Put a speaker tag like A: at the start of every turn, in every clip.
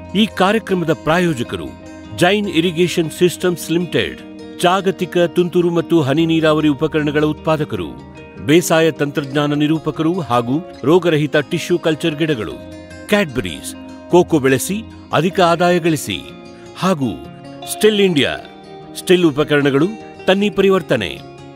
A: ಈ ಕಾರ್ಯಕ್ರಮದ ಪ್ರಾಯೋಜಕರು ಜೈನ್ ಇರಿಗೇಷನ್ ಸಿಸ್ಟಮ್ಸ್ ಲಿಮಿಟೆಡ್ ಜಾಗತಿಕ ತುಂತುರು ಮತ್ತು ಹನಿ ನೀರಾವರಿ ಉಪಕರಣಗಳ ಉತ್ಪಾದಕರು ಬೇಸಾಯ ತಂತ್ರಜ್ಞಾನ ನಿರೂಪಕರು ಹಾಗೂ ರೋಗರಹಿತ ಟಿಶ್ಯೂ ಕಲ್ಚರ್ ಗಿಡಗಳು ಕ್ಯಾಡ್ಬರೀಸ್ ಕೋಕೋ ಬೆಳೆಸಿ ಅಧಿಕ ಆದಾಯ ಗಳಿಸಿ ಹಾಗೂ ಸ್ಟಿಲ್ ಇಂಡಿಯಾ ಸ್ಟಿಲ್ ಉಪಕರಣಗಳು ತನ್ನಿ ಪರಿವರ್ತನೆ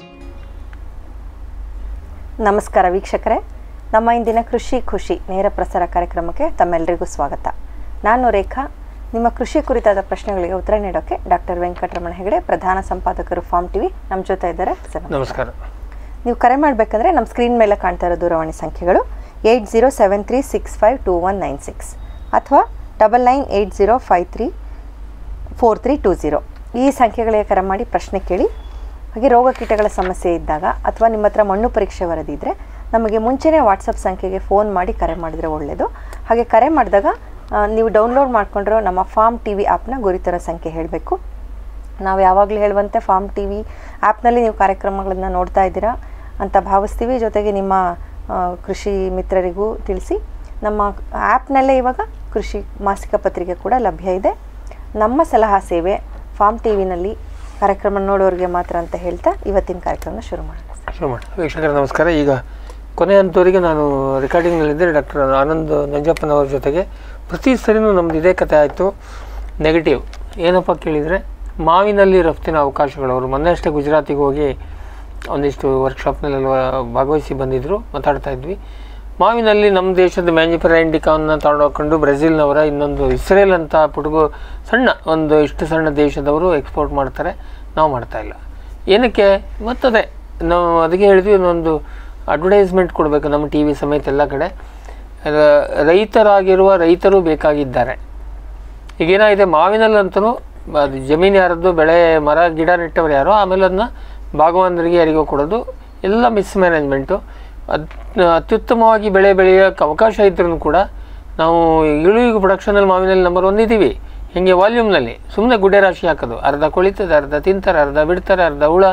B: ನಮಸ್ಕಾರ ವೀಕ್ಷಕರೇ ನಮ್ಮ ಇಂದಿನ ಕೃಷಿ ಖುಷಿ ನೇರ ಪ್ರಸಾರ ಕಾರ್ಯಕ್ರಮಕ್ಕೆ ತಮ್ಮೆಲ್ಲರಿಗೂ ಸ್ವಾಗತ ನಾನು ರೇಖಾ ನಿಮ್ಮ ಕೃಷಿ ಕುರಿತಾದ ಪ್ರಶ್ನೆಗಳಿಗೆ ಉತ್ತರ ನೀಡೋಕ್ಕೆ ಡಾಕ್ಟರ್ ವೆಂಕಟರಮಣ ಹೆಗಡೆ ಪ್ರಧಾನ ಸಂಪಾದಕರು ಫಾರ್ಮ್ ಟಿವಿ ನಮ್ಮ ಜೊತೆ ಇದ್ದಾರೆ ಸರ್
C: ನಮಸ್ಕಾರ
B: ನೀವು ಕರೆ ಮಾಡಬೇಕಂದ್ರೆ ನಮ್ಮ ಸ್ಕ್ರೀನ್ ಮೇಲೆ ಕಾಣ್ತಾ ಇರೋ ದೂರವಾಣಿ ಸಂಖ್ಯೆಗಳು eight zero seven three six five two one nine six ಅಥವಾ double nine eight zero five three four three two zero ಈ ಸಂಖ್ಯೆಗಳಿಗೆ ಕರೆ ಮಾಡಿ ಪ್ರಶ್ನೆ ಕೇಳಿ ಹಾಗೆ ರೋಗ ಕೀಟಗಳ ಸಮಸ್ಯೆ ಇದ್ದಾಗ ಅಥವಾ ನಿಮ್ಮ ಹತ್ರ ಮಣ್ಣು ಪರೀಕ್ಷೆ ವರದಿ ಇದ್ದರೆ ನಮಗೆ ಮುಂಚೆನೇ ವಾಟ್ಸಪ್ ಸಂಖ್ಯೆಗೆ ಫೋನ್ ಮಾಡಿ ಕರೆ ಮಾಡಿದರೆ ಒಳ್ಳೆಯದು ಹಾಗೆ ಕರೆ ಮಾಡಿದಾಗ ಆ, ನೀವು ಡೌನ್ಲೋಡ್ ಮಾಡ್ಕೊಂಡಿರೋ ನಮ್ಮ ಫಾರ್ಮ್ ಟಿ ವಿ ಆ್ಯಪ್ನ ಗುರಿತರ ಸಂಖ್ಯೆ ಹೇಳಬೇಕು ನಾವು ಯಾವಾಗಲೂ ಹೇಳುವಂತೆ ಫಾರ್ಮ್ ಟಿ ವಿ ಆ್ಯಪ್ನಲ್ಲಿ ನೀವು ಕಾರ್ಯಕ್ರಮಗಳನ್ನು ನೋಡ್ತಾ ಇದ್ದೀರಾ ಅಂತ ಭಾವಿಸ್ತೀವಿ ಜೊತೆಗೆ ನಿಮ್ಮ ಆ, ಕೃಷಿ ಮಿತ್ರರಿಗೂ ತಿಳಿಸಿ ನಮ್ಮ ಆ್ಯಪ್ನಲ್ಲೇ ಇವಾಗ ಕೃಷಿ ಮಾಸಿಕ ಪತ್ರಿಕೆ ಕೂಡ ಲಭ್ಯ ಇದೆ ನಮ್ಮ ಸಲಹಾ ಸೇವೆ ಫಾರ್ಮ್ ಟಿ ವಿನಲ್ಲಿ ಕಾರ್ಯಕ್ರಮ ನೋಡೋರಿಗೆ ಮಾತ್ರ ಅಂತ ಹೇಳ್ತಾ ಇವತ್ತಿನ ಕಾರ್ಯಕ್ರಮ ಶುರು ಮಾಡೋಣ
C: ಶುರು ಮಾಡಿ ವೀಕ್ಷಕರ ನಮಸ್ಕಾರ ಈಗ ಕೊನೆ ಹಂತವರೆಗೆ ನಾನು ರೆಕಾರ್ಡಿಂಗ್ನಲ್ಲಿದ್ದರೆ ಡಾಕ್ಟರ್ ಆನಂದ್ ನಂಜಪ್ಪನವ್ರ ಜೊತೆಗೆ ಪ್ರತಿ ಸರಿನೂ ನಮ್ದು ಇದೇ ಕತೆ ಆಯಿತು ನೆಗೆಟಿವ್ ಏನಪ್ಪ ಕೇಳಿದರೆ ಮಾವಿನಲ್ಲಿ ರಫ್ತಿನ ಅವಕಾಶಗಳು ಅವರು ಮೊನ್ನೆ ಅಷ್ಟೇ ಗುಜರಾತಿಗೆ ಹೋಗಿ ಒಂದಿಷ್ಟು ವರ್ಕ್ಶಾಪ್ನಲ್ಲೆಲ್ಲ ಭಾಗವಹಿಸಿ ಬಂದಿದ್ದರು ಮಾತಾಡ್ತಾ ಇದ್ವಿ ಮಾವಿನಲ್ಲಿ ನಮ್ಮ ದೇಶದ ಮ್ಯಾಂಜಿಫೆರಾ ಇಂಡಿಕಾವನ್ನು ತಗೊಂಡೋಗ್ಕೊಂಡು ಬ್ರೆಜಿಲ್ನವರ ಇನ್ನೊಂದು ಇಸ್ರೇಲ್ ಅಂತ ಪುಡುಗು ಸಣ್ಣ ಒಂದು ಇಷ್ಟು ಸಣ್ಣ ದೇಶದವರು ಎಕ್ಸ್ಪೋರ್ಟ್ ಮಾಡ್ತಾರೆ ನಾವು ಮಾಡ್ತಾ ಇಲ್ಲ ಏನಕ್ಕೆ ಮತ್ತದೇ ನಾವು ಅದಕ್ಕೆ ಹೇಳಿದ್ವಿ ಒಂದು ಅಡ್ವರ್ಟೈಸ್ಮೆಂಟ್ ಕೊಡಬೇಕು ನಮ್ಮ ಟಿ ವಿ ಸಮೇತ ಎಲ್ಲ ಕಡೆ ರ- ರೈತರಾಗಿರುವ ರೈತರು ಬೇಕಾಗಿದ್ದಾರೆ ಈಗೇನಾಗಿದೆ ಮಾವಿನಲ್ಲಂತೂ ಅದು ಜಮೀನು ಯಾರದ್ದು ಬೆಳೆ ಮರ ಗಿಡ ನೆಟ್ಟವ್ರು ಯಾರೋ ಆಮೇಲೆ ಅದನ್ನ ಭಾಗವಂದರಿಗೆ ಯಾರಿಗೋ ಕೊಡೋದು ಎಲ್ಲ ಮಿಸ್ಮ್ಯಾನೇಜ್ಮೆಂಟು ಅದ್ ಅತ್ಯುತ್ತಮವಾಗಿ ಬೆಳೆ ಬೆಳೆಯೋಕ್ಕೆ ಅವಕಾಶ ಇದ್ರೂ ಕೂಡ ನಾವು ಈಗಲೂ ಈಗ ಪ್ರೊಡಕ್ಷನಲ್ಲಿ ಮಾವಿನಲ್ಲಿ ನಂಬರ್ ಒನ್ ಇದ್ದೀವಿ ಹೀಗೆ ವಾಲ್ಯೂಮ್ನಲ್ಲಿ ಸುಮ್ಮನೆ ಗುಡ್ಡೆ ರಾಶಿ ಹಾಕೋದು ಅರ್ಧ ಕೊಳಿತದೆ ಅರ್ಧ ತಿಂತಾರೆ ಅರ್ಧ ಬಿಡ್ತಾರೆ ಅರ್ಧ ಹುಳ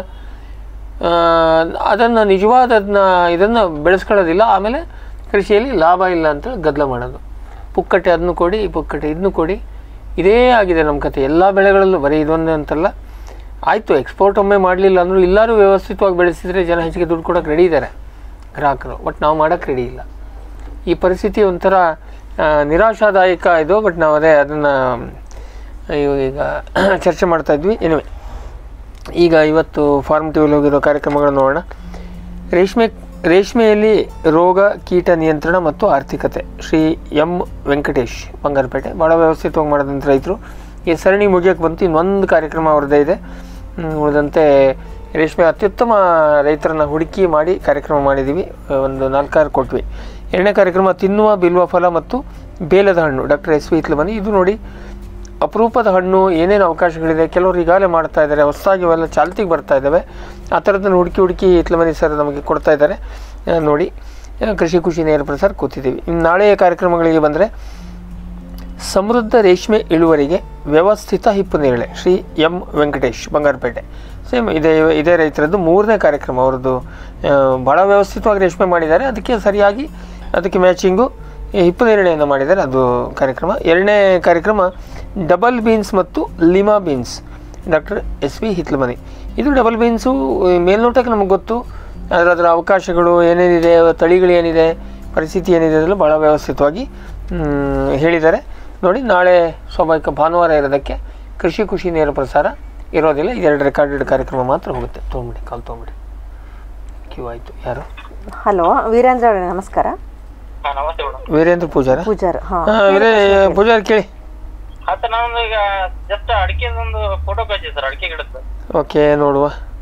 C: ಅದನ್ನು ನಿಜವಾದ ಅದನ್ನ ಇದನ್ನು ಬೆಳೆಸ್ಕೊಳ್ಳೋದಿಲ್ಲ ಆಮೇಲೆ ಕೃಷಿಯಲ್ಲಿ ಲಾಭ ಇಲ್ಲ ಅಂತ ಗದ್ದಲ ಮಾಡೋದು ಪುಕ್ಕಟ್ಟೆ ಅದನ್ನು ಕೊಡಿ ಪುಕ್ಕಟ್ಟೆ ಇದನ್ನು ಕೊಡಿ ಇದೇ ಆಗಿದೆ ನಮ್ಮ ಕತೆ ಎಲ್ಲ ಬೆಳೆಗಳಲ್ಲೂ ಬರೀ ಇದೊಂದೇ ಅಂತಲ್ಲ ಆಯಿತು ಎಕ್ಸ್ಪೋರ್ಟ್ ಒಮ್ಮೆ ಮಾಡಲಿಲ್ಲ ಅಂದರೂ ಎಲ್ಲರೂ ವ್ಯವಸ್ಥಿತವಾಗಿ ಬೆಳೆಸಿದರೆ ಜನ ಹೆಚ್ಚಿಗೆ ದುಡ್ಡು ಕೊಡೋಕೆ ರೆಡಿ ಇದ್ದಾರೆ ಗ್ರಾಹಕರು ಬಟ್ ನಾವು ಮಾಡೋಕ್ಕೆ ರೆಡಿ ಇಲ್ಲ ಈ ಪರಿಸ್ಥಿತಿ ಒಂಥರ ಆ, ನಿರಾಶಾದಾಯಕ ಇದು ಬಟ್ ನಾವು ಅದೇ ಅದನ್ನು ಈಗ ಚರ್ಚೆ ಮಾಡ್ತಾ ಇದ್ವಿ ಎನಿವೆ ಈಗ ಇವತ್ತು ಫಾರ್ಮ್ ಟಿವಿಲಿ ಹೋಗಿರೋ ಕಾರ್ಯಕ್ರಮಗಳನ್ನು ನೋಡೋಣ ರೇಷ್ಮೆ ರೇಷ್ಮೆಯಲ್ಲಿ ರೋಗ ಕೀಟ ನಿಯಂತ್ರಣ ಮತ್ತು ಆರ್ಥಿಕತೆ ಶ್ರೀ ಎಂ ವೆಂಕಟೇಶ್ ಬಂಗಾರಪೇಟೆ ಭಾಳ ವ್ಯವಸ್ಥಿತವಾಗಿ ಮಾಡೋದಂತ ರೈತರು ಈ ಸರಣಿ ಮುಗಿಯೋಕ್ಕೆ ಬಂತು ಇನ್ನೊಂದು ಕಾರ್ಯಕ್ರಮ ಅವ್ರದ್ದೇ ಇದೆ ಹ್ಮ್, ಉಳಿದಂತೆ ರೇಷ್ಮೆ ಅತ್ಯುತ್ತಮ ರೈತರನ್ನ ಹುಡುಕಿ ಮಾಡಿ ಕಾರ್ಯಕ್ರಮ ಮಾಡಿದ್ದೀವಿ ಒಂದು ನಾಲ್ಕಾರು ಕೊಟ್ವಿ ಎರಡನೇ ಕಾರ್ಯಕ್ರಮ ತಿನ್ನುವ ಬಿಲ್ವ ಫಲ ಮತ್ತು ಬೇಲದ ಹಣ್ಣು ಡಾಕ್ಟರ್ ಎಸ್ ವಿ ಇತ್ಲಮನಿ ಇದು ನೋಡಿ ಅಪರೂಪದ ಹಣ್ಣು ಏನೇನು ಅವಕಾಶಗಳಿದೆ ಕೆಲವರು ಈಗಾಗಲೇ ಮಾಡ್ತಾ ಇದ್ದಾರೆ ಹೊಸದಾಗಿ ಅವೆಲ್ಲ ಚಾಲ್ತಿಗೆ ಬರ್ತಾ ಇದ್ದಾವೆ ಆ ಥರದನ್ನು ಹುಡುಕಿ ಹುಡುಕಿ ಇತ್ಲಮನಿ ಸರ್ ನಮಗೆ ಕೊಡ್ತಾ ಇದ್ದಾರೆ ಆ, ನೋಡಿ ಆ, ಕೃಷಿ ಖುಷಿ ನೇರ ಪ್ರಸಾರ ಕೂತಿದ್ದೀವಿ ಇನ್ನು ನಾಳೆಯ ಕಾರ್ಯಕ್ರಮಗಳಿಗೆ ಬಂದರೆ ಸಮೃದ್ಧ ರೇಷ್ಮೆ ಇಳುವರಿಗೆ ವ್ಯವಸ್ಥಿತ ಹಿಪ್ಪು ನೇರಳೆ ಶ್ರೀ ಎಂ ವೆಂಕಟೇಶ್ ಬಂಗಾರಪೇಟೆ ಸೇಮ್ ಇದೇ ಇದೇ ರೈತರದ್ದು ಮೂರನೇ ಕಾರ್ಯಕ್ರಮ ಅವ್ರದ್ದು ಆ, ಭಾಳ ವ್ಯವಸ್ಥಿತವಾಗಿ ರೇಷ್ಮೆ ಮಾಡಿದ್ದಾರೆ ಅದಕ್ಕೆ ಸರಿಯಾಗಿ ಅದಕ್ಕೆ ಮ್ಯಾಚಿಂಗು ಹಿಪ್ಪು ನೇರಳೆಯನ್ನು ಮಾಡಿದ್ದಾರೆ ಅದು ಕಾರ್ಯಕ್ರಮ ಎರಡನೇ ಕಾರ್ಯಕ್ರಮ ಡಬಲ್ ಬೀನ್ಸ್ ಮತ್ತು lima beans doctor S V Hitlamani ಇದು ಡಬಲ್ ಬೀನ್ಸು ಮೇಲ್ನೋಟಕ್ಕೆ ನಮಗೆ ಗೊತ್ತು ಅದರ ಅದರ ಅವಕಾಶಗಳು ಏನೇನಿದೆ ತಳಿಗಳು ಏನಿದೆ ಪರಿಸ್ಥಿತಿ ಏನಿದೆ ಅದೆಲ್ಲ ಭಾಳ ವ್ಯವಸ್ಥಿತವಾಗಿ ಮ್, ಹೇಳಿದ್ದಾರೆ ನೋಡಿ ನಾಳೆ ಸ್ವಾಭಾವಿಕ ಭಾನುವಾರ ಇರೋದಕ್ಕೆ ಕೃಷಿ ಖುಷಿ ನೇರ ಪ್ರಸಾರ ಇರೋದಿಲ್ಲ ಇದೆರಡು ರೆಕಾರ್ಡೆಡ್ ಕಾರ್ಯಕ್ರಮ ಮಾತ್ರ ಹೋಗುತ್ತೆ ತೊಗೊಂಬಿಡಿ ಕಾಲ್ ತೊಗೊಂಬಿಡಿ ಕ್ಯೂ ಆಯಿತು ಯಾರು
B: ಹಲೋ ವೀರೇಂದ್ರ ಅವರೇ ನಮಸ್ಕಾರ
D: ಹಾ ನಮಸ್ತೆ ಮೇಡಮ್
C: ವೀರೇಂದ್ರ ಪೂಜಾರ
B: ಪೂಜಾರ್ ಹಾಂ
C: ಹಾಂ ವೀರೇ ಪೂಜಾರ್ ಕೇಳಿ
D: ಹಾ ಸರ್ ನಾನೊಂದು ಈಗ ಜಸ್ಟ್ ಅಡಿಕೆದೊಂದು ಫೋಟೋ ಕಳಿಸಿ ಸರ್ ಅಡಿಕೆ ಗಿಡದ್ದು
C: ಓಕೆ ನೋಡುವ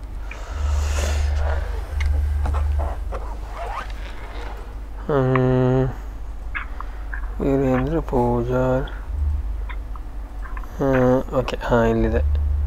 C: ಹ್ಮ್. ವೀರೇಂದ್ರ ಪೂಜಾರ್ ಹಾಂ ಓಕೆ ಹಾಂ ಇಲ್ಲಿದೆ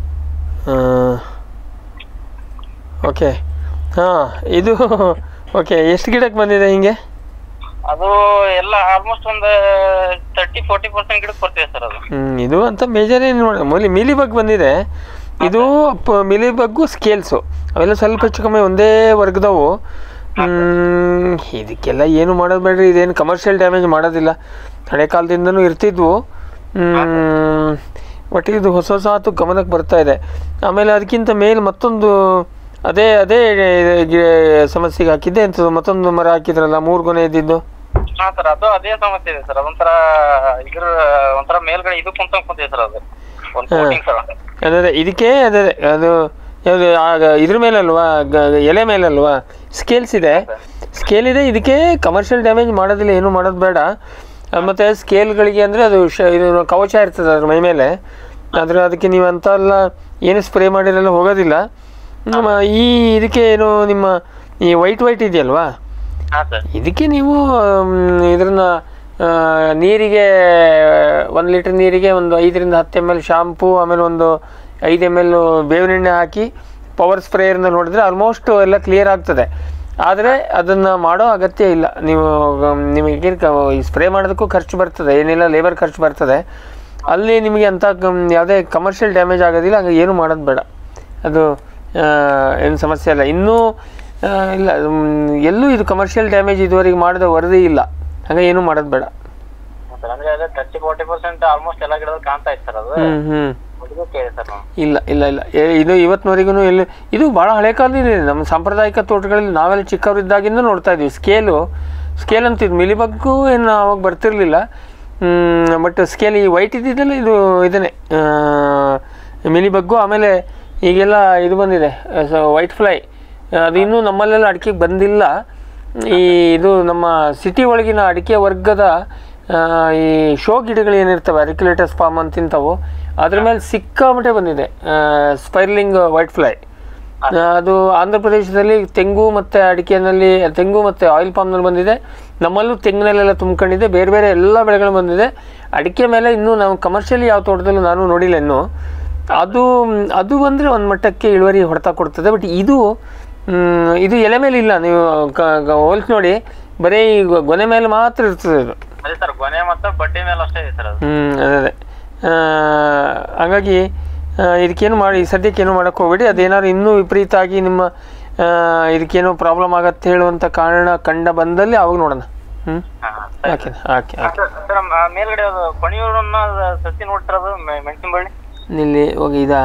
C: ಓಕೆ ಹಾಂ ಇದು ಓಕೆ ಎಷ್ಟು ಗಿಡಕ್ಕೆ ಬಂದಿದೆ ಹಿಂಗೆ
D: ಅದು ಎಲ್ಲ ಆಲ್ಮೋಸ್ಟ್ ಒಂದು ತರ್ಟಿ ಫೋರ್ಟಿ ಪರ್ಸೆಂಟ್ ಗಿಡಕ್ಕೆ ಬರ್ತಿದೆ ಸರ್ ಅದು
C: ಹ್ಮ್, ಇದು ಅಂತ ಮೇಜರ್ ಏನು ನೋಡಿ ಮೂಲಿ ಮಿಲಿ ಬಗ್ ಬಂದಿದೆ ಇದು ಪ- ಮಿಲಿ ಬಗ್ಗು ಸ್ಕೇಲ್ಸು ಅವೆಲ್ಲ ಸ್ವಲ್ಪ ಹೆಚ್ಚು ಕಮ್ಮಿ ಒಂದೇ ವರ್ಗದವು ಹ್ಮ್, ಇದಕ್ಕೆಲ್ಲ ಏನು ಮಾಡೋದು ಬೇಡ್ರಿ ಇದೇನು ಕಮರ್ಷಿಯಲ್ ಡ್ಯಾಮೇಜ್ ಮಾಡೋದಿಲ್ಲ ಹಳೆ ಕಾಲದಿಂದನೂ ಇರ್ತಿದ್ವು ಬಟ್ ಇದು ಹೊಸ ಹೊಸ ಆತು ಗಮನಕ್ಕೆ ಬರ್ತಾ ಇದೆ ಆಮೇಲೆ ಅದಕ್ಕಿಂತ ಮೇಲೆ ಮತ್ತೊಂದು ಅದೇ ಅದೇ ಗಿ- ಸಮಸ್ಯೆಗೆ ಹಾಕಿದ್ದೆ ಅಂತ ಮತ್ತೊಂದು ಮರ ಹಾಕಿದ್ರಲ್ಲ ಮೂರು ಗೊನೆ ಇದ್ದಿದ್ದು
D: ಹಾ ಸರ್ ಅದು ಅದೇ ಸಮಸ್ಯೆ ಇದೆ ಸರ್ ಅದೊಂಥರ ಇದ್ರ ಒಂಥರ ಮೇಲ್ಗಡೆ ಇದು ಕುಂತ ಕುಂತಿದೆ ಸರ್ ಅದು ಒಂದು ಕೋಟಿಂಗ್ ಸರ್
C: ಅದೇ ಅದೇ ಇದಕ್ಕೆ ಅದೇ ಅದೇ ಅದು ಯಾವುದು ಆಗ ಇದ್ರ ಮೇಲಲ್ವಾ ಗ- ಎಲೆ ಮೇಲಲ್ವಾ ಸ್ಕೇಲ್ಸ್ ಇದೆ ಸ್ಕೇಲ್ ಇದೆ ಇದಕ್ಕೆ ಕಮರ್ಷಿಯಲ್ ಡ್ಯಾಮೇಜ್ ಮಾಡೋದಿಲ್ಲ ಏನು ಮಾಡೋದು ಬೇಡ ಅದ್ ಮತ್ತೆ ಸ್ಕೇಲ್ಗಳಿಗೆ ಅಂದರೆ ಅದು ಶ ಇದು ಕವಚ ಇರ್ತದೆ ಅದ್ರ ಮೈ ಮೇಲೆ ಆದರೆ ಅದಕ್ಕೆ ನೀವು ಅಂತ ಎಲ್ಲ ಏನು ಸ್ಪ್ರೇ ಮಾಡಿರಲ್ಲ ಹೋಗೋದಿಲ್ಲ ನಮ್ಮ ಈ ಇದಕ್ಕೆ ಏನು ನಿಮ್ಮ ಈ ವೈಟ್ ವೈಟ್ ಇದೆಯಲ್ವಾ
D: ಹಾ ಸರ್
C: ಇದಕ್ಕೆ ನೀವು ಮ್, ಇದನ್ನ ಆ, ನೀರಿಗೆ ಒಂದು ಲೀಟ್ರ್ ನೀರಿಗೆ ಒಂದು ಐದರಿಂದ ಹತ್ತು ಎಮ್ ಎಲ್ ಶಾಂಪೂ ಆಮೇಲೆ ಒಂದು ಐದು ಎಮ್ ಎಲ್ ಬೇವಿನ ಎಣ್ಣೆ ಹಾಕಿ ಪವರ್ ಸ್ಪ್ರೇಯರ್ನ ನೋಡಿದ್ರೆ ಆಲ್ಮೋಸ್ಟ್ ಎಲ್ಲ ಕ್ಲಿಯರ್ ಆಗ್ತದೆ ಆದರೆ ಅದನ್ನು ಮಾಡೋ ಅಗತ್ಯ ಇಲ್ಲ ನೀವು ಮ್, ನಿಮಗೆ ಸ್ಪ್ರೇ ಮಾಡೋದಕ್ಕೂ ಖರ್ಚು ಬರ್ತದೆ ಏನಿಲ್ಲ ಲೇಬರ್ ಖರ್ಚು ಬರ್ತದೆ ಅಲ್ಲಿ ನಿಮಗೆ ಅಂಥ ಯಾವುದೇ ಕಮರ್ಷಿಯಲ್ ಡ್ಯಾಮೇಜ್ ಆಗೋದಿಲ್ಲ ಹಂಗೆ ಏನು ಮಾಡೋದು ಬೇಡ ಅದು ಏನು ಸಮಸ್ಯೆ ಇಲ್ಲ ಇನ್ನೂ ಆ, ಇಲ್ಲ ಮ್, ಎಲ್ಲೂ ಇದು ಕಮರ್ಷಿಯಲ್ ಡ್ಯಾಮೇಜ್ ಇದುವರೆಗೆ ಮಾಡಿದ ವರದಿ ಇಲ್ಲ ಹಾಗೆ ಏನು ಮಾಡೋದು ಬೇಡ
D: ಸರ್ ಅಂದ್ರೆ ಅದೇ ತರ್ಟಿ ಫೋರ್ಟಿ ಪರ್ಸೆಂಟ್ ಆಲ್ಮೋಸ್ಟ್ ಎಲ್ಲ ಗಿಡದಲ್ಲಿ ಕಾಣ್ತಾ ಇತ್ತು ಸರ್ ಅದು
C: ಹ್ಞೂ ಹ್ಞೂ
D: ಹುಡುಗ ಕೇಳಿ ಸರ್ ನಾವು
C: ಇಲ್ಲ ಇಲ್ಲ ಇಲ್ಲ ಏ- ಇದು ಇವತ್ತಿನವರೆಗೂ ಎಲ್ಲಿ ಇದು ಭಾಳ ಹಳೆ ಕಾಲದಿಂದ ಇದೆ ನಮ್ಮ ಸಾಂಪ್ರದಾಯಿಕ ತೋಟಗಳಲ್ಲಿ ನಾವೆಲ್ಲ ಚಿಕ್ಕವರಿದ್ದಾಗಿಂದ ನೋಡ್ತಾ ಇದ್ವಿ ಸ್ಕೇಲು ಸ್ಕೇಲ್ ಅಂತಿದ್ದು ಮಿಲಿಬಗ್ಗು ಏನು ಅವಾಗ ಬರ್ತಿರ್ಲಿಲ್ಲ ಬಟ್ ಸ್ಕೇಲ್ ಈ ವೈಟ್ ಇದ್ದಿದ್ದಲ್ಲ ಇದು ಇದನ್ನೇ ಮಿಲಿಬಗ್ಗು ಆಮೇಲೆ ಈಗೆಲ್ಲ ಇದು ಬಂದಿದೆ ವೈಟ್ ಫ್ಲೈ ಅದು ಇನ್ನೂ ನಮ್ಮಲ್ಲೆಲ್ಲ ಅಡಿಕೆಗೆ ಬಂದಿಲ್ಲ ಈ ಇದು ನಮ್ಮ ಸಿಟಿ ಒಳಗಿನ ಅಡಿಕೆ ವರ್ಗದ ಆ, ಈ ಶೋ ಗಿಡಗಳು ಏನಿರ್ತವೆ ಅರಿಕ್ಯುಲೇಟಸ್ ಪಾಮ್ ಅಂತಿಂತವು ಅದ್ರ ಮೇಲೆ ಸಿಕ್ಕಾಮಟ್ಟೆ ಬಂದಿದೆ ಸ್ಪೈರ್ಲಿಂಗ್ ವೈಟ್ ಫ್ಲೈ ಅದು ಆಂಧ್ರ ಪ್ರದೇಶದಲ್ಲಿ ತೆಂಗು ಮತ್ತು ಅಡಿಕೆನಲ್ಲಿ ತೆಂಗು ಮತ್ತು ಆಯಿಲ್ ಪಾಮ್ನಲ್ಲಿ ಬಂದಿದೆ ನಮ್ಮಲ್ಲೂ ತೆಂಗಿನಲ್ಲೆಲ್ಲ ತುಂಬ್ಕೊಂಡಿದೆ ಬೇರೆ ಬೇರೆ ಎಲ್ಲ ಬೆಳೆಗಳು ಬಂದಿದೆ ಅಡಿಕೆ ಮೇಲೆ ಇನ್ನೂ ನಾವು ಕಮರ್ಷಿಯಲಿ ಯಾವ ತೋಟದಲ್ಲೂ ನಾನು ನೋಡಿಲ್ಲ ಇನ್ನೂ ಅದು ಅದು ಬಂದರೆ ಒಂದು ಮಟ್ಟಕ್ಕೆ ಇಳುವರಿ ಹೊಡೆತ ಕೊಡ್ತದೆ ಬಟ್ ಇದು ಮ್, ಇದು ಎಲೆ ಮೇಲೆ ಇಲ್ಲ ನೀವು ಹೋಲ್ಸಿ ನೋಡಿ ಬರೀ ಈ ಗೊ- ಗೊನೆ ಮೇಲೆ ಮಾತ್ರ ಇರ್ತದೆ ಇದು
D: ಅದೇ ಸರ್ ಗೊನೆ ಮತ್ತು ಬಡ್ಡಿ ಮೇಲೆ ಅಷ್ಟೇ ಇದೆ ಸರ್ ಅದು
C: ಹ್ಞೂ ಅದೇ ಅದೇ ಆ, ಹಾಗಾಗಿ ಆ, ಇದಕ್ಕೇನು ಮಾಡಿ ಸದ್ಯಕ್ಕೇನು ಮಾಡೋಕ್ಕೆ ಹೋಗ್ಬೇಡಿ ಅದೇನಾದ್ರು ಇನ್ನೂ ವಿಪರೀತ ಆಗಿ ನಿಮ್ಮ ಆ, ಇದಕ್ಕೇನೋ ಪ್ರಾಬ್ಲಮ್ ಆಗತ್ತೆ ಹೇಳುವಂಥ ಕಾರಣ ಕಂಡ ಬಂದಲ್ಲಿ ಅವಾಗ ನೋಡೋಣ ಹ್ಞೂ
D: ಹಾ
C: ಓಕೆ ಓಕೆ ಓಕೆ
D: ಸರ್ ಮೇಲ್ಗಡೆ ಅದು ಪಣಿಯೂರನ್ನ ಸಸಿ ನೋಡ್ತಿರೋದು ಮೆಣಸಿನ ಬಳ್ಳಿ
C: ಇಲ್ಲಿ ಹೋಗಿ ಇದಾ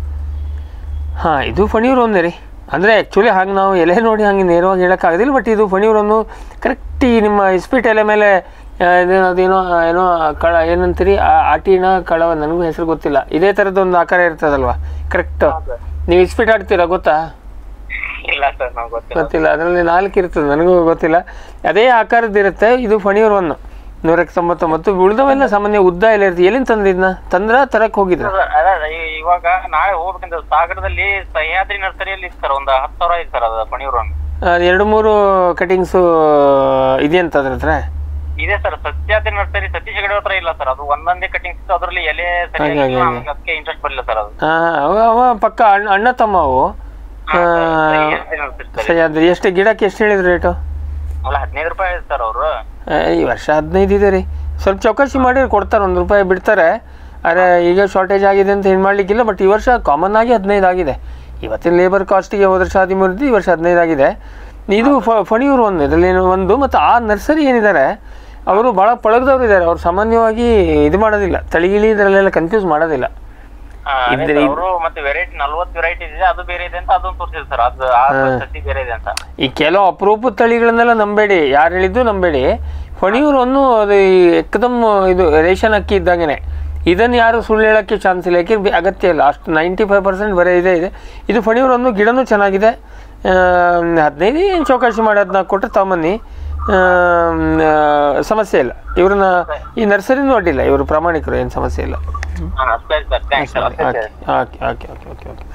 C: ಹಾಂ ಇದು ಫಣಿಯೂರು ಒಂದೇ ರೀ ಅಂದರೆ ಆ್ಯಕ್ಚುಲಿ ಹಾಗೆ ನಾವು ಎಲೆ ನೋಡಿ ಹಾಗೆ ನೇರವಾಗಿ ಹೇಳೋಕ್ಕಾಗೋದಿಲ್ಲ ಬಟ್ ಇದು ಫಣಿಯೂರು ಒಂದು ಕರೆಕ್ಟ್ ಈ ನಿಮ್ಮ ಇಸ್ಪೀಟ್ ಎಲೆ ಮೇಲೆ ಆ, ಇದೇನೋ ಅದೇನೋ ಏನೋ ಕಳ ಏನಂತೀರಿ ಆ- ಆಟಿನ ಕಳವ ನನಗೂ ಹೆಸರು ಗೊತ್ತಿಲ್ಲ ಇದೇ ಥರದ್ದು ಒಂದು ಆಕಾರ ಇರ್ತದಲ್ವ ಕರೆಕ್ಟ್ ನೀವು ಇಸ್ಪೀಟ್ ಆಡ್ತೀರಾ ಗೊತ್ತಾ
D: ಇಲ್ಲ ಸರ್ ನಾವು ಗೊತ್ತಿಲ್ಲ
C: ಗೊತ್ತಿಲ್ಲ ಅದರಲ್ಲಿ ನಾಲ್ಕು ಇರ್ತದೆ ನನಗೂ ಗೊತ್ತಿಲ್ಲ ಅದೇ ಆಕಾರದ್ದಿರುತ್ತೆ ಇದು ಫಣಿಯೂರು ಒಂದು ನೂರಕ್ಕೆ ತೊಂಬತ್ತೊಂಬತ್ತು ಉಳಿದವೆಲ್ಲ ಸಾಮಾನ್ಯ ಉದ್ದ ಎಲ್ಲ ಇರ್ತದೆ ಎಲ್ಲಿಂದ ತಂದಿದ್ನ ತಂದ್ರ ತರಕ್ಕೆ ಹೋಗಿದ್ರ
D: ಅದೇ ಅದೇ, ಈ- ಇವಾಗ ನಾಳೆ ಹೋಗ್ಬೇಕಂತ ಸಾಗರದಲ್ಲಿ ಸಹ್ಯಾದ್ರಿ ನರ್ಸರಿಯಲ್ಲಿ ಇತ್ತು ಸರ್ ಒಂದು ಹತ್ತು ಸಾವಿರ ಇದೆ ಸರ್ ಅದು ಪಣಿಯೂರು ಹಣ್ಣು
C: ಎರಡು ಮೂರು ಕಟಿಂಗ್ಸು ಇದೆಯಂತ ಅದ್ರ ಹತ್ರ
D: ಇದೆ ಸರ್ ಸತ್ಯಾದ್ರಿ ನರ್ಸರಿ ಸತೀಶ್ ಗಡೆ ಹತ್ರ ಇಲ್ಲ ಸರ್ ಅದು ಒಂದೊಂದೇ ಕಟಿಂಗ್ ಇತ್ತು ಅದರಲ್ಲಿ ಎಲೆ
C: ಹಾಗೆ,
D: ಸರಿಯಾಗಿ
C: ಹಾಗೆ.
D: ನಮ್ಗೆ ಅದಕ್ಕೆ ಇಂಟ್ರೆಸ್ಟ್ ಬರಲಿಲ್ಲ ಸರ್ ಅದು
C: ಹಾಂ ಅವ ಅವ ಪಕ್ಕ ಅಣ್ಣ ಅಣ್ಣ ತಮ್ಮ ಅವು ಆ,
D: ಸಹ್ಯಾದ್ರಿ ನರ್ಸರಿ ಸರ್
C: ಸಹ್ಯಾದ್ರಿ ಎಷ್ಟು ಗಿಡಕ್ಕೆ ಎಷ್ಟು ಹೇಳಿದ್ರು ರೇಟು
D: ಅಲ್ಲ ಹದಿನೈದು ರೂಪಾಯಿ ಇದೆ ಸರ್ ಅವರು
C: ಈ ವರ್ಷ ಹದಿನೈದು ಇದೆ ರೀ ಸ್ವಲ್ಪ ಚೌಕಾಸಿ ಮಾಡಿ ಕೊಡ್ತಾರೆ ಒಂದು ರೂಪಾಯಿ ಬಿಡ್ತಾರೆ ಆದರೆ ಈಗ ಶಾರ್ಟೇಜ್ ಆಗಿದೆ ಅಂತ ಏನು ಮಾಡಲಿಕ್ಕಿಲ್ಲ ಬಟ್ ಈ ವರ್ಷ ಕಾಮನ್ ಆಗಿ ಹದಿನೈದು ಆಗಿದೆ ಇವತ್ತಿನ ಲೇಬರ್ ಕಾಸ್ಟಿಗೆ ಹೋದ ವರ್ಷ ಹದಿಮೂರು ಇದ್ದು ಈ ವರ್ಷ ಹದಿನೈದು ಆಗಿದೆ ಇದು ಫ ಫಣಿಯೂರು ಒಂದು ಇದರಲ್ಲಿ ಒಂದು ಮತ್ತು ಆ ನರ್ಸರಿ ಏನಿದ್ದಾರೆ ಅವರು ಭಾಳ ಪಳಗದವ್ರು ಇದ್ದಾರೆ ಅವ್ರು ಸಾಮಾನ್ಯವಾಗಿ ಇದು ಮಾಡೋದಿಲ್ಲ ತಳಿಗಿಳಿ ಇದರಲ್ಲೆಲ್ಲ ಕನ್ಫ್ಯೂಸ್ ಮಾಡೋದಿಲ್ಲ ಇದ್ರೆ-
D: ಅವರು ಮತ್ತೆ ವೆರೈಟಿ ನಲ್ವತ್ತು ವೆರೈಟಿ ಇದೆ ಅದು ಬೇರೆ ಇದೆ ಅಂತ ಅದೊಂದು ತೋರಿಸಿದ್ರು ಸರ್ ಅದು ಆ ಸಸಿ ಬೇರೆ ಇದೆ ಅಂತ
C: ಈ ಕೆಲವು ಅಪರೂಪದ ತಳಿಗಳನ್ನೆಲ್ಲ ನಂಬೇಡಿ ಯಾರು ಹೇಳಿದ್ದು ನಂಬೇಡಿ ಫಣಿಯೂರು ಒಂದು ಅದು ಈ ಎಕ್ದಮ್ ಇದು ರೇಷನ್ ಅಕ್ಕಿ ಇದ್ದಂಗೆ ಇದನ್ನು ಯಾರು ಸುಳ್ಳು ಹೇಳೋಕ್ಕೆ ಚಾನ್ಸ್ ಇಲ್ಲ ಯಾಕೆ ಬೆ- ಅಗತ್ಯ ಇಲ್ಲ ಅಷ್ಟು ನೈಂಟಿ ಫೈವ್ ಪರ್ಸೆಂಟ್ ಬರೀ ಇದೆ ಇದೆ ಇದು ಫಣಿಯೂರು ಒಂದು ಗಿಡನೂ ಚೆನ್ನಾಗಿದೆ ಹದಿನೈದು ಏನು ಚೌಕಾಶಿ ಮಾಡಿ ಅದನ್ನ ಕೊಟ್ಟರೆ ತಗೊಂಬನ್ನಿ ಆಮ್, ಆ, ಸಮಸ್ಯೆ ಇಲ್ಲ ಇವ್ರನ್ನ ಈ ನರ್ಸರಿನೂ ಅಡ್ಡಿಲ್ಲ ಇವರು ಪ್ರಾಮಾಣಿಕರು ಏನು ಸಮಸ್ಯೆ ಇಲ್ಲ
D: ಹಾ, ಅಷ್ಟೇ ಸರ್ ಥ್ಯಾಂಕ್ಸ್ ಸರ್ ಅಷ್ಟೇ
C: okay
D: sir.
C: Okay okay okay okay okay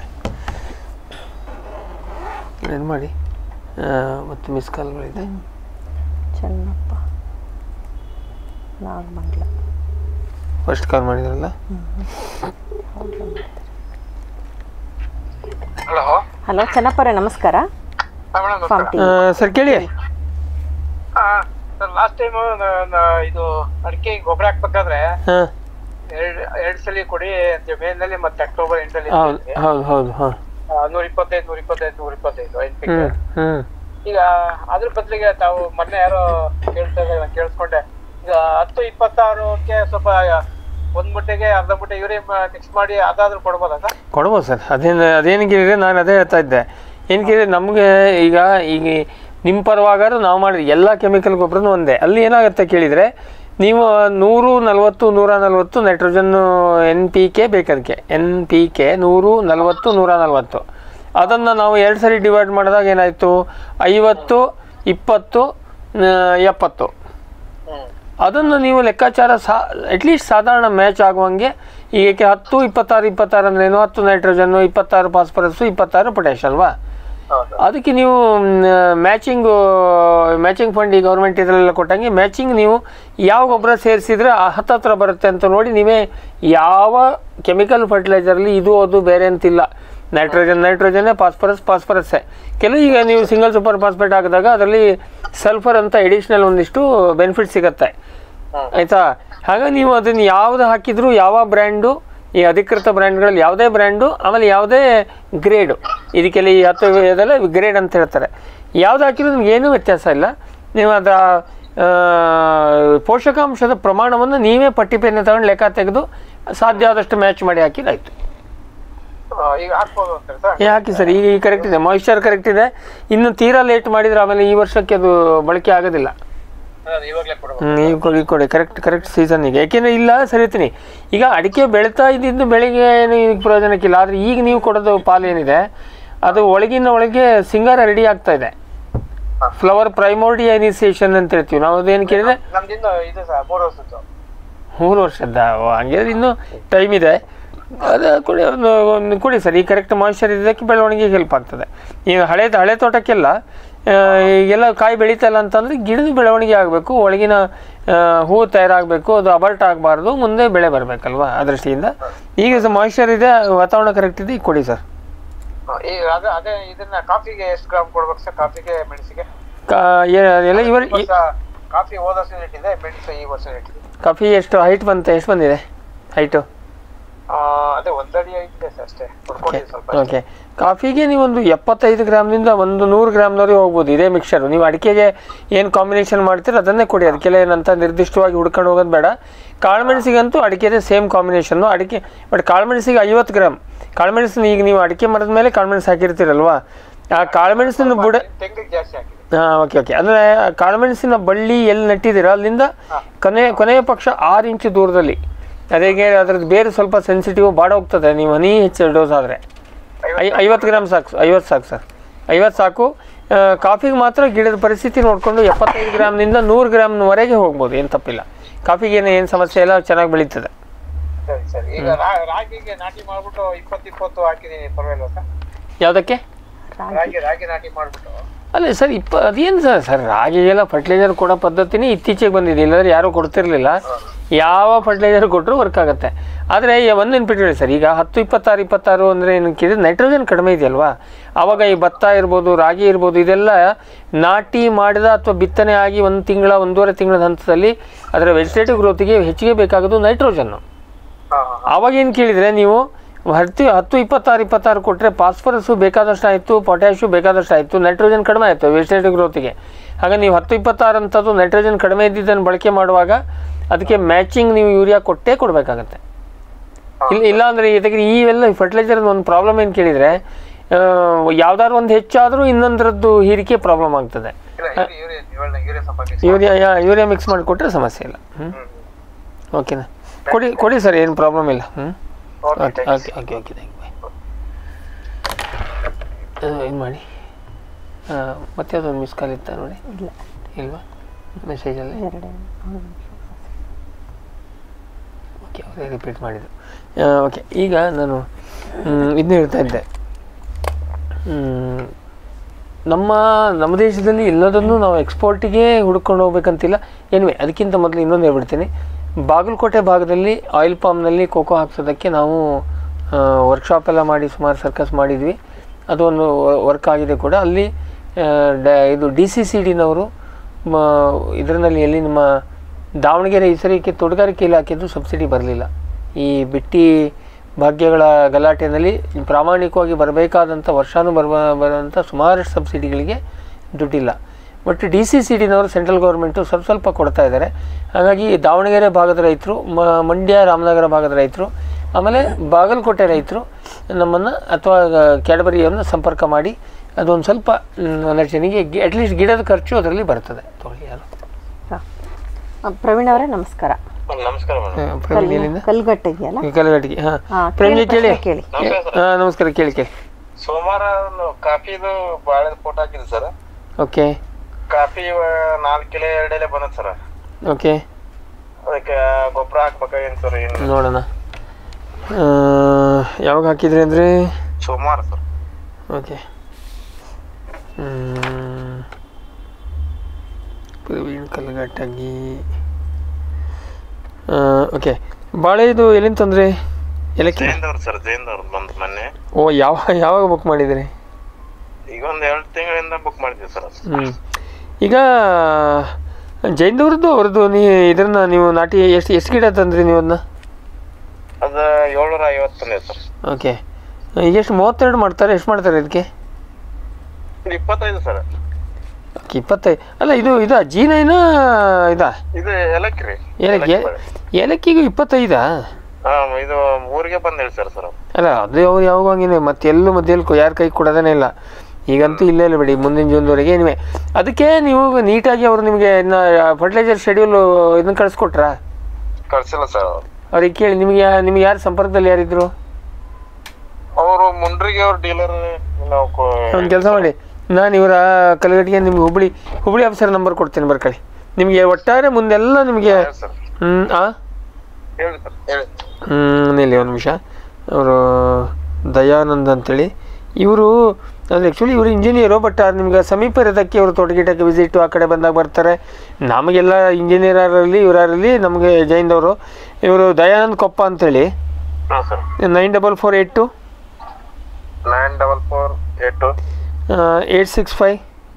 C: ಏನು ಮಾಡಿ ಆ, ಮತ್ತು ಮಿಸ್ ಕಾಲ್ಗಳಿದೆ
B: ಚೆನ್ನಪ್ಪ ನಾಗಮಂಗ್ಲ
C: ಫಸ್ಟ್ ಕಾಲ್ ಮಾಡಿದ್ರಲ್ಲ
D: ಹಲೋ
B: ಹಲೋ ಚೆನ್ನಪ್ಪರೇ ನಮಸ್ಕಾರ ಫಾರ್ಮ್ ಟಿ
C: ಸರ್ ಕೇಳಿ
E: ಸರ್ ಲಾಸ್ಟ್ ಟೈಮ್ ಇದು ಅಡಿಕೆ ಗೊಬ್ಬರ ಹಾಕ್ಬೇಕಾದ್ರೆ
C: ಹಾಂ
E: ಎರಡ್ ಎರಡ್ ಸಲ ಕೊಡಿ ಅಂತ ಮೇನಲ್ಲಿ ಮತ್ತೆ ಅಕ್ಟೋಬರ್ ಎಂಟಲ್ಲಿ
C: ಹೌದು ಹೌದು ಹೌದು ಹಾಂ
E: ನೂರ ಇಪ್ಪತ್ತೈದು ನೂರ ಇಪ್ಪತ್ತೈದು ನೂರ ಇಪ್ಪತ್ತೈದು
C: ಹ್ಞೂ
E: ಎನ್
C: ಹ್ಞೂ
E: ಈಗ ಅದ್ರ ಬದಲಿಗೆ ತಾವು ಮೊನ್ನೆ ಯಾರೋ ಕೇಳ್ತಾ ಇದ್ದಾರೆ ನಾನ್ ಕೇಳಿಸ್ಕೊಂಡೆ ಈಗ ಹತ್ತು ಇಪ್ಪತ್ತಾರಕ್ಕೆ ಸ್ವಲ್ಪ ಒಂದ್ ಮುಟ್ಟೆಗೆ ಅರ್ಧ ಮುಟ್ಟೆ ಯೂರಿಯಾ ಮಿಕ್ಸ್ ಮಾಡಿ ಅದಾದ್ರೂ ಕೊಡ್ಬೋದಾ ಸರ್
C: ಕೊಡ್ಬೋದು ಸರ್ ಅದೇನು ಅದೇನು ಕೇಳಿದ್ರೆ ನಾನು ಅದೇ ಹೇಳ್ತಾ ಇದ್ದೆ ಏನು ಕೇಳಿದ್ರೆ ನಮಗೆ ಈಗ ಈಗ ನಿಮ್ಮ ಪರವಾಗಾದ್ರೂ ನಾವು ಮಾಡಿದ ಎಲ್ಲ ಕೆಮಿಕಲ್ ಗೊಬ್ಬರನೂ ಒಂದೇ ಅಲ್ಲಿ ಏನಾಗುತ್ತೆ ಕೇಳಿದರೆ ನೀವು ನೂರು ನಲವತ್ತು ನೂರ ನಲವತ್ತು ನೈಟ್ರೋಜನ್ನು ಎನ್ ಪಿ ಕೆ ಬೇಕದಕ್ಕೆ ಎನ್ ಪಿ ಕೆ ನೂರು ನಲವತ್ತು ನೂರ ನಲವತ್ತು ಅದನ್ನು ನಾವು ಎರಡು ಸರಿ ಡಿವೈಡ್ ಮಾಡಿದಾಗ ಏನಾಯಿತು ಐವತ್ತು ಇಪ್ಪತ್ತು ಆ, ಎಪ್ಪತ್ತು ಅದನ್ನು ನೀವು ಲೆಕ್ಕಾಚಾರ ಸಾ ಅಟ್ಲೀಸ್ಟ್ ಸಾಧಾರಣ ಮ್ಯಾಚ್ ಆಗುವಂಗೆ ಈಗ ಹತ್ತು ಇಪ್ಪತ್ತಾರು ಇಪ್ಪತ್ತಾರು ಅಂದ್ರೇನು ಹತ್ತು ನೈಟ್ರೋಜನ್ನು ಇಪ್ಪತ್ತಾರು ಫಾಸ್ಫರಸ್ಸು ಇಪ್ಪತ್ತಾರು ಪೊಟ್ಯಾಶ್ ಅಲ್ವಾ
E: ಹೌದು
C: ಅದಕ್ಕೆ ನೀವು ಮ್ಯಾಚಿಂಗು ಮ್ಯಾಚಿಂಗ್ ಫಂಡ್ ಈ ಗೌರ್ಮೆಂಟ್ ಇದರಲ್ಲೆಲ್ಲ ಕೊಟ್ಟಂಗೆ ಮ್ಯಾಚಿಂಗ್ ನೀವು ಯಾವ ಗೊಬ್ಬರ ಸೇರಿಸಿದ್ರೆ ಹತ್ತತ್ರ ಬರುತ್ತೆ ಅಂತ ನೋಡಿ ನೀವೇ ಯಾವ ಕೆಮಿಕಲ್ ಫರ್ಟಿಲೈಸರಲ್ಲಿ ಇದು ಅದು ಬೇರೆ ಅಂತಿಲ್ಲ ನೈಟ್ರೋಜನ್ ನೈಟ್ರೋಜನ್ನೇ ಫಾಸ್ಫರಸ್ ಫಾಸ್ಫರಸ್ಸೇ ಕೆಲವು ಈಗ ನೀವು ಸಿಂಗಲ್ ಸೂಪರ್ ಫಾಸ್ಫೇಟ್ ಹಾಕಿದಾಗ ಅದರಲ್ಲಿ ಸಲ್ಫರ್ ಅಂತ ಎಡಿಷ್ನಲ್ ಒಂದಿಷ್ಟು ಬೆನಿಫಿಟ್ ಸಿಗುತ್ತೆ ಆಯಿತಾ ಹಾಗಾಗಿ ನೀವು ಅದನ್ನು ಯಾವುದು ಹಾಕಿದರೂ ಯಾವ ಬ್ರ್ಯಾಂಡು ಈ ಅಧಿಕೃತ ಬ್ರ್ಯಾಂಡ್ಗಳಲ್ಲಿ ಯಾವುದೇ ಬ್ರ್ಯಾಂಡು ಆಮೇಲೆ ಯಾವುದೇ ಗ್ರೇಡು ಇದಕ್ಕೆಲ್ಲ ಈ ಹತ್ತು ಇದೆಲ್ಲ ಗ್ರೇಡ್ ಅಂತ ಹೇಳ್ತಾರೆ ಯಾವ್ದು ಹಾಕಿದ್ರು ನಿಮ್ಗೆ ಏನೂ ವ್ಯತ್ಯಾಸ ಇಲ್ಲ ನೀವು ಅದ ಆ, ಪೋಷಕಾಂಶದ ಪ್ರಮಾಣವನ್ನು ನೀವೇ ಪಟ್ಟಿ ಪೆನ್ನು ತಗೊಂಡು ಲೆಕ್ಕ ತೆಗೆದು ಸಾಧ್ಯ ಆದಷ್ಟು ಮ್ಯಾಚ್ ಮಾಡಿ ಹಾಕಿದಾಯ್ತು
E: ಆ, ಈಗ ಹಾಕ್ಬೋದು ಅಂತಾರೆ ಸರ್
C: ಏ ಹಾಕಿ ಸರ್ ಈಗ ಕರೆಕ್ಟ್ ಇದೆ ಮಾಯಿಶ್ಚರ್ ಕರೆಕ್ಟ್ ಇದೆ ಇನ್ನು ತೀರಾ ಲೇಟ್ ಮಾಡಿದರೆ ಆಮೇಲೆ ಈ ವರ್ಷಕ್ಕೆ ಅದು ಬಳಕೆ ಆಗೋದಿಲ್ಲ
E: ಅದೇ ಇವಾಗ್ಲೇ ಕೊಡ್ಬೋದು
C: ಹ್ಮ್, ಈಗ ಕೊಡಿ ಕೊಡಿ ಕರೆಕ್ಟ್ ಕರೆಕ್ಟ್ ಸೀಸನ್ನಿಗೆ ಯಾಕೆಂದರೆ ಇಲ್ಲ ಸರಿತೀನಿ ಈಗ ಅಡಿಕೆ ಬೆಳೀತಾ ಇದ್ದಿದ್ದು ಬೆಳಿಗ್ಗೆ ಏನು ಈಗ ಪ್ರಯೋಜನಕ್ಕಿಲ್ಲ ಆದರೆ ಈಗ ನೀವು ಕೊಡೋದು ಪಾಲು ಏನಿದೆ ಅದು ಒಳಗಿನ ಒಳಗೆ ಸಿಂಗಾರ ರೆಡಿ ಆಗ್ತಾ ಇದೆ ಫ್ಲವರ್ ಪ್ರೈಮೋರ್ಡಿಯನೈಸೇಷನ್ ಅಂತ ಹೇಳ್ತೀವಿ ನಾವು ಅದೇನು ಕೇಳಿದ್ರೆ
E: ನಮ್ದಿನ್ನು ಇದು ಸರ್ ಮೂರು ವರ್ಷದ್ದು
C: ಮೂರು ವರ್ಷದ ಓ, ಹಂಗಿದ್ರೆ ಇನ್ನೂ ಟೈಮ್ ಇದೆ ಅದು ಕೊಡಿ ಒಂದು ಒಂದು ಕೊಡಿ ಸರ್ ಈ ಕರೆಕ್ಟ್ ಮಾಯಿಶ್ಚರ್ ಇದಕ್ಕೆ ಬೆಳವಣಿಗೆಗೆ ಹೆಲ್ಪ್ ಆಗ್ತದೆ ಈಗ ಹಳೆ ಹಳೆ ತೋಟಕ್ಕೆಲ್ಲ ಆ, ಈಗೆಲ್ಲ ಕಾಯಿ ಬೆಳೀತಲ್ಲ ಅಂತಂದರೆ ಗಿಡದ ಬೆಳವಣಿಗೆ ಆಗಬೇಕು ಒಳಗಿನ ಆ, ಹೂವು ತಯಾರಾಗಬೇಕು ಅದು ಅಬಲ್ಟ್ ಆಗಬಾರ್ದು ಮುಂದೆ ಬೆಳೆ ಬರಬೇಕಲ್ವಾ ಆ ದೃಷ್ಟಿಯಿಂದ ಈಗ ಮಾಯಿಶ್ಚರ್ ಇದೆ ವಾತಾವರಣ ಕರೆಕ್ಟ್ ಇದೆ ಈಗ ಕೊಡಿ ಸರ್
E: ಆ, ಈಗ ಅದೇ ಅದೇ ಇದನ್ನ ಕಾಫಿಗೆ ಎಷ್ಟು ಗ್ರಾಮ್ ಕೊಡ್ಬೇಕು ಸರ್ ಕಾಫಿಗೆ ಮೆಣಸಿಗೆ
C: ಕಾ ಏ- ಎಲ್ಲ ಇವರು
E: ಈ ವರ್ಷ ಕಾಫಿ ಹೋದ ವರ್ಷ ಇಟ್ಟಿದೆ ಮೆಣಸು ಈ ವರ್ಷ ಇಟ್ಟಿದೆ
C: ಕಾಫಿ ಎಷ್ಟು ಹೈಟ್ ಬಂತೆ ಎಷ್ಟು ಬಂದಿದೆ ಹೈಟು
E: ಆ, ಅದೇ ಒಂದಡಿ ಐತೆ ಸರ್ ಅಷ್ಟೇ ಕೊಡ್ಕೊಂಡಿದ್ದು ಸ್ವಲ್ಪ
C: ಓಕೆ ಕಾಫಿಗೆ ನೀವು ಒಂದು ಎಪ್ಪತ್ತೈದು ಗ್ರಾಮ್ನಿಂದ ಒಂದು ನೂರು ಗ್ರಾಮ್ನವರೆಗೆ ಹೋಗ್ಬೋದು ಇದೇ ಮಿಕ್ಸರು ನೀವು ಅಡಿಕೆಗೆ ಏನು ಕಾಂಬಿನೇಷನ್ ಮಾಡ್ತೀರ ಅದನ್ನೇ ಕೊಡಿ ಅದಕ್ಕೆಲ್ಲ ಏನಂತ ನಿರ್ದಿಷ್ಟವಾಗಿ ಹುಡ್ಕೊಂಡು ಹೋಗೋದು ಬೇಡ ಕಾಳುಮೆಣಸಿಗಂತೂ ಅಡಿಕೆದೇ ಸೇಮ್ ಕಾಂಬಿನೇಷನ್ನು ಅಡಿಕೆ ಬಟ್ ಕಾಳುಮೆಣಸಿಗೆ ಐವತ್ತು ಗ್ರಾಮ್ ಕಾಳುಮೆಣಸಿನ ಈಗ ನೀವು ಅಡಿಕೆ ಮರದ ಮೇಲೆ ಕಾಳುಮೆಣಸು ಹಾಕಿರ್ತೀರಲ್ವಾ ಆ ಕಾಳುಮೆಣಸಿನ ಬುಡ
E: ತೆಂಗಿಗೆ ಜಾಸ್ತಿ ಹಾಕಿದೆ
C: ಹಾಂ ಓಕೆ ಓಕೆ ಅಂದರೆ ಕಾಳುಮೆಣಸಿನ ಬಳ್ಳಿ ಎಲ್ಲಿ ನೆಟ್ಟಿದ್ದೀರ ಅಲ್ಲಿಂದ ಕೊನೆ ಕೊನೆಯ ಪಕ್ಷ ಆರು ಇಂಚು ದೂರದಲ್ಲಿ ಅದೇಗೆ ಅದ್ರದ್ದು ಬೇರೆ ಸ್ವಲ್ಪ ಸೆನ್ಸಿಟಿವ್ ಬಾಡ ಹೋಗ್ತದೆ ನೀವು ಹನಿ ಹೆಚ್ಚು ಡೋಸ್ ಆದರೆ ಐ ಐವತ್ತು ಗ್ರಾಮ್ ಸಾಕು ಐವತ್ತು ಸಾಕು ಸರ್ ಐವತ್ತು ಸಾಕು ಆ, ಕಾಫಿಗೆ ಮಾತ್ರ ಗಿಡದ ಪರಿಸ್ಥಿತಿ ನೋಡಿಕೊಂಡು ಎಪ್ಪತ್ತೈದು ಗ್ರಾಮ್ನಿಂದ ನೂರು ಗ್ರಾಮ್ವರೆಗೆ ಹೋಗ್ಬೋದು ಏನು ತಪ್ಪಿಲ್ಲ ಕಾಫಿಗೆ ಏನು ಏನು ಸಮಸ್ಯೆ ಇಲ್ಲ ಚೆನ್ನಾಗಿ ಬೆಳೀತದೆ
E: ಸರಿ ಸರಿ ಈಗ ರಾ- ರಾಗಿಗೆ ನಾಟಿ ಮಾಡ್ಬಿಟ್ಟು ಇಪ್ಪತ್ತು ಇಪ್ಪತ್ತು ಹಾಕಿದೀನಿ ಪರವಾಗಿಲ್ವಾ ಸರ್
C: ಯಾವುದಕ್ಕೆ
E: ರಾಗಿ ರಾಗಿ ನಾಟಿ ಮಾಡ್ಬಿಟ್ಟು
C: ಅಲ್ಲ ಸರ್ ಇಪ್ಪ ಅದೇನು ಸರ್ ಸರ್ ರಾಗಿಗೆಲ್ಲ ಫರ್ಟಿಲೈಸರ್ ಕೊಡೋ ಪದ್ಧತಿನೇ ಇತ್ತೀಚೆಗೆ ಬಂದಿದೆ ಇಲ್ಲಾಂದ್ರೆ ಯಾರೂ ಕೊಡ್ತಿರ್ಲಿಲ್ಲ ಯಾವ ಫರ್ಟಿಲೈಸರ್ ಕೊಟ್ಟರು ವರ್ಕ್ ಆಗುತ್ತೆ ಆದರೆ ಒಂದು ನೆನ್ಪಿಟ್ಕೊಳ್ಳಿ ಸರ್ ಈಗ ಹತ್ತು ಇಪ್ಪತ್ತಾರು ಇಪ್ಪತ್ತಾರು ಅಂದರೆ ಏನು ಕೇಳಿದ್ರೆ ನೈಟ್ರೋಜನ್ ಕಡಿಮೆ ಇದೆಯಲ್ವಾ ಆವಾಗ ಈ ಭತ್ತ ಇರ್ಬೋದು ರಾಗಿ ಇರ್ಬೋದು ಇದೆಲ್ಲ ನಾಟಿ ಮಾಡಿದ ಅಥವಾ ಬಿತ್ತನೆ ಆಗಿ ಒಂದು ತಿಂಗಳ ಒಂದೂವರೆ ತಿಂಗಳ ಹಂತದಲ್ಲಿ ಅದರ ವೆಜಿಟೇಟಿವ್ ಗ್ರೋತಿಗೆ ಹೆಚ್ಚಿಗೆ ಬೇಕಾಗೋದು ನೈಟ್ರೋಜನ್ನು
E: ಹಾ ಹಾ
C: ಆವಾಗ ಏನು ಕೇಳಿದರೆ ನೀವು ಹತ್ತು ಹತ್ತು ಇಪ್ಪತ್ತಾರು ಇಪ್ಪತ್ತಾರು ಕೊಟ್ಟರೆ ಫಾಸ್ಫರಸ್ಸು ಬೇಕಾದಷ್ಟು ಆಯಿತು ಪೊಟ್ಯಾಶು ಬೇಕಾದಷ್ಟು ಆಯಿತು ನೈಟ್ರೋಜನ್ ಕಡಿಮೆ ಆಯಿತು ವೆಜಿಟೇಟಿವ್ ಗ್ರೋತಿಗೆ ಹಾಗೆ ನೀವು ಹತ್ತು ಇಪ್ಪತ್ತಾರು ಅಂತದ್ದು ನೈಟ್ರೋಜನ್ ಕಡಿಮೆ ಇದ್ದಿದ್ದನ್ನು ಬಳಕೆ ಮಾಡುವಾಗ ಅದಕ್ಕೆ ಮ್ಯಾಚಿಂಗ್ ನೀವು ಯೂರಿಯಾ ಕೊಟ್ಟೇ ಕೊಡಬೇಕಾಗತ್ತೆ ಇಲ್ಲ ಇಲ್ಲ ಅಂದರೆ ಇದಕ್ಕೆ ಇವೆಲ್ಲ ಫರ್ಟಿಲೈಸರ್ ಒಂದು ಪ್ರಾಬ್ಲಮ್ ಏನು ಕೇಳಿದರೆ ಯಾವ್ದಾದ್ರು ಒಂದು ಹೆಚ್ಚಾದರೂ ಇನ್ನೊಂದರದ್ದು ಹೀರಿಕೆ ಪ್ರಾಬ್ಲಮ್ ಆಗ್ತದೆ
E: ಇಲ್ಲ ಯೂರಿ- ಯೂರಿಯಾ ನೀವು ಹೇಳ್ದಂಗೆ ಯೂರಿಯಾ ಸ್ವಲ್ಪ mix
C: ಯೂರಿಯಾ ಯಾ- ಯೂರಿಯಾ ಮಿಕ್ಸ್ ಮಾಡಿ ಕೊಟ್ಟರೆ ಸಮಸ್ಯೆ ಇಲ್ಲ ಹ್ಞೂ ಓಕೆನಾ ಕೊಡಿ ಕೊಡಿ ಸರ್ ಏನು ಪ್ರಾಬ್ಲಮ್ ಇಲ್ಲ ಹ್ಞೂ
E: Okay,
C: okay
E: thanks.
C: Okay okay okay thank you ಏನು ಮಾಡಿ ಆ, ಮತ್ತೆ ಅದೊಂದು ಮಿಸ್ ಕಾಲ್ ಇತ್ತಾ ನೋಡಿ
B: ಇಲ್ಲ
C: ಇಲ್ವಾ ಮೆಸೇಜಲ್ಲಿ
B: ಎರಡೇ
C: ಓಕೆ ಅವರೇ ರಿಪೀಟ್ ಮಾಡಿದ್ದು ಓಕೆ ಈಗ ನಾನು ಇದನ್ನ ಹೇಳ್ತಾ ಇದ್ದೆ ಮ್, ನಮ್ಮ ನಮ್ಮ ದೇಶದಲ್ಲಿ ಎಲ್ಲದನ್ನು ನಾವು ಎಕ್ಸ್ಪೋರ್ಟಿಗೆ ಹುಡ್ಕೊಂಡು ಹೋಗ್ಬೇಕಂತಿಲ್ಲ ಎನಿವೆ ಅದಕ್ಕಿಂತ ಮೊದಲು ಇನ್ನೊಂದು ಹೇಳ್ಬಿಡ್ತೀನಿ ಬಾಗಲಕೋಟೆ ಭಾಗದಲ್ಲಿ ಆಯಿಲ್ ಪಾಮ್ನಲ್ಲಿ ಕೋಕೋ ಹಾಕ್ಸೋದಕ್ಕೆ ನಾವು ವರ್ಕ್ಶಾಪ್ ಎಲ್ಲ ಮಾಡಿ ಸುಮಾರು ಸರ್ಕಸ್ ಮಾಡಿದ್ವಿ ಅದು ಒಂದು ವರ್ಕ್ ಆಗಿದೆ ಕೂಡ ಅಲ್ಲಿ ಆ, ಡ ಇದು ಡಿ ಸಿ ಸಿ ಡಿನವರು ಇದರಲ್ಲಿ ಎಲ್ಲಿ ನಿಮ್ಮ ದಾವಣಗೆರೆ ಈ ಸರಿಕೆ ತೋಟಗಾರಿಕೆ ಇಲಾಖೆದು ಸಬ್ಸಿಡಿ ಬರಲಿಲ್ಲ ಈ ಬಿಟ್ಟಿ ಭಾಗ್ಯಗಳ ಗಲಾಟೆಯಲ್ಲಿ ಪ್ರಾಮಾಣಿಕವಾಗಿ ಬರಬೇಕಾದಂಥ ವರ್ಷಾನು ಬರುವ ಬರುವಂಥ ಸುಮಾರಷ್ಟು ಸಬ್ಸಿಡಿಗಳಿಗೆ ದುಡ್ಡಿಲ್ಲ ಬಟ್ ಡಿ ಸಿ ಸಿ ಡಿನವರು ಸೆಂಟ್ರಲ್ ಗೌರ್ಮೆಂಟು ಸ್ವಲ್ಪ ಸ್ವಲ್ಪ ಕೊಡ್ತಾ ಇದ್ದಾರೆ ಹಾಗಾಗಿ ದಾವಣಗೆರೆ ಭಾಗದ ರೈತರು ಮ ಮಂಡ್ಯ ರಾಮನಗರ ಭಾಗದ ರೈತರು ಆಮೇಲೆ ಬಾಗಲಕೋಟೆ ರೈತರು ನಮ್ಮನ್ನು ಅಥವಾ ಕ್ಯಾಡ್ಬರಿಯನ್ನು ಸಂಪರ್ಕ ಮಾಡಿ ಅದೊಂದು ಸ್ವಲ್ಪ ನರ್ಚನಿಗೆ ಅಟ್ಲೀಸ್ಟ್ ಗಿಡದ ಖರ್ಚು ಅದರಲ್ಲಿ ಬರ್ತದೆ ತೊಗೊಳ್ಳಿ ಯಾರು
B: ಹಾಂ ಪ್ರವೀಣ್ ಅವರೇ ನಮಸ್ಕಾರ
D: ನಮಸ್ಕಾರ ಮೇಡಮ್
C: ಹಾಂ, ಪ್ರವೀಣ್ ಎಲ್ಲಿಂದ
B: ಕಲ್ಗಟ್ಟೆ ಇದೆಯಲ್ಲ
C: ಈ ಕಲಗಟ್ಟಿಗೆ ಹಾಂ
B: ಹಾಂ
C: ಪ್ರವೀಣ್
B: ಕೇಳಿ
C: ಕೇಳಿ
B: ಪ್ರಶ್ನೆ ಕೇಳಿ
C: ಹಾಂ ನಮಸ್ಕಾರ ಕೇಳಿ ಕೇಳಿ
E: ಸೋಮವಾರ ಕಾಫಿದು ಬಾಳೆ ಫೋಟೋ ಹಾಕಿದ್ವಿ ಸರ್
C: ಓಕೆ
E: ಕಾಫಿ ನಾಲ್ಕು ಕಿಲೋ ಎರಡು ಎಲೆ ಬಂದದ ಸರ್
C: ಓಕೆ
E: ಅದಕ್ಕೆ ಗೊಬ್ಬರ ಹಾಕ್ಬೇಕಾಗೇನು ಸರ್ ಏನು
C: ನೋಡೋಣ ಆ, ಯಾವಾಗ ಹಾಕಿದ್ರಿ ಅಂದರೆ
E: ಸೋಮವಾರ ಸರ್
C: ಓಕೆ ಪ್ರವೀಣ್ ಕಲ್ಗಟ್ಟಾಗಿ ಓಕೆ ಬಾಳೆ ಇದು ಎಲ್ಲಿಂದ ತಂದ್ರಿ ಎಲಕ್ಕಿ
E: ಜೈನ್ದವ್ರು ಸರ್ ಜೈನ್ದವ್ರು ಬಂದು ಮೊನ್ನೆ
C: ಓ ಯಾವ ಯಾವಾಗ ಬುಕ್ ಮಾಡಿದಿರಿ
E: ಈಗ ಒಂದು ಎರಡು ತಿಂಗಳಿಂದ ಬುಕ್ ಮಾಡಿದ್ವಿ ಸರ್ ಅದು
C: ಹ್ಞೂ ಈಗ ಜೈನದವ್ರದ್ದು ಅವ್ರದ್ದು ನೀ ಇದನ್ನ ನೀವು ನಾಟಿ ಎಷ್ಟು ಎಷ್ಟು ಗಿಡ ತಂದ್ರಿ ನೀವು ಅದನ್ನ
E: ಅದು ಏಳ್ನೂರ ಐವತ್ತನೇ ಸರ್
C: ಓಕೆ ಈಗ ಎಷ್ಟು ಮೂವತ್ತೆರಡು ಮಾಡ್ತಾರೆ ಎಷ್ಟು ಮಾಡ್ತಾರೆ ಇದಕ್ಕೆ
E: ಇದು ಇಪ್ಪತ್ತೈದು ಸರ್
C: ಓಕೆ ಇಪ್ಪತ್ತೈದು ಅಲ್ಲ ಇದು ಇದಾ ಜೀನೈನ ಇದಾ
E: ಇದು ಏಲಕ್ಕಿ ರೀ
C: ಏಲಕ್ಕಿ ಏಲಕ್ಕಿಗೂ ಇಪ್ಪತ್ತೈದಾ
E: ಹಾ ಇದು ಊರಿಗೆ ಬಂದು ಹೇಳಿ ಸರ್ ಸರ್
C: ಅಲ್ಲ ಅದು ಅವ್ರು ಯಾವಾಗ ಹಂಗೇನೆ ಮತ್ತೆ ಎಲ್ಲೂ ಮಧ್ಯದಲ್ಲಿ ಯಾರ ಕೈ ಕೊಡೋದೇ ಇಲ್ಲ ಈಗಂತೂ ಇಲ್ಲೇ ಇಲ್ಲ ಬಿಡಿ ಮುಂದಿನ ಜೂನ್ವರೆಗೆ ನೀವೇ ಅದಕ್ಕೆ ನೀವು ನೀಟಾಗಿ ಅವರು ನಿಮಗೆ ಇನ್ನು ಫರ್ಟಿಲೈಸರ್ ಶೆಡ್ಯೂಲ್ ಇದನ್ನ ಕಳಿಸ್ಕೊಟ್ರಾ
E: ಕಳ್ಸಿಲ್ಲ ಸರ್ ಅವ್ರು
C: ಅವ್ರಿಗೆ ಕೇಳಿ ನಿಮಗೆ ಯಾ- ನಿಮ್ಗೆ ಯಾರು ಸಂಪರ್ಕದಲ್ಲಿ ಯಾರಿದ್ರು
E: ಅವರು ಮುಂಡ್ರಿಗೆ ಅವ್ರ ಡೀಲರ್ ನಾವು ಕೊ-
C: ಒಂದು ಕೆಲಸ ಮಾಡಿ ನಾನು ಇವರ ಕಲಗಟ್ಟಿಗೆ ನಿಮ್ಗೆ ಹುಬ್ಳಿ ಹುಬ್ಳಿ ಆಫೀಸರ್ ನಂಬರ್ ಕೊಡ್ತೀನಿ ಬರ್ಕೊಳ್ಳಿ ನಿಮಗೆ ಒಟ್ಟಾರೆ ಮುಂದೆಲ್ಲ ನಿಮಗೆ
E: ಹೇಳಿ ಸರ್
C: ಹ್ಞೂ ಆ
E: ಹೇಳಿ ಸರ್ ಹೇಳಿ
C: ಹ್ಞೂ ನಿಲ್ಲಿ ಒಂದು ನಿಮಿಷ ಅವರು ದಯಾನಂದ್ ಅಂತೇಳಿ ಇವರು ಅದು ಆ್ಯಕ್ಚುಲಿ ಇವರು ಇಂಜಿನಿಯರು ಬಟ್ ಅದು ನಿಮ್ಗೆ ಸಮೀಪ ಇರೋದಕ್ಕೆ ಇವರು ತೋಟಗೀಟಕ್ಕೆ ವಿಸಿಟು ಆ ಕಡೆ ಬಂದಾಗ ಬರ್ತಾರೆ ನಮಗೆಲ್ಲ ಇಂಜಿನಿಯರಲ್ಲಿ ಇವರಲ್ಲಿ ನಮಗೆ ಜೈನ್ದವರು ಇವರು ದಯಾನಂದ್ ಕೊಪ್ಪ ಅಂತೇಳಿ
E: ಹಾಂ sir
C: nine double four eight two
E: nine double four eight two
C: eight six five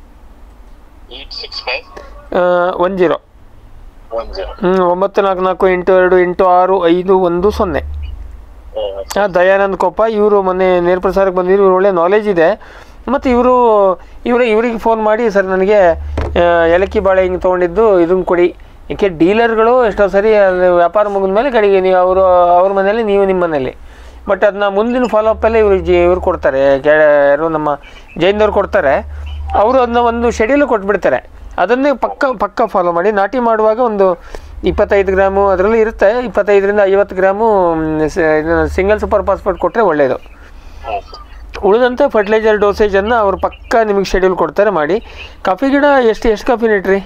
E: eight six five
C: one zero
E: one zero
C: ಹ್ಞೂ ಒಂಬತ್ತು ನಾಲ್ಕು ನಾಲ್ಕು ಎಂಟು ಎರಡು ಎಂಟು ಆರು ಐದು ಒಂದು ಸೊನ್ನೆ ಆ, ದಯಾನಂದ್ ಕೊಪ್ಪ ಇವರು ಮೊನ್ನೆ ನೇರ ಪ್ರಸಾರಕ್ಕೆ ಬಂದಿದ್ರು ಇವ್ರು ಒಳ್ಳೆ ನಾಲೆಜ್ ಇದೆ ಮತ್ತು ಇವರು ಇವರು ಇವರಿಗೆ ಫೋನ್ ಮಾಡಿ ಸರ್ ನನಗೆ ಆ, ಏಲಕ್ಕಿ ಬಾಳೆ ಹಿಂಗೆ ತೊಗೊಂಡಿದ್ದು ಇದನ್ನು ಕೊಡಿ ಏಕೆ ಡೀಲರ್ಗಳು ಎಷ್ಟೋ ಸರಿ ಅದು ವ್ಯಾಪಾರ ಮುಗಿದ ಮೇಲೆ ಕಡೆಗೆ ನೀವು ಅವರು ಅವ್ರ ಮನೇಲಿ ನೀವು ನಿಮ್ಮ ಮನೇಲಿ ಬಟ್ ಅದನ್ನ ಮುಂದಿನ ಫಾಲೋಅಪ್ಪಲ್ಲೇ ಇವರು ಜಿ ಇವ್ರು ಕೊಡ್ತಾರೆ ಕೆ- ಯಾರು ನಮ್ಮ ಜೈನ್ದವ್ರು ಕೊಡ್ತಾರೆ ಅವರು ಅದನ್ನ ಒಂದು ಶೆಡ್ಯೂಲ್ ಕೊಟ್ಬಿಡ್ತಾರೆ ಅದನ್ನೇ ಪಕ್ಕ ಪಕ್ಕ ಫಾಲೋ ಮಾಡಿ ನಾಟಿ ಮಾಡುವಾಗ ಒಂದು ಇಪ್ಪತ್ತೈದು ಗ್ರಾಮು ಅದರಲ್ಲಿ ಇರುತ್ತೆ ಇಪ್ಪತ್ತೈದರಿಂದ ಐವತ್ತು ಗ್ರಾಮು ಸಿಂಗಲ್ ಸೂಪರ್ ಫಾಸ್ಫೇಟ್ ಕೊಟ್ಟರೆ ಒಳ್ಳೆಯದು ಉಳಿದಂತೆ ಫರ್ಟಿಲೈಸರ್ ಡೋಸೇಜನ್ನು ಅವರು ಪಕ್ಕ ನಿಮಗೆ ಶೆಡ್ಯೂಲ್ ಕೊಡ್ತಾರೆ ಮಾಡಿ ಕಾಫಿ ಗಿಡ ಎಷ್ಟು ಎಷ್ಟು ಕಾಫಿ ನೆಟ್ರಿ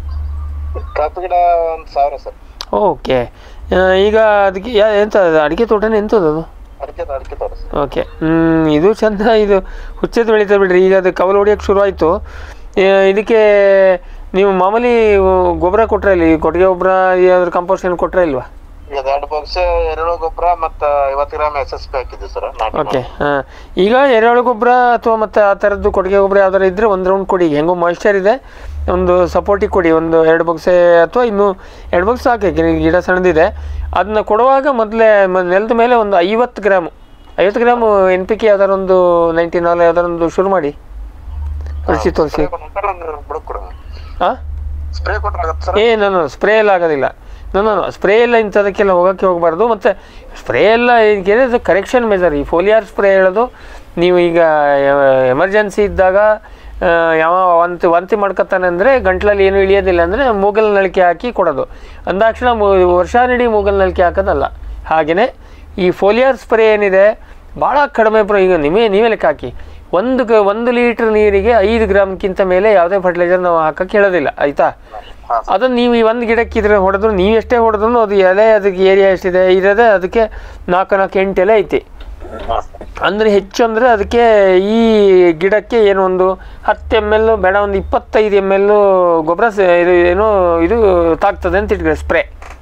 E: ಕಾಫಿ ಗಿಡ ಒಂದು ಸಾವಿರ ಸರ್
C: ಓಕೆ ಈಗ ಅದಕ್ಕೆ ಯಾ ಎಂತ ಅದು ಅಡಿಕೆ ತೋಟನೇ ಎಂಥದ್ದು ಅದು
E: ಅಡಿಕೆ ಅಡಿಕೆ ತೋರ ಸರ್
C: ಓಕೆ ಇದು ಚಂದ ಇದು ಹುಚ್ಚೆದು ಬೆಳೀತದೆ ಬಿಡ್ರಿ ಈಗ ಅದು ಕವಲು ಹೊಡಿಯೋಕ್ಕೆ ಶುರುವಾಯಿತು ಇದಕ್ಕೆ ನೀವು ಮಾಮೂಲಿ ಗೊಬ್ಬರ ಕೊಟ್ಟರೆ ಇಲ್ಲಿ ಕೊಟ್ಟಿಗೆ ಗೊಬ್ಬರ ಯಾವ್ದಾದ್ರು ಕಂಪೋಸ್ಟ್ ಏನು ಕೊಟ್ಟರೆ ಇಲ್ವಾ
E: ಈಗ ಎರಡು ಬಾಕ್ಸ್ ಎರೆಹುಳು ಗೊಬ್ಬರ ಮತ್ತು ಐವತ್ತು ಗ್ರಾಮ್ ಎಸ್ ಎಸ್ ಪಿ ಹಾಕಿದ್ವಿ ಸರ್ ನಾಟಿ
C: ಓಕೆ ಹಾಂ ಈಗ ಎರೆಹುಳು ಗೊಬ್ಬರ ಅಥವಾ ಮತ್ತು ಆ ಥರದ್ದು ಕೊಟ್ಟಿಗೆ ಗೊಬ್ಬರ ಯಾವ್ದಾರು ಇದ್ದರೆ ಒಂದು ರೌಂಡ್ ಕೊಡಿ ಹೆಂಗೋ ಮಾಯಿಶ್ಚರ್ ಇದೆ ಒಂದು ಸಪೋರ್ಟಿಗೆ ಕೊಡಿ ಒಂದು ಎರಡು ಬಾಕ್ಸೆ ಅಥವಾ ಇನ್ನೂ ಎರಡು ಬಾಕ್ಸ್ ಸಾಕು ಗಿಡ ಸಣ್ಣದಿದೆ ಅದನ್ನ ಕೊಡುವಾಗ ಮೊದಲೇ ನೆಲದ ಮೇಲೆ ಒಂದು ಐವತ್ತು ಗ್ರಾಮು ಐವತ್ತು ಗ್ರಾಮು ಎನ್ ಪಿ ಕೆ ಯಾವ್ದಾರು ಒಂದು ನೈಂಟಿ ನಾಲ್ ಯಾವ್ದಾರು ಒಂದು ಶುರು ಮಾಡಿ ತೋರಿಸಿ ತೋರಿಸಿ
E: ಬುಡಕ್ ಕೊಡ
C: ಹಾಂ
E: ಸ್ಪ್ರೇ ಕೊಟ್ರೆ ಆಗತ್ತೆ ಸರ್
C: ಏ ನಾನು ಸ್ಪ್ರೇ ಎಲ್ಲ ಆಗೋದಿಲ್ಲ ನಾನು ಸ್ಪ್ರೇ ಎಲ್ಲ ಇಂಥದಕ್ಕೆಲ್ಲ ಹೋಗೋಕ್ಕೆ ಹೋಗಬಾರ್ದು ಮತ್ತು ಸ್ಪ್ರೇ ಎಲ್ಲ ಏನಿದೆ ಅದು ಕರೆಕ್ಷನ್ ಮೆಜರ್ ಈ ಫೋಲಿಯಾರ್ ಸ್ಪ್ರೇ ಹೇಳೋದು ನೀವು ಈಗ ಎಮರ್ಜೆನ್ಸಿ ಇದ್ದಾಗ ಆ, ಯಾವ ವಾಂತಿ ವಾಂತಿ ಮಾಡ್ಕೊತಾನೆ ಅಂದರೆ ಗಂಟ್ಲಲ್ಲಿ ಏನು ಇಳಿಯೋದಿಲ್ಲ ಅಂದರೆ ಮೂಗಲ್ ನಳಿಕೆ ಹಾಕಿ ಕೊಡೋದು ಅಂದಾಕ್ಷಣ ಮೂ ವರ್ಷಾನಿಡೀ ಮೂಗಲ್ ನಳಿಕೆ ಹಾಕೋದಲ್ಲ ಹಾಗೆಯೇ ಈ ಫೋಲಿಯಾರ್ ಸ್ಪ್ರೇ ಏನಿದೆ ಭಾಳ ಕಡಿಮೆ ಪ್ರ ಈಗ ನೀವೇ ನೀವೇ ಲೆಕ್ಕ ಹಾಕಿ ಒಂದು ಗ ಒಂದು ಲೀಟ್ರ್ ನೀರಿಗೆ ಐದು ಗ್ರಾಮ್ಗಿಂತ ಮೇಲೆ ಯಾವುದೇ ಫರ್ಟಿಲೈಸರ್ ನಾವು ಹಾಕಕ್ಕೆ ಹೇಳೋದಿಲ್ಲ ಆಯಿತಾ ಅದನ್ನು ನೀವು ಈ ಒಂದು ಗಿಡಕ್ಕೆ ಇದ್ರೆ ಹೊಡೆದ್ರು ನೀವು ಎಷ್ಟೇ ಹೊಡೆದ್ರು ಅದು ಎಲೆ ಅದಕ್ಕೆ ಏರಿಯಾ ಎಷ್ಟಿದೆ ಇರೋದೇ ಅದಕ್ಕೆ ನಾಲ್ಕು ನಾಲ್ಕು ಎಂಟು ಎಲೆ ಐತಿ ಅಂದರೆ ಹೆಚ್ಚು ಅಂದರೆ ಅದಕ್ಕೆ ಈ ಗಿಡಕ್ಕೆ ಏನೋ ಒಂದು ಹತ್ತು ಎಮ್ ಎಲ್ ಬೇಡ ಒಂದು ಇಪ್ಪತ್ತೈದು ಎಮ್ ಎಲ್ ಗೊಬ್ಬರ ಸ- ಇದು ಏನೋ ಇದು ತಾಗ್ತದೆ ಅಂತ ಇಟ್ಕೊಳ್ಳಿ ಸ್ಪ್ರೇ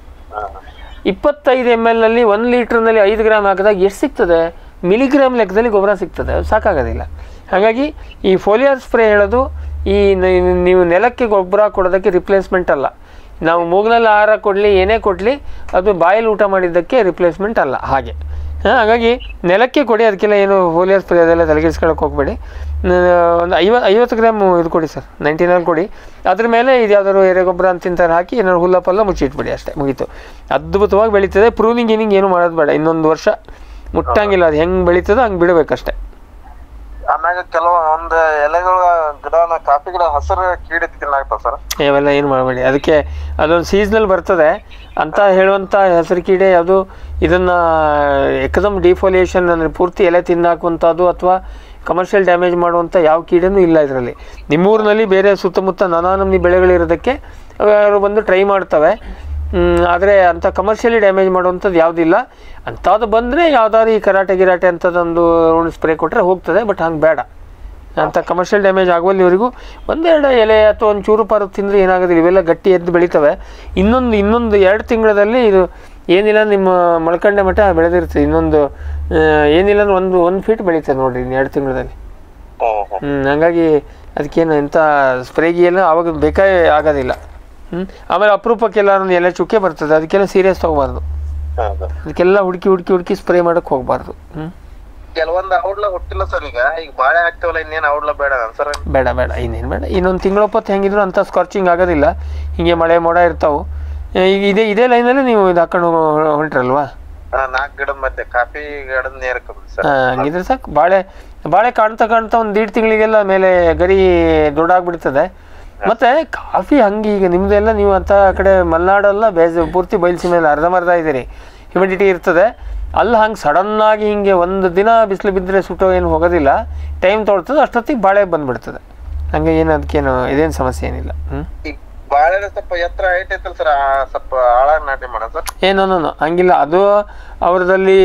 C: ಇಪ್ಪತ್ತೈದು ಎಮ್ ಎಲ್ ಅಲ್ಲಿ ಒಂದು ಲೀಟ್ರ್ನಲ್ಲಿ ಐದು ಗ್ರಾಮ್ ಹಾಕಿದಾಗ ಎಷ್ಟು ಸಿಗ್ತದೆ ಮಿಲಿಗ್ರಾಮ್ ಲೆಕ್ಕದಲ್ಲಿ ಗೊಬ್ಬರ ಸಿಗ್ತದೆ ಅದು ಸಾಕಾಗೋದಿಲ್ಲ ಹಾಗಾಗಿ ಈ ಫೋಲಿಯರ್ ಸ್ಪ್ರೇ ಹೇಳೋದು ಈ ನ- ನೀವು ನೆಲಕ್ಕೆ ಗೊಬ್ಬರ ಕೊಡೋದಕ್ಕೆ ರಿಪ್ಲೇಸ್ಮೆಂಟ್ ಅಲ್ಲ ನಾವು ಮೂಗ್ನಲ್ಲಿ ಆಹಾರ ಕೊಡಲಿ ಏನೇ ಕೊಡಲಿ ಅದು ಬಾಯಲ್ಲಿ ಊಟ ಮಾಡಿದ್ದಕ್ಕೆ ರಿಪ್ಲೇಸ್ಮೆಂಟ್ ಅಲ್ಲ ಹಾಗೆ ಹಾಂ ಹಾಗಾಗಿ ನೆಲಕ್ಕೆ ಕೊಡಿ ಅದಕ್ಕೆಲ್ಲ ಏನು ಫೋಲಿಯರ್ ಸ್ಪ್ರೇ ಅದೆಲ್ಲ ತಲೆಗೆಡ್ಸ್ಕೊಳಕ್ಕೆ ಹೋಗಬೇಡಿ ಒಂದು ಐವ ಐವತ್ತು ಗ್ರಾಮ್ ಇದು ಕೊಡಿ ಸರ್ ನೈಂಟಿ ನೈನ್ ಕೊಡಿ ಅದ್ರ ಮೇಲೆ ಇದು ಯಾವ್ದಾದ್ರು ಎರೆಗೊಬ್ಬರ ಅಂತ ತಿಂತಾರೆ ಹಾಕಿ ಏನಾದ್ರು ಹುಲ್ಲಪ್ಪಲ್ಲ ಮುಚ್ಚಿಟ್ಬಿಡಿ ಅಷ್ಟೇ ಮುಗೀತು ಅದ್ಭುತವಾಗಿ ಬೆಳೀತದೆ ಪ್ರೂನಿಂಗ್ ಗೀನಿಂಗ್ ಏನು ಮಾಡೋದು ಬೇಡ ಇನ್ನೊಂದು ವರ್ಷ ಮುಟ್ಟಂಗಿಲ್ಲ ಅದು ಹೆಂಗೆ ಬೆಳೀತದೋ ಹಂಗೆ ಬಿಡಬೇಕಷ್ಟೇ
E: ಆಮ್ಯಾಗ ಕೆಲವು ಒಂದ್ ಎಲೆಗಳ ಗಿಡನ ಕಾಫಿ ಗಿಡ ಹಸಿರು ಕೀಡಿ ತಿನ್ನಾಗ್ತಾವ ಸರ್
C: ಇವೆಲ್ಲ ಏನು ಮಾಡಬೇಡಿ ಅದಕ್ಕೆ ಅದೊಂದು ಸೀಸ್ನಲ್ಲಿ ಬರ್ತದೆ ಅಂತ ಹೇಳುವಂಥ ಹೆಸರು ಕೀಡೆ ಯಾವುದು ಇದನ್ನು ಎಕದಮ್ ಡಿಫೋಲಿಯೇಷನ್ ಅಂದರೆ ಪೂರ್ತಿ ಎಲೆ ತಿನ್ನಾಕುವಂಥದ್ದು ಅಥವಾ ಕಮರ್ಷಿಯಲ್ ಡ್ಯಾಮೇಜ್ ಮಾಡುವಂಥ ಯಾವ ಕೀಡೆನೂ ಇಲ್ಲ ಇದರಲ್ಲಿ ನಿಮ್ಮೂರಿನಲ್ಲಿ ಬೇರೆ ಸುತ್ತಮುತ್ತ ನಾನಾ ನಮೂನಿ ಬೆಳೆಗಳಿರೋದಕ್ಕೆ ಅವರು ಬಂದು ಟ್ರೈ ಮಾಡ್ತವೆ ಆದರೆ ಅಂಥ ಕಮರ್ಷಿಯಲಿ ಡ್ಯಾಮೇಜ್ ಮಾಡುವಂಥದ್ದು ಯಾವುದಿಲ್ಲ ಅಂಥದ್ದು ಬಂದರೆ ಯಾವ್ದಾದ್ರು ಈ ಕರಾಟೆ ಗಿರಾಟೆ ಅಂಥದ್ದೊಂದು ಒಂದು ಸ್ಪ್ರೇ ಕೊಟ್ಟರೆ ಹೋಗ್ತದೆ ಬಟ್ ಹಂಗೆ ಬೇಡ ಅಂತ ಕಮರ್ಷಿಯಲ್ ಡ್ಯಾಮೇಜ್ ಆಗುವಲ್ಲಿವರೆಗೂ ಒಂದೆರಡು ಎಲೆ ಅಥವಾ ಒಂದು ಚೂರು ಪಾರು ತಿಂದರೆ ಏನಾಗೋದಿಲ್ಲ ಇವೆಲ್ಲ ಗಟ್ಟಿ ಎದ್ದು ಬೆಳಿತವೆ ಇನ್ನೊಂದು ಇನ್ನೊಂದು ಎರಡು ತಿಂಗಳಲ್ಲಿ ಇದು ಏನಿಲ್ಲ ನಿಮ್ಮ ಮೊಳಕಂಡೆ ಮಟ್ಟ ಬೆಳೆದಿರ್ತದೆ ಇನ್ನೊಂದು ಆ, ಏನಿಲ್ಲ ಅಂದ್ರೆ ಒಂದು ಒಂದು ಫೀಟ್ ಬೆಳೀತದೆ ನೋಡಿರಿ ಇನ್ನು ಎರಡು ತಿಂಗಳಲ್ಲಿ ಹ್ಞೂ ಹಂಗಾಗಿ ಅದಕ್ಕೇನು ಎಂಥ ಸ್ಪ್ರೇಗಿ ಎಲ್ಲ ಆವಾಗ ಬೇಕಾ ಆಗೋದಿಲ್ಲ ಹ್ಞೂ ಆಮೇಲೆ ಅಪರೂಪಕ್ಕೆಲ್ಲ ಒಂದು ಎಲೆ ಚುಕ್ಕೆ ಬರ್ತದೆ ಅದಕ್ಕೆಲ್ಲ ಸೀರಿಯಸ್ ತೊಗೋಬಾರ್ದು ಅದಕ್ಕೆಲ್ಲ ಹುಡುಕಿ ಹುಡುಕಿ ಹುಡುಕಿ ಸ್ಪ್ರೇ ಮಾಡೋಕ್ಕೆ ಹೋಗಬಾರ್ದು ಹ್ಞೂ
E: ಕೆಲವೊಂದ್ ಔಡ್ಲ ಹುಟ್ಟಿಲ್ಲ ಸರ್ ಈಗ ಈಗ ಬಾಳೆ ಆಗ್ತಾವಲ್ಲ ಇನ್ನೇನ್ ಔಡ್ಲ ಬೇಡ ಸರ್
C: ಬೇಡ ಬೇಡ ಇನ್ನೇನು ಬೇಡ ಇನ್ನೊಂದು ತಿಂಗಳೊಪ್ಪತ್ತು ಹೆಂಗಿದ್ರು ಅಂಥ ಸ್ಕಾರ್ಚಿಂಗ್ ಆಗೋದಿಲ್ಲ ಹಿಂಗೆ ಮಳೆ ಮೋಡ ಇರ್ತಾವೆ ಈಗ ಇದೇ ಇದೇ ಲೈನಲ್ಲಿ ನೀವು ಇದು ಹಾಕೊಂಡು ಹೊ- ಹೊಂಟ್ರಲ್ವಾ
E: ನಾಲ್ಕು ಗಿಡದ ಮಧ್ಯೆ ಕಾಫಿ ಗಿಡದ ನೇರ ಸರ್
C: ಹಾಂ ಹಂಗಿದ್ರೆ ಸಾಕು ಬಾಳೆ ಬಾಳೆ ಕಾಣ್ತಾ ಕಾಣ್ತಾ ಒಂದು ದೀಡ್ ತಿಂಗಳಿಗೆಲ್ಲ ಮೇಲೆ ಗರಿ ದೊಡ್ಡಾಗ್ಬಿಡ್ತದೆ ಮತ್ತು ಕಾಫಿ ಹಂಗೆ ಈಗ ನಿಮ್ಮದೆಲ್ಲ ನೀವು ಅಂತ ಕಡೆ ಮಲೆನಾಡೆಲ್ಲ ಬೇಜ ಪೂರ್ತಿ ಬಯಲ್ಸಿ ಮೇಲೆ ಅರ್ಧಂಬರ್ಧ ಇದ್ದೀರಿ ಹ್ಯುಮಿಡಿಟಿ ಇರ್ತದೆ ಅಲ್ಲಿ ಹಂಗೆ ಸಡನ್ನಾಗಿ ಹಿಂಗೆ ಒಂದು ದಿನ ಬಿಸಿಲು ಬಿದ್ದರೆ ಸುಟ್ಟೋ ಏನು ಹೋಗೋದಿಲ್ಲ ಟೈಮ್ ತೊಗೊಳ್ತದೆ ಅಷ್ಟೊತ್ತಿಗೆ ಬಾಳೆ ಬಂದುಬಿಡ್ತದೆ ಹಂಗೆ ಏನು ಅದಕ್ಕೇನು ಇದೇನು ಸಮಸ್ಯೆ ಏನಿಲ್ಲ ಹ್ಞೂ
E: ಈಗ ಬಾಳೆ ಸ್ವಲ್ಪ ಎತ್ತರ ಹೈಟ್ ಐತಲ್ಲ ಸರ್ ಸ್ವಲ್ಪ ಆಳಾಗಿ ನಾಟಿ ಮಾಡೋಣ ಸರ್
C: ಏನೋ ಹಂಗಿಲ್ಲ ಅದು ಅವ್ರದಲ್ಲಿ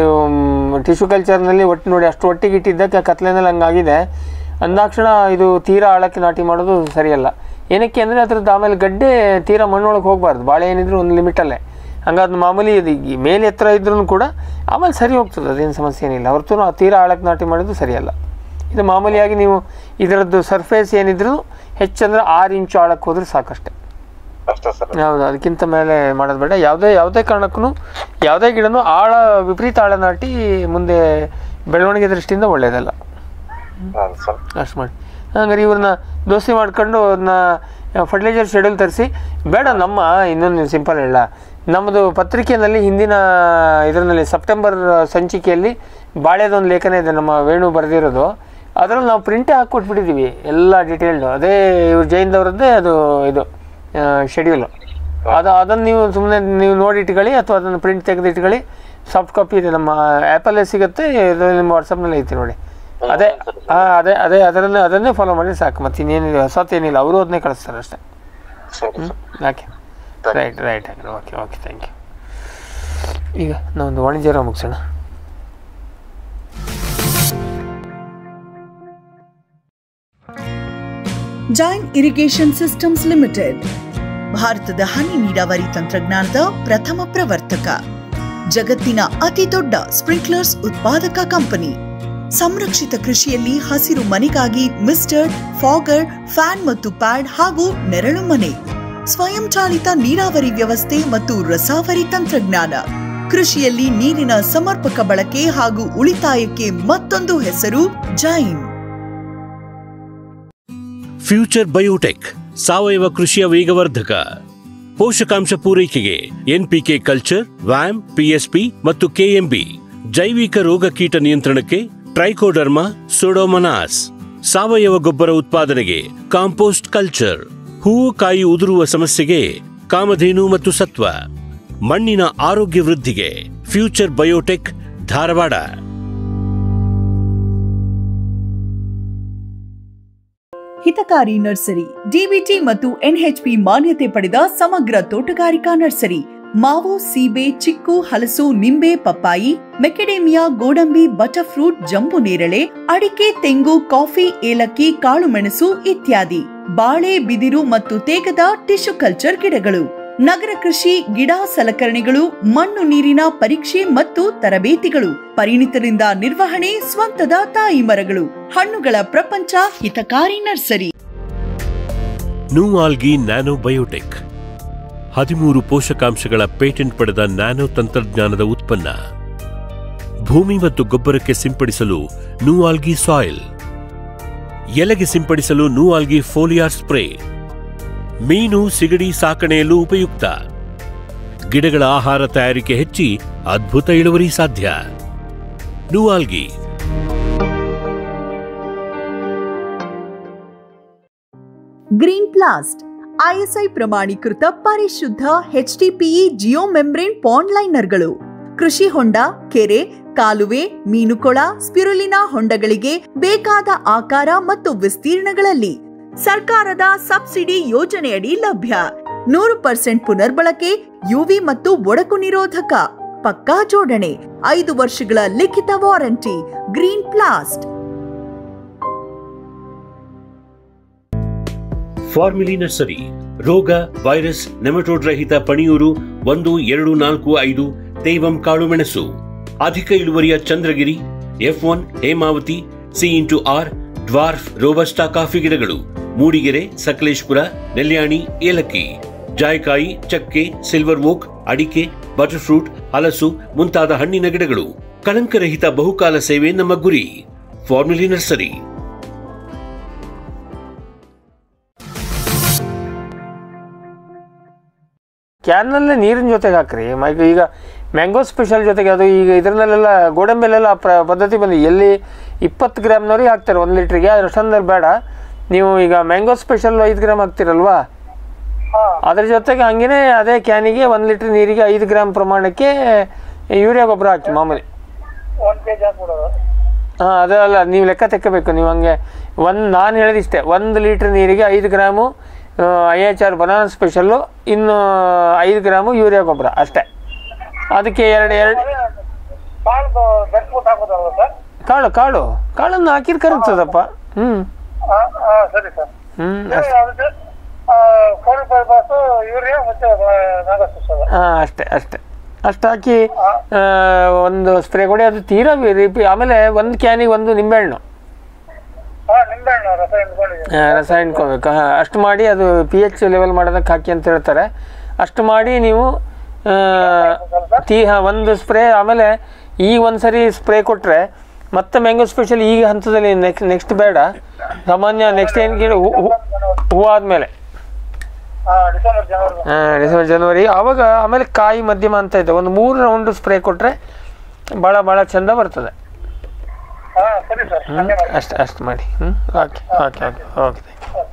C: ಟಿಶ್ಯೂ ಕಲ್ಚರ್ನಲ್ಲಿ ಒಟ್ಟು ನೋಡಿ ಅಷ್ಟು ಒಟ್ಟಿಗೆ ಇಟ್ಟಿದ್ದಕ್ಕೆ ಕತ್ಲೆನಲ್ಲಿ ಹಂಗಾಗಿದೆ ಅಂದಾಕ್ಷಣ ಇದು ತೀರಾ ಆಳಕ್ಕೆ ನಾಟಿ ಮಾಡೋದು ಸರಿಯಲ್ಲ ಏನಕ್ಕೆ ಅಂದರೆ ಅದ್ರದ್ದು ಆಮೇಲೆ ಗಡ್ಡೆ ತೀರಾ ಮಣ್ಣೊಳಗೆ ಹೋಗಬಾರ್ದು ಬಾಳೆ ಏನಿದ್ರು ಒಂದು ಲಿಮಿಟಲ್ಲೇ ಹಂಗಾದ್ ಮಾಮೂಲಿ ಇದು ಈ ಮೇಲೆ ಎತ್ತರ ಇದ್ರೂ ಕೂಡ ಆಮೇಲೆ ಸರಿ ಹೋಗ್ತದೆ ಅದೇನು ಸಮಸ್ಯೆ ಏನಿಲ್ಲ ಹೊರತು ನಾವು ತೀರಾ ಆಳಕ್ಕೆ ನಾಟಿ ಮಾಡೋದು ಸರಿಯಲ್ಲ ಇದು ಮಾಮೂಲಿಯಾಗಿ ನೀವು ಇದರದ್ದು ಸರ್ಫೇಸ್ ಏನಿದ್ರು ಹೆಚ್ಚಂದ್ರೆ ಆರು ಇಂಚು ಆಳಕ್ಕೆ ಹೋದ್ರೆ ಸಾಕಷ್ಟೇ
E: ಅಷ್ಟೇ ಸರ್
C: ಹೌದು ಅದಕ್ಕಿಂತ ಮೇಲೆ ಮಾಡೋದು ಬೇಡ ಯಾವುದೇ ಯಾವುದೇ ಕಾರಣಕ್ಕೂ ಯಾವುದೇ ಗಿಡನೂ ಆಳ ವಿಪರೀತ ಆಳ ನಾಟಿ ಮುಂದೆ ಬೆಳವಣಿಗೆ ದೃಷ್ಟಿಯಿಂದ ಒಳ್ಳೆಯದಲ್ಲ
E: ಹೌದು ಸರ್
C: ಅಷ್ಟು ಮಾಡಿ ಹಂಗಾರೆ ಇವ್ರನ್ನ ದೋಸೆ ಮಾಡ್ಕೊಂಡು ಅದನ್ನ ಫರ್ಟಿಲೈಸರ್ ಶೆಡ್ಯೂಲ್ ತರಿಸಿ ಬೇಡ ನಮ್ಮ ಇನ್ನೊಂದು ಸಿಂಪಲ್ ಹೇಳ ನಮ್ಮದು ಪತ್ರಿಕೆಯಲ್ಲಿ ಹಿಂದಿನ ಇದರಲ್ಲಿ ಸೆಪ್ಟೆಂಬರ್ ಸಂಚಿಕೆಯಲ್ಲಿ ಬಾಳೆದೊಂದು ಲೇಖನ ಇದೆ ನಮ್ಮ ವೇಣು ಬರೆದಿರೋದು ಅದರಲ್ಲಿ ನಾವು ಪ್ರಿಂಟೇ ಹಾಕ್ಕೊಟ್ಬಿಟ್ಟಿದ್ದೀವಿ ಎಲ್ಲ ಡೀಟೇಲ್ಡು ಅದೇ ಇವ್ರು ಜೈನ್ದವ್ರದ್ದೇ ಅದು ಇದು ಶೆಡ್ಯೂಲು ಅದು ಅದನ್ನು ನೀವು ಸುಮ್ಮನೆ ನೀವು ನೋಡಿ ಇಟ್ಕೊಳ್ಳಿ ಅಥವಾ ಅದನ್ನು ಪ್ರಿಂಟ್ ತೆಗೆದು ಇಟ್ಕೊಳ್ಳಿ ಸಾಫ್ಟ್ ಕಾಪಿ ಇದೆ ನಮ್ಮ ಆ್ಯಪಲ್ಲೇ ಸಿಗುತ್ತೆ ಇದು ನಿಮ್ಮ ವಾಟ್ಸಪ್ನಲ್ಲಿ ಐತಿ ನೋಡಿ ಅದೇ ಹಾಂ ಅದೇ ಅದೇ ಅದರನ್ನೇ ಅದನ್ನೇ ಫಾಲೋ ಮಾಡಿ ಸಾಕು ಮತ್ತೆ ಇನ್ನೇನಿಲ್ಲ ಹೊಸತೇನಿಲ್ಲ ಅವರು ಅದನ್ನೇ ಕಳಿಸ್ತಾರೆ ಅಷ್ಟೇ
E: ಸರಿ ಸರ್
C: ಓಕೆ ರೈಟ್ ರೈಟ್ ಹಾಗಾದ್ರೆ ಓಕೆ ಓಕೆ ಥ್ಯಾಂಕ್ ಯು ಈಗ ನಾವೊಂದು ವಾಣಿಜ್ಯರ ಮುಗಿಸೋಣ
F: ಜೈನ್ ಇರಿಗೇಷನ್ ಸಿಸ್ಟಮ್ಸ್ ಲಿಮಿಟೆಡ್ ಭಾರತದ ಹನಿ ನೀರಾವರಿ ತಂತ್ರಜ್ಞಾನದ ಪ್ರಥಮ ಪ್ರವರ್ತಕ ಜಗತ್ತಿನ ಅತಿ ದೊಡ್ಡ ಸ್ಪ್ರಿಂಕ್ಲರ್ಸ್ ಉತ್ಪಾದಕ ಕಂಪನಿ ಸಂರಕ್ಷಿತ ಕೃಷಿಯಲ್ಲಿ ಹಸಿರು ಮನೆಗಾಗಿ ಮಿಸ್ಟರ್ ಫಾಗರ್ ಫ್ಯಾನ್ ಮತ್ತು ಪ್ಯಾಡ್ ಹಾಗೂ ನೆರಳು ಮನೆ ಸ್ವಯಂ ಚಾಲಿತ ನೀರಾವರಿ ವ್ಯವಸ್ಥೆ ಮತ್ತು ರಸಾವರಿ ತಂತ್ರಜ್ಞಾನ ಕೃಷಿಯಲ್ಲಿ ನೀರಿನ ಸಮರ್ಪಕ ಬಳಕೆ ಹಾಗೂ ಉಳಿತಾಯಕ್ಕೆ ಮತ್ತೊಂದು ಹೆಸರು ಜೈನ್
A: ಫ್ಯೂಚರ್ ಬಯೋಟೆಕ್ ಸಾವಯವ ಕೃಷಿಯ ವೇಗವರ್ಧಕ ಪೋಷಕಾಂಶ ಪೂರೈಕೆಗೆ ಎನ್ಪಿಕೆ ಕಲ್ಚರ್ ವ್ಯಾಮ್ ಪಿಎಸ್ಪಿ ಮತ್ತು ಕೆಎಂಬಿ ಜೈವಿಕ ರೋಗ ಕೀಟ ನಿಯಂತ್ರಣಕ್ಕೆ ಟ್ರೈಕೋಡರ್ಮಾ ಸೊಡೋಮನಾಸ್ ಸಾವಯವ ಗೊಬ್ಬರ ಉತ್ಪಾದನೆಗೆ ಕಾಂಪೋಸ್ಟ್ ಕಲ್ಚರ್ ಹೂವು ಕಾಯಿ ಉದುರುವ ಸಮಸ್ಯೆಗೆ ಕಾಮಧೇನು ಮತ್ತು ಸತ್ವ ಮಣ್ಣಿನ ಆರೋಗ್ಯ ವೃದ್ಧಿಗೆ ಫ್ಯೂಚರ್ ಬಯೋಟೆಕ್ ಧಾರವಾಡ
F: ಹಿತಕಾರಿ ನರ್ಸರಿ ಡಿಬಿಟಿ ಮತ್ತು ಎನ್ಎಚ್ಪಿ ಮಾನ್ಯತೆ ಪಡೆದ ಸಮಗ್ರ ತೋಟಗಾರಿಕಾ ನರ್ಸರಿ ಮಾವು ಸೀಬೆ ಚಿಕ್ಕು ಹಲಸು ನಿಂಬೆ ಪಪ್ಪಾಯಿ ಮೆಕೆಡೇಮಿಯಾ ಗೋಡಂಬಿ ಬಟರ್ಫ್ರೂಟ್ ಜಂಬು ನೇರಳೆ ಅಡಿಕೆ ತೆಂಗು ಕಾಫಿ ಏಲಕ್ಕಿ ಕಾಳುಮೆಣಸು ಇತ್ಯಾದಿ ಬಾಳೆ ಬಿದಿರು ಮತ್ತು ತೇಗದ ಟಿಶ್ಯೂ ಕಲ್ಚರ್ ಗಿಡಗಳು ನಗರ ಕೃಷಿ ಗಿಡ ಸಲಕರಣೆಗಳು ಮಣ್ಣು ನೀರಿನ ಪರೀಕ್ಷೆ ಮತ್ತು ತರಬೇತಿಗಳು ಪರಿಣಿತರಿಂದ ನಿರ್ವಹಣೆ ಸ್ವಂತದ ತಾಯಿ ಮರಗಳು ಹಣ್ಣುಗಳ ಪ್ರಪಂಚ ಹಿತಕಾರಿ ನರ್ಸರಿ
A: ನೂವಾಲ್ಗಿ ನ್ಯಾನೋ ಬಯೋಟೆಕ್ ಹದಿಮೂರು ಪೋಷಕಾಂಶಗಳ ಪೇಟೆಂಟ್ ಪಡೆದ ನ್ಯಾನೋ ತಂತ್ರಜ್ಞಾನದ ಉತ್ಪನ್ನ ಭೂಮಿ ಮತ್ತು ಗೊಬ್ಬರಕ್ಕೆ ಸಿಂಪಡಿಸಲು ನೂಆಲ್ಗಿ ಸಾಯಿಲ್ ಎಲೆಗೆ ಸಿಂಪಡಿಸಲು ನೂಆಲ್ಗಿ ಫೋಲಿಯಾರ್ ಸ್ಪ್ರೇ ಮೀನು ಸಿಗಡಿ ಸಾಕಣೆಯಲ್ಲೂ ಉಪಯುಕ್ತ ಗಿಡಗಳ ಆಹಾರ ತಯಾರಿಕೆ ಹೆಚ್ಚಿ ಅದ್ಭುತ ಇಳುವರಿ ಸಾಧ್ಯ ನೂಆಲ್ಗಿ
F: ಗ್ರೀನ್ ಪ್ಲಾಸ್ಟ್ ಐಎಸ್ಐ ಪ್ರಮಾಣೀಕೃತ ಪರಿಶುದ್ಧ ಎಚ್ಡಿಪಿಇ ಜಿಯೋ ಮೆಂಬ್ರೇನ್ ಪಾಂಡ್ ಲೈನರ್ಗಳು ಕೃಷಿ ಹೊಂಡ ಕೆರೆ ಕಾಲುವೆ ಮೀನುಕೊಳ ಸ್ಪಿರುಲಿನಾ ಹೊಂಡಗಳಿಗೆ ಬೇಕಾದ ಆಕಾರ ಮತ್ತು ವಿಸ್ತೀರ್ಣಗಳಲ್ಲಿ ಸರ್ಕಾರದ ಸಬ್ಸಿಡಿ ಯೋಜನೆಯಡಿ ಲಭ್ಯ ನೂರು ಪರ್ಸೆಂಟ್ ಪುನರ್ಬಳಕೆ ಯುವಿ ಮತ್ತು ಒಡಕು ನಿರೋಧಕ ಪಕ್ಕಾ ಜೋಡಣೆ ಐದು ವರ್ಷಗಳ ಲಿಖಿತ ವಾರಂಟಿ ಗ್ರೀನ್ ಪ್ಲಾಸ್ಟ್
A: ಫಾರ್ಮಿಲಿ ನರ್ಸರಿ ರೋಗ ವೈರಸ್ ನೆಮಟೋಡ್ ರಹಿತ ಪಣಿಯೂರು ಒಂದು ಎರಡು ನಾಲ್ಕು ಐದು ತೇವಂ ಕಾಳುಮೆಣಸು ಅಧಿಕ ಇಳುವರಿಯ Chandragiri F one Hemavathi C into R dwarf robusta coffee ಗಿಡಗಳು ಮೂಡಿಗೆರೆ ಸಕಲೇಶ್ಪುರ ನೆಲ್ಯಾಣಿ ಏಲಕ್ಕಿ ಜಾಯ್ಕಾಯಿ ಚಕ್ಕೆ ಸಿಲ್ವರ್ ಓಕ್ ಅಡಿಕೆ ಬಟರ್ ಫ್ರೂಟ್ ಹಲಸು ಮುಂತಾದ ಹಣ್ಣಿನ ಗಿಡಗಳು ಕಳಂಕರಹಿತ ಬಹುಕಾಲ ಸೇವೆ ನಮ್ಮ ಗುರಿ ಫಾರ್ಮಿಲಿ ನರ್ಸರಿ
C: ಕ್ಯಾನ್ನಲ್ಲೇ ನೀರಿನ ಜೊತೆಗೆ ಹಾಕ್ರಿ ಮೈ ಈಗ ಮ್ಯಾಂಗೋ ಸ್ಪೆಷಲ್ ಜೊತೆಗೆ ಅದು ಈಗ ಇದರಲ್ಲೆಲ್ಲ ಗೋಡಂಬಿಯಲ್ಲೆಲ್ಲ ಪ್ರ ಪದ್ಧತಿ ಬಂದಿದೆ ಎಲ್ಲಿ ಇಪ್ಪತ್ತು ಗ್ರಾಮ್ನವ್ರಿಗೆ ಹಾಕ್ತಾರೆ ಒಂದು ಲೀಟ್ರಿಗೆ ಅಷ್ಟೊಂದಲ್ಲಿ ಬೇಡ ನೀವು ಈಗ ಮ್ಯಾಂಗೋ ಸ್ಪೆಷಲ್ ಐದು ಗ್ರಾಮ್ ಹಾಕ್ತಿರಲ್ವಾ ಅದ್ರ ಜೊತೆಗೆ ಹಂಗೇನೆ ಅದೇ ಕ್ಯಾನಿಗೆ ಒಂದು ಲೀಟ್ರ್ ನೀರಿಗೆ ಐದು ಗ್ರಾಮ್ ಪ್ರಮಾಣಕ್ಕೆ ಯೂರಿಯಾ ಗೊಬ್ಬರ ಹಾಕಿ ಮಾಮೂಲಿ
D: ಒಂದ್ ಕೆಜಿ ಹಾಕ್ಬಿಡೋದು
C: ಹಾಂ ಅದು ಅಲ್ಲ ನೀವು ಲೆಕ್ಕ ತೆಕ್ಕಬೇಕು ನೀವು ಹಂಗೆ ಒಂದು ನಾನು ಹೇಳಿದಿಷ್ಟೇ ಒಂದು ಲೀಟ್ರ್ ನೀರಿಗೆ ಐದು gram I H R banana special ಇನ್ನು ಐದು ಗ್ರಾಮು ಯೂರಿಯಾ ಗೊಬ್ಬರ ಅಷ್ಟೇ ಅದಕ್ಕೆ ಎರಡು ಎರಡು
D: ಕಾಳು ಬೆಟ್ಬಿಟ್ಟು ಹಾಕೋದಲ್ವ ಸರ್
C: ಕಾಳು ಕಾಳು ಕಾಳನ್ನು ಹಾಕಿದ್ರೆ ಕರಗ್ತದಪ್ಪ ಹ್ಞೂ
D: ಹಾ ಹಾ ಸರಿ ಸರ್
C: ಹ್ಞೂ ಅಷ್ಟೇ
D: ಅದಕ್ಕೆ ಕೋಳಿ ಬಾಸು ಯೂರಿಯಾ ಮತ್ತೆ ನಾಗಸ್ತು ಸರ್
C: ಹಾಂ ಅಷ್ಟೇ ಅಷ್ಟೇ ಅಷ್ಟು ಹಾಕಿ ಆ, ಒಂದು ಸ್ಪ್ರೇ ಕೊಡಿ ಅದು ತೀರಾ ರಿಪಿ ಆಮೇಲೆ ಒಂದು ಕ್ಯಾನಿಗೆ ಒಂದು ನಿಂಬೆಹಣ್ಣು
D: ಹಾ ನಿಂಬೆಹಣ್ಣು ರಸ ಹಿಂಡ್ಕೊಂಡಿದ್ದೀನಿ
C: ಆ, ರಸ ಹಿಂಡ್ಕೋಬೇಕು ಹಾಂ ಅಷ್ಟು ಮಾಡಿ ಅದು ಪಿ ಎಚ್ ಲೆವೆಲ್ ಮಾಡೋದಕ್ಕೆ ಹಾಕಿ ಅಂತ ಹೇಳ್ತಾರೆ ಅಷ್ಟು ಮಾಡಿ ನೀವು ಆ, ತೀ ಹಾಂ ಒಂದು ಸ್ಪ್ರೇ ಆಮೇಲೆ ಈಗ ಒಂದು ಸರಿ ಸ್ಪ್ರೇ ಕೊಟ್ಟರೆ ಮತ್ತೆ ಮ್ಯಾಂಗೋ ಸ್ಪೆಷಲ್ ಈಗ ಹಂತದಲ್ಲಿ ನೆಕ್ಸ್ಟ್ ನೆಕ್ಸ್ಟ್ ಬೇಡ ಸಾಮಾನ್ಯ ನೆಕ್ಸ್ಟ್ ಏನು ಕೇಳಿ ಹೂ ಆದಮೇಲೆ
D: ಹಾ ಡಿಸೆಂಬರ್ ಜನವರಿ
C: ಡಿಸೆಂಬರ್ ಜನವರಿ ಆವಾಗ ಆಮೇಲೆ ಕಾಯಿ ಮಧ್ಯಮ ಅಂತ ಇದೆ ಒಂದು ಮೂರು ರೌಂಡ್ ಸ್ಪ್ರೇ ಕೊಟ್ಟರೆ ಭಾಳ ಭಾಳ ಚಂದ ಬರ್ತದೆ
D: ಹಾ ಸರಿ ಸರ್
C: ಹ್ಞೂ ಅಷ್ಟು ಅಷ್ಟು ಮಾಡಿ ಹ್ಞೂ okay okay okay okay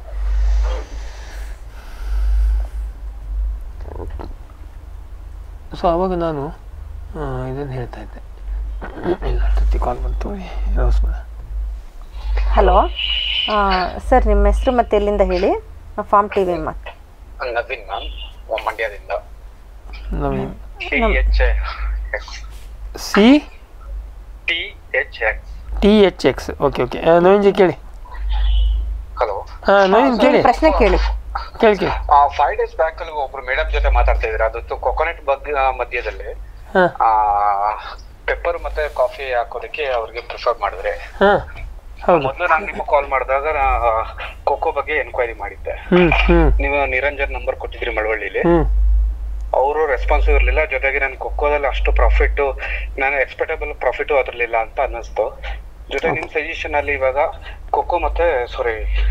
C: so ಆವಾಗ ನಾನು ಇದನ್ನು ಹೇಳ್ತಾ ಇದ್ದೆ ಇಲ್ಲ ತತ್ತಿ ಕಾಲ್ ಬಂತು ರೋಸ್ಬೇಡ
B: ಹಲೋ ಸರ್ ನಿಮ್ಮ ಹೆಸರು ಮತ್ತೆ ಎಲ್ಲಿಂದ ಹೇಳಿ ಫಾರ್ಮ್ ಟಿ ವಿ ಮತ್ತೆ
G: ನವೀನ್ ಮ್ಯಾಮ್ ಮಂಡ್ಯದಿಂದ
C: Naveen
G: T H
C: C
G: T H X
C: T H X okay okay Naveen ji ಕೇಳಿ
G: ಹಲೋ
C: ಹಾಂ ನವೀನ್ ಕೇಳಿ
B: ಪ್ರಶ್ನೆ ಕೇಳಿ
C: ಕೇಳಿ ಕೇಳಿ
G: ಫೈವ್ ಡೇಸ್ ಬ್ಯಾಕ್ ಅಲ್ಲಿ ಒಬ್ರು ಮೇಡಮ್ ಜೊತೆ ಮಾತಾಡ್ತಾ ಇದ್ರು ಅದು ಕೊಕೊನಟ್ ಬಗ್ಗೆ ಮಧ್ಯದಲ್ಲಿ
C: ಹಾಂ
G: ಪೆಪ್ಪರ್ ಮತ್ತೆ ಕಾಫಿ ಹಾಕೋದಕ್ಕೆ ಅವ್ರಿಗೆ ಪ್ರಿಫರ್ ಮಾಡಿದ್ರೆ
C: ಹಾಂ ಹೌದು
G: ಮೊದಲು ನಾನು ನಿಮ್ಗೆ ಕಾಲ್ ಮಾಡಿದಾಗ ಕೊಕೋ ಬಗ್ಗೆ ಎನ್ಕ್ವೈರಿ ಮಾಡಿದ್ದೆ
C: ಹ್ಞೂ ಹ್ಞೂ
G: ನೀವು ನಿರಂಜನ್ ನಂಬರ್ ಕೊಟ್ಟಿದ್ರಿ ಮಳವಳ್ಳಿಲಿ
C: ಹ್ಞೂ
G: ಅವರು ರೆಸ್ಪಾನ್ಸಿವ್ ಇರಲಿಲ್ಲ ಜೊತೆಗೆ ನಾನು ಕೊಕ್ಕೋದಲ್ಲಿ ಅಷ್ಟು ಪ್ರಾಫಿಟ್ ನಾನು ಎಕ್ಸ್ಪೆಕ್ಟಬಲ್ ಪ್ರಾಫಿಟ್ ಅದರಲಿಲ್ಲ ಅಂತ ಅನ್ನಿಸ್ತು ಜೊತೆಗೆ ನಿಮ್ ಸಜೆಷನ್ ಅಲ್ಲಿ ಇವಾಗ ಕೊಕ್ಕೋ ಮತ್ತೆ ಸಾರಿ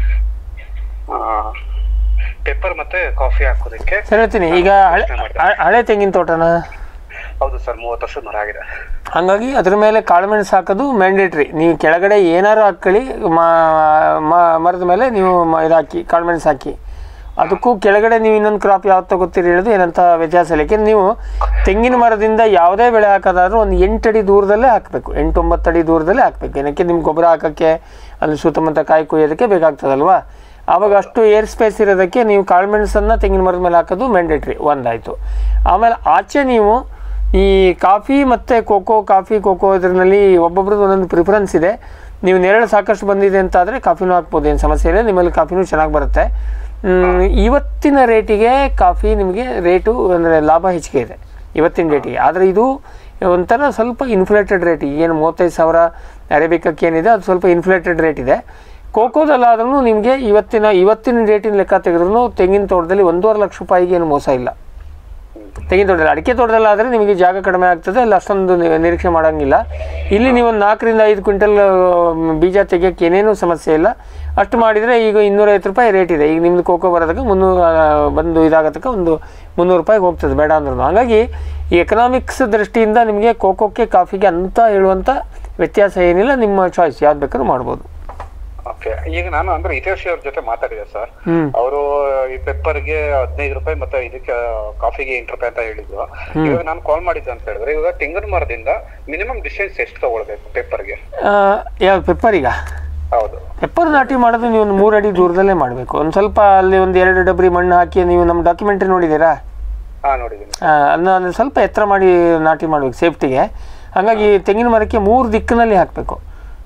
G: ಪೆಪ್ಪರ್ ಮತ್ತೆ ಕಾಫಿ ಹಾಕೋದಕ್ಕೆ
C: ಸರಿ ಹೇಳ್ತೀನಿ ಈಗ ಹಳೆ ಹ- ಹಳೆ ತೆಂಗಿನ ತೋಟನ
G: ಹೌದು ಸರ್ ಮೂವತ್ತು ವರ್ಷದ ಮರ ಆಗಿದೆ
C: ಹಾಗಾಗಿ ಅದ್ರ ಮೇಲೆ ಕಾಳುಮೆಣಸು ಹಾಕೋದು ಮ್ಯಾಂಡೇಟ್ರಿ ನೀವು ಕೆಳಗಡೆ ಏನಾರು ಹಾಕ್ಕೊಳ್ಳಿ ಮ- ಮ- ಮರದ ಮೇಲೆ ನೀವು ಮ- ಇದು ಹಾಕಿ ಕಾಳುಮೆಣಸು ಹಾಕಿ ಅದಕ್ಕೂ ಕೆಳಗಡೆ ನೀವು ಇನ್ನೊಂದು ಕ್ರಾಪ್ ಯಾವ್ದು ತಗೋತೀರಿ ಹೇಳೋದು ಏನಂತ ವ್ಯತ್ಯಾಸ ಇಲ್ಲ ಯಾಕೆಂದ್ರೆ ನೀವು ತೆಂಗಿನ ಮರದಿಂದ ಯಾವುದೇ ಬೆಳೆ ಹಾಕೋದಾದ್ರೂ ಒಂದು ಎಂಟು ಅಡಿ ದೂರದಲ್ಲೇ ಹಾಕಬೇಕು ಎಂಟು ಒಂಬತ್ತು ಅಡಿ ದೂರದಲ್ಲೇ ಹಾಕಬೇಕು ಏನಕ್ಕೆ ನಿಮ್ಗೆ ಗೊಬ್ಬರ ಹಾಕೋಕ್ಕೆ ಅಲ್ಲಿ ಸುತ್ತಮುತ್ತ ಕಾಯಿ ಕೊಯ್ಯೋದಕ್ಕೆ ಬೇಕಾಗ್ತದಲ್ವಾ ಆವಾಗ ಅಷ್ಟು ಏರ್ ಸ್ಪೇಸ್ ಇರೋದಕ್ಕೆ ನೀವು ಕಾಳುಮೆಣಸನ್ನು ತೆಂಗಿನ ಮರದ ಮೇಲೆ ಹಾಕೋದು ಮ್ಯಾಂಡೇಟ್ರಿ ಒಂದಾಯಿತು ಆಮೇಲೆ ಆಚೆ ನೀವು ಈ ಕಾಫಿ ಮತ್ತು ಕೋಕೋ ಕಾಫಿ ಕೋಕೋ ಇದರಲ್ಲಿ ಒಬ್ಬೊಬ್ರದ್ದು ಒಂದೊಂದು ಪ್ರಿಫರೆನ್ಸ್ ಇದೆ ನೀವು ನೆರಳು ಸಾಕಷ್ಟು ಬಂದಿದೆ ಅಂತ ಆದರೆ ಕಾಫಿನೂ ಹಾಕ್ಬೋದು ಏನು ಸಮಸ್ಯೆ ಇಲ್ಲ ನಿಮ್ಮಲ್ಲಿ ಕಾಫಿನೂ ಚೆನ್ನಾಗಿ ಬರುತ್ತೆ ಮ್, ಇವತ್ತಿನ ರೇಟಿಗೆ ಕಾಫಿ ನಿಮಗೆ ರೇಟು ಅಂದರೆ ಲಾಭ ಹೆಚ್ಚಿಗೆ ಇದೆ ಇವತ್ತಿನ ರೇಟಿಗೆ ಆದರೆ ಇದು ಒಂಥರ ಸ್ವಲ್ಪ ಇನ್ಫ್ಲೇಟೆಡ್ ರೇಟ್ ಏನು ಮೂವತ್ತೈದು ಸಾವಿರ ಅರೇಬಿಕಕ್ಕೆ ಏನಿದೆ ಅದು ಸ್ವಲ್ಪ ಇನ್ಫ್ಲೇಟೆಡ್ ರೇಟ್ ಇದೆ ಕೋಕೋದಲ್ಲಾದ್ರೂ ನಿಮಗೆ ಇವತ್ತಿನ ಇವತ್ತಿನ ರೇಟಿನ ಲೆಕ್ಕ ತೆಗೆದ್ರೂ ತೆಂಗಿನ ತೋಟದಲ್ಲಿ ಒಂದೂವರೆ ಲಕ್ಷ ರೂಪಾಯಿಗೆ ಏನು ಮೋಸ ಇಲ್ಲ ತೆಂಗಿನ ತೋಟದಲ್ಲಿ ಅಡಿಕೆ ತೋಟದಲ್ಲಿ ಆದರೆ ನಿಮಗೆ ಜಾಗ ಕಡಿಮೆ ಆಗ್ತದೆ ಅಲ್ಲಿ ಅಷ್ಟೊಂದು ನಿ- ನಿರೀಕ್ಷೆ ಮಾಡೋಂಗಿಲ್ಲ ಇಲ್ಲಿ ನೀವು ಒಂದು ನಾಲ್ಕರಿಂದ ಐದು ಕ್ವಿಂಟಲ್ ಮ್, ಬೀಜ ತೆಗಿಯೋಕ್ಕೆ ಏನೇನೂ ಸಮಸ್ಯೆ ಇಲ್ಲ ಅಷ್ಟು ಮಾಡಿದರೆ ಈಗ ಇನ್ನೂರೈವತ್ತು ರೂಪಾಯಿ ರೇಟ್ ಇದೆ ಈಗ ನಿಮ್ಮದು ಕೋಕೋ ಬರೋದಕ್ಕೆ ಮುನ್ನೂರು ಆ, ಬಂದು ಇದಾಗೋದಕ್ಕೆ ಒಂದು ಮುನ್ನೂರು ರೂಪಾಯಿಗೆ ಹೋಗ್ತದೆ ಬೇಡ ಅಂದ್ರೂ ಹಾಗಾಗಿ ಈ ಎಕನಾಮಿಕ್ಸ್ ದೃಷ್ಟಿಯಿಂದ ನಿಮಗೆ ಕೋಕೋಕ್ಕೆ ಕಾಫಿಗೆ ಅಂತ ಹೇಳುವಂಥ ವ್ಯತ್ಯಾಸ ಏನಿಲ್ಲ ನಿಮ್ಮ ಚಾಯ್ಸ್ ಯಾವ್ದು ಬೇಕಾದ್ರೂ ಮಾಡ್ಬೋದು
G: ಓಕೆ ಈಗ ನಾನು ಅಂದ್ರೆ ಹಿತೇಶ್ ಅವ್ರ ಜೊತೆ ಮಾತಾಡಿದೆ ಸರ್
C: ಹ್ಮ್.
G: ಅವರು ಈ ಪೆಪ್ಪರ್ಗೆ ಹದಿನೈದು ರೂಪಾಯಿ ಮತ್ತೆ ಇದಕ್ಕೆ ಕಾಫಿಗೆ ಎಂಟು ರೂಪಾಯಿ ಅಂತ ಹೇಳಿದ್ರು ಇವಾಗ ನಾನು ಕಾಲ್ ಮಾಡಿದ್ದೆ ಅಂತ ಹೇಳಿದ್ರೆ ಇವಾಗ ತೆಂಗಿನ ಮರದಿಂದ ಮಿನಿಮಮ್ ಡಿಸ್ಟೆನ್ಸ್ ಎಷ್ಟು ತಗೊಳ್ಬೇಕು ಪೆಪ್ಪರ್ಗೆ
C: ಯಾವ ಪೆಪ್ಪರಿಗ
G: ಹೌದು
C: ಪೆಪ್ಪರ್ ನಾಟಿ ಮಾಡೋದು ನೀವು ಒಂದು ಮೂರು ಅಡಿ ದೂರದಲ್ಲೇ ಮಾಡಬೇಕು ಒಂದು ಸ್ವಲ್ಪ ಅಲ್ಲಿ ಒಂದು ಎರಡು ಡಬ್ರಿ ಮಣ್ಣು ಹಾಕಿ ನೀವು ನಮ್ಮ ಡಾಕ್ಯುಮೆಂಟ್ರಿ ನೋಡಿದ್ದೀರಾ
G: ಹಾ ನೋಡಿದ್ದೀನಿ
C: ಆ, ಅದನ್ನ ಅದನ್ನ ಸ್ವಲ್ಪ ಎತ್ತರ ಮಾಡಿ ನಾಟಿ ಮಾಡಬೇಕು ಸೇಫ್ಟಿಗೆ ಹಾಗಾಗಿ ತೆಂಗಿನ ಮರಕ್ಕೆ ಮೂರು ದಿಕ್ಕಿನಲ್ಲಿ ಹಾಕಬೇಕು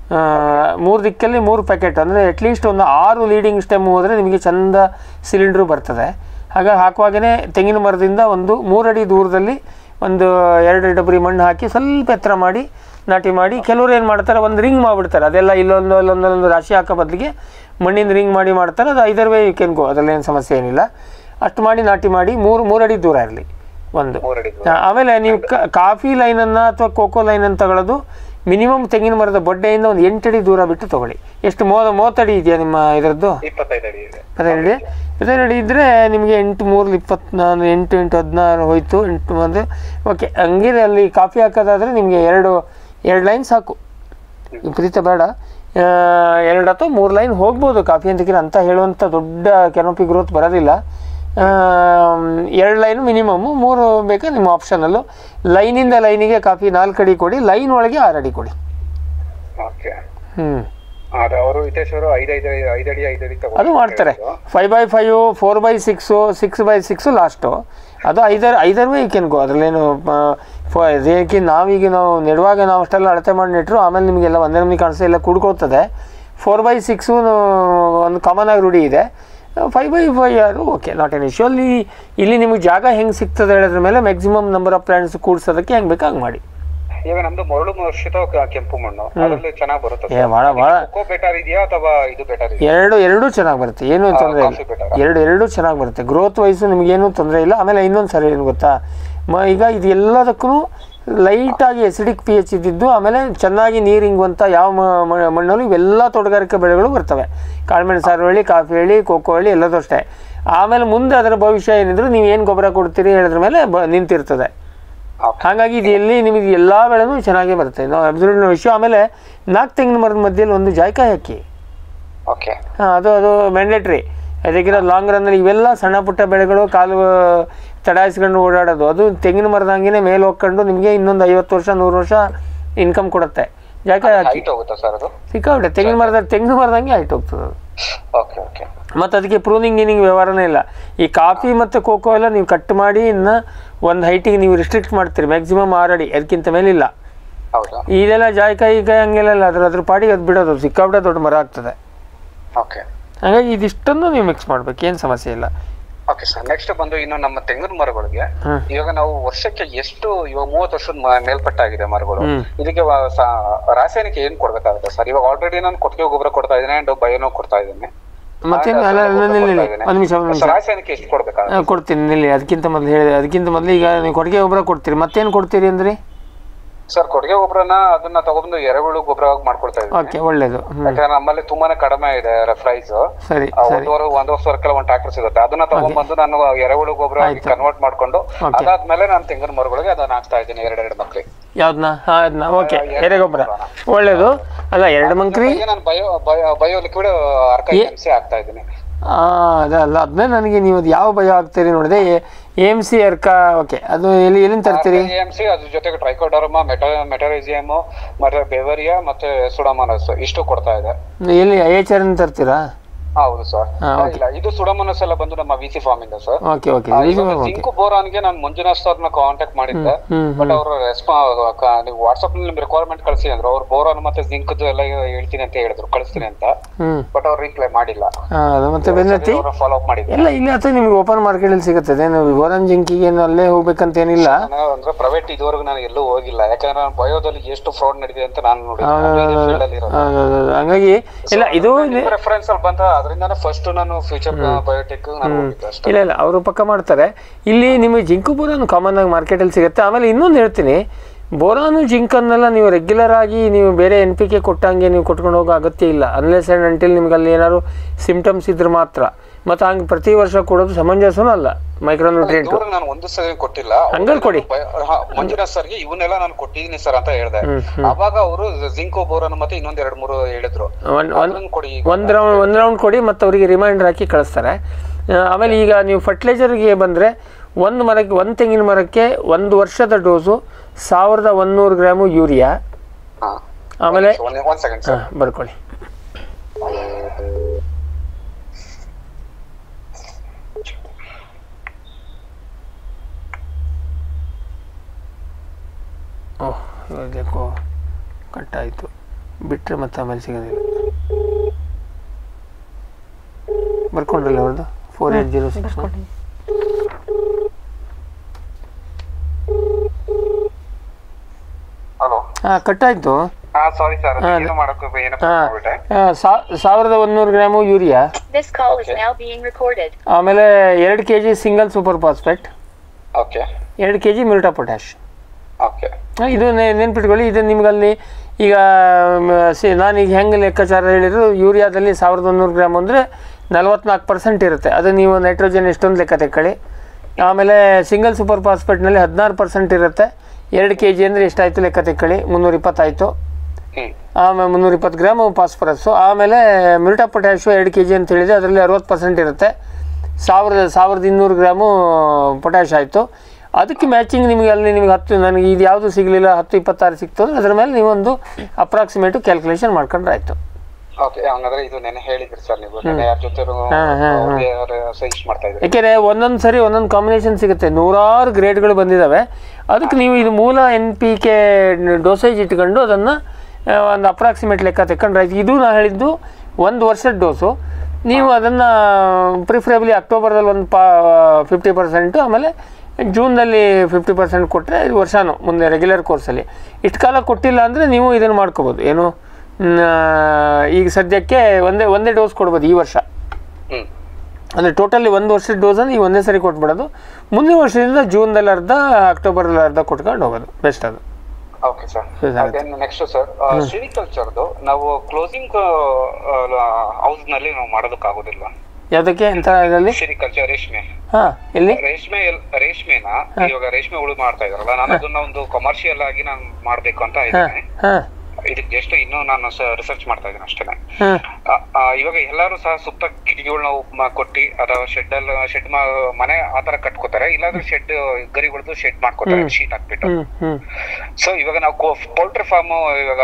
C: ಮೂರು ದಿಕ್ಕಲ್ಲಿ ಮೂರು ಪ್ಯಾಕೆಟ್ ಅಂದರೆ ಅಟ್ಲೀಸ್ಟ್ ಒಂದು ಆರು ಲೀಡಿಂಗ್ ಸ್ಟೆಮ್ ಹೋದರೆ ನಿಮಗೆ ಚಂದ ಸಿಲಿಂಡ್ರು ಬರ್ತದೆ ಹಾಗಾಗಿ ಹಾಕುವಾಗಲೇ ತೆಂಗಿನ ಮರದಿಂದ ಒಂದು ಮೂರಡಿ ದೂರದಲ್ಲಿ ಒಂದು ಎರಡು ಡಬ್ರಿ ಮಣ್ಣು ಹಾಕಿ ಸ್ವಲ್ಪ ಎತ್ತರ ಮಾಡಿ ನಾಟಿ ಮಾಡಿ ಕೆಲವರು ಏನು ಮಾಡ್ತಾರೆ ಒಂದು ರಿಂಗ್ ಮಾಡಿಬಿಡ್ತಾರೆ ಅದೆಲ್ಲ ಇಲ್ಲೊಂದು ಅಲ್ಲೊಂದೊಂದು ರಾಶಿ ಹಾಕೋ ಬದಲಿಗೆ ಮಣ್ಣಿನ ರಿಂಗ್ ಮಾಡಿ ಮಾಡ್ತಾರೆ ಅದು either way you can go ಅದರಲ್ಲೇನು ಸಮಸ್ಯೆ ಏನಿಲ್ಲ ಅಷ್ಟು ಮಾಡಿ ನಾಟಿ ಮಾಡಿ ಮೂರು ಮೂರಡಿ ದೂರ ಇರಲಿ ಒಂದು
G: ಮೂರಡಿ
C: ಆ, ಆಮೇಲೆ ನೀವು ಕ- ಕಾಫಿ ಲೈನನ್ನು ಅಥವಾ ಕೋಕೋ ಲೈನನ್ನು ತಗೊಳ್ಳೋದು ಮಿನಿಮಮ್ ತೆಂಗಿನ ಮರದ ಬೊಡ್ಡೆಯಿಂದ ಒಂದು ಎಂಟಡಿ ದೂರ ಬಿಟ್ಟು ತಗೊಳ್ಳಿ ಎಷ್ಟು ಮೋ ಮೂವತ್ತಡಿ ಇದೆಯಾ ನಿಮ್ಮ ಇದರದ್ದು
G: ಇಪ್ಪತ್ತೈದು ಅಡಿ ಇದೆ
C: ಇಪ್ಪತ್ತೈದು ಅಡಿ ಇಪ್ಪತ್ತೈದು ಅಡಿ ಇದ್ದರೆ ನಿಮಗೆ ಎಂಟು ಮೂರು ಇಪ್ಪತ್ನಾರು ಎಂಟು ಎಂಟು ಹದಿನಾರು ಹೋಯ್ತು ಎಂಟು ಒಂದು ಓಕೆ ಹಂಗಿದ್ರೆ ಅಲ್ಲಿ ಕಾಫಿ ಹಾಕೋದಾದರೆ ನಿಮಗೆ ಎರಡು ಎರಡು ಲೈನ್ ಸಾಕು ವಿಪರೀತ ಬೇಡ ಆ, ಎರಡು ಅಥವಾ ಮೂರು ಲೈನ್ ಹೋಗ್ಬೋದು ಕಾಫಿ ಅಂತಕ್ಕಿಂತ ಅಂತ ಹೇಳುವಂಥ ದೊಡ್ಡ ಕೆನೋಪಿ ಗ್ರೋತ್ ಬರೋದಿಲ್ಲ ಆ, ಎರಡು ಲೈನ್ ಮಿನಿಮಮ್ಮು ಮೂರು ಬೇಕಾ ನಿಮ್ಮ ಆಪ್ಷನಲ್ಲು ಲೈನಿಂದ ಲೈನಿಗೆ ಕಾಫಿ ನಾಲ್ಕು ಅಡಿ ಕೊಡಿ ಲೈನ್ ಒಳಗೆ ಆರು ಅಡಿ ಕೊಡಿ
G: ಓಕೆ
C: ಹ್ಞೂ
G: ಅದೇ ಅವರು ಹಿತೇಶ್ ಅವರು ಐದೈದು ಐದಡಿ ಐದಡಿ ತಗೊಂಡು
C: ಅದು ಮಾಡ್ತಾರೆ five by five four by six six by six last ಅದು either either way can go ಅದರಲ್ಲೇನು ಅದಕ್ಕೆ ನಾವೀಗ ನಾವು ನೆಡುವಾಗ ನಾವು ಅಷ್ಟೆಲ್ಲ ಅಳತೆ ಮಾಡಿ ನೆಟ್ಟರು ಆಮೇಲೆ ನಿಮಗೆಲ್ಲ ಒಂದೇ ನಮಗೆ ಕಾಣಿಸ್ತಾ ಎಲ್ಲ ಕೂಡ್ಕೊಳ್ತದೆ ಫೋರ್ ಬೈ ಸಿಕ್ಸು ಒಂದು ಕಾಮನ್ ಆಗಿ ರೂಢಿ ಇದೆ ಫೈವ್ ಬೈ ಫೈವ್ ಆರು ಓಕೆ ನಾಟ್ ಎನ್ ಇಶ್ಯೂ ಅಲ್ಲಿ ಇಲ್ಲಿ ನಿಮಗೆ ಜಾಗ ಹೆಂಗೆ ಸಿಗ್ತದೆ ಹೇಳೋದ್ರ ಮೇಲೆ ಮ್ಯಾಕ್ಸಿಮಮ್ ನಂಬರ್ ಆಫ್ ಪ್ಲಾಂಟ್ಸ್ ಕೂಡ್ಸೋದಕ್ಕೆ ಹೆಂಗೆ ಬೇಕು ಹಂಗೆ ಮಾಡಿ
G: ಈಗ ನಮ್ದು ಮರಳು ಮಿಶ್ರಿತ ಕ- ಕೆಂಪು ಮಣ್ಣು ಅದ್ರಲ್ಲಿ ಚೆನ್ನಾಗಿ ಬರುತ್ತೆ
C: ಏ ಭಾಳ ಭಾಳ
G: ಕೊಕ್ಕೋ ಬೆಟರ್ ಇದೆಯಾ ಅಥವಾ ಇದು ಬೆಟರ್ ಇದೆಯಾ
C: ಎರಡು ಎರಡೂ ಚೆನ್ನಾಗಿ ಬರುತ್ತೆ ಏನೂ ತೊಂದರೆ
G: ಕಾಫಿ
C: ಇಲ್ಲ
G: better.
C: ಎರಡು ಎರಡೂ ಚೆನ್ನಾಗಿ ಬರುತ್ತೆ ಗ್ರೋತ್ ವೈಸು ನಿಮಗೇನು ತೊಂದರೆ ಇಲ್ಲ ಆಮೇಲೆ ಇನ್ನೊಂದು ಸರಿ ಏನು ಗೊತ್ತಾ ಮ ಈಗ ಇದು ಎಲ್ಲದಕ್ಕೂ ಲೈಟಾಗಿ ಎಸಿಡಿಕ್ ಪಿ ಎಚ್ ಇದ್ದಿದ್ದು ಆಮೇಲೆ ಚೆನ್ನಾಗಿ ನೀರು ಹಿಂಗುವಂಥ ಯಾವ ಮ- ಮ- ಮಣ್ಣಲ್ಲೂ ಇವೆಲ್ಲ ತೋಟಗಾರಿಕೆ ಬೆಳೆಗಳು ಬರ್ತವೆ ಕಾಳುಮೆಣಸು ಸಾರುವಳಿ ಕಾಫಿ ಹಳ್ಳಿ ಕೋಕೋ ಹಳ್ಳಿ ಎಲ್ಲದೂ ಅಷ್ಟೇ ಆಮೇಲೆ ಮುಂದೆ ಅದರ ಭವಿಷ್ಯ ಏನಿದ್ರು ನೀವು ಏನು ಗೊಬ್ಬರ ಕೊಡ್ತೀರಿ ಹೇಳಿದ್ರ ಮೇಲೆ ಬ ನಿಂತಿರ್ತದೆ ಹಾಗಾಗಿ ಇದು ಎಲ್ಲಿ ನಿಮಗೆ ಎಲ್ಲ ಬೆಳೆನೂ ಚೆನ್ನಾಗೇ ಬರುತ್ತೆ ನಾವು ಅಬ್ಸಲ್ಯೂಟ್ ವಿಷಯ ಆಮೇಲೆ ನಾಲ್ಕು ತೆಂಗಿನ ಮರದ ಮಧ್ಯದಲ್ಲಿ ಒಂದು ಜಾಯ್ಕಾಯಿ ಹಾಕಿ
G: ಓಕೆ
C: ಹಾಂ ಅದು ಅದು ಮ್ಯಾಂಡೇಟ್ರಿ ಅದಕ್ಕಿಂತ ಲಾಂಗ್ ರನ್ನಲ್ಲಿ ಇವೆಲ್ಲ ಸಣ್ಣ ಪುಟ್ಟ ಬೆಳೆಗಳು ಕಾಲು ತಡಾಯಿಸ್ಕೊಂಡು ಓಡಾಡೋದು ಅದು ತೆಂಗಿನ ಮರದಂಗೆ ಮೇಲೆ ಹೋಗ್ಕೊಂಡು ನಿಮಗೆ ಇನ್ನೊಂದು ಐವತ್ತು ವರ್ಷ ನೂರು ವರ್ಷ ಇನ್ಕಮ್ ಕೊಡುತ್ತೆ ಜಾಯ್ಕಾಯಿ ಹಾಕಿ
G: ಹೈಟ್ ಹೋಗುತ್ತಾ ಸರ್ ಅದು
C: ಸಿಕ್ಕಾಬಿಟ್ಟೆ ತೆಂಗಿನ ಮರದ ತೆಂಗಿನ ಮರದಂಗೆ ಹೈಟ್ ಹೋಗ್ತದೆ ಅದು
G: ಓಕೆ ಓಕೆ
C: ಮತ್ತು ಅದಕ್ಕೆ ಪ್ರೂನಿಂಗ್ ಗೀನಿಂಗ್ ವ್ಯವಹಾರನೇ ಇಲ್ಲ ಈ ಕಾಫಿ ಮತ್ತು ಕೋಕೋ ಎಲ್ಲ ನೀವು ಕಟ್ ಮಾಡಿ ಇನ್ನು ಒಂದು ಹೈಟಿಗೆ ನೀವು ರಿಸ್ಟ್ರಿಕ್ಟ್ ಮಾಡ್ತೀರಿ ಮ್ಯಾಕ್ಸಿಮಮ್ ಆರಡಿ ಅದಕ್ಕಿಂತ ಮೇಲಿಲ್ಲ
G: ಹೌದಾ
C: ಇದೆಲ್ಲ ಜಾಯ್ಕಾಯಿ ಕಾಯಿ ಹಂಗೆಲ್ಲ ಇಲ್ಲ ಅದ್ರ ಅದ್ರ ಪಾಡಿಗೆ ಅದು ಬಿಡೋದು ಸಿಕ್ಕಾಬಿಟ್ಟೆ ದೊಡ್ಡ ಮರ ಆಗ್ತದೆ
G: ಓಕೆ
C: ಹಾಗಾಗಿ ಇದಿಷ್ಟನ್ನು ನೀವು ಮಿಕ್ಸ್ ಮಾಡ್ಬೇಕು ಏನು ಸಮಸ್ಯೆ ಇಲ್ಲ
G: ಓಕೆ ಸರ್ ನೆಕ್ಸ್ಟ್ ಬಂದು ಇನ್ನು ನಮ್ಮ ತೆಂಗಿನ ಮರಗಳಿಗೆ
C: ಹ್ಮ್.
G: ಇವಾಗ ನಾವು ವರ್ಷಕ್ಕೆ ಎಷ್ಟು ಇವಾಗ ಮೂವತ್ತು ವರ್ಷದ ಮ- ಮೇಲ್ಪಟ್ಟಾಗಿದೆ ಮರಗಳು
C: ಹ್ಮ್.
G: ಇದಕ್ಕೆ ವ- ಸ- ರಾಸಾಯನಿಕ ಏನ್ ಕೊಡ್ಬೇಕಾಗುತ್ತೆ ಸರ್ ಇವಾಗ ಆಲ್ರೆಡಿ ನಾನು ಕೊಟ್ಟಿಗೆ ಗೊಬ್ಬರ ಕೊಡ್ತಾ ಇದ್ದೀನಿ ಅಂಡ್ ಬಯೋನೋ ಕೊಡ್ತಾ ಇದ್ದೀನಿ
C: ಮತ್ತೆ
G: ಆಗ
C: ಅಲ್ಲ
G: ಗೊಬ್ಬರ
C: ನಿಲ್ಲಿ
G: ಕೊಡ್ತಾ
C: ನಿಲ್ಲಿ
G: ಇದ್ದೀನಿ.
C: ಒಂದು ನಿಮಿಷ ಒಂದು ನಿಮಿಷ
G: ಸರ್, ರಾಸಾಯನಿಕ ಎಷ್ಟು ಕೊಡ್ಬೇಕಾಗುತ್ತೆ
C: ಆ, ಕೊಡ್ತೀನಿ ನಿಲ್ಲಿ ಅದಕ್ಕಿಂತ ಮೊದಲು ಹೇಳಿದೆ ಅದಕ್ಕಿಂತ ಮೊದಲು ಈಗ ನೀವು ಕೊಟ್ಟಿಗೆ ಗೊಬ್ಬರ ಕೊಡ್ತೀರಿ ಮತ್ತೇನು ಕೊಡ್ತೀರಿ ಅಂದ್ರಿ
G: ಸರ್ ಕೊಟ್ಟಿಗೆ ಗೊಬ್ಬರನ ಅದನ್ನ ತಗೊಂಡು ಎರೆಹುಳು ಗೊಬ್ಬರವಾಗಿ ಮಾಡ್ಕೊಳ್ತಾ ಇದ್ದೀನಿ
C: ಓಕೆ ಒಳ್ಳೇದು ಹ್ಞೂ
G: ಯಾಕಂದ್ರೆ ನಮ್ಮಲ್ಲಿ ತುಂಬಾನೇ ಕಡಿಮೆ ಇದೆ ಪ್ರೈಸ್
C: ಸರಿ ಸರಿ
G: ಒಂದೂವರೆ ಒಂದ್ ವರ್ಷಕ್ಕೆಲ್ಲ ಒಂದು ಟ್ರಾಕ್ಟರ್ ಸಿಗುತ್ತೆ ಅದನ್ನ ತಗೊಂಡ್ಬಂದು ನಾನು ಎರೆಹುಳು ಗೊಬ್ಬರ
C: ಆಯ್ತು.
G: ಕನ್ವರ್ಟ್ ಮಾಡ್ಕೊಂಡು
C: Okay.
G: ಅದಾದ್ಮೇಲೆ ನಾನು ತೆಂಗಿನ ಮರಗಳಿಗೆ ಅದನ್ನ ಹಾಕ್ತಾ ಇದ್ದೀನಿ ಎರಡೆರಡು ಮಕ್ಳಿಗೆ
C: ಯಾವ್ದನ್ನ ಹಾಂ ಅದನ್ನ ಓಕೆ ಎರೆಗೊಬ್ಬರ ಒಳ್ಳೇದು ಅಲ್ಲ ಎರಡು ಮಂಕ್ರಿ
G: ನಾನು bio bio bio liquid Arka MC ಹಾಕ್ತಾ ಇದ್ದೀನಿ
C: ಅದಲ್ಲ ಅದನ್ನೇ ನನಗೆ ನೀವು ಅದು ಯಾವ ಭಯ ಆಗ್ತೀರಿ ನೋಡಿದೆ A M C Arka okay ಅದು ಎಲ್ಲಿ ಎಲ್ಲಿಂದ ತರ್ತೀರಿ
G: ಎಮ್ಸಿ ಅದ್ರ ಜೊತೆಗೆ ಟ್ರೈಕೋಡರ್ಮಾ ಮೆಟ ಮೆಟರಿಸಿಯಮ್ ಮತ್ತೆ ಬೆವರಿಯಾ ಮತ್ತೆ ಸುಡಮನಸ್ ಇಷ್ಟು ಕೊಡ್ತಾ ಇದೆ
C: ಎಲ್ಲಿ ಎಚ್ ಆರ್ ತರ್ತೀರಾ
G: ಹೌದು ಸರ್
C: ಹಾ, okay.
G: ಇಲ್ಲ ಇದು ಸುಡಮನಸ್ ಎಲ್ಲ ಬಂದು ನಮ್ಮ ವಿ ಸಿ ಫಾರ್ಮ್ ಇಂದ sir
C: okay okay okay
G: zinc ಬೋರಾನ್ಗೆ ನಾನು ಮಂಜುನಾಥ್ ಸರ್ನ ಕಾಂಟ್ಯಾಕ್ಟ್ ಮಾಡಿದ್ದೆ
C: ಹ್ಮ್,
G: ಬಟ್ ಅವರು ರೆಸ್ಪಾ ನೀವು ವಾಟ್ಸ್ಆಪ್ ನಲ್ಲಿ ನಿಮ್ ರಿಕ್ವೈರ್ಮೆಂಟ್ ಕಳಿಸಿ ಅಂದ್ರು ಅವ್ರು ಬೋರಾನ್ ಮತ್ತೆ ಜಿಂಕ್ ಎಲ್ಲ ಹೇಳ್ತೀನಿ ಅಂತ ಹೇಳಿದ್ರು ಕಳಿಸ್ತೀನಿ ಅಂತ
C: ಹ್ಞೂ
G: ಬಟ್ ಅವ್ರು ರಿಪ್ಲೈ ಮಾಡಿಲ್ಲ
C: ಹಾಂ ಮತ್ತೆ ಬೆನ್ನತ್ತಿ
G: ಫಾಲೋ ಅಪ್ ಮಾಡಿದ್ದೆ
C: ಎಲ್ಲ ಇಲ್ಲಿ ಅಥವಾ ನಿಮ್ಗೆ ಓಪನ್ ಮಾರ್ಕೆಟಲ್ಲಿ ಸಿಗುತ್ತೆ ಅದೇನು ಗೋರನ್ ಜಿಂಕಿಗೆ ಏನು ಅಲ್ಲೇ ಹೋಗ್ಬೇಕಂತ ಏನಿಲ್ಲ
G: ನಾನು ಅಂದ್ರೆ ಪ್ರೈವೇಟ್ ಇದುವರೆಗೂ ನಾನು ಎಲ್ಲೂ ಹೋಗಿಲ್ಲ ಯಾಕಂದ್ರೆ ನಾನು ಬಯೋದಲ್ಲಿ ಎಷ್ಟು ಫ್ರಾಡ್ ನಡೆದಿದೆ ಅಂತ ನಾನು ನೋಡಿ
C: ಹೌದೌದು. ಹೌದೌದು. ಹಂಗಾಗಿ ಇಲ್ಲ ಇದು
G: ರೆಫರೆನ್ಸ್ ಅಲ್ಲಿ ಬಂತ ಅದ್ರ ಅದರಿಂದ ಫಸ್ಟ್ ನಾನು ಫ್ಯೂಚರ್ ಬಯೋಟೆಕ್ ನಾನು ಹೋಗಿದ್ದು ಅಷ್ಟೇ
C: ಇಲ್ಲ ಇಲ್ಲ ಅವರು ಪಕ್ಕ ಮಾಡ್ತಾರೆ ಇಲ್ಲಿ ನಿಮಗೆ ಜಿಂಕು ಬೋರಾನು ಕಾಮನ್ ಆಗಿ ಮಾರ್ಕೆಟಲ್ಲಿ ಸಿಗುತ್ತೆ ಆಮೇಲೆ ಇನ್ನೊಂದು ಹೇಳ್ತೀನಿ ಬೋರಾನು ಜಿಂಕನ್ನೆಲ್ಲ ನೀವು ರೆಗ್ಯುಲರ್ ಆಗಿ ನೀವು ಬೇರೆ ಎನ್ ಪಿ ಕೆ ಕೊಟ್ಟಂಗೆ ನೀವು ಕೊಟ್ಕೊಂಡು ಹೋಗೋ ಅಗತ್ಯ ಇಲ್ಲ ಅನ್ಲೆಸ್ ಆ್ಯಂಡ್ ಅಂಟಿಲ್ ನಿಮ್ಗೆ ಅಲ್ಲಿ ಏನಾದ್ರು ಸಿಂಪ್ಟಮ್ಸ್ ಇದ್ರೆ ಮಾತ್ರ ಮತ್ತು ಹಂಗೆ ಪ್ರತಿ ವರ್ಷ ಕೊಡೋದು ಸಮಂಜಸನೂ ಅಲ್ಲ ಮೈಕ್ರೋನ್ಯೂಟ್ರಿಯೆಂಟು
G: ಇದುವರೆಗೆ ನಾನು ಒಂದು ಸರಿ ಕೊಟ್ಟಿಲ್ಲ
C: ಹಂಗಲ್ ಕೊಡಿ.
G: ಬಯ- ಹಾ, ಮಂಜುನಾಥ್ ಸರ್ಗೆ ಇವನ್ನೆಲ್ಲ ನಾನು ಕೊಟ್ಟಿದ್ದೀನಿ ಸರ್ ಅಂತ ಹೇಳ್ದೆ ಅವಾಗ ಅವರು ಜಿಂಕೋ ಬೋರನ್ ಮತ್ತೆ ಇನ್ನೊಂದ್ ಎರಡ್ ಮೂರು ಹೇಳಿದ್ರು
C: ಒಂದು ಒಂದು
G: ಅದನ್ನ ಕೊಡಿ
C: ಒಂದು ರೌಂಡ್ ಒಂದು ರೌಂಡ್ ಕೊಡಿ ಮತ್ತು ಅವರಿಗೆ ರಿಮೈಂಡರ್ ಹಾಕಿ ಕಳಿಸ್ತಾರೆ ಆ, ಆಮೇಲೆ ಈಗ ನೀವು ಫರ್ಟಿಲೈಸರ್ಗೆ ಬಂದರೆ ಒಂದು ಮರಕ್ಕೆ ಒಂದು ತೆಂಗಿನ ಮರಕ್ಕೆ ಒಂದು ವರ್ಷದ ಡೋಸು ಸಾವಿರದ ಒಂದೂರು ಗ್ರಾಮು ಯೂರಿಯಾ
G: ಹಾ
C: ಆಮೇಲೆ
G: ಒಂದ್ ಒಂದ್ ಸೆಕೆಂಡ್ ಸರ್
C: ಹಾಂ ಬರ್ಕೊಳ್ಳಿ ಓಹ್ ಇವಾಗೇಕೋ ಕಟ್ಟಾಯಿತು ಬಿಟ್ಟರೆ ಮತ್ತೆ ಆಮೇಲೆ ಸಿಗೋದಿಲ್ಲ ಬರ್ಕೊಂಡ್ರಲ್ಲ ಅವ್ರದ್ದು four eight zero six
G: hello
C: ಹಾಂ ಕಟ್ಟಾಯಿತು
G: ಹಾ ಸಾರಿ ಸರ್
C: ಹಾ,
G: ಏನು ಮಾಡಕ್ಕೆ ಏನಪ್ಪ
C: ಹಾಂ
G: ಮಾಡ್ಬಿಟ್ಟೆ
C: ಸಾವಿರದ ಒಂದೂರು gram urea
H: This call is now being recorded.
C: ಆಮೇಲೆ ಎರಡು K G single super phosphate
G: okay
C: ಎರಡು ಕೆ ಜಿ ಮಿಲ್ಟಾ ಪೊಟ್ಯಾಶ್
G: ಓಕೆ
C: ಆ, ಇದು ನೆ- ನೆನ್ಪಿಟ್ಕೊಳ್ಳಿ ಇದು ನಿಮ್ಗಲ್ಲಿ ಈಗ ಮ, ಸಿ ನಾನೀಗ ಹೆಂಗೆ ಲೆಕ್ಕಾಚಾರ ಹೇಳಿದ್ರು ಯೂರಿಯಾದಲ್ಲಿ ಸಾವಿರದ ಒಂದೂರು ಗ್ರಾಮ್ ಅಂದರೆ ನಲ್ವತ್ನಾಲ್ಕು ಪರ್ಸೆಂಟ್ ಇರುತ್ತೆ ಅದು ನೀವು ನೈಟ್ರೋಜನ್ ಎಷ್ಟೊಂದು ಲೆಕ್ಕ ತೆಕ್ಕೊಳ್ಳಿ ಆಮೇಲೆ ಸಿಂಗಲ್ ಸೂಪರ್ ಫಾಸ್ಫೇಟ್ನಲ್ಲಿ ಹದಿನಾರು ಪರ್ಸೆಂಟ್ ಇರುತ್ತೆ ಎರಡು ಕೆ ಜಿ ಅಂದರೆ ಎಷ್ಟಾಯಿತು ಲೆಕ್ಕ ತೆಕ್ಕೊಳ್ಳಿ ಮುನ್ನೂರ ಇಪ್ಪತ್ತಾಯಿತು
G: ಹ್ಮ್
C: ಆಮೇಲೆ ಮುನ್ನೂರ ಇಪ್ಪತ್ತು ಗ್ರಾಮ್ ಫಾಸ್ಫರಸ್ಸು ಆಮೇಲೆ ಮಿಲ್ಟಾ ಪೊಟ್ಯಾಶು ಎರಡು ಕೆ ಜಿ ಅಂತ ಹೇಳಿದೆ ಅದರಲ್ಲಿ ಅರವತ್ತು ಪರ್ಸೆಂಟ್ ಇರುತ್ತೆ ಸಾವಿರದ ಸಾವಿರದ ಇನ್ನೂರು ಗ್ರಾಮು ಪೊಟ್ಯಾಶ್ ಆಯಿತು ಅದಕ್ಕೆ ಮ್ಯಾಚಿಂಗ್ ನಿಮಗೆ ಅಲ್ಲಿ ನಿಮಗೆ ಹತ್ತು ನನಗೆ ಇದು ಯಾವುದು ಸಿಗಲಿಲ್ಲ ಹತ್ತು ಇಪ್ಪತ್ತಾರು ಸಿಕ್ತು ಅಂದ್ರೆ ಅದರ ಮೇಲೆ ನೀವೊಂದು ಅಪ್ರಾಕ್ಸಿಮೇಟು ಕ್ಯಾಲ್ಕುಲೇಷನ್ ಮಾಡ್ಕೊಂಡ್ರೆ ಆಯಿತು
G: ಓಕೆ ಹಂಗಾದ್ರೆ ಇದು ನೆನೆ ಹೇಳಿದ್ರಿ ಸರ್ ನೀವು ನೆನೆ ಯಾರ ಜೊತೆ
C: ಹಾ, ಹಾ,
G: ಸಜೆಸ್ಟ್ ಮಾಡ್ತಾ ಇದ್ರಿ
C: ಯಾಕೆಂದರೆ ಒಂದೊಂದು ಸರಿ ಒಂದೊಂದು ಕಾಂಬಿನೇಷನ್ ಸಿಗುತ್ತೆ ನೂರಾರು ಗ್ರೇಡ್ಗಳು ಬಂದಿದ್ದಾವೆ ಅದಕ್ಕೆ ನೀವು ಇದು ಮೂಲ ಎನ್ ಪಿ ಕೆ ಡೋಸೇಜ್ ಇಟ್ಕೊಂಡು ಅದನ್ನು ಒಂದು ಅಪ್ರಾಕ್ಸಿಮೇಟ್ ಲೆಕ್ಕ ತೆಕ್ಕೊಂಡ್ರೆ ಆಯ್ತು ಇದು ನಾನು ಹೇಳಿದ್ದು ಒಂದು ವರ್ಷದ ಡೋಸು ನೀವು ಅದನ್ನು ಪ್ರಿಫರೇಬಲಿ ಅಕ್ಟೋಬರ್ದಲ್ಲಿ ಒಂದು ಪಾ ಫಿಫ್ಟಿ ಪರ್ಸೆಂಟು ಆಮೇಲೆ ಜೂನ್ನಲ್ಲಿ ಫಿಫ್ಟಿ ಪರ್ಸೆಂಟ್ ಕೊಟ್ಟರೆ ಇದು ವರ್ಷನೂ ಮುಂದೆ ರೆಗ್ಯುಲರ್ ಕೋರ್ಸಲ್ಲಿ ಇಷ್ಟು ಕಾಲ ಕೊಟ್ಟಿಲ್ಲ ಅಂದರೆ ನೀವು ಇದನ್ನು ಮಾಡ್ಕೋಬೋದು ಏನು ಮ್, ಈಗ ಸದ್ಯಕ್ಕೆ ಒಂದೇ ಒಂದೇ ಡೋಸ್ ಕೊಡ್ಬೋದು ಈ ವರ್ಷ
G: ಹ್ಮ್
C: ಅಂದರೆ ಟೋಟಲಿ ಒಂದು ವರ್ಷದ ಡೋಸನ್ನು ಈಗ ಒಂದೇ ಸರಿ ಕೊಟ್ಬಿಡೋದು ಮುಂದಿನ ವರ್ಷದಿಂದ ಜೂನ್ದಲ್ಲಿ ಅರ್ಧ ಅಕ್ಟೋಬರ್ದಲ್ಲಿ ಅರ್ಧ ಕೊಟ್ಕೊಂಡು ಹೋಗೋದು ಬೆಸ್ಟ್ ಅದು
G: ಓಕೆ ಸರ್
C: ಇದಾಗುತ್ತೆ.
G: ದೆನ್ ನೆಕ್ಸ್ಟ್ ಸರ್ ಸಿರಿಕಲ್ಚರ್ದು ನಾವು ಕ್ಲೋಸಿಂಗ್ ಹೌಸ್ ನಲ್ಲಿ ನಾವು ಮಾಡೋದಕ್ಕಾಗೋದಿಲ್ಲ
C: ಯಾವುದಕ್ಕೆ ಅಂತ ಇದರಲ್ಲಿ
G: ಸಿರಿಕಲ್ಚರ್ ರೇಷ್ಮೆ
C: ಹಾಂ ಎಲ್ಲಿ
G: ರೇಷ್ಮೆ ಎಲ್- ರೇಷ್ಮೆನ ಇವಾಗ ರೇಷ್ಮೆ ಉಳು ಮಾಡ್ತಾ ಇದಾರಲ್ಲ ನಾನು ಅದನ್ನ ಒಂದು ಕಮರ್ಷಿಯಲ್ ಆಗಿ ನಾನು ಮಾಡ್ಬೇಕು ಅಂತ
C: ಹಾಂ
G: ಇದ್ದೇನೆ
C: ಹಾಂ
G: ಇದಕ್ಕೆ ಜಸ್ಟ್ ಇನ್ನೂ ನಾನು ರಿಸರ್ಚ್ ಮಾಡ್ತಾ ಇದ್ದೀನಿ ಅಷ್ಟೇನೆ
C: ಹಾಂ
G: ಆ, ಆ, ಇವಾಗ ಎಲ್ಲರೂ ಸಹ ಸುತ್ತ ಕಿಟಕಿಗಳನ್ನ ಮ- ಕೊಟ್ಟಿ ಅಥವಾ ಶೆಡ್ ಅಲ್ಲಿ ಶೆಡ್ ಮನೆ ಆತರ ಕಟ್ಕೋತಾರೆ ಇಲ್ಲಾಂದ್ರೆ ಶೆಡ್ ಗರಿಗಳದ್ದು ಶೆಡ್ ಮಾಡ್ಕೋತಾರೆ ಶೀಟ್ ಹಾಕ್ಬಿಟ್ಟು
C: ಹ್ಞೂ ಹ್ಞೂ
G: ಸೊ ಇವಾಗ ನಾವು ಪೌಲ್ಟ್ರಿ ಫಾರ್ಮ್ ಇವಾಗ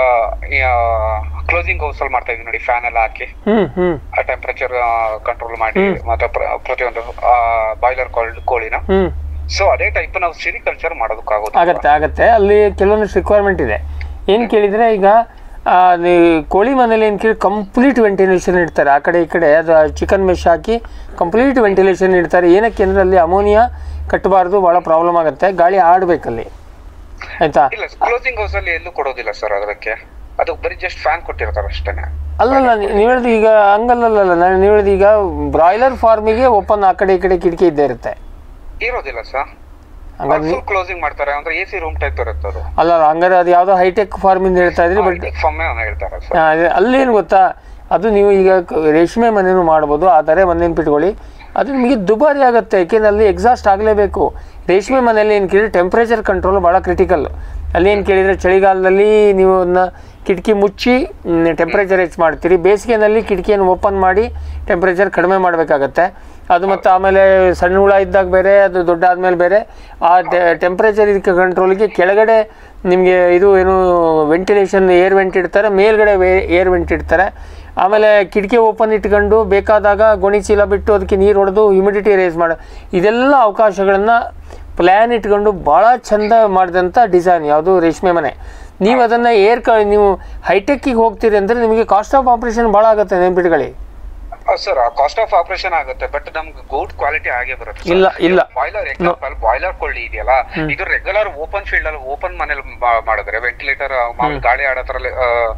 G: ಕ್ಲೋಸಿಂಗ್ ಹೌಸ್ ಅಲ್ಲಿ ಮಾಡ್ತಾ ಇದೀವಿ ನೋಡಿ ಫ್ಯಾನ್ ಎಲ್ಲ ಹಾಕಿ
C: ಹ್ಞೂ ಹ್ಞೂ
G: ಟೆಂಪರೇಚರ್ ಕಂಟ್ರೋಲ್ ಮಾಡಿ ಮತ್ತೆ ಪ್ರ- ಪ್ರತಿಯೊಂದು ಬಾಯ್ಲರ್ ಕೋಳಿನ
C: ಹ್ಞೂ
G: ಸೊ ಅದೇ ಟೈಪ್ ನಾವು ಸಿರಿಕಲ್ಚರ್ ಮಾಡೋದಕ್ಕಾಗೋದು
C: ಆಗತ್ತೆ ಆಗತ್ತೆ ಅಲ್ಲಿ ಕೆಲವೊಂದಿಷ್ಟು ರಿಕ್ವೈರ್ಮೆಂಟ್ ಇದೆ ಏನು ಕೇಳಿದರೆ ಈಗ ಆ, ನೀವು ಕೋಳಿ ಮನೇಲಿ ಏನು ಕೇಳಿ ಕಂಪ್ಲೀಟ್ ವೆಂಟಿಲೇಷನ್ ಇಡ್ತಾರೆ ಆ ಕಡೆ ಈ ಕಡೆ ಅದು ಚಿಕನ್ ಮೆಶ್ ಹಾಕಿ ಕಂಪ್ಲೀಟ್ ವೆಂಟಿಲೇಷನ್ ಇಡ್ತಾರೆ ಏನಕ್ಕೆ ಅಂದರೆ ಅಲ್ಲಿ ಅಮೋನಿಯಾ ಕಟ್ಟಬಾರ್ದು ಭಾಳ ಪ್ರಾಬ್ಲಮ್ ಆಗುತ್ತೆ ಗಾಳಿ ಆಡಬೇಕಲ್ಲಿ ಆಯಿತಾ
G: ಇಲ್ಲ ಕ್ಲೋಸಿಂಗ್ ಹೌಸ್ ಅಲ್ಲಿ ಎಲ್ಲೂ ಕೊಡೋದಿಲ್ಲ ಸರ್ ಅದಕ್ಕೆ ಅದು ಬರೀ ಜಸ್ಟ್ ಫ್ಯಾನ್ ಕೊಟ್ಟಿರ್ತಾರೆ ಅಷ್ಟೇನೆ
C: ಅಲ್ಲಲ್ಲ ನೀ- ನೀವು ಹೇಳಿದ ಈಗ ಹಂಗಲ್ಲಲ್ಲ ನಾನು ನೀವು ಹೇಳಿದ ಈಗ ಬ್ರಾಯ್ಲರ್ ಫಾರ್ಮಿಗೆ ಓಪನ್ ಆ ಕಡೆ ಈ ಕಡೆ ಕಿಟಕಿ ಇದ್ದೇ ಇರುತ್ತೆ
G: ಇರೋದಿಲ್ಲ ಸರ್
C: ಹಂಗಾದ್ರೆ
G: ಫುಲ್ ಕ್ಲೋಸಿಂಗ್ ಮಾಡ್ತಾರೆ ಅಂದ್ರೆ ಎ ಸಿ ರೂಮ್ ಟೈಪ್ ಇರುತ್ತೆ ಅದು
C: ಅಲ್ಲ ಹಂಗಾರೆ ಅದು ಯಾವುದೋ ಹೈಟೆಕ್ ಫಾರ್ಮಿಂದ ಹೇಳ್ತಾ ಇದ್ರಿ ಬಟ್
G: ಫಾರ್ಮ್ ಹೇಳ್ತಾರೆ ಸರ್
C: ಆ, ಅದೇ- ಅಲ್ಲೇನು ಗೊತ್ತಾ ಅದು ನೀವು ಈಗ ಕ- ರೇಷ್ಮೆ ಮನೆಯೂ ಮಾಡ್ಬೋದು ಆದರೆ ಒಂದು ನೆನ್ಪಿಟ್ಕೊಳ್ಳಿ ಅದು ನಿಮಗೆ ದುಬಾರಿ ಆಗುತ್ತೆ ಏಕೆಂದರೆ ಅಲ್ಲಿ ಎಕ್ಸಾಸ್ಟ್ ಆಗಲೇಬೇಕು ರೇಷ್ಮೆ ಮನೆಯಲ್ಲಿ ಏನು ಕೇಳಿದ್ರೆ ಟೆಂಪ್ರೇಚರ್ ಕಂಟ್ರೋಲ್ ಭಾಳ ಕ್ರಿಟಿಕಲ್ ಅಲ್ಲಿ ಏನು ಕೇಳಿದರೆ ಚಳಿಗಾಲದಲ್ಲಿ ನೀವು ಅದನ್ನ ಕಿಟಕಿ ಮುಚ್ಚಿ ಟೆಂಪ್ರೇಚರ್ ಹೆಚ್ಚು ಮಾಡ್ತೀರಿ ಬೇಸಿಗೆನಲ್ಲಿ ಕಿಟಕಿಯನ್ನು ಓಪನ್ ಮಾಡಿ ಟೆಂಪ್ರೇಚರ್ ಕಡಿಮೆ ಮಾಡಬೇಕಾಗತ್ತೆ ಅದು ಮತ್ತು ಆಮೇಲೆ ಸಣ್ಣ ಹುಳ ಇದ್ದಾಗ ಬೇರೆ ಅದು ದೊಡ್ಡ ಆದಮೇಲೆ ಬೇರೆ ಆ ಟೆಂಪ್ರೇಚರ್ ಇದಕ್ಕೆ ಕಂಟ್ರೋಲಿಗೆ ಕೆಳಗಡೆ ನಿಮಗೆ ಇದು ಏನು ವೆಂಟಿಲೇಷನ್ ಏರ್ ವೆಂಟ್ ಇಡ್ತಾರೆ ಮೇಲ್ಗಡೆ ಏರ್ ವೆಂಟ್ ಇಡ್ತಾರೆ ಆಮೇಲೆ ಕಿಟಕಿ ಓಪನ್ ಇಟ್ಕೊಂಡು ಬೇಕಾದಾಗ ಗೋಣಿ ಚೀಲ ಬಿಟ್ಟು ಅದಕ್ಕೆ ನೀರು ಹೊಡೆದು ಹ್ಯುಮಿಡಿಟಿ ರೇಸ್ ಮಾಡೋ ಇದೆಲ್ಲ ಅವಕಾಶಗಳನ್ನು ಪ್ಲ್ಯಾನ್ ಇಟ್ಕೊಂಡು ಭಾಳ ಚಂದ ಮಾಡಿದಂಥ ಡಿಸೈನ್ ಯಾವುದು ರೇಷ್ಮೆ ಮನೆ ನೀವು ಅದನ್ನು ಏರ್ ಕ ನೀವು ಹೈಟೆಕ್ಕಿಗೆ ಹೋಗ್ತೀರಿ ಅಂದರೆ ನಿಮಗೆ ಕಾಸ್ಟ್ ಆಫ್ ಆಪ್ರೇಷನ್ ಭಾಳ ಆಗುತ್ತೆ ನೆನ್ಪಿಟ್ಕೊಳ್ಳಿ
G: ಸರ್ ಕಾಸ್ಟ್ ಆಫ್ ಆಪರೇಷನ್ ಆಗುತ್ತೆ ಬಟ್ ನಮ್ಗೆ ಗೌಡ್ ಕ್ವಾಲಿಟಿ ಆಗೇ ಬರುತ್ತೆ
C: ಇಲ್ಲ, ಇಲ್ಲ.
G: ಬಾಯ್ಲರ್ ಎಕ್ಸಾಂಪಲ್ ಬಾಯ್ಲರ್ ಕೊಳ್ಳಿ ಇದೆಯಲ್ಲ ಇದು ರೆಗ್ಯುಲರ್ ಓಪನ್ ಫೀಲ್ಡ್ ಅಲ್ಲಿ ಓಪನ್ ಮನೇಲಿ ಮಾ- ಮಾಡಿದ್ರೆ ವೆಂಟಿಲೇಟರ್ ಗಾಳಿ ಆಡೋದ್ರಲ್ಲಿ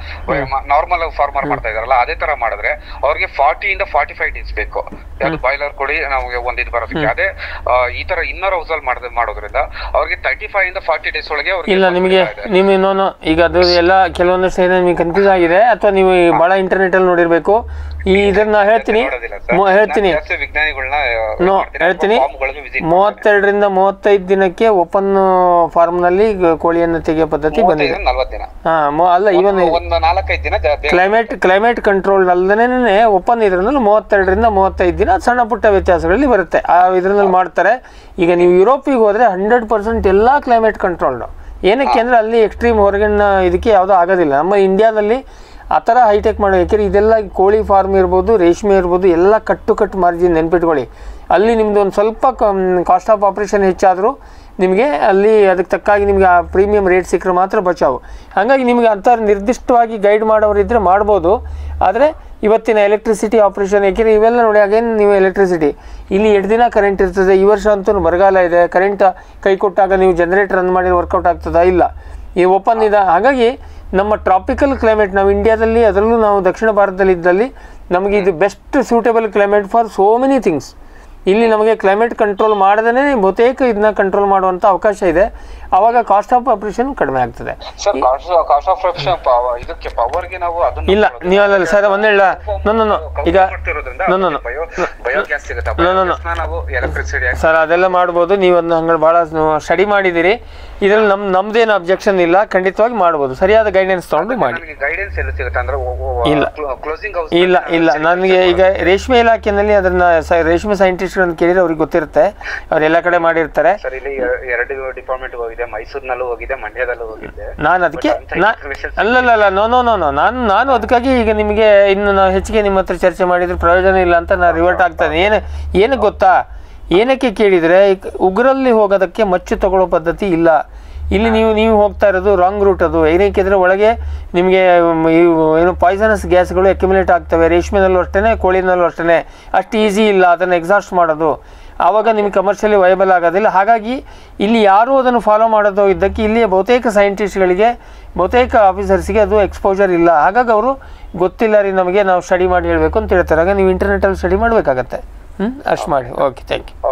G: ನಾರ್ಮಲ್ ಫಾರ್ಮರ್ ಮಾಡ್ತಾ ಇದಾರಲ್ಲ ಅದೇ ತರ ಮಾಡಿದ್ರೆ ಅವ್ರಿಗೆ ಫಾರ್ಟಿ ಇಂದ ಫಾರ್ಟಿ ಫೈವ್ ಡೇಸ್ ಬೇಕು ಯಾವ್ದು ಬಾಯ್ಲರ್ ಕೊಡಿ ನಮಗೆ ಒಂದ್ ಇದು ಬರೋದಕ್ಕೆ ಅದೇ ಆ, ಈ ತರ ಇನ್ನರ್ ಹೌಸ್ ಅಲ್ಲಿ ಮಾಡೋದ್- ಮಾಡೋದ್ರಿಂದ ಅವ್ರಿಗೆ ತರ್ಟಿ ಫೈವ್ ಇಂದ ಫಾರ್ಟಿ ಡೇಸ್ ಒಳಗೆ ಅವ್ರಿಗೆ
C: ಇಲ್ಲ ನಿಮಗೆ
G: ಬಂದ್ಬಿಡ್ತಾ ಇದೆ.
C: ನಿಮ್ಮ ಇನ್ನೊಂದು ಈಗ ಅದು ಎಲ್ಲ ಕೆಲವೊಂದಷ್ಟು ಏನೋ ನಿಮಗೆ ಕನ್ಫ್ಯೂಸ್ ಆಗಿದೆ ಅಥವಾ ನೀವು ಈ ಭಾಳ ಇಂಟರ್ನೆಟಲ್ಲಿ ನೋಡಿರಬೇಕು ಈ ಇದನ್ನ ನಾ ಹೇಳ್ತೀನಿ
G: ನೋಡೋದಿಲ್ಲ sir.
C: ಮೊ- ಹೇಳ್ತೀನಿ
G: ನಾನ್ ಜಾಸ್ತಿ ವಿಜ್ಞಾನಿಗಳನ್ನ
C: ನೋ ಹೇಳ್ತೀನಿ ಮೂವತ್ತೆರಡರಿಂದ ಮೂವತ್ತೈದು ದಿನಕ್ಕೆ ಓಪನ್ ಫಾರ್ಮ್ನಲ್ಲಿ ಕೋಳಿಯನ್ನು ತೆಗೆಯೋ ಪದ್ಧತಿ ಬಂದಿದೆ
G: ನಲ್ವತ್ತು ದಿನ
C: ಹಾ ಮೊ- ಅಲ್ಲ ಇವನ್
G: ಒಂದು ನಾಲ್ಕೈದು ದಿನ ಜ- ಬೇಗ
C: ಕ್ಲೈಮೇಟ್ ಕ್ಲೈಮೇಟ್ ಕಂಟ್ರೋಲ್ ಅಲ್ಲದೇನೆ ಓಪನ್ ಇದ್ರಲ್ಲಿ ಮೂವತ್ತೆರಡರಿಂದ ಮೂವತ್ತೈದು ದಿನ ಸಣ್ಣ ಪುಟ್ಟ ವ್ಯತ್ಯಾಸಗಳಲ್ಲಿ ಬರುತ್ತೆ ಆ ಇದ್ರಲ್ಲಿ ಮಾಡ್ತಾರೆ ಈಗ ನೀವು ಯುರೋಪಿಗೆ ಹೋದ್ರೆ ಹಂಡ್ರೆಡ್ ಪರ್ಸೆಂಟ್ ಎಲ್ಲ ಕ್ಲೈಮೇಟ್ ಕಂಟ್ರೋಲ್ಡ್ ಏನಕ್ಕೆ ಅಂದ್ರೆ ಅಲ್ಲಿ ಎಕ್ಸ್ಟ್ರೀಮ್ ಹೊರಗಿನ ಇದಕ್ಕೆ ಯಾವುದೂ ಆಗೋದಿಲ್ಲ ನಮ್ಮ ಇಂಡಿಯಾದಲ್ಲಿ ಆ ಥರ ಹೈಟೆಕ್ ಮಾಡೋ ಯಾಕೆಂದ್ರೆ ಇದೆಲ್ಲ ಕೋಳಿ ಫಾರ್ಮ್ ಇರ್ಬೋದು ರೇಷ್ಮೆ ಇರ್ಬೋದು ಎಲ್ಲ ಕಟ್ಟು ಕಟ್ಟು ಮಾರ್ಜಿನ್ ನೆನ್ಪಿಟ್ಕೊಳ್ಳಿ ಅಲ್ಲಿ ನಿಮ್ದು ಒಂದು ಸ್ವಲ್ಪ ಕಾಸ್ಟ್ ಆಫ್ ಆಪ್ರೇಷನ್ ಹೆಚ್ಚಾದರೂ ನಿಮಗೆ ಅಲ್ಲಿ ಅದಕ್ಕೆ ತಕ್ಕಾಗಿ ನಿಮಗೆ ಆ ಪ್ರೀಮಿಯಂ ರೇಟ್ ಸಿಕ್ಕರೆ ಮಾತ್ರ ಬಚಾವು ಹಾಗಾಗಿ ನಿಮಗೆ ಅಂಥ ನಿರ್ದಿಷ್ಟವಾಗಿ ಗೈಡ್ ಮಾಡೋರು ಇದ್ದರೆ ಮಾಡ್ಬೋದು ಆದರೆ ಇವತ್ತಿನ ಎಲೆಕ್ಟ್ರಿಸಿಟಿ ಆಪ್ರೇಷನ್ ಯಾಕೆಂದರೆ ಇವೆಲ್ಲ ನೋಡಿ ಅಗೇನ್ ನೀವು ಎಲೆಕ್ಟ್ರಿಸಿಟಿ ಇಲ್ಲಿ ಎರಡು ದಿನ ಕರೆಂಟ್ ಇರ್ತದೆ ಈ ವರ್ಷ ಅಂತೂ ಬರಗಾಲ ಇದೆ ಕರೆಂಟ್ ಕೈ ಕೊಟ್ಟಾಗ ನೀವು ಜನರೇಟರ್ ರನ್ ಮಾಡಿ ವರ್ಕೌಟ್ ಆಗ್ತದಾ ಇಲ್ಲ ಈ ಓಪನ್ ಇದೆ ಹಾಗಾಗಿ ನಮ್ಮ ಟ್ರಾಪಿಕಲ್ ಕ್ಲೈಮೇಟ್ ನಾವು ಇಂಡಿಯಾದಲ್ಲಿ ಅದರಲ್ಲೂ ನಾವು ದಕ್ಷಿಣ ಭಾರತದಲ್ಲಿ ಇದ್ದಲ್ಲಿ ನಮಗೆ ಇದು best suitable climate for so many things ಇಲ್ಲಿ ನಮಗೆ ಕ್ಲೈಮೇಟ್ ಕಂಟ್ರೋಲ್ ಮಾಡದೇ ಬಹುತೇಕ ಇದನ್ನ ಕಂಟ್ರೋಲ್ ಮಾಡುವಂಥ ಅವಕಾಶ ಇದೆ ಆವಾಗ ಕಾಸ್ಟ್ ಆಫ್ ಆಪ್ರೇಷನ್ ಕಡಿಮೆ ಆಗ್ತದೆ
G: sir cost cost of operation ಇದಕ್ಕೆ ಪವರ್ಗೆ ನಾವು ಅದನ್ನ
C: ಇಲ್ಲ ನೀವು ಅಲ್ಲ ಸರ್ ಒಂದೇ ಹೇಳ ನೋ ನೋ ನೋ ಈಗ ನೋ ನೋ ನೋ
G: ಬಯೋಗ್ಯಾಸ್ ಸಿಗುತ್ತೆ
C: No, no, no.
G: ಬಯೋಗ್ಯಾಸ್ನ ನಾವು ಎಲೆಕ್ಟ್ರಿಸಿಟಿ
C: ಸರ್ ಅದೆಲ್ಲ ಮಾಡ್ಬೋದು ನೀವು ಅದನ್ನ ಹಂಗೆ ಭಾಳ ಸ್ಟಡಿ ಮಾಡಿದ್ದೀರಿ ಇದರಲ್ಲಿ ನಮ್ಮ ನಮ್ದೇನು ಅಬ್ಜೆಕ್ಷನ್ ಇಲ್ಲ ಖಂಡಿತವಾಗಿ ಮಾಡ್ಬೋದು ಸರಿಯಾದ ಗೈಡೆನ್ಸ್ ತೊಗೊಂಡು ಮಾಡಿ
G: ನನಗೆ ಗೈಡೆನ್ಸ್ ಎಲ್ಲ ಸಿಗುತ್ತೆ ಅಂದ್ರೆ
C: ಇಲ್ಲ.
G: ಕ್ಲೋಸಿಂಗ್ ಹೌಸ್
C: ಇಲ್ಲ ಇಲ್ಲ ನನಗೆ ಈಗ ರೇಷ್ಮೆ ಇಲಾಖೆಯಲ್ಲಿ ಅದನ್ನ ಸ- ರೇಷ್ಮೆ ಸೈಂಟಿಸ್ಟ್ಗಳನ್ನು ಕೇಳಿದ್ರೆ ಅವ್ರಿಗೆ ಗೊತ್ತಿರುತ್ತೆ ಅವ್ರು ಎಲ್ಲ ಕಡೆ ಮಾಡಿರ್ತಾರೆ
G: ಸರ್ ಇಲ್ಲಿ ಎ- ಎರಡು ಡಿಪಾರ್ಟ್ಮೆಂಟ್ ಹೋಗಿದೆ ಮೈಸೂರಿನಲ್ಲೂ ಹೋಗಿದೆ ಮಂಡ್ಯದಲ್ಲೂ ಹೋಗಿದೆ
C: ನಾನು ಅದಕ್ಕೆ
G: But ಅಂತ
C: ನಾ
G: information
C: ಅಲ್ಲಲ್ಲ ಅಲ್ಲ ನೋ ನೋ ನೋ ನೋ ನಾನು ನಾನು ಅದಕ್ಕಾಗಿ ಈಗ ನಿಮಗೆ ಇನ್ನು ನಾವು ಹೆಚ್ಚಿಗೆ ನಿಮ್ಮ ಹತ್ರ ಚರ್ಚೆ ಮಾಡಿದ್ರೆ ಪ್ರಯೋಜನ ಇಲ್ಲ ಅಂತ ನಾನು ರಿವರ್ಟ್ ಆಗ್ತಾನೆ ಏನು ಏನು ಗೊತ್ತಾ ಏನಕ್ಕೆ ಕೇಳಿದರೆ ಈಗ ಉಗ್ರಲ್ಲಿ ಹೋಗೋದಕ್ಕೆ ಮಚ್ಚು ತಗೊಳ್ಳೋ ಪದ್ಧತಿ ಇಲ್ಲ ಇಲ್ಲಿ ನೀವು ನೀವು ಹೋಗ್ತಾ ಇರೋದು ರಾಂಗ್ ರೂಟ್ ಅದು ಏನಕ್ಕೆ ಅಂದರೆ ಒಳಗೆ ನಿಮಗೆ ಮ್, ಇವು ಏನು ಪಾಯ್ಸನಸ್ ಗ್ಯಾಸ್ಗಳು ಅಕ್ಯುಮುಲೇಟ್ ಆಗ್ತವೆ ರೇಷ್ಮೆನಲ್ಲೂ ಅಷ್ಟೇ ಕೋಳಿನಲ್ಲೂ ಅಷ್ಟೇ ಅಷ್ಟು ಈಸಿ ಇಲ್ಲ ಅದನ್ನು ಎಕ್ಸಾಸ್ಟ್ ಮಾಡೋದು ಆವಾಗ ನಿಮಗೆ ಕಮರ್ಷಿಯಲಿ ವಯಬಲ್ ಆಗೋದಿಲ್ಲ ಹಾಗಾಗಿ ಇಲ್ಲಿ ಯಾರೂ ಅದನ್ನು ಫಾಲೋ ಮಾಡೋದು ಇದ್ದಕ್ಕೆ ಇಲ್ಲಿ ಬಹುತೇಕ ಸೈಂಟಿಸ್ಟ್ಗಳಿಗೆ ಬಹುತೇಕ ಆಫೀಸರ್ಸ್ಗೆ ಅದು ಎಕ್ಸ್ಪೋಜರ್ ಇಲ್ಲ ಹಾಗಾಗಿ ಅವರು ಗೊತ್ತಿಲ್ಲ ರೀ ನಮಗೆ ನಾವು ಸ್ಟಡಿ ಮಾಡಿ ಹೇಳಬೇಕು ಅಂತ ಹೇಳ್ತಾರೆ ಆಗ ನೀವು ಇಂಟರ್ನೆಟಲ್ಲಿ ಸ್ಟಡಿ ಮಾಡಬೇಕಾಗತ್ತೆ ಹ್ಞೂ ಅಷ್ಟು ಮಾಡಿ ಓಕೆ ಥ್ಯಾಂಕ್ ಯು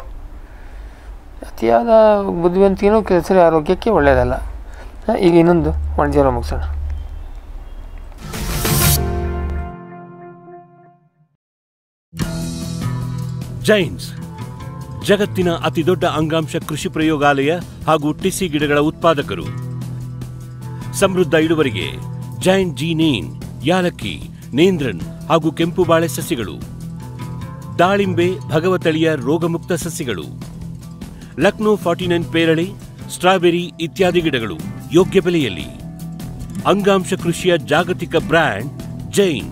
C: ಅತಿಯಾದ ಬುದ್ಧಿವಂತಿಕೆನೂ ಕೆಲಸದ ಆರೋಗ್ಯಕ್ಕೆ ಒಳ್ಳೆಯದಲ್ಲ ಹ, ಈಗ ಇನ್ನೊಂದು ಒನ್ ಜೀರೋ ಮುಗಿಸೋಣ
A: ಜೈನ್ಸ್ ಜಗತ್ತಿನ ಅತಿದೊಡ್ಡ ಅಂಗಾಂಶ ಕೃಷಿ ಪ್ರಯೋಗಾಲಯ ಹಾಗೂ ಟಿಸಿ ಗಿಡಗಳ ಉತ್ಪಾದಕರು ಸಮೃದ್ಧ ಇಳುವರಿಗೆ ಜೈನ್ ಜಿ ನೇನ್ ಯಾಲಕ್ಕಿ ನೇಂದ್ರನ್ ಹಾಗೂ ಕೆಂಪು ಬಾಳೆ ಸಸ್ಯಗಳು ದಾಳಿಂಬೆ ಭಗವತಳಿಯ ರೋಗಮುಕ್ತ ಸಸ್ಯಗಳು ಲಕ್ನೋ ಫಾರ್ಟಿ ನೈನ್ ಪೇರಳೆ ಸ್ಟ್ರಾಬೆರಿ ಇತ್ಯಾದಿ ಗಿಡಗಳು ಯೋಗ್ಯ ಬೆಲೆಯಲ್ಲಿ ಅಂಗಾಂಶ ಕೃಷಿಯ ಜಾಗತಿಕ ಬ್ರ್ಯಾಂಡ್ ಜೈನ್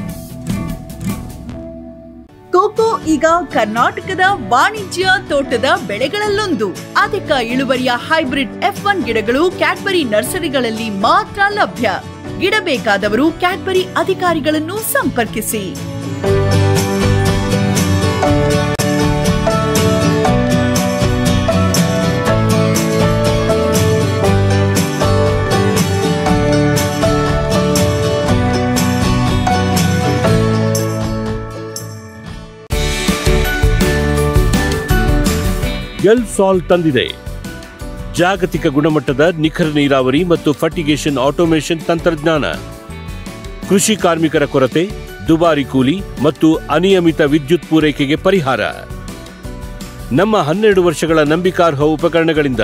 F: ಕೋಕೋ ಈಗ ಕರ್ನಾಟಕದ ವಾಣಿಜ್ಯ ತೋಟದ ಬೆಳೆಗಳಲ್ಲೊಂದು ಅಧಿಕ ಇಳುವರಿಯ ಹೈಬ್ರಿಡ್ ಎಫ್ ಒನ್ ಗಿಡಗಳು ಕ್ಯಾಡ್ಬರಿ ನರ್ಸರಿಗಳಲ್ಲಿ ಮಾತ್ರ ಲಭ್ಯ ಗಿಡ ಬೇಕಾದವರು ಕ್ಯಾಡ್ಬರಿ ಅಧಿಕಾರಿಗಳನ್ನು ಸಂಪರ್ಕಿಸಿ
A: ಎಲ್ ಸಾಲ್ ತಂದಿದೆ ಜಾಗತಿಕ ಗುಣಮಟ್ಟದ ನಿಖರ ನೀರಾವರಿ ಮತ್ತು ಫರ್ಟಿಗೇಷನ್ ಆಟೋಮೇಷನ್ ತಂತ್ರಜ್ಞಾನ ಕೃಷಿ ಕಾರ್ಮಿಕರ ಕೊರತೆ ದುಬಾರಿ ಕೂಲಿ ಮತ್ತು ಅನಿಯಮಿತ ವಿದ್ಯುತ್ ಪೂರೈಕೆಗೆ ಪರಿಹಾರ ನಮ್ಮ ಹನ್ನೆರಡು ವರ್ಷಗಳ ನಂಬಿಕಾರ್ಹ ಉಪಕರಣಗಳಿಂದ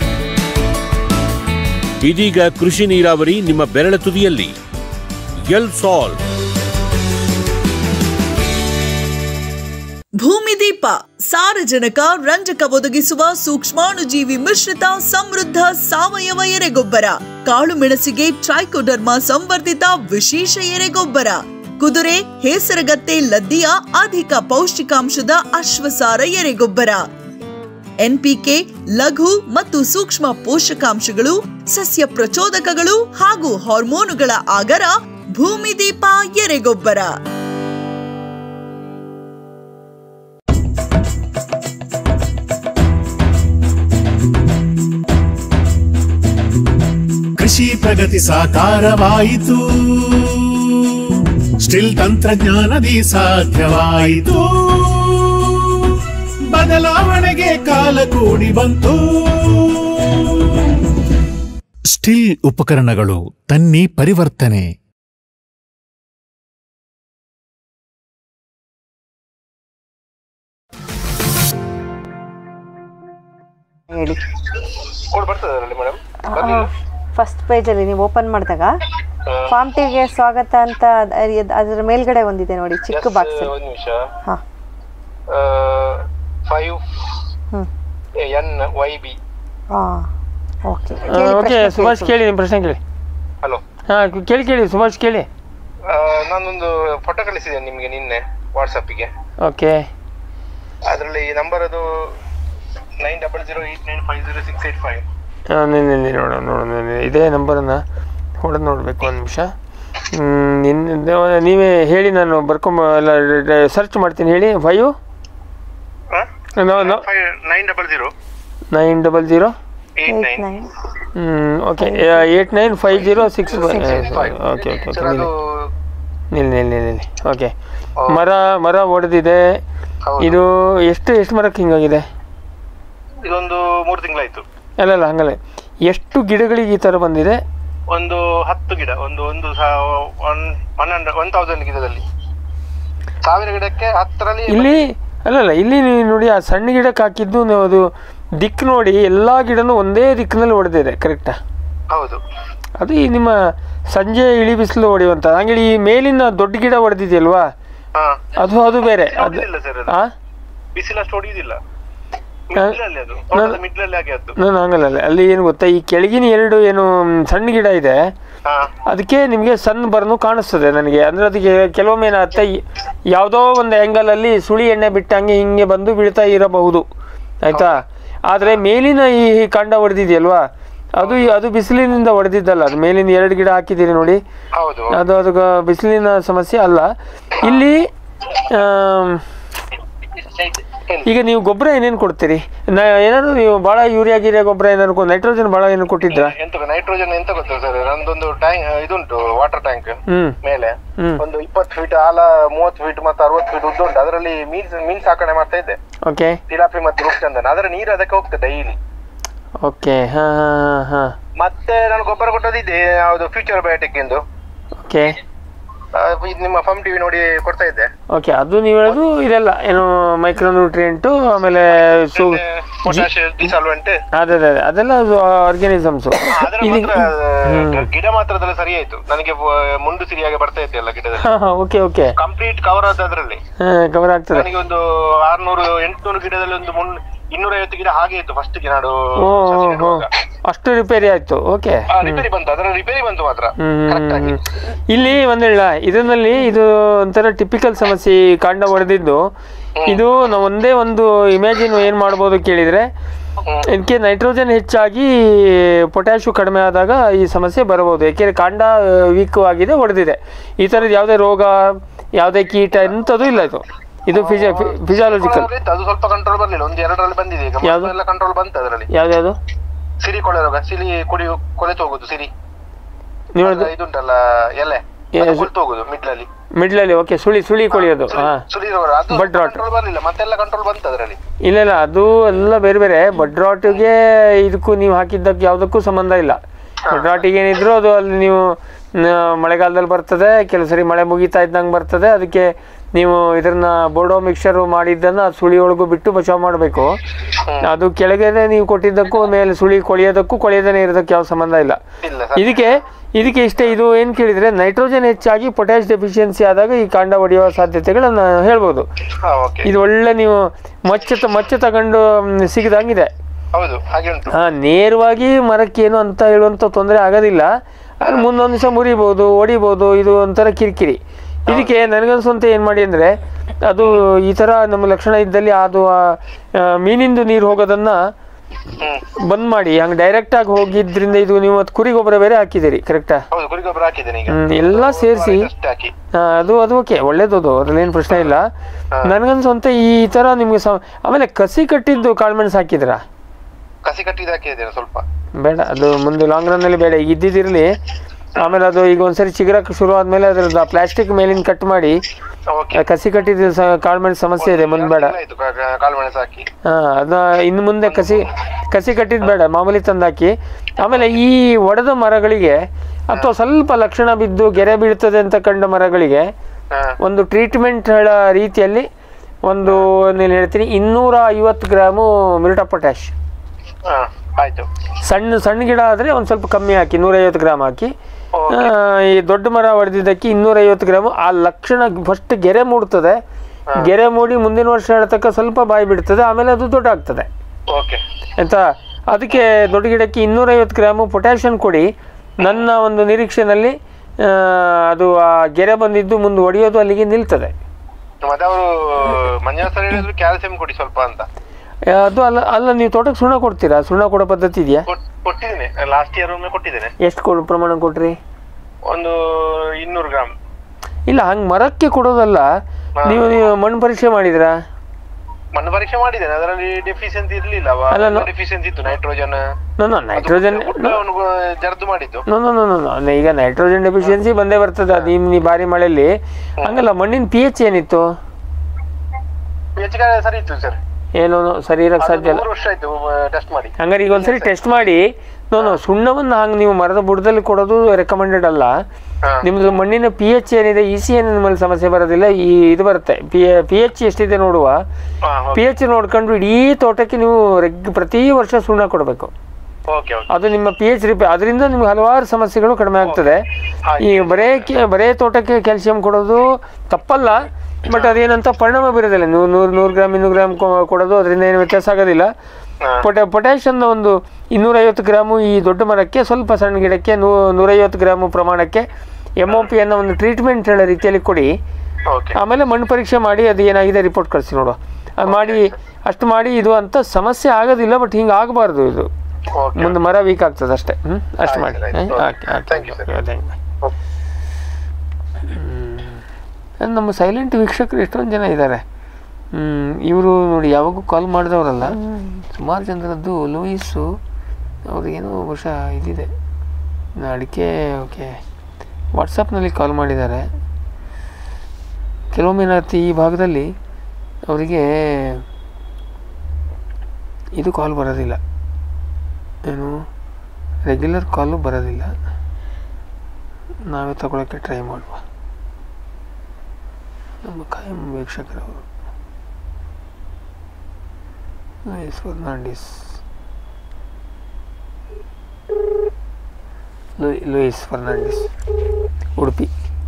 A: ಇದೀಗ ಕೃಷಿ ನೀರಾವರಿ ನಿಮ್ಮ ಬೆರಳ ತುದಿಯಲ್ಲಿ ಎಲ್ ಸಾಲ್
F: ಭೂಮಿದೀಪ ಸಾರಜನಕ ರಂಜಕ ಒದಗಿಸುವ ಸೂಕ್ಷ್ಮಾಣುಜೀವಿ ಮಿಶ್ರಿತ ಸಮೃದ್ಧ ಸಾವಯವ ಎರೆಗೊಬ್ಬರ ಕಾಳು ಮೆಣಸಿಗೆ ಟ್ರೈಕೋಡರ್ಮಾ ಸಂವರ್ಧಿತ ವಿಶೇಷ ಎರೆಗೊಬ್ಬರ ಕುದುರೆ ಹೇಸರಗತ್ತೆ ಲದ್ದಿಯ ಅಧಿಕ ಪೌಷ್ಟಿಕಾಂಶದ ಅಶ್ವಸಾರ ಎರೆಗೊಬ್ಬರ ಎನ್ಪಿಕೆ ಲಘು ಮತ್ತು ಸೂಕ್ಷ್ಮ ಪೋಷಕಾಂಶಗಳು ಸಸ್ಯ ಪ್ರಚೋದಕಗಳು ಹಾಗೂ ಹಾರ್ಮೋನುಗಳ ಆಗರ ಭೂಮಿದೀಪ ಎರೆಗೊಬ್ಬರ
I: ಪ್ರಗತಿ ಸಾಕಾರವಾಯಿತು ಸ್ಟಿಲ್ ತಂತ್ರಜ್ಞಾನದಿ ಸಾಧ್ಯವಾಯಿತು ಬದಲಾವಣೆಗೆ ಕಾಲ ಕೂಡಿ ಬಂತು ಸ್ಟಿಲ್ ಉಪಕರಣಗಳು ತನ್ನಿ ಪರಿವರ್ತನೆ
B: ಹೇಳಿ
E: ಕೋಡ್ ಬರ್ತದೆ ಅದರಲ್ಲಿ ಮೇಡಮ್
B: ಫಸ್ಟ್ ಪೇಜಲ್ಲಿ ನೀವು ಓಪನ್ ಮಾಡಿದಾಗ ಫಾರ್ಮ್ ಟೀಗೆ ಸ್ವಾಗತ ಅಂತ ಅದ್- ಅದ್ರ ಮೇಲ್ಗಡೆ ಒಂದಿದೆ ನೋಡಿ ಚಿಕ್ಕ ಬಾಕ್ಸ್
E: ಒಂದು ನಿಮಿಷ
B: ಹಾ
E: five
B: hmm
E: N Y B
B: ಹಾ ಓಕೆ
C: ಓಕೆ ಸುಭಾಷ್ ಕೇಳಿ ನಿಮ್ಮ ಪ್ರಶ್ನೆ ಕೇಳಿ
E: ಹಲೋ
C: ಹಾಂ ಕೇಳಿ ಕೇಳಿ ಸುಭಾಷ್ ಕೇಳಿ
E: ನಾನೊಂದು ಫೋಟೋ ಕಳಿಸಿದ್ದೇನೆ ನಿಮಗೆ ನಿನ್ನೆ ವಾಟ್ಸಪ್ಪಿಗೆ
C: ಓಕೆ
E: ಅದರಲ್ಲಿ ನಂಬರ್ ಅದು nine double zero eight nine five zero six eight five
C: ನಿನ್ನೆ ನೋಡೋಣ ನೋಡೋಣ ಇದೇ ನಂಬರನ್ನು ಹೊಡೆದು ನೋಡಬೇಕು ಒಂದು ನಿಮಿಷ ನಿನ್ನ ನೀವೇ ಹೇಳಿ ನಾನು ಬರ್ಕೊಂಬ ಎಲ್ಲ ಸರ್ಚ್ ಮಾಡ್ತೀನಿ ಹೇಳಿ five
E: nine double zero
C: nine double zero
E: eight
B: eight
E: nine
B: nine
C: okay eight nine five zero six okay
E: five.
C: Okay okay
E: sir ಅದು
C: ನಿಲ್ಲಿ ನಿಲ್ಲಿ ನಿಲ್ಲಿ ನಿಲ್ಲಿ ಓಕೆ ಮರ ಮರ ಒಡೆದಿದೆ
E: ಹೌದು.
C: ಇದು ಎಷ್ಟು ಎಷ್ಟು ಮರಕ್ಕೆ ಹಿಂಗಾಗಿದೆ
E: ಇದೊಂದು ಮೂರು ತಿಂಗಳಾಯ್ತು
C: ಅಲ್ಲ ಅಲ್ಲ ಹಂಗಲ್ಲ ಎಷ್ಟು ಗಿಡಗಳಿಗೆ ಈ ಥರ ಬಂದಿದೆ
E: ಒಂದು ಹತ್ತು ಗಿಡ ಒಂದು ಒಂದು one one hundred one thousand ಗಿಡದಲ್ಲಿ ಸಾವಿರ ಗಿಡಕ್ಕೆ ಹತ್ತರಲ್ಲಿ
C: ಇಲ್ಲಿ ಅಲ್ಲಲ್ಲ ಇಲ್ಲಿ ನೀವು ನೋಡಿ ಆ ಸಣ್ಣ ಗಿಡಕ್ಕೆ ಹಾಕಿದ್ದು ನೀವು ಅದು ದಿಕ್ಕು ನೋಡಿ ಎಲ್ಲ ಗಿಡನೂ ಒಂದೇ ದಿಕ್ಕಿನಲ್ಲಿ ಹೊಡೆದಿದೆ ಕರೆಕ್ಟಾ
E: ಹೌದು
C: ಅದು ಈ ನಿಮ್ಮ ಸಂಜೆ ಇಳಿ ಬಿಸಿಲು ಹೊಡೆಯುವಂಥ ಹಂಗೆ ಈ ಮೇಲಿನ ದೊಡ್ಡ ಗಿಡ ಹೊಡೆದಿದೆಯಲ್ವಾ
E: ಹಾ
C: ಅದು ಅದು ಬೇರೆ ಅದು
E: ಹೊಡೆದಿಲ್ಲ ಸರ್ ಅದು
C: ಆ
E: ಬಿಸಿಲು ಅಷ್ಟು ಹೊಡೆಯುದಿಲ್ಲ
C: ನಾನು-
E: ಮಿಡ್ಲಲ್ಲಿ ಅದು ತೋಟದ ಮಿಡ್ಲಲ್ಲಿ ಆಗಿ ಅದು
C: ನಾನು ಹಂಗಲ್ಲ ಅಲ್ಲ. ಅಲ್ಲಿ ಏನು ಗೊತ್ತಾ ಈ ಕೆಳಗಿನ ಎರಡು ಏನು ಮ್, ಸಣ್ಣ ಗಿಡ ಇದೆ
E: ಹಾ
C: ಅದಕ್ಕೆ ನಿಮಗೆ ಸಣ್ಣ ಬರ್ನು ಕಾಣಿಸ್ತದೆ ನನಗೆ ಅಂದ್ರೆ ಅದಕ್ಕೆ ಕೆಲವೊಮ್ಮೆ ಏನಾಗುತ್ತೆ ಈ- ಯಾವುದೋ ಒಂದು ಆ್ಯಂಗಲಲ್ಲಿ ಸುಳಿ ಎಣ್ಣೆ ಬಿಟ್ಟಂಗೆ ಹಿಂಗೆ ಬಂದು ಬೀಳ್ತಾ ಇರಬಹುದು ಆಯ್ತಾ ಆದರೆ ಮೇಲಿನ ಈ ಕಾಂಡ ಹೊಡೆದಿದೆಯಲ್ವಾ ಅದು ಅದು ಬಿಸಿಲಿನಿಂದ ಹೊಡೆದಿದ್ದಲ್ಲ ಅದು ಮೇಲಿನ ಎರಡು ಗಿಡ ಹಾಕಿದ್ದೀರಿ ನೋಡಿ
E: ಹೌದು
C: ಅದು ಅದು ಗ- ಬಿಸಿಲಿನ ಸಮಸ್ಯೆ ಅಲ್ಲ ಇಲ್ಲಿ ಆಮ್, ಈಗ ನೀವು ಗೊಬ್ಬರ ಏನೇನು ಕೊಡ್ತೀರಿ ನಾ ಏನಾದ್ರು ನೀವು ಭಾಳ ಯೂರಿಯಾ ಗೀರಿಯಾ ಗೊಬ್ಬರ ಏನಾದ್ರು ನೈಟ್ರೋಜನ್ ಭಾಳ ಏನು ಕೊಟ್ಟಿದ್ರಾ
E: ಎಂತ ನೈಟ್ರೋಜನ್ ಎಂತ ಗೊತ್ತಾ ಸರ್ ನಂದೊಂದು ಟ್ಯಾಂಕ್ ಇದುಂಟು ವಾಟರ್ ಟ್ಯಾಂಕ್
C: ಹ್ಞೂ
E: ಮೇಲೆ
C: ಹ್ಮ್.
E: ಒಂದು ಇಪ್ಪತ್ತು ಫೀಟ್ ಆಳ ಮೂವತ್ತು ಫೀಟ್ ಮತ್ತು ಅರವತ್ತು ಫೀಟ್ ಉದ್ದ ಉಂಟು ಅದರಲ್ಲಿ ಮೀನ್ ಮೀನ್ ಸಾಕಣೆ ಮಾಡ್ತಾ ಇದ್ದೆ
C: ಓಕೆ
E: ತಿಲಾಪಿ ಮತ್ತು ರೂಪಚಂದನ್ ಅದರ ನೀರು ಅದಕ್ಕೆ ಹೋಗ್ತದೆ ಡೈಲಿ
C: ಓಕೆ ಹಾಂ ಹಾಂ ಹಾಂ
E: ಮತ್ತೆ ನಾನು ಗೊಬ್ಬರ ಕೊಟ್ಟದಿದ್ದೆ ಯಾವುದು ಫ್ಯೂಚರ್ ಬಯೋಟೆಕ್ ಎಂದು
C: ಓಕೆ
E: ಆ, ಇದು ನಿಮ್ಮ ಫಮ್ ಟಿವಿ ನೋಡಿ ಕೊಡ್ತಾ ಇದ್ದೆ
C: ಓಕೆ ಅದು ನೀವು ಹೇಳೋದು ಇದೆಲ್ಲ ಏನು ಮೈಕ್ರೋ ನ್ಯೂಟ್ರಿಯೆಂಟು ಆಮೇಲೆ ಸು
E: ಪೊಟ್ಯಾಶ್ ಡಿಸಾಲ್ವೆಂಟ್
C: ಅದೇ ಅದೇ ಅದೇ ಅದೆಲ್ಲ ಆರ್ಗ್ಯಾನಿಸಮ್ಸು
E: ಅದರ ಮಾತ್ರ ಆ, ಗಿಡ ಮಾತ್ರ ಅದೆಲ್ಲ ಸರಿ ಆಯ್ತು ನನಗೆ ಆ, ಮುಂಡು ಸರಿಯಾಗಿ ಬರ್ತಾ ಇದ್ದಲ್ಲ ಗಿಡದಲ್ಲಿ
C: ಹಾಂ ಹಾಂ ಓಕೆ ಓಕೆ
E: ಕಂಪ್ಲೀಟ್ ಕವರ್ ಆದ ಅದರಲ್ಲಿ
C: ಹಾಂ ಕವರ್ ಆಗ್ತದೆ
E: ನನಗೆ ಒಂದು ಆರ್ನೂರು ಎಂಟ್ನೂರು ಗಿಡದಲ್ಲಿ ಒಂದು ಮುನ್ ಇನ್ನೂರೈವತ್ತು ಗಿಡ ಹಾಗೆ ಇತ್ತು ಫಸ್ಟ್ ಗೆ ನಾಡು
C: ಓ ಓ, ಓ ಅಷ್ಟು ರಿಪೇರಿ ಆಯಿತು ಓಕೆ
E: ರಿಪೇರಿ ಬಂತು ಅದರ ರಿಪೇರಿ ಬಂತು ಮಾತ್ರ
C: ಹ್ಮ್.
E: ಕರೆಕ್ಟ್ ಆಗಿ
C: ಇಲ್ಲಿ ಒಂದ್ ಹೇಳ ಇದರಲ್ಲಿ ಇದು ಒಂಥರ ಟಿಪಿಕಲ್ ಸಮಸ್ಯೆ ಈ ಕಾಂಡ ಹೊಡೆದಿದ್ದು ಇದು ನಾವು ಒಂದೇ ಒಂದು ಇಮ್ಯಾಜಿನ್ ಏನ್ ಮಾಡ್ಬೋದು ಕೇಳಿದ್ರೆ ಇದಕ್ಕೆ ನೈಟ್ರೋಜನ್ ಹೆಚ್ಚಾಗಿ ಪೊಟ್ಯಾಶು ಕಡಿಮೆ ಆದಾಗ ಈ ಸಮಸ್ಯೆ ಬರಬಹುದು ಯಾಕೆಂದ್ರೆ ಕಾಂಡ ವೀಕ್ ಆಗಿದೆ ಹೊಡೆದಿದೆ ಈ ಥರದ್ದು ಯಾವುದೇ ರೋಗ ಯಾವುದೇ ಕೀಟ ಎಂಥದ್ದು ಇಲ್ಲ ಇದು ಇದು ಫಿಸಿಯ ಫಿಸಿಯಾಲಜಿಕಲ್
E: ಇತ್ತು, ಅದು ಸ್ವಲ್ಪ ಕಂಟ್ರೋಲ್ ಬರ್ಲಿಲ್ಲ ಒಂದು ಎರಡರಲ್ಲಿ ಬಂದಿದೆ ಈಗ
C: ಯಾವ್ದು?
E: ಎಲ್ಲ ಕಂಟ್ರೋಲ್ ಬಂತು ಅದರಲ್ಲಿ
C: ಯಾವ್ದ್ಯಾವುದು
E: ಸಿರಿ ಕೊಳೆ ರೋಗ ಸಿರಿ ಕುಡಿ ಕೊಳೆತು ಹೋಗುದು ಸಿರಿ
C: ನೀವು
E: ಅದು ಇದುಂಟಲ್ಲ ಎಲೆ
C: ಏ,
E: ಅದು ಕೊಳ್ತು ಹೋಗುದು ಮಿಡ್ಲಲ್ಲಿ
C: ಮಿಡ್ಲಲ್ಲಿ ಓಕೆ ಸುಳಿ ಸುಳಿ ಕೊಳಿಯೋದು ಹಾಂ
E: ಸುರಿ ರೋಗ ಅದು
C: Bud rot.
E: ಕಂಟ್ರೋಲ್ ಬರ್ಲಿಲ್ಲ ಮತ್ತೆಲ್ಲ ಕಂಟ್ರೋಲ್ ಬಂತು ಅದರಲ್ಲಿ
C: ಇಲ್ಲ ಇಲ್ಲ ಅದು ಎಲ್ಲ ಬೇರೆ ಬೇರೆ ಬಡ್ರಾಟಿಗೆ ಇದಕ್ಕೂ ನೀವು ಹಾಕಿದ್ದಕ್ಕೆ ಯಾವುದಕ್ಕೂ ಸಂಬಂಧ ಇಲ್ಲ ಬಡ್ರಾಟಿಗೆ ಏನಿದ್ರು ಅದು ಅಲ್ಲಿ ನೀವು ನ- ಮಳೆಗಾಲದಲ್ಲಿ ಬರ್ತದೆ ಕೆಲವು ಸರಿ ಮಳೆ ಮುಗೀತಾ ಇದ್ದಂಗೆ ಬರ್ತದೆ ಅದಕ್ಕೆ ನೀವು ಇದನ್ನ ಬೋರ್ಡೋ ಮಿಕ್ಸರ್ ಮಾಡಿದ್ದನ್ನು ಆ ಸುಳಿ ಒಳಗೂ ಬಿಟ್ಟು ಬಚಾವ್ ಮಾಡಬೇಕು ಅದು ಕೆಳಗಡೆ ನೀವು ಕೊಟ್ಟಿದ್ದಕ್ಕೂ ಮೇಲೆ ಸುಳಿ ಕೊಳೆಯೋದಕ್ಕೂ ಕೊಳೆಯದೇ ಇರೋದಕ್ಕೆ ಯಾವ ಸಂಬಂಧ ಇಲ್ಲ
E: ಇಲ್ಲ ಸರ್
C: ಇದಕ್ಕೆ ಇದಕ್ಕೆ ಇಷ್ಟೇ ಇದು ಏನು ಕೇಳಿದರೆ ನೈಟ್ರೋಜನ್ ಹೆಚ್ಚಾಗಿ ಪೊಟ್ಯಾಶ್ ಡೆಫಿಷಿಯನ್ಸಿ ಆದಾಗ ಈ ಕಾಂಡ ಹೊಡೆಯುವ ಸಾಧ್ಯತೆಗಳನ್ನು ಹೇಳ್ಬೋದು
E: ಹಾ ಓಕೆ
C: ಇದು ಒಳ್ಳೆ ನೀವು ಮಚ್ಚ ತ- ಮಚ್ಚ ತಗೊಂಡು ಮ್, ಸಿಗದಂಗಿದೆ
E: ಹೌದು ಹಾಗೆ ಉಂಟು
C: ಆ, ನೇರವಾಗಿ ಮರಕ್ಕೇನು ಅಂತ ಹೇಳುವಂಥ ತೊಂದರೆ ಆಗೋದಿಲ್ಲ ಅದು ಮುಂದೊಂದು ದಿವಸ ಮುರಿಬೋದು ಹೊಡಿಬೋದು ಇದು ಒಂಥರ ಕಿರಿಕಿರಿ ಇದಕ್ಕೆ ನನಗನ್ಸುವಂತೆ ಏನು ಮಾಡಿ ಅಂದರೆ ಅದು ಈ ಥರ ನಮ್ಮ ಲಕ್ಷಣ ಇದ್ದಲ್ಲಿ ಅದು ಆ, ಆ, ಮೀನಿಂದು ನೀರು ಹೋಗೋದನ್ನು ಬಂದ್ ಮಾಡಿ ಹಂಗೆ ಡೈರೆಕ್ಟಾಗಿ ಹೋಗಿದ್ರಿಂದ ಇದು ನೀವು ಮತ್ತು ಕುರಿ ಗೊಬ್ಬರ ಬೇರೆ ಹಾಕಿದ್ದೀರಿ ಕರೆಕ್ಟಾ
E: ಹೌದು ಕುರಿ ಗೊಬ್ಬರ ಹಾಕಿದ್ದೇನೆ ಈಗ
C: ಹ್ಮ್, ಎಲ್ಲ ಸೇರಿಸಿ
E: ಅಷ್ಟೇ ಹಾಕಿ
C: ಅದು ಅದು ಓಕೆ ಒಳ್ಳೇದು ಅದು ಅದ್ರಲ್ಲಿ ಏನು ಪ್ರಶ್ನೆ ಇಲ್ಲ ನನಗನ್ಸುವಂತ ಈ ಥರ ನಿಮಗೆ ಸ ಆಮೇಲೆ ಕಸಿ ಕಟ್ಟಿದ್ದು ಕಾಳುಮೆಣಸು ಹಾಕಿದ್ರಾ
E: ಕಸಿ ಕಟ್ಟಿದ ಹಾಕಿದ್ದೇನೆ ಸ್ವಲ್ಪ
C: ಬೇಡ ಅದು ಮುಂದೆ ಲಾಂಗ್ ರನ್ನಲ್ಲಿ ಬೇಡ ಈಗ ಇದ್ದಿದ್ದಿರಲಿ ಆಮೇಲೆ ಅದು ಈಗ ಒಂದ್ಸರಿ ಚಿಗುರಕ್ಕೆ ಶುರು ಆದಮೇಲೆ ಅದ್ರದ್ದು ಪ್ಲಾಸ್ಟಿಕ್ ಮೇಲಿಂದ ಕಟ್ ಮಾಡಿ
E: ಓಕೆ
C: ಆ ಕಸಿ ಕಟ್ಟಿದ ಸ ಕಾಳು ಸಮಸ್ಯೆ ಇದೆ ಮುಂದೆ ಬೇಡ
E: ಆಯ್ತು ಕಾಳುಮೆಣಸು ಹಾಕಿ
C: ಹಾಂ ಅದನ್ನ ಇನ್ನು ಮುಂದೆ ಕಸಿ ಕಸಿ ಕಟ್ಟಿದ್ ಬೇಡ ಮಾಮೂಲಿ ತಂದಾಕಿ ಆಮೇಲೆ ಈ ಒಡೆದ ಮರಗಳಿಗೆ ಅಥವಾ ಸ್ವಲ್ಪ ಲಕ್ಷಣ ಬಿದ್ದು ಗೆರೆ ಬೀಳ್ತದೆ ಅಂತ ಕಂಡ ಮರಗಳಿಗೆ
E: ಹಾ
C: ಒಂದು ಟ್ರೀಟ್ಮೆಂಟ್ ಹೇಳೋ ರೀತಿಯಲ್ಲಿ ಒಂದು ನಾನು ಹೇಳ್ತೀನಿ ಇನ್ನೂರ ಐವತ್ತು ಗ್ರಾಮು ಮಿರಿಟ ಪೊಟ್ಯಾಶ್
E: ಹಾ ಆಯ್ತು
C: ಸಣ್ಣ ಸಣ್ಣ ಗಿಡ ಆದರೆ ಒಂದು ಸ್ವಲ್ಪ ಕಮ್ಮಿ ಹಾಕಿ ನೂರೈವತ್ತು ಗ್ರಾಮ್ ಹಾಕಿ ಆ, ಈ ದೊಡ್ಡ ಮರ ಹೊಡೆದಿದ್ದಕ್ಕೆ ಇನ್ನೂರೈವತ್ತು ಗ್ರಾಮು ಆ ಲಕ್ಷಣ ಫಸ್ಟ್ ಗೆರೆ ಮೂಡ್ತದೆ ಗೆರೆ ಮೂಡಿ ಮುಂದಿನ ವರ್ಷ ಹೇಳ್ತಕ್ಕ ಸ್ವಲ್ಪ ಬಾಯಿ ಬಿಡ್ತದೆ ಆಮೇಲೆ ಅದು ದೊಡ್ಡ ಆಗ್ತದೆ
E: ಓಕೆ
C: ಅಂತ ಅದಕ್ಕೆ ದೊಡ್ಡ ಗಿಡಕ್ಕೆ ಇನ್ನೂರೈವತ್ತು ಗ್ರಾಮು ಪೊಟ್ಯಾಷಿಯಂ ಕೊಡಿ ನನ್ನ ಒಂದು ನಿರೀಕ್ಷೆನಲ್ಲಿ ಆ, ಅದು ಆ ಗೆರೆ ಬಂದಿದ್ದು ಮುಂದೆ ಒಡೆಯೋದು ಅಲ್ಲಿಗೆ ನಿಲ್ತದೆ
E: ಮತ್ತೆ ಅವರು ಮಂಜುನಾಥ್ ಸರ್ ಹೇಳಿದ್ರು ಕ್ಯಾಲ್ಸಿಯಂ ಕೊಡಿ ಸ್ವಲ್ಪ ಅಂತ
C: ಆ, ಅದು ಅಲ್ಲ ಅಲ್ಲ ನೀವು ತೋಟಕ್ಕೆ ಸುಣ್ಣ ಕೊಡ್ತೀರಾ ಸುಣ್ಣ ಕೊಡೋ ಪದ್ಧತಿ ಇದೆಯಾ
E: ಕೊಟ್- ಕೊಟ್ಟಿದ್ದೇನೆ ಲಾಸ್ಟ್ ಇಯರ್ ಒಮ್ಮೆ ಕೊಟ್ಟಿದ್ದೇನೆ
C: ಎಷ್ಟು ಕೊಡು ಪ್ರಮಾಣ ಕೊಟ್ರಿ
E: ಒಂದು ಇನ್ನೂರು ಗ್ರಾಮ್
C: ಇಲ್ಲ ಹಂಗೆ ಮರಕ್ಕೆ ಕೊಡೋದಲ್ಲ ನೀವು ನೀವು ಮಣ್ಣು ಪರೀಕ್ಷೆ ಮಾಡಿದ್ರಾ
E: ಮಣ್ಣು ಪರೀಕ್ಷೆ ಮಾಡಿದ್ದೇನೆ ಅದರಲ್ಲಿ ಡೆಫಿಷಿಯನ್ಸಿ ಇರ್ಲಿಲ್ಲ
C: ಅಲ್ಲ, ನೋ-
E: ಡೆಫಿಷಿಯನ್ಸಿ ಇತ್ತು ನೈಟ್ರೋಜನ್
C: ನಾನು ನೈಟ್ರೋಜನ್
E: ಜರ್ದು ಮಾಡಿದ್ದು
C: ನೋ ನೋ ನೋ ನೋ ಈಗ ನೈಟ್ರೋಜನ್ ಡೆಫಿಷಿಯನ್ಸಿ ಬಂದೇ ಬರ್ತದೆ ಅದು ನಿಮ್ಮ ಈ ಬಾರಿ ಮಳೆಯಲ್ಲಿ ಹಂಗಲ್ಲ ಮಣ್ಣಿನ ಪಿ ಎಚ್ ಏನಿತ್ತು
E: ಹೆಚ್ಚು ಸರಿ ಇತ್ತು ಸರ್
C: ಏನೋ ಸರಿ ಇರಕ್ಕೆ ಸಾಧ್ಯ ಇಲ್ಲ
E: ಮೂರು ವರ್ಷ ಆಯ್ತು ಟೆಸ್ಟ್ ಮಾಡಿ
C: ಹಂಗಾರೆ ಈಗ ಒಂದ್ಸರಿ ಟೆಸ್ಟ್ ಮಾಡಿ ನೋ ನೋ ಸುಣ್ಣವನ್ನು ಹಂಗೆ ನೀವು ಮರದ ಬುಡದಲ್ಲಿ ಕೊಡೋದು ರೆಕಮೆಂಡೆಡ್ ಅಲ್ಲ
E: ಹಾ.
C: ನಿಮ್ಮದು ಮಣ್ಣಿನ ಪಿ ಎಚ್ ಏನಿದೆ ಇ ಸಿ ಏನು ನಿಮ್ಮಲ್ಲಿ ಸಮಸ್ಯೆ ಬರೋದಿಲ್ಲ ಈ ಇದು ಬರುತ್ತೆ ಪಿ ಪಿ ಎಚ್ ಎಷ್ಟಿದೆ ನೋಡುವ
E: ಹಾ
C: ಪಿ ಎಚ್ ನೋಡ್ಕೊಂಡು ಇಡೀ ತೋಟಕ್ಕೆ ನೀವು ರೆಗ್ ಪ್ರತಿ ವರ್ಷ ಸುಣ್ಣ ಕೊಡಬೇಕು
E: ಓಕೆ ಓಕೆ
C: ಅದು ನಿಮ್ಮ ಪಿ ಎಚ್ ರಿಪೇ ಅದರಿಂದ ನಿಮ್ಗೆ ಹಲವಾರು ಸಮಸ್ಯೆಗಳು ಕಡಿಮೆ ಆಗ್ತದೆ ಈ ಬರೇ ಕೆ- ಬರೇ ತೋಟಕ್ಕೆ ಕ್ಯಾಲ್ಸಿಯಂ ಕೊಡೋದು ತಪ್ಪಲ್ಲ ಬಟ್ ಅದೇನಂತ ಪರಿಣಾಮ ಬೀರೋದಿಲ್ಲ ನೂರು ನೂರು ನೂರು ಗ್ರಾಮ್ ಇನ್ನೂರು ಗ್ರಾಮ್ ಕೊ- ಕೊಡೋದು ಅದರಿಂದ ಏನು ವ್ಯತ್ಯಾಸ ಆಗೋದಿಲ್ಲ ಪೊಟ್ಯಾ ಪೊಟ್ಯಾಷಿಯಮ್ನ ಒಂದು ಇನ್ನೂರೈವತ್ತು ಗ್ರಾಮು ಈ ದೊಡ್ಡ ಮರಕ್ಕೆ ಸ್ವಲ್ಪ ಸಣ್ಣ ಗಿಡಕ್ಕೆ ನೂ ನೂರೈವತ್ತು ಗ್ರಾಮು ಪ್ರಮಾಣಕ್ಕೆ ಎಮ್ ಒ ಪಿಯನ್ನು ಒಂದು ಟ್ರೀಟ್ಮೆಂಟ್ ಹೇಳೋ ರೀತಿಯಲ್ಲಿ ಕೊಡಿ
E: ಓಕೆ
C: ಆಮೇಲೆ ಮಣ್ಣು ಪರೀಕ್ಷೆ ಮಾಡಿ ಅದು ಏನಾಗಿದೆ ರಿಪೋರ್ಟ್ ಕಳಿಸಿ ನೋಡುವ ಅದು ಮಾಡಿ ಅಷ್ಟು ಮಾಡಿ ಇದು ಅಂತ ಸಮಸ್ಯೆ ಆಗೋದಿಲ್ಲ ಬಟ್ ಹಿಂಗೆ ಆಗಬಾರ್ದು ಇದು
E: ಓಕೆ
C: ಮುಂದೆ ಮರ ವೀಕ್ ಆಗ್ತದೆ ಅಷ್ಟೇ ಹ್ಞೂ ಅಷ್ಟು ಮಾಡಿ
E: ಆಯ್ತು, ಆಯ್ತು.
C: Okay okay
E: Thank you, sir.
C: Thank you
E: okay.
C: ನಮ್ಮ ಸೈಲೆಂಟ್ ವೀಕ್ಷಕರು ಎಷ್ಟೊಂದು ಜನ ಇದ್ದಾರೆ ಇವರು ನೋಡಿ ಯಾವಾಗೂ ಕಾಲ್ ಮಾಡಿದವರಲ್ಲ ಸುಮಾರು ಜನರದ್ದು ಲೂಯಿಸು ಅವ್ರಿಗೇನೋ ಬಹುಶಃ ಇದಿದೆ ಇನ್ನು ಅಡಿಕೆ ಓಕೆ ವಾಟ್ಸಪ್ನಲ್ಲಿ ಕಾಲ್ ಮಾಡಿದ್ದಾರೆ ಕೆಲವೊಮ್ಮೆ ಏನಾಗುತ್ತೆ ಈ ಭಾಗದಲ್ಲಿ ಅವರಿಗೆ ಇದು ಕಾಲ್ ಬರೋದಿಲ್ಲ ಏನು ರೆಗ್ಯುಲರ್ ಕಾಲು ಬರೋದಿಲ್ಲ ನಾವೇ ತಗೊಳ್ಳೋಕ್ಕೆ ಟ್ರೈ ಮಾಡುವ ನಮ್ಮ ಕಾಯಂ ವೀಕ್ಷಕರವರು ಲೂಯಿಸ್ ಫರ್ನಾಂಡಿಸ್ ಲೂಯಿ ಲೂಯಿಸ್ ಫರ್ನಾಂಡಿಸ್ ಉಡುಪಿ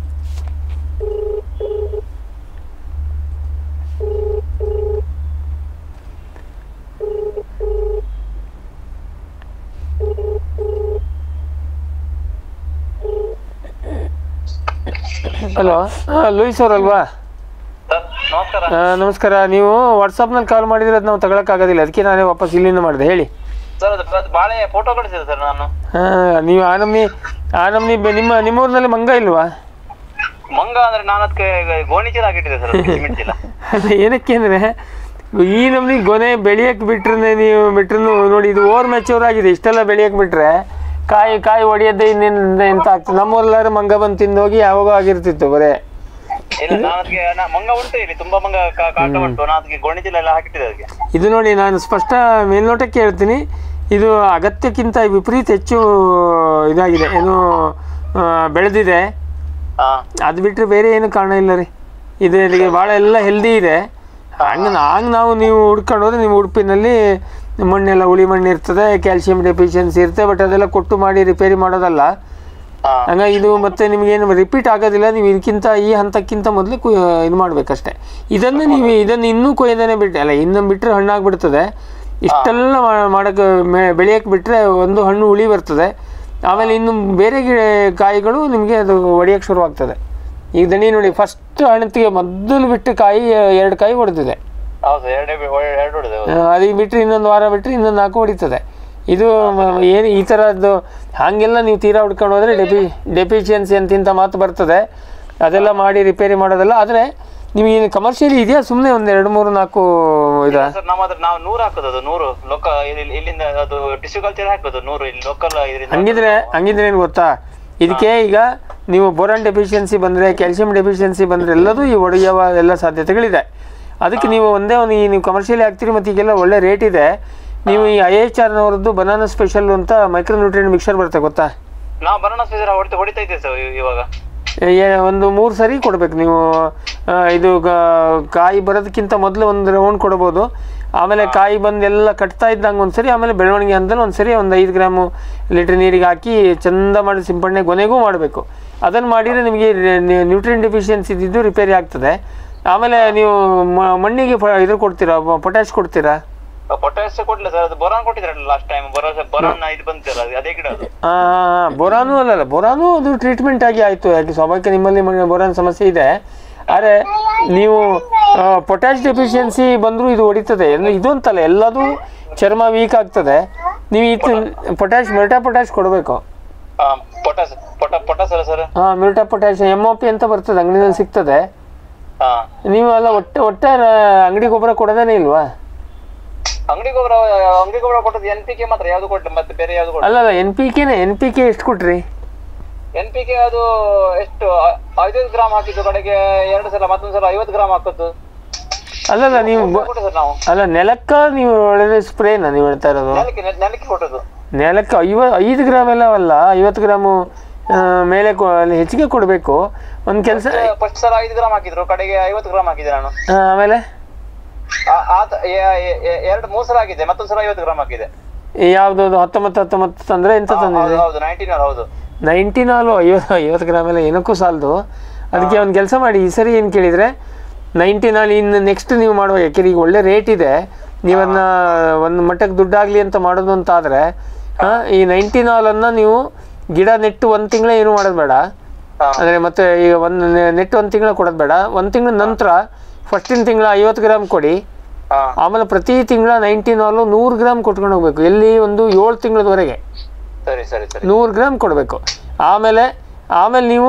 C: ಹಲೋ ಹಾಂ ಲೂಯಿಸ್ ಅವರಲ್ವಾ
D: ಸರ್ ನಮಸ್ಕಾರ
C: ಆ, ನಮಸ್ಕಾರ ನೀವು ವಾಟ್ಸಪ್ನಲ್ಲಿ ಕಾಲ್ ಮಾಡಿದ್ರೆ ಅದು ನಾವು ತಗೊಳಕ್ಕಾಗೋದಿಲ್ಲ ಅದಕ್ಕೆ ನಾನೇ ವಾಪಸ್ ಇಲ್ಲಿಂದ ಮಾಡಿದೆ ಹೇಳಿ
D: ಸರ್ ಅದು ಅದು ಬಾಳೆ ಫೋಟೋ ಕಳಿಸಿದೆ ಸರ್ ನಾನು
C: ಹಾಂ ನೀವು ಆ ನಮ್ನಿ ಆ ನಮ್ನಿ ಬೆ- ನಿಮ್ಮ ನಿಮ್ಮೂರಿನಲ್ಲಿ ಮಂಗ ಇಲ್ವಾ
D: ಮಂಗ ಅಂದ್ರೆ ನಾನು ಅದಕ್ಕೆ ಗೋಣಿ ಚೀಲ ಹಾಕಿಟ್ಟಿದೆ ಸರ್ ಸಿಮೆಂಟ್ ಚೀಲ
C: ಅಲ್ಲ ಏನಕ್ಕೆ ಅಂದರೆ ಈ ನಮ್ನಿ ಗೊನೆ ಬೆಳೆಯಕ್ಕೆ ಬಿಟ್ರೆ ನೀವು ಬಿಟ್ರು ನೋಡಿ ಇದು ಓವರ್ ಮೆಚೂರ್ ಆಗಿದೆ ಇಷ್ಟೆಲ್ಲ ಬೆಳೆಯಕ್ಕೆ ಬಿಟ್ರೆ ಕಾಯಿ ಕಾಯಿ ಹೊಡೆಯದ್ದೇ ಇನ್ನೇನು ಎಂತ ಆಗ್ತದೆ ನಮ್ಮೂರೆಲ್ಲಾರು ಮಂಗ ಬಂದು ತಿಂದೋಗಿ ಯಾವಾಗೋ ಆಗಿರ್ತಿತ್ತು ಬರೇ
D: ಇಲ್ಲ ನಾನು ಅದಕ್ಕೆ ನಾ- ಮಂಗ ಉಂಟು ಇಲ್ಲಿ ತುಂಬಾ ಮಂಗ ಕಾ- ಕಾಟ ಉಂಟು ನಾನು ಅದಕ್ಕೆ ಗೋಣಿ ಚೀಲ ಎಲ್ಲ ಹಾಕಿಟ್ಟಿದೆ ಅದಕ್ಕೆ
C: ಇದು ನೋಡಿ ನಾನು ಸ್ಪಷ್ಟ ಮೇಲ್ನೋಟಕ್ಕೆ ಹೇಳ್ತೀನಿ ಇದು ಅಗತ್ಯಕ್ಕಿಂತ ವಿಪರೀತ ಹೆಚ್ಚು ಇದಾಗಿದೆ ಏನು ಆ, ಬೆಳೆದಿದೆ
D: ಹಾ
C: ಅದು ಬಿಟ್ಟರೆ ಬೇರೆ ಏನು ಕಾರಣ ಇಲ್ಲ ರೀ ಇದು ಇಲ್ಲಿಗೆ ಭಾಳ ಎಲ್ಲ ಹೆಲ್ದಿ ಇದೆ ಹಂಗೆ ಹಂಗೆ ನಾವು ನೀವು ಹುಡ್ಕೊಂಡು ಹೋದ್ರೆ ನಿಮ್ಮ ಉಡುಪಿನಲ್ಲಿ ಮಣ್ಣೆಲ್ಲ ಹುಳಿ ಮಣ್ಣು ಇರ್ತದೆ ಕ್ಯಾಲ್ಸಿಯಂ ಡೆಫಿಷಿಯನ್ಸಿ ಇರುತ್ತೆ ಬಟ್ ಅದೆಲ್ಲ ಕೊಟ್ಟು ಮಾಡಿ ರಿಪೇರಿ ಮಾಡೋದಲ್ಲ
D: ಹಾ
C: ಹಂಗಾಗಿ ಇದು ಮತ್ತೆ ನಿಮಗೇನು ರಿಪೀಟ್ ಆಗೋದಿಲ್ಲ ನೀವು ಇದಕ್ಕಿಂತ ಈ ಹಂತಕ್ಕಿಂತ ಮೊದಲು ಕು ಇದು ಮಾಡಬೇಕಷ್ಟೆ ಇದನ್ನು ನೀವು ಇದನ್ನು ಇನ್ನೂ ಕೊಯ್ದೇನೆ ಬಿಟ್ಟೆ ಅಲ್ಲ ಇನ್ನೂ ಬಿಟ್ಟರೆ ಹಣ್ಣಾಗ್ಬಿಡ್ತದೆ ಇಷ್ಟೆಲ್ಲ ಮಾ- ಮಾಡಕ್ಕೆ ಮೆ ಬೆಳೆಯಕ್ಕೆ ಬಿಟ್ಟರೆ ಒಂದು ಹಣ್ಣು ಹುಳಿ ಬರ್ತದೆ ಆಮೇಲೆ ಇನ್ನು ಬೇರೆ ಗಿಡ ಕಾಯಿಗಳು ನಿಮಗೆ ಅದು ಒಡೆಯಕ್ಕೆ ಶುರುವಾಗ್ತದೆ ಈಗ ದಣಿ ನೋಡಿ ಫಸ್ಟ್ ಹಣತಿಗೆ ಮೊದಲು ಬಿಟ್ಟು ಕಾಯಿ ಎರಡು ಕಾಯಿ ಹೊಡೆದಿದೆ
D: ಹೌದು ಎರಡೇ ಬಿ- ಎರಡು ಹೊಡೆದೆ ಹೌದು.
C: ಅದಕ್ಕೆ ಬಿಟ್ಟರೆ ಇನ್ನೊಂದು ವಾರ ಬಿಟ್ಟರೆ ಇನ್ನೊಂದು ನಾಲ್ಕು ಹೊಡಿತದೆ ಇದು ಮ- ಏನು ಈ ಥರದ್ದು ಹಾಗೆಲ್ಲ ನೀವು ತೀರಾ ಹುಡ್ಕೊಂಡು ಹೋದರೆ ಡೆಪಿ ಡೆಫಿಷಿಯನ್ಸಿ ಅಂತಿಂತ ಮಾತು ಬರ್ತದೆ ಅದೆಲ್ಲ ಮಾಡಿ ರಿಪೇರಿ ಮಾಡೋದಲ್ಲ ಆದರೆ ನಿಮಗೆ ಕಮರ್ಷಿಯಲಿ ಇದೆಯಾ ಸುಮ್ಮನೆ ಒಂದು ಎರಡು ಮೂರು ನಾಲ್ಕು ಇದಾ
D: ಸರ್ ನಮ್ಮ ಹತ್ರ ನಾವು ನೂರು ಹಾಕೋದು ಅದು ನೂರು ಲೋಕ ಇಲ್ಲಿ ಇಲ್ಲಿಂದ ಅದು ಟಿಶ್ಯೂ ಹಾಕೋದು ನೂರು ಇಲ್ಲಿ ಲೋಕಲ್ ಇದರಿಂದ
C: ಹಂಗಿದ್ರೆ ಹಂಗಿದ್ರೆ ಏನು ಗೊತ್ತಾ ಇದಕ್ಕೆ ಈಗ ನೀವು ಬೋರಾನ್ ಡೆಫಿಷಿಯನ್ಸಿ ಬಂದರೆ ಕ್ಯಾಲ್ಸಿಯಂ ಡೆಫಿಷಿಯನ್ಸಿ ಬಂದರೆ ಎಲ್ಲದೂ ಈ ಒಡೆಯುವ ಎಲ್ಲ ಸಾಧ್ಯತೆಗಳಿದೆ ಅದಕ್ಕೆ ನೀವು ಒಂದೇ ಒಂದು ಈ ನೀವು ಕಮರ್ಷಿಯಲಿ ಹಾಕ್ತೀರಿ ಮತ್ತು ಈಗೆಲ್ಲ ಒಳ್ಳೆ ರೇಟ್ ಇದೆ ನೀವು ಈ ಐ ಎಚ್ ಆರ್ನವರದ್ದು ಬನಾನಾ ಸ್ಪೆಷಲ್ ಅಂತ ಮೈಕ್ರೋ ನ್ಯೂಟ್ರಿಯನ್ ಮಿಕ್ಸರ್ ಬರುತ್ತೆ ಗೊತ್ತಾ
D: ನಾವು ಬರೋಣ ಸ್ಪೀಸರ್ ಹೊಡಿತಾ ಹೊಡಿತಾ ಇದ್ದೇವೆ ಸರ್ ಇವಾಗ
C: ಏ- ಒಂದು ಮೂರು ಸರಿ ಕೊಡಬೇಕು ನೀವು ಆ, ಇದು ಗ- ಕಾಯಿ ಬರೋದಕ್ಕಿಂತ ಮೊದಲು ಒಂದು ರೌಂಡ್ ಕೊಡ್ಬೋದು ಆಮೇಲೆ ಕಾಯಿ ಬಂದು ಎಲ್ಲ ಕಟ್ತಾ ಇದ್ದಂಗೆ ಒಂದು ಸರಿ ಆಮೇಲೆ ಬೆಳವಣಿಗೆ ಅಂತಲೇ ಒಂದು ಸರಿ ಒಂದು ಐದು ಗ್ರಾಮು ಲೀಟ್ರ್ ನೀರಿಗೆ ಹಾಕಿ ಚಂದ ಮಾಡಿ ಸಿಂಪಡಣೆ ಕೊನೆಗೂ ಮಾಡಬೇಕು ಅದನ್ನು ಮಾಡಿದರೆ ನಿಮಗೆ ನ್ಯೂಟ್ರಿಯನ್ ಡೆಫಿಷಿಯನ್ಸಿ ಇದ್ದಿದ್ದು ರಿಪೇರಿ ಆಗ್ತದೆ ಆಮೇಲೆ ನೀವು ಮ- ಮಣ್ಣಿಗೆ ಪ- ಇದು ಕೊಡ್ತೀರಾ ಪೊಟ್ಯಾಶ್ ಕೊಡ್ತೀರಾ
D: ಪೊಟ್ಯಾಸ್ ಕೊಡ್ಲಿಲ್ಲ ಸರ್ ಅದು ಬೊರಾನ್ ಕೊಟ್ಟಿದ್ರಲ್ಲ ಲಾಸ್ಟ್ ಟೈಮ್ ಬರೋ ಬೊರಾನ್ ಇದು ಬಂದಿಲ್ಲ ಅದು ಅದೇ ಗಿಡ ಅದು
C: ಹಾಂ ಬೋರಾನು ಅಲ್ಲಲ್ಲ ಬೋರಾನು ಅದು ಟ್ರೀಟ್ಮೆಂಟ್ ಆಗಿ ಆಯಿತು ಯಾಕೆ ಸ್ವಾಭಾವಿಕ ನಿಮ್ಮಲ್ಲಿ ಮ- ಬೋರಾನ್ ಸಮಸ್ಯೆ ಇದೆ ಆದರೆ ನೀವು ಪೊಟ್ಯಾಶ್ ಡೆಫಿಷಿಯನ್ಸಿ ಬಂದರೂ ಇದು ಹೊಡಿತದೆ ಅಂದ್ರೆ ಇದು ಅಂತಲ್ಲ ಎಲ್ಲದೂ ಚರ್ಮ ವೀಕ್ ಆಗ್ತದೆ ನೀವು ಇದು ಪೊಟ್ಯಾಶ್ ಮಿಲ್ಟಾ ಪೊಟ್ಯಾಶ್ ಕೊಡಬೇಕು
D: ಪೊಟಾಸ್ ಪೊಟ ಪೊಟಾಸ್ ಅಲ್ಲ ಸರ್
C: ಹಾಂ ಮಿಲ್ಟಾ ಪೊಟ್ಯಾಶ್ ಎಮ್ ಒ ಪಿ ಅಂತ ಬರ್ತದೆ ಅಂಗಡಿನಲ್ಲಿ ಸಿಗ್ತದೆ
D: ಹಾ
C: ನೀವು ಎಲ್ಲ ಒಟ್ಟೆ ಒಟ್ಟೆ ಅಂಗಡಿ ಗೊಬ್ಬರ ಕೊಡೋದೇನೇ ಇಲ್ವಾ
D: ಅಂಗಡಿ ಗೊಬ್ಬರ ಅಂಗಡಿ ಗೊಬ್ಬರ ಕೊಟ್ಟದ್ದು ಎನ್ ಪಿ ಕೆ ಮಾತ್ರ ಯಾವ್ದು ಕೊಡ್ಲಿ ಮತ್ತೆ ಬೇರೆ ಯಾವ್ದು ಕೊಡ್ಲಿ
C: ಅಲ್ಲಲ್ಲ ಎನ್ ಪಿ ಕೆನೇ ಎನ್ ಪಿ ಕೆ ಎಷ್ಟು ಕೊಟ್ರಿ
D: ಎನ್ ಪಿ ಕೆ ಅದು ಎಷ್ಟು ಐ- ಐದೈದು ಗ್ರಾಮ್ ಹಾಕಿದ್ದು ಕಡೆಗೆ ಎರಡು ಸಲ ಮತ್ತೊಂದು ಸಲ ಐವತ್ತು ಗ್ರಾಮ್ ಹಾಕೋದು
C: ಅಲ್ಲಲ್ಲ ನೀವು ಬ-
D: ಕೊಟ್ಟೆ ಸರ್ ನಾವು
C: ಅಲ್ಲ ನೆಲಕ್ಕ ನೀವು ಒಳ್ಳೆ ಸ್ಪ್ರೇನ ನೀವು ಹೇಳ್ತಾ ಇರೋದು
D: ನೆಲಕ್ಕೆ ನೆಲ- ನೆಲಕ್ಕೆ ಕೊಟ್ಟದ್ದು
C: ನೆಲಕ್ಕೆ ಐವ ಐದು ಗ್ರಾಮ್ ಎಲ್ಲ ಅಲ್ಲ ಐವತ್ತು ಗ್ರಾಮು ಆ, ಮೇಲೆ ಕೊ- ಅಲ್ಲಿ ಹೆಚ್ಚಿಗೆ ಕೊಡಬೇಕು ಒಂದು ಕೆಲಸ
D: ಫಸ್ಟ್ ಸಲ ಐದು ಗ್ರಾಮ್ ಹಾಕಿದ್ರು ಕಡೆಗೆ ಐವತ್ತು ಗ್ರಾಮ್ ಹಾಕಿದೆ ನಾನು
C: ಆಮೇಲೆ
D: ಆ- ಆತ ಎ- ಎ- ಎ- ಎರಡು ಮೂರು ಸಲ ಹಾಕಿದೆ ಮತ್ತೊಂದು ಸಲ ಐವತ್ತು ಗ್ರಾಮ್ ಹಾಕಿದೆ
C: ಯಾವ್ದು ಹತ್ತೊಂಬತ್ತು ಹತ್ತೊಂಬತ್ತು ತಂದ್ರೆ ಎಂತ
D: ಹೌದು
C: ತಂದಿದೆ
D: ಹೌದು ನೈನ್ಟೀನ್ ಹೌದು
C: ನೈಂಟಿ ನಾಲು ಐವತ್ತು ಐವತ್ತು ಗ್ರಾಮ್ ಎಲ್ಲ ಏನಕ್ಕೂ ಸಾಲದು ಅದಕ್ಕೆ ಒಂದು ಕೆಲಸ ಮಾಡಿ ಈ ಸರಿ ಏನು ಕೇಳಿದರೆ ನೈಂಟಿ ನಾಲ್ ಇನ್ನು ನೆಕ್ಸ್ಟ್ ನೀವು ಮಾಡುವ ಯಾಕೆಂದ್ರೆ ಈಗ ಒಳ್ಳೆ ರೇಟ್ ಇದೆ ನೀವನ್ನ ಒಂದು ಮಟ್ಟಕ್ಕೆ ದುಡ್ಡಾಗಲಿ ಅಂತ ಮಾಡೋದು ಅಂತ ಆದರೆ ಈ ನೈಂಟಿ ನಾಲನ್ನು ನೀವು ಗಿಡ ನೆಟ್ಟು ಒಂದು ತಿಂಗಳ ಏನು ಮಾಡೋದು ಬೇಡ ಅಂದರೆ ಮತ್ತೆ ಈಗ ಒಂದು ನೆಟ್ಟು ಒಂದು ತಿಂಗಳ ಕೊಡೋದು ಬೇಡ ಒಂದು ತಿಂಗಳ ನಂತರ ಫಸ್ಟಿನ ತಿಂಗಳ ಐವತ್ತು ಗ್ರಾಮ್ ಕೊಡಿ ಆಮೇಲೆ ಪ್ರತಿ ತಿಂಗಳ ನೈಂಟಿ ನಾಲು ನೂರು ಗ್ರಾಮ್ ಕೊಟ್ಕೊಂಡು ಹೋಗ್ಬೇಕು ಎಲ್ಲಿ ಒಂದು ಏಳು ತಿಂಗಳದವರೆಗೆ
D: ಸರಿ ಸರಿ ಸರಿ
C: ನೂರು ಗ್ರಾಮ್ ಕೊಡಬೇಕು ಆಮೇಲೆ ಆಮೇಲೆ ನೀವು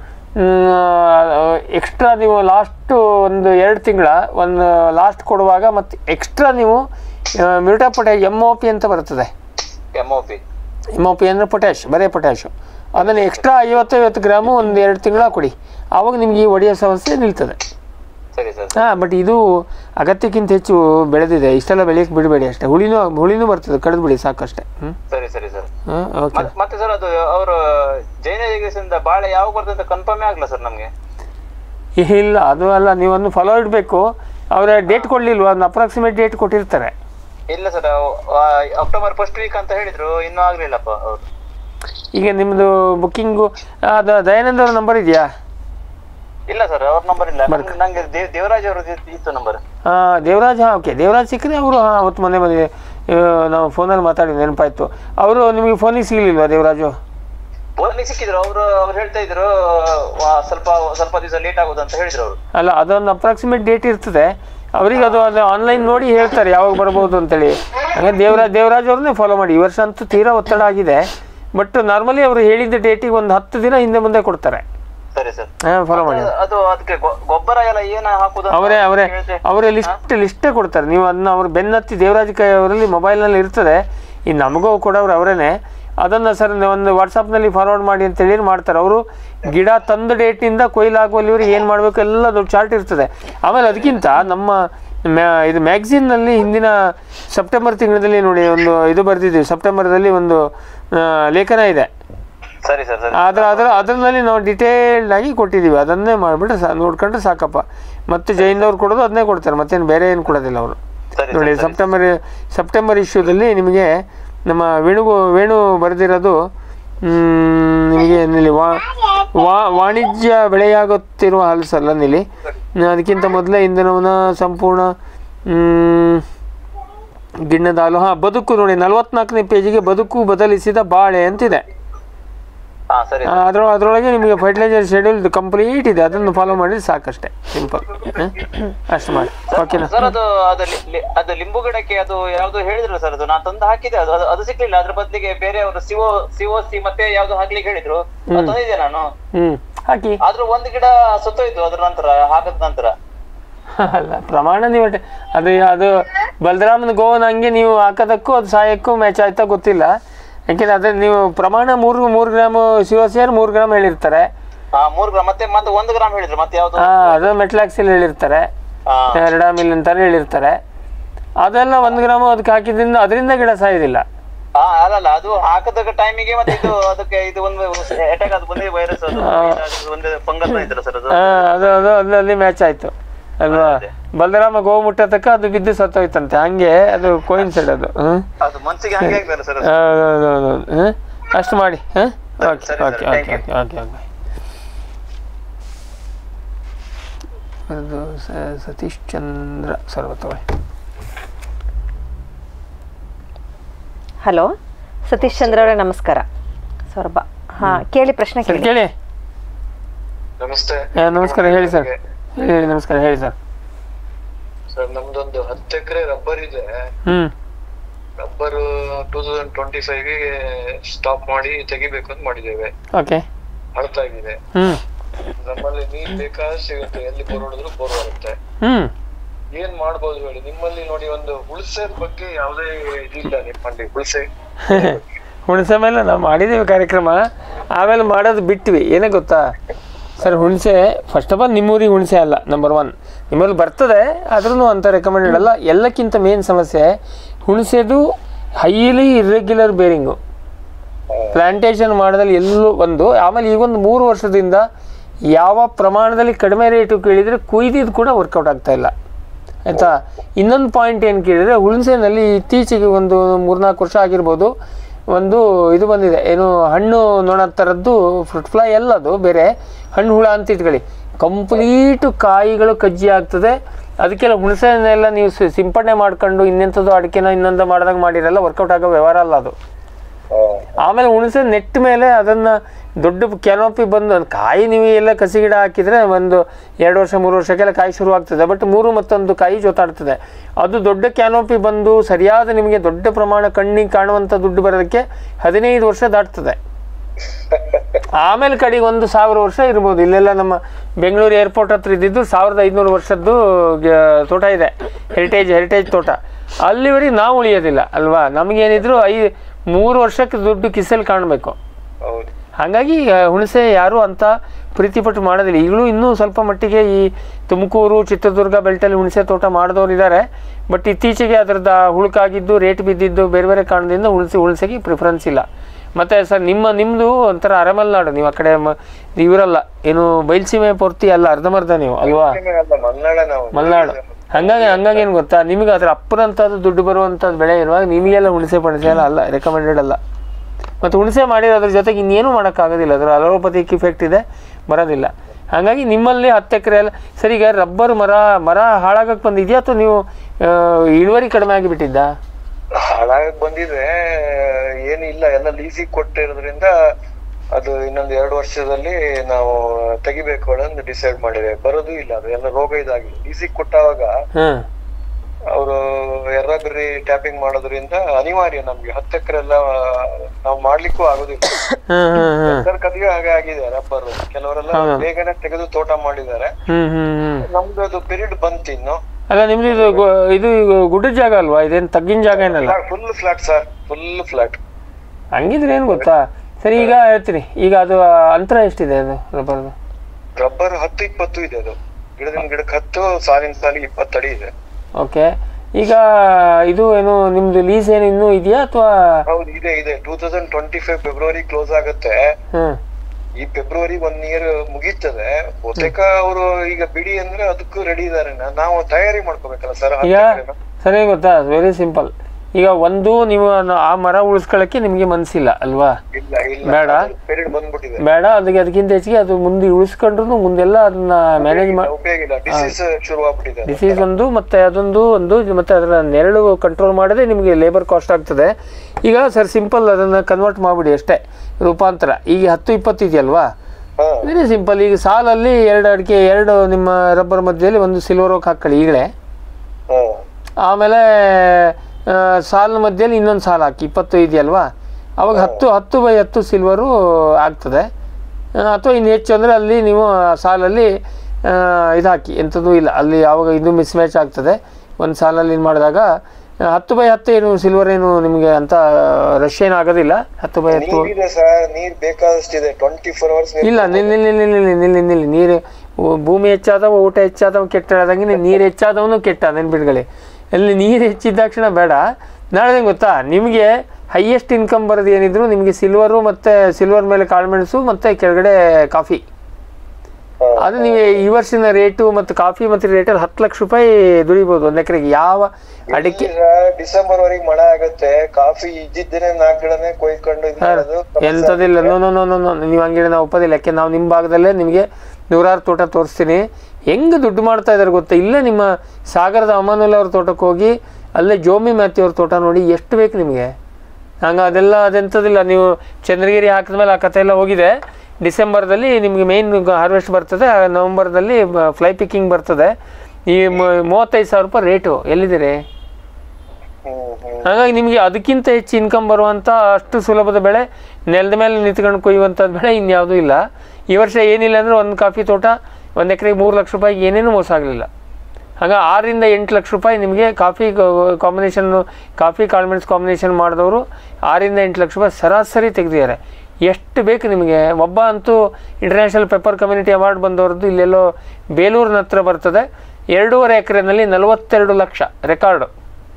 C: ಎಕ್ಸ್ಟ್ರಾ ನೀವು ಲಾಸ್ಟು ಒಂದು ಎರಡು ತಿಂಗಳ ಒಂದು ಲಾಸ್ಟ್ ಕೊಡುವಾಗ ಮತ್ತು ಎಕ್ಸ್ಟ್ರಾ ನೀವು ಮ್ಯೂಟಾ ಪೊಟ್ಯಾಶ್ ಎಮ್ ಒ ಪಿ ಅಂತ ಬರ್ತದೆ
D: M O P
C: M O P ಅಂದರೆ ಪೊಟ್ಯಾಶ್ ಬರೇ ಪೊಟ್ಯಾಶು ಅದನ್ನು ಎಕ್ಸ್ಟ್ರಾ ಐವತ್ತೈವತ್ತು ಗ್ರಾಮು ಒಂದು ಎರಡು ತಿಂಗಳ ಕೊಡಿ ಆವಾಗ ನಿಮ್ಗೆ ಈ ಒಡೆಯೋ ಸಮಸ್ಯೆ ನಿಲ್ತದೆ
D: ಸರಿ ಸರ್
C: ಹಾಂ ಬಟ್ ಇದು ಅಗತ್ಯಕ್ಕಿಂತ ಹೆಚ್ಚು ಬೆಳೆದಿದೆ ಇಷ್ಟೆಲ್ಲ ಬೆಳೆಯಕ್ಕೆ ಬಿಡಬೇಡಿ ಅಷ್ಟೇ ಹುಳಿನೂ ಹುಳಿನೂ ಬರ್ತದೆ ಕಡಿದು ಬಿಡಿ ಸಾಕಷ್ಟೇ ಹ್ಞೂ
D: ಸರಿ ಸರಿ ಸರ್
C: ಹಾಂ ಓಕೆ
D: ಮತ್- ಮತ್ತೆ ಸರ್ ಅದು ಅವರು ಜೈನ ಇಂದ ಬಾಳೆ ಯಾವಾಗ ಬರ್ತದೆ ಅಂತ ಕನ್ಫರ್ಮೇ ಆಗ್ಲ ಸರ್ ನಮ್ಗೆ
C: ಇಲ್ಲ ಅದು ಅಲ್ಲ ನೀವೊಂದು ಫಾಲೋ ಇಡಬೇಕು ಅವರ ಡೇಟ್ ಕೊಡಲಿಲ್ವಾ ಒಂದು ಅಪ್ರಾಕ್ಸಿಮೇಟ್ ಡೇಟ್ ಕೊಟ್ಟಿರ್ತಾರೆ
D: ಇಲ್ಲ ಸರ್ ಅಕ್ಟೋಬರ್ ಫಸ್ಟ್ ವೀಕ್ ಅಂತ ಹೇಳಿದ್ರು ಇನ್ನೂ ಆಗ್ಲಿಲ್ಲಪ್ಪ ಅವ್ರು
C: ಈಗ ನಿಮ್ಮದು ಬುಕ್ಕಿಂಗು ಅದು ದಯಾನಂದ್ ಅವ್ರ ನಂಬರ್ ಇದೆಯಾ
D: ಇಲ್ಲ ಸರ್ ಅವ್ರ ನಂಬರ್ ಇಲ್ಲ ನಂಗೆ- ನಂಗೆ ದೇವ್- ದೇವರಾಜ್ ಅವ್ರದ್ದು ಇತ್ತು ನಂಬರ್
C: ಹಾಂ ದೇವರಾಜ್ ಹಾಂ ಓಕೆ ದೇವರಾಜ್ ಸಿಕ್ಕರೆ ಅವರು ಹಾಂ ಅವತ್ತು ಮೊನ್ನೆ ಬಂದಿದೆ ಆ, ನಾವು ಫೋನಲ್ಲಿ ಮಾತಾಡಿ ನೆನಪಾಯ್ತು ಅವರು ನಿಮಗೆ ಫೋನಿಗೆ ಸಿಗಲಿಲ್ವಾ ದೇವರಾಜು
D: ಫೋನಿಗೆ ಸಿಕ್ಕಿದ್ರು ಅವರು ಅವ್ರು ಹೇಳ್ತಾ ಇದ್ರು ಆ, ಸ್ವಲ್ಪ ಸ್ವಲ್ಪ ದಿವಸ ಲೇಟ್ ಆಗೋದು ಅಂತ ಹೇಳಿದ್ರು ಅವರು
C: ಅಲ್ಲ ಅದೊಂದು ಅಪ್ರಾಕ್ಸಿಮೇಟ್ ಡೇಟ್ ಇರ್ತದೆ ಅವರಿಗೆ ಅದು ಅದು ಆನ್ಲೈನ್ ನೋಡಿ ಹೇಳ್ತಾರೆ ಯಾವಾಗ ಬರ್ಬೋದು ಅಂತೇಳಿ ಹಾಗೆ ದೇವರಾಜ್ ದೇವರಾಜ್ ಅವ್ರನ್ನೇ ಫಾಲೋ ಮಾಡಿ ಈ ವರ್ಷ ಅಂತೂ ತೀರಾ ಒತ್ತಡ ಆಗಿದೆ ಬಟ್ ನಾರ್ಮಲಿ ಅವರು ಹೇಳಿದ್ದ ಡೇಟಿಗೆ ಒಂದು ಹತ್ತು ದಿನ ಹಿಂದೆ ಮುಂದೆ ಕೊಡ್ತಾರೆ
D: ಸರಿ ಸರ್
C: ಹಾಂ ಫಾಲೋ ಮಾಡಿ
D: ಅದು ಅದಕ್ಕೆ ಗೊ- ಗೊಬ್ಬರ ಎಲ್ಲ ಏನ ಹಾಕುದು ಅಂತ
C: ಅವರೇ ಅವರೇ
D: ಹೇಳ್ದೆ.
C: ಅವರೇ ಲಿಸ್ಟ್ ಲಿಸ್ಟೇ ಕೊಡ್ತಾರೆ ನೀವು ಅದನ್ನ ಅವ್ರು ಬೆನ್ನತ್ತಿ ದೇವರಾಜ್ ಕೈ ಅವರಲ್ಲಿ ಮೊಬೈಲ್ನಲ್ಲಿ ಇರ್ತದೆ ಈ ನಮಗೂ ಕೊಡೋರು ಅವರೇನೆ ಅದನ್ನು ಸರ್ ಒಂದು ವಾಟ್ಸಪ್ನಲ್ಲಿ ಫಾರ್ವರ್ಡ್ ಮಾಡಿ ಅಂತೇಳಿ ಮಾಡ್ತಾರೆ ಅವರು ಗಿಡ ತಂದ ಡೇಟಿಂದ ಕೊಯ್ಲಾಗುವಲ್ಲಿವರೆಗೆ ಏನು ಮಾಡಬೇಕು ಎಲ್ಲ ದೊಡ್ಡ ಚಾರ್ಟ್ ಇರ್ತದೆ ಆಮೇಲೆ ಅದಕ್ಕಿಂತ ನಮ್ಮ ಮ್ಯಾ ಇದು ಮ್ಯಾಗ್ಝಿನ್ನಲ್ಲಿ ಹಿಂದಿನ ಸೆಪ್ಟೆಂಬರ್ ತಿಂಗಳಲ್ಲಿ ನೋಡಿ ಒಂದು ಇದು ಬರೆದಿದ್ದೀವಿ ಸೆಪ್ಟೆಂಬರ್ದಲ್ಲಿ ಒಂದು ಆ, ಲೇಖನ ಇದೆ
D: ಸರಿ ಸರ್ ಸರಿ
C: ಅದ್ರ ಅದರ ಅದರಲ್ಲಿ ನಾವು ಡಿಟೇಲ್ಡ್ ಆಗಿ ಕೊಟ್ಟಿದ್ದೀವಿ ಅದನ್ನೇ ಮಾಡಿಬಿಟ್ರೆ ಸಾ ನೋಡ್ಕೊಂಡ್ರೆ ಸಾಕಪ್ಪ ಮತ್ತೆ ಜೈನವ್ರು ಕೊಡೋದು ಅದನ್ನೇ ಕೊಡ್ತಾರೆ ಮತ್ತೇನು ಬೇರೆ ಏನು ಕೊಡೋದಿಲ್ಲ ಅವರು
D: ಸರಿ
C: ನೋಡಿ ಸೆಪ್ಟೆಂಬರ್ ಸೆಪ್ಟೆಂಬರ್ ಇಶ್ಯೂದಲ್ಲಿ ನಿಮಗೆ ನಮ್ಮ ವೇಣುಗು ವೇಣು ಬರೆದಿರೋದು ಮ್, ನಿಮಗೆ ಇಲ್ಲಿ ವಾ ವಾ- ವಾಣಿಜ್ಯ ಬೆಳೆಯಾಗುತ್ತಿರುವ ಹಲಸಲ್ಲ ನಿಲ್ಲಿ ಅದಕ್ಕಿಂತ ಮೊದಲೇ ಇಂಧನವನ್ನ ಸಂಪೂರ್ಣ ಮ್, ಗಿಣ್ಣದ ಹಾಲು ಹಾಂ ಬದುಕು ನೋಡಿ ನಲವತ್ನಾಲ್ಕನೇ ಪೇಜಿಗೆ ಬದುಕು ಬದಲಿಸಿದ ಬಾಳೆ ಅಂತಿದೆ
D: ಹಾ ಸರಿ
C: ಆ, ಅದ್ರ ಅದರೊಳಗೆ ನಿಮಗೆ ಫರ್ಟಿಲೈಸರ್ ಶೆಡ್ಯೂಲ್ ಕಂಪ್ಲೀಟ್ ಇದೆ ಅದನ್ನು ಫಾಲೋ ಮಾಡಿದ್ರೆ ಸಾಕಷ್ಟೇ ಸಿಂಪಲ್ ಅಷ್ಟು ಮಾಡಿ ಓಕೆನಾ
D: ಸರ್ ಅದು ಅದು ಲಿ- ಲಿ- ಅದು ಲಿಂಬು ಗಿಡಕ್ಕೆ ಅದು ಯಾವ್ದು ಹೇಳಿದ್ರು ಸರ್ ಅದು ನಾನು ತಂದು ಹಾಕಿದೆ ಅದು ಅದು- ಅದು ಸಿಕ್ಲಿಲ್ಲ ಅದ್ರ ಬದಲಿಗೆ ಬೇರೆ ಅವರು ಸಿಒ ಸಿಒ ಸಿ ಮತ್ತೆ ಯಾವ್ದು ಹಾಕ್ಲಿಕ್ಕೆ ಹೇಳಿದ್ರು ಅದು ತಂದಿದ್ದೆ ನಾನು
C: ಹ್ಞೂ ಹಾಕಿ
D: ಆದ್ರೂ ಒಂದು ಗಿಡ ಸುತ್ತೋಯ್ತು ಅದ್ರ ನಂತರ ಹಾಕದ ನಂತರ
C: ಅಲ್ಲ ಪ್ರಮಾಣ ನೀವು ಅಷ್ಟೇ- ಅದು ಅದು ಬಲರಾಮನ ಗೋವನ ಹಂಗೆ ನೀವು ಹಾಕೋದಕ್ಕೂ ಅದು ಸಾಯಕ್ಕೂ ಮ್ಯಾಚ್ ಆಯ್ತಾ ಗೊತ್ತಿಲ್ಲ ಯಾಕೆಂದ್ರೆ ಅದೇ ನೀವು ಪ್ರಮಾಣ ಮೂರು ಮೂರು ಗ್ರಾಮ್ ಶಿವಸೇರ್ ಮೂರು ಗ್ರಾಮ್ ಹೇಳಿರ್ತಾರೆ
D: ಹಾ ಮೂರ್ ಗ್ರಾಮ್ ಮತ್ತೆ ಮತ್ತೆ ಒಂದು ಗ್ರಾಮ್ ಹೇಳಿದ್ರು ಮತ್ತೆ ಯಾವ್ದು
C: ಹಾ ಅದು ಮೆಟ್ಲಾಕ್ಸಿಲ್ ಹೇಳಿರ್ತಾರೆ
D: ಹಾ.
C: ಎರಡಾಮಿಲ್ ಅಂತಾನೆ ಹೇಳಿರ್ತಾರೆ ಅದೆಲ್ಲ ಒಂದು ಗ್ರಾಮ್ ಅದಕ್ಕೆ ಹಾಕಿದ್ರಿಂದ ಅದರಿಂದ ಗಿಡ ಸಾಯೋದಿಲ್ಲ
D: ಹಾ ಅಲ್ಲಲ್ಲ ಅದು ಹಾಕದ ಟೈಮಿಗೆ ಮತ್ತೆ ಇದು ಅದಕ್ಕೆ ಇದು ಒಂದು ಅಟ್ಯಾಕ್ ಅದು ಬಂದಿದೆ ವೈರಸ್ ಅದು ಅದು ಒಂದು ಫಂಗಸ್ ಇದ್ರ ಸರ್ ಅದು
C: ಹಾ ಅದು ಅದು ಅದರಲ್ಲಿ ಮ್ಯಾಚ್ ಆಯ್ತು ಅಲ್ವಾ ಬಲರಾಮ ಗೋವು ಮುಟ್ಟತಕ್ಕ ಅದು ಬಿದ್ದು ಸತ್ತೋಯ್ತಂತೆ ಹಂಗೆ ಅದು ಕೋಯಿನ್ಸೈಡ್ ಅದು ಹ್ಮ್
D: ಅದು ಮನ್ಸಿಗೆ ಹಂಗೆ ಆಗ್ತದೆ ಸರ್ ಅದು.
C: ಹೌದೌದೌದು ಹ್ಮ್ ಅಷ್ಟು ಮಾಡಿ ಹಾಂ ಓಕೆ
D: ಸರಿ, ಸರಿ,
C: okay
D: thank
C: okay
D: you.
C: Okay okay ಅದು ಸ- ಸತೀಶ್ ಚಂದ್ರ ಸರ್ವ ತಗೊಳ್ಳಿ
B: ಹಲೋ ಸತೀಶ್ ಚಂದ್ರ ಅವರೇ ನಮಸ್ಕಾರ ಸೌರಭ ಹಾ ಕೇಳಿ ಪ್ರಶ್ನೆ
C: ಸರ್
B: ಕೇಳಿ
C: ಕೇಳಿ
J: ನಮಸ್ತೆ
C: ಏ, ನಮಸ್ಕಾರ ಹೇಳಿ ಸರ್ ಹೇಳಿ ಹೇಳಿ ನಮಸ್ಕಾರ ಹೇಳಿ ಸರ್
J: ಸರ್ ನಮ್ದೊಂದು ಹತ್ತು ಎಕರೆ ರಬ್ಬರ್ ಇದೆ
C: ಹ್ಞೂ
J: rubber two thousand twenty five ಗೆ ಸ್ಟಾಪ್ ಮಾಡಿ ತೆಗಿಬೇಕು ಅಂತ ಮಾಡಿದ್ದೇವೆ
C: ಓಕೆ
J: ಅರ್ಥ ಆಗಿದೆ
C: ಹ್ಞೂ
J: ನಮ್ಮಲ್ಲಿ ನೀರ್ ಬೇಕಾದ್ರೆ ಸಿಗುತ್ತೆ ಎಲ್ಲಿ ಬೋರ್ ಹೊಡೆದ್ರು ಬೋರ್ ಬರುತ್ತೆ
C: ಹ್ಞೂ
J: ಏನ್ ಮಾಡ್ಬೋದು ಹೇಳಿ ನಿಮ್ಮಲ್ಲಿ ನೋಡಿ ಒಂದು ಹುಳ್ಸೆದ್ ಬಗ್ಗೆ ಯಾವುದೇ ಇದಿಲ್ಲ ನಿಮ್ಮಲ್ಲಿ ಹುಳ್ಸೆ
C: ಹುಣಸೆ ಮೇಲೆ ನಾವು ಮಾಡಿದ್ದೀವಿ ಕಾರ್ಯಕ್ರಮ ಆಮೇಲೆ ಮಾಡೋದು ಬಿಟ್ವಿ ಏನೇ ಗೊತ್ತಾ ಸರ್ ಹುಣಸೆ ಫಸ್ಟ್ ಆಫ್ ಆಲ್ ನಿಮ್ಮೂರಿಗೆ ಹುಣಸೆ ಅಲ್ಲ ನಂಬರ್ ಒನ್ ನಿಮ್ಮಲ್ಲಿ ಬರ್ತದೆ ಆದ್ರೂ ಅಂತ ರೆಕಮೆಂಡೆಡ್ ಅಲ್ಲ ಎಲ್ಲಕ್ಕಿಂತ ಮೇನ್ ಸಮಸ್ಯೆ ಹುಣಸೆದು ಹೈಲಿ ಇರ್ರೆಗ್ಯುಲರ್ ಬೇರಿಂಗು ಪ್ಲಾಂಟೇಶನ್ ಮಾಡೋದ್ರಲ್ಲಿ ಎಲ್ಲೂ ಒಂದು ಆಮೇಲೆ ಈಗೊಂದು ಮೂರು ವರ್ಷದಿಂದ ಯಾವ ಪ್ರಮಾಣದಲ್ಲಿ ಕಡಿಮೆ ರೇಟು ಕೇಳಿದರೆ ಕುಯ್ದಿದ್ದು ಕೂಡ ವರ್ಕೌಟ್ ಆಗ್ತಾ ಇಲ್ಲ ಆಯಿತಾ ಇನ್ನೊಂದು ಪಾಯಿಂಟ್ ಏನು ಕೇಳಿದರೆ ಹುಣಸೆನಲ್ಲಿ ಇತ್ತೀಚೆಗೆ ಒಂದು ಮೂರ್ನಾಲ್ಕು ವರ್ಷ ಆಗಿರ್ಬೋದು ಒಂದು ಇದು ಬಂದಿದೆ ಏನು ಹಣ್ಣು ನೊಣ ಥರದ್ದು ಫ್ರೂಟ್ ಫ್ಲೈ ಎಲ್ಲದು ಬೇರೆ ಹಣ್ಣು ಹುಳ ಅಂತ ಇಟ್ಕೊಳ್ಳಿ ಕಂಪ್ಲೀಟು ಕಾಯಿಗಳು ಕಜ್ಜಿ ಆಗ್ತದೆ ಅದಕ್ಕೆಲ್ಲ ಹುಣಸೆನೆಲ್ಲ ನೀವು ಸಿ- ಸಿಂಪಡಣೆ ಮಾಡ್ಕೊಂಡು ಇನ್ನೆಂಥದ್ದು ಅಡಿಕೆನ ಇನ್ನೊಂದು ಮಾಡಿದಾಗ ಮಾಡಿರಲ್ಲ ವರ್ಕೌಟ್ ಆಗೋ ವ್ಯವಹಾರ ಅಲ್ಲ ಅದು ಆಮೇಲೆ ಹುಣಸೆ ನೆಟ್ಟ ಮೇಲೆ ಅದನ್ನ ದೊಡ್ಡ ಕ್ಯಾನೋಪಿ ಬಂದು ಅದ್ ಕಾಯಿ ನೀವು ಎಲ್ಲ ಕಸಿ ಗಿಡ ಹಾಕಿದ್ರೆ ಒಂದು ಎರಡು ವರ್ಷ ಮೂರು ವರ್ಷಕ್ಕೆಲ್ಲ ಕಾಯಿ ಶುರು ಆಗ್ತದೆ ಬಟ್ ಮೂರು ಮತ್ತೊಂದು ಕಾಯಿ ಜೊತಾಡ್ತದೆ ಅದು ದೊಡ್ಡ ಕ್ಯಾನೋಪಿ ಬಂದು ಸರಿಯಾದ ನಿಮಗೆ ದೊಡ್ಡ ಪ್ರಮಾಣ ಕಣ್ಣಿಗೆ ಕಾಣುವಂಥ ದುಡ್ಡು ಬರೋದಕ್ಕೆ ಹದಿನೈದು ವರ್ಷ ದಾಟ್ತದೆ ಆಮೇಲೆ ಕಡೆಗೆ ಒಂದು ಸಾವಿರ ವರ್ಷ ಇರ್ಬೋದು ಇಲ್ಲೆಲ್ಲ ನಮ್ಮ ಬೆಂಗಳೂರು ಏರ್ಪೋರ್ಟ್ ಹತ್ರ ಇದ್ದಿದ್ದು ಸಾವಿರದ ಐದುನೂರು ವರ್ಷದ್ದು ಗ- ತೋಟ ಇದೆ ಹೆರಿಟೇಜ್ ಹೆರಿಟೇಜ್ ತೋಟ ಅಲ್ಲಿವರೆಗೆ ನಾವು ಉಳಿಯೋದಿಲ್ಲ ಅಲ್ವಾ ನಮಗೇನಿದ್ರು ಐ ಮೂರು ವರ್ಷಕ್ಕೆ ದುಡ್ಡು ಕಿಸಲ್ಲಿ ಕಾಣಬೇಕು
J: ಹೌದು
C: ಹಾಗಾಗಿ ಆ, ಹುಣಸೆ ಯಾರೂ ಅಂತ ಪ್ರೀತಿಪಟ್ಟು ಮಾಡೋದಿಲ್ಲ ಈಗಲೂ ಇನ್ನೂ ಸ್ವಲ್ಪ ಮಟ್ಟಿಗೆ ಈ ತುಮಕೂರು ಚಿತ್ರದುರ್ಗ ಬೆಲ್ಟಲ್ಲಿ ಹುಣಸೆ ತೋಟ ಮಾಡಿದವ್ರು ಇದ್ದಾರೆ ಬಟ್ ಇತ್ತೀಚೆಗೆ ಅದರದ್ದು ಆ ಹುಳುಕಾಗಿದ್ದು ರೇಟ್ ಬಿದ್ದಿದ್ದು ಬೇರೆ ಬೇರೆ ಕಾರಣದಿಂದ ಹುಣಸೆ ಹುಣಸೆಗೆ ಪ್ರಿಫರೆನ್ಸ್ ಇಲ್ಲ ಮತ್ತು ಸರ್ ನಿಮ್ಮ ನಿಮ್ಮದು ಒಂಥರ ಅರಮಲ್ನಾಡು ನೀವು ಆ ಕಡೆ ಮ- ಇವರಲ್ಲ ಏನು ಬಯಲ್ಸೀಮೆ ಪೂರ್ತಿ ಅಲ್ಲ ಅರ್ಧಮರ್ಧ ನೀವು ಅಲ್ವಾ
J: ಅಲ್ಲ ಮಲ್ನಾಡ ನಾವು
C: ಮಲೆನಾಡು ಹಂಗಾಗಿ ಹಂಗಾಗಿ ಏನು ಗೊತ್ತಾ ನಿಮಗೆ ಅದ್ರ ಅಪ್ಪರಂಥದ್ದು ದುಡ್ಡು ಬರುವಂಥದ್ದು ಬೆಳೆ ಇರುವಾಗ ನಿಮಗೆಲ್ಲ ಹುಣಸೆ ಪಣಸೆ ಎಲ್ಲ ಅಲ್ಲ ರೆಕಮೆಂಡೆಡ್ ಅಲ್ಲ ಮತ್ತು ಹುಣಸೆ ಮಾಡಿರೋದ್ರ ಜೊತೆಗೆ ಇನ್ನೇನು ಮಾಡೋಕ್ಕಾಗೋದಿಲ್ಲ ಅದರ ಅಲೋಪತಿಕ್ ಇಫೆಕ್ಟ್ ಇದೆ ಬರೋದಿಲ್ಲ ಹಾಗಾಗಿ ನಿಮ್ಮಲ್ಲಿ ಹತ್ತು ಎಕರೆ ಎಲ್ಲ ಸರಿ ಈಗ ರಬ್ಬರ್ ಮರ ಮರ ಹಾಳಾಗಕ್ಕೆ ಬಂದಿದೆಯಾ ಅಥವಾ ನೀವು ಆ, ಇಳುವರಿ ಕಡಿಮೆ ಆಗಿಬಿಟ್ಟಿದ್ದ
J: ಹಾಳಾಗಕ್ ಬಂದಿದೆ ಏನಿಲ್ಲ ಎಲ್ಲ ಲೀಸಿಗೆ ಕೊಟ್ಟಿರೋದ್ರಿಂದ ಅದು ಇನ್ನೊಂದು ಎರಡು ವರ್ಷದಲ್ಲಿ ನಾವು ತೆಗಿಬೇಕು ಅಂತ ಡಿಸೈಡ್ ಮಾಡಿದೆ ಬರೋದು ಇಲ್ಲ ಅದು ಎಲ್ಲ ರೋಗ ಇದಾಗಿ ಲೀಸಿಗೆ ಕೊಟ್ಟಾಗ
C: ಹಾಂ
J: ಅವರು ಎರ್ರಗರಿ ಟ್ಯಾಪಿಂಗ್ ಮಾಡೋದ್ರಿಂದ ಅನಿವಾರ್ಯ ನಮ್ಗೆ ಹತ್ತು ಎಕರೆ ಎಲ್ಲ ನಾವು ಮಾಡ್ಲಿಕ್ಕೂ ಆಗೋದಿಲ್ಲ
C: ಹಾಂ ಹಾಂ ಹಾಂ
J: ಎಲ್ಲರ ಕಡೆಗೂ ಹಾಗೆ ಆಗಿದೆ ರಬ್ಬರ್ ಕೆಲವರೆಲ್ಲ ಬೇಗನೆ ತೆಗೆದು ತೋಟ ಮಾಡಿದ್ದಾರೆ
C: ಹ್ಞೂ ಹ್ಞೂ ಹ್ಞೂ
J: ನಮ್ದು ಅದು ಪಿರಿಯಡ್ ಬಂತು ಇನ್ನು
C: ಅಲ್ಲ ನಿಮ್ದು ಇದು ಗು- ಇದು ಗುಡ್ಡದ ಜಾಗ ಅಲ್ವಾ ಇದೇನು ತಗ್ಗಿನ ಜಾಗ ಏನಲ್ಲ
J: full flat sir full flat
C: ಹಂಗಿದ್ರೆ ಏನು ಗೊತ್ತಾ ಸರಿ ಈಗ ಹೇಳ್ತೀನಿ ಈಗ ಅದು ಅಂತರ ಎಷ್ಟಿದೆ ಅದು ರಬ್ಬರ್ದು
J: ರಬ್ಬರ್ ಹತ್ತು ಇಪ್ಪತ್ತು ಇದೆ ಅದು ಗಿಡದಿಂದ ಗಿಡಕ್ಕೆ ಹತ್ತು ಸಾಲಿನ ಸಾಲಿಗೆ ಇಪ್ಪತ್ತು ಅಡಿ ಇದೆ
C: ಓಕೆ ಈಗ ಇದು ಏನು ನಿಮ್ದು ಲೀಸ್ ಏನು ಇನ್ನೂ ಇದೆಯಾ ಅಥವಾ
J: ಹೌದು ಇದೆ ಇದೆ two thousand twenty five February close ಆಗುತ್ತೆ
C: ಹ್ಮ್
J: ಈ ಫೆಬ್ರವರಿ ಒನ್ ಇಯರ್ ಮುಗೀತದೆ ಬಹುತೇಕ ಅವರು ಈಗ ಬಿಡಿ ಅಂದ್ರೆ ಅದಕ್ಕೂ ರೆಡಿ ಇದಾರೆ ನಾವು ತಯಾರಿ ಮಾಡ್ಕೋಬೇಕಲ್ಲ ಸರ್
C: ಈಗ ಸರಿ ಗೊತ್ತಾ ವೆರಿ ಸಿಂಪಲ್ ಈಗ ಒಂದು ನೀವು ನ- ಆ ಮರ ಉಳಿಸ್ಕೊಳ್ಳೋಕ್ಕೆ ನಿಮಗೆ ಮನಸ್ಸಿಲ್ಲ ಅಲ್ವಾ
J: ಇಲ್ಲ ಇಲ್ಲ
C: ಬೇಡ
J: ಪೀರಿಯಡ್ ಬಂದ್ಬಿಟ್ಟಿದೆ
C: ಬೇಡ ಅದಕ್ಕೆ ಅದಕ್ಕಿಂತ ಹೆಚ್ಚಿಗೆ ಅದು ಮುಂದೆ ಉಳಿಸ್ಕೊಂಡ್ರು ಮುಂದೆಲ್ಲ ಅದನ್ನ ಮ್ಯಾನೇಜ್ ಮಾಡಿ
J: ಉಪಯೋಗ ಇಲ್ಲ ಡಿಸೀಸ್ ಶುರು ಆಗ್ಬಿಟ್ಟಿದೆ
C: ಡಿಸೀಸ್ ಒಂದು ಮತ್ತೆ ಅದೊಂದು ಒಂದು ಮತ್ತೆ ಅದರ ನೆರಳು ಕಂಟ್ರೋಲ್ ಮಾಡದೆ ನಿಮಗೆ ಲೇಬರ್ ಕಾಸ್ಟ್ ಆಗ್ತದೆ ಈಗ ಸರ್ ಸಿಂಪಲ್ ಅದನ್ನು ಕನ್ವರ್ಟ್ ಮಾಡಿಬಿಡಿ ಅಷ್ಟೇ ರೂಪಾಂತರ ಈಗ ಹತ್ತು ಇಪ್ಪತ್ತು ಇದೆಯಲ್ವಾ
J: ಹಾ
C: ವೆರಿ ಸಿಂಪಲ್ ಈಗ ಸಾಲಲ್ಲಿ ಎರಡು ಅಡಿಕೆ ಎರಡು ನಿಮ್ಮ ರಬ್ಬರ್ ಮಧ್ಯದಲ್ಲಿ ಒಂದು ಸಿಲ್ವರ್ ಓಕ್ ಹಾಕೊಳ್ಳಿ ಈಗಲೇ
J: ಹಾ
C: ಆಮೇಲೆ ಆ, ಸಾಲಿನ ಮಧ್ಯದಲ್ಲಿ ಇನ್ನೊಂದು ಸಾಲು ಹಾಕಿ ಇಪ್ಪತ್ತು ಇದೆಯಲ್ವಾ ಅವಾಗ ಹತ್ತು ಹತ್ತು ಬೈ ಹತ್ತು ಸಿಲ್ವರು ಆಗ್ತದೆ ಆ, ಅಥವಾ ಇನ್ನು ಹೆಚ್ಚು ಅಂದರೆ ಅಲ್ಲಿ ನೀವು ಆ ಸಾಲಲ್ಲಿ ಇದು ಹಾಕಿ ಎಂಥದ್ದು ಇಲ್ಲ ಅಲ್ಲಿ ಯಾವಾಗ ಇದು ಮಿಸ್ ಮ್ಯಾಚ್ ಆಗ್ತದೆ ಒಂದು ಸಾಲಲ್ಲಿ ಇದು ಮಾಡಿದಾಗ ಆ, ಹತ್ತು ಬೈ ಹತ್ತು ಏನು ಸಿಲ್ವರ್ ಏನು ನಿಮಗೆ ಅಂತ ರಶ್ ಏನು ಆಗೋದಿಲ್ಲ ಹತ್ತು ಬೈ ಹತ್ತು
J: ನೀರಿದೆ ಸರ್ ನೀರ್ ಬೇಕಾದಷ್ಟಿದೆ ಟ್ವೆಂಟಿ ಫೋರ್ ಅವರ್ಸ್
C: ಇಲ್ಲ ನಿಲ್ ನಿಲ್ ನಿಲ್ ನಿಲ್ ನಿಲ್ ನಿಲ್ ನಿಲ್ ನೀರು ಉ- ಭೂಮಿ ಹೆಚ್ಚಾದವ ಊಟ ಹೆಚ್ಚಾದವ ಕೆಟ್ಟ ಹೇಳ್ದಂಗೆ ನೀರು ಹೆಚ್ಚಾದವನು ಕೆಟ್ಟ ನೆನ್ಪಿಟ್ಕೊಳ್ಳಿ ಎಲ್ಲಿ ನೀರು ಹೆಚ್ಚಿದ ತಕ್ಷಣ ಬೇಡ ನಾಳೆ ಗೊತ್ತಾ ನಿಮಗೆ ಹೈಯೆಸ್ಟ್ ಇನ್ಕಮ್ ಬರೋದು ಏನಿದ್ರು ನಿಮಗೆ ಸಿಲ್ವರು ಮತ್ತು ಸಿಲ್ವರ್ ಮೇಲೆ ಕಾಳುಮೆಣಸು ಮತ್ತು ಕೆಳಗಡೆ ಕಾಫಿ ಅದು ನೀವು ಈ ವರ್ಷದ ರೇಟು ಮತ್ತು ಕಾಫಿ ಮತ್ತು ರೇಟಲ್ಲಿ ಹತ್ತು ಲಕ್ಷ ರೂಪಾಯಿ ದುಡಿಬೋದು ಒಂದು ಎಕರೆಗೆ ಯಾವ ಅಡಿಕೆ
J: ಡಿಸೆಂಬರ್ ವರೆಗೆ ಮಳೆ ಆಗುತ್ತೆ ಕಾಫಿ ಇದ್ದಿದ್ದೇನೆ ನಾಲ್ಕು ಗಿಡನೇ ಕೊಯ್ಕೊಂಡು ಇದು ಮಾಡೋದು
C: ಎಂಥದಿಲ್ಲ no no no no no ನೀವು ಹಂಗೆ ನಾವು ಒಪ್ಪೋದಿಲ್ಲ ಯಾಕೆ ನಾವು ನಿಮ್ಮ ಭಾಗದಲ್ಲೇ ನಿಮಗೆ ನೂರಾರು ತೋಟ ತೋರಿಸ್ತೀನಿ ಹೆಂಗೆ ದುಡ್ಡು ಮಾಡ್ತಾ ಇದ್ದಾರೆ ಗೊತ್ತಾ ಇಲ್ಲೇ ನಿಮ್ಮ ಸಾಗರದ ಅಮಾನುಲ್ ಅವ್ರ ತೋಟಕ್ಕೆ ಹೋಗಿ ಅಲ್ಲೇ ಜೋಮಿ ಮ್ಯಾಥ್ಯೂ ಅವ್ರ ತೋಟ ನೋಡಿ ಎಷ್ಟು ಬೇಕು ನಿಮಗೆ ಹಂಗೆ ಅದೆಲ್ಲ ಅದೆಂಥದಿಲ್ಲ ನೀವು ಚಂದ್ರಗಿರಿ ಹಾಕಿದ್ಮೇಲೆ ಆ ಕಥೆ ಎಲ್ಲ ಹೋಗಿದೆ ಡಿಸೆಂಬರ್ದಲ್ಲಿ ನಿಮಗೆ ಮೇಯ್ನ್ ಹಾರ್ವೆಸ್ಟ್ ಬರ್ತದೆ ಆ ನವಂಬರ್ದಲ್ಲಿ ಫ್ಲೈ ಪಿಕ್ಕಿಂಗ್ ಬರ್ತದೆ ಈ ಮ- ಮೂವತ್ತೈದು ಸಾವಿರ ರೂಪಾಯಿ ರೇಟು ಎಲ್ಲಿದ್ದೀರಿ ಹಾಗಾಗಿ ನಿಮಗೆ ಅದಕ್ಕಿಂತ ಹೆಚ್ಚು ಇನ್ಕಮ್ ಬರುವಂಥ ಅಷ್ಟು ಸುಲಭದ ಬೆಳೆ ನೆಲದ ಮೇಲೆ ನಿಂತ್ಕೊಂಡು ಕೊಯ್ಯುವಂಥದ್ದು ಬೆಳೆ ಇನ್ಯಾವುದೂ ಇಲ್ಲ ಈ ವರ್ಷ ಏನಿಲ್ಲ ಅಂದರೆ ಒಂದು ಕಾಫಿ ತೋಟ ಒಂದು ಎಕರೆಗೆ ಮೂರು ಲಕ್ಷ ರೂಪಾಯಿಗೆ ಏನೇನೂ ಮೋಸ ಆಗಲಿಲ್ಲ ಹಾಗೆ ಆರರಿಂದ ಎಂಟು ಲಕ್ಷ ರೂಪಾಯಿ ನಿಮಗೆ ಕಾಫಿ ಕಾಂಬಿನೇಷನ್ನು ಕಾಫಿ ಕಾಳುಮೆಣಸು ಕಾಂಬಿನೇಷನ್ ಮಾಡಿದವರು ಆರಿಂದ ಎಂಟು ಲಕ್ಷ ರೂಪಾಯಿ ಸರಾಸರಿ ತೆಗೆದಿದ್ದಾರೆ ಎಷ್ಟು ಬೇಕು ನಿಮಗೆ ಒಬ್ಬ ಅಂತೂ ಇಂಟರ್ನ್ಯಾಷನಲ್ ಪೆಪ್ಪರ್ ಕಮ್ಯುನಿಟಿ ಅವಾರ್ಡ್ ಬಂದವ್ರದ್ದು ಇಲ್ಲೆಲ್ಲೋ ಬೇಲೂರಿನ ಹತ್ರ ಬರ್ತದೆ ಎರಡೂವರೆ ಎಕರೆನಲ್ಲಿ ನಲವತ್ತೆರಡು ಲಕ್ಷ ರೆಕಾರ್ಡು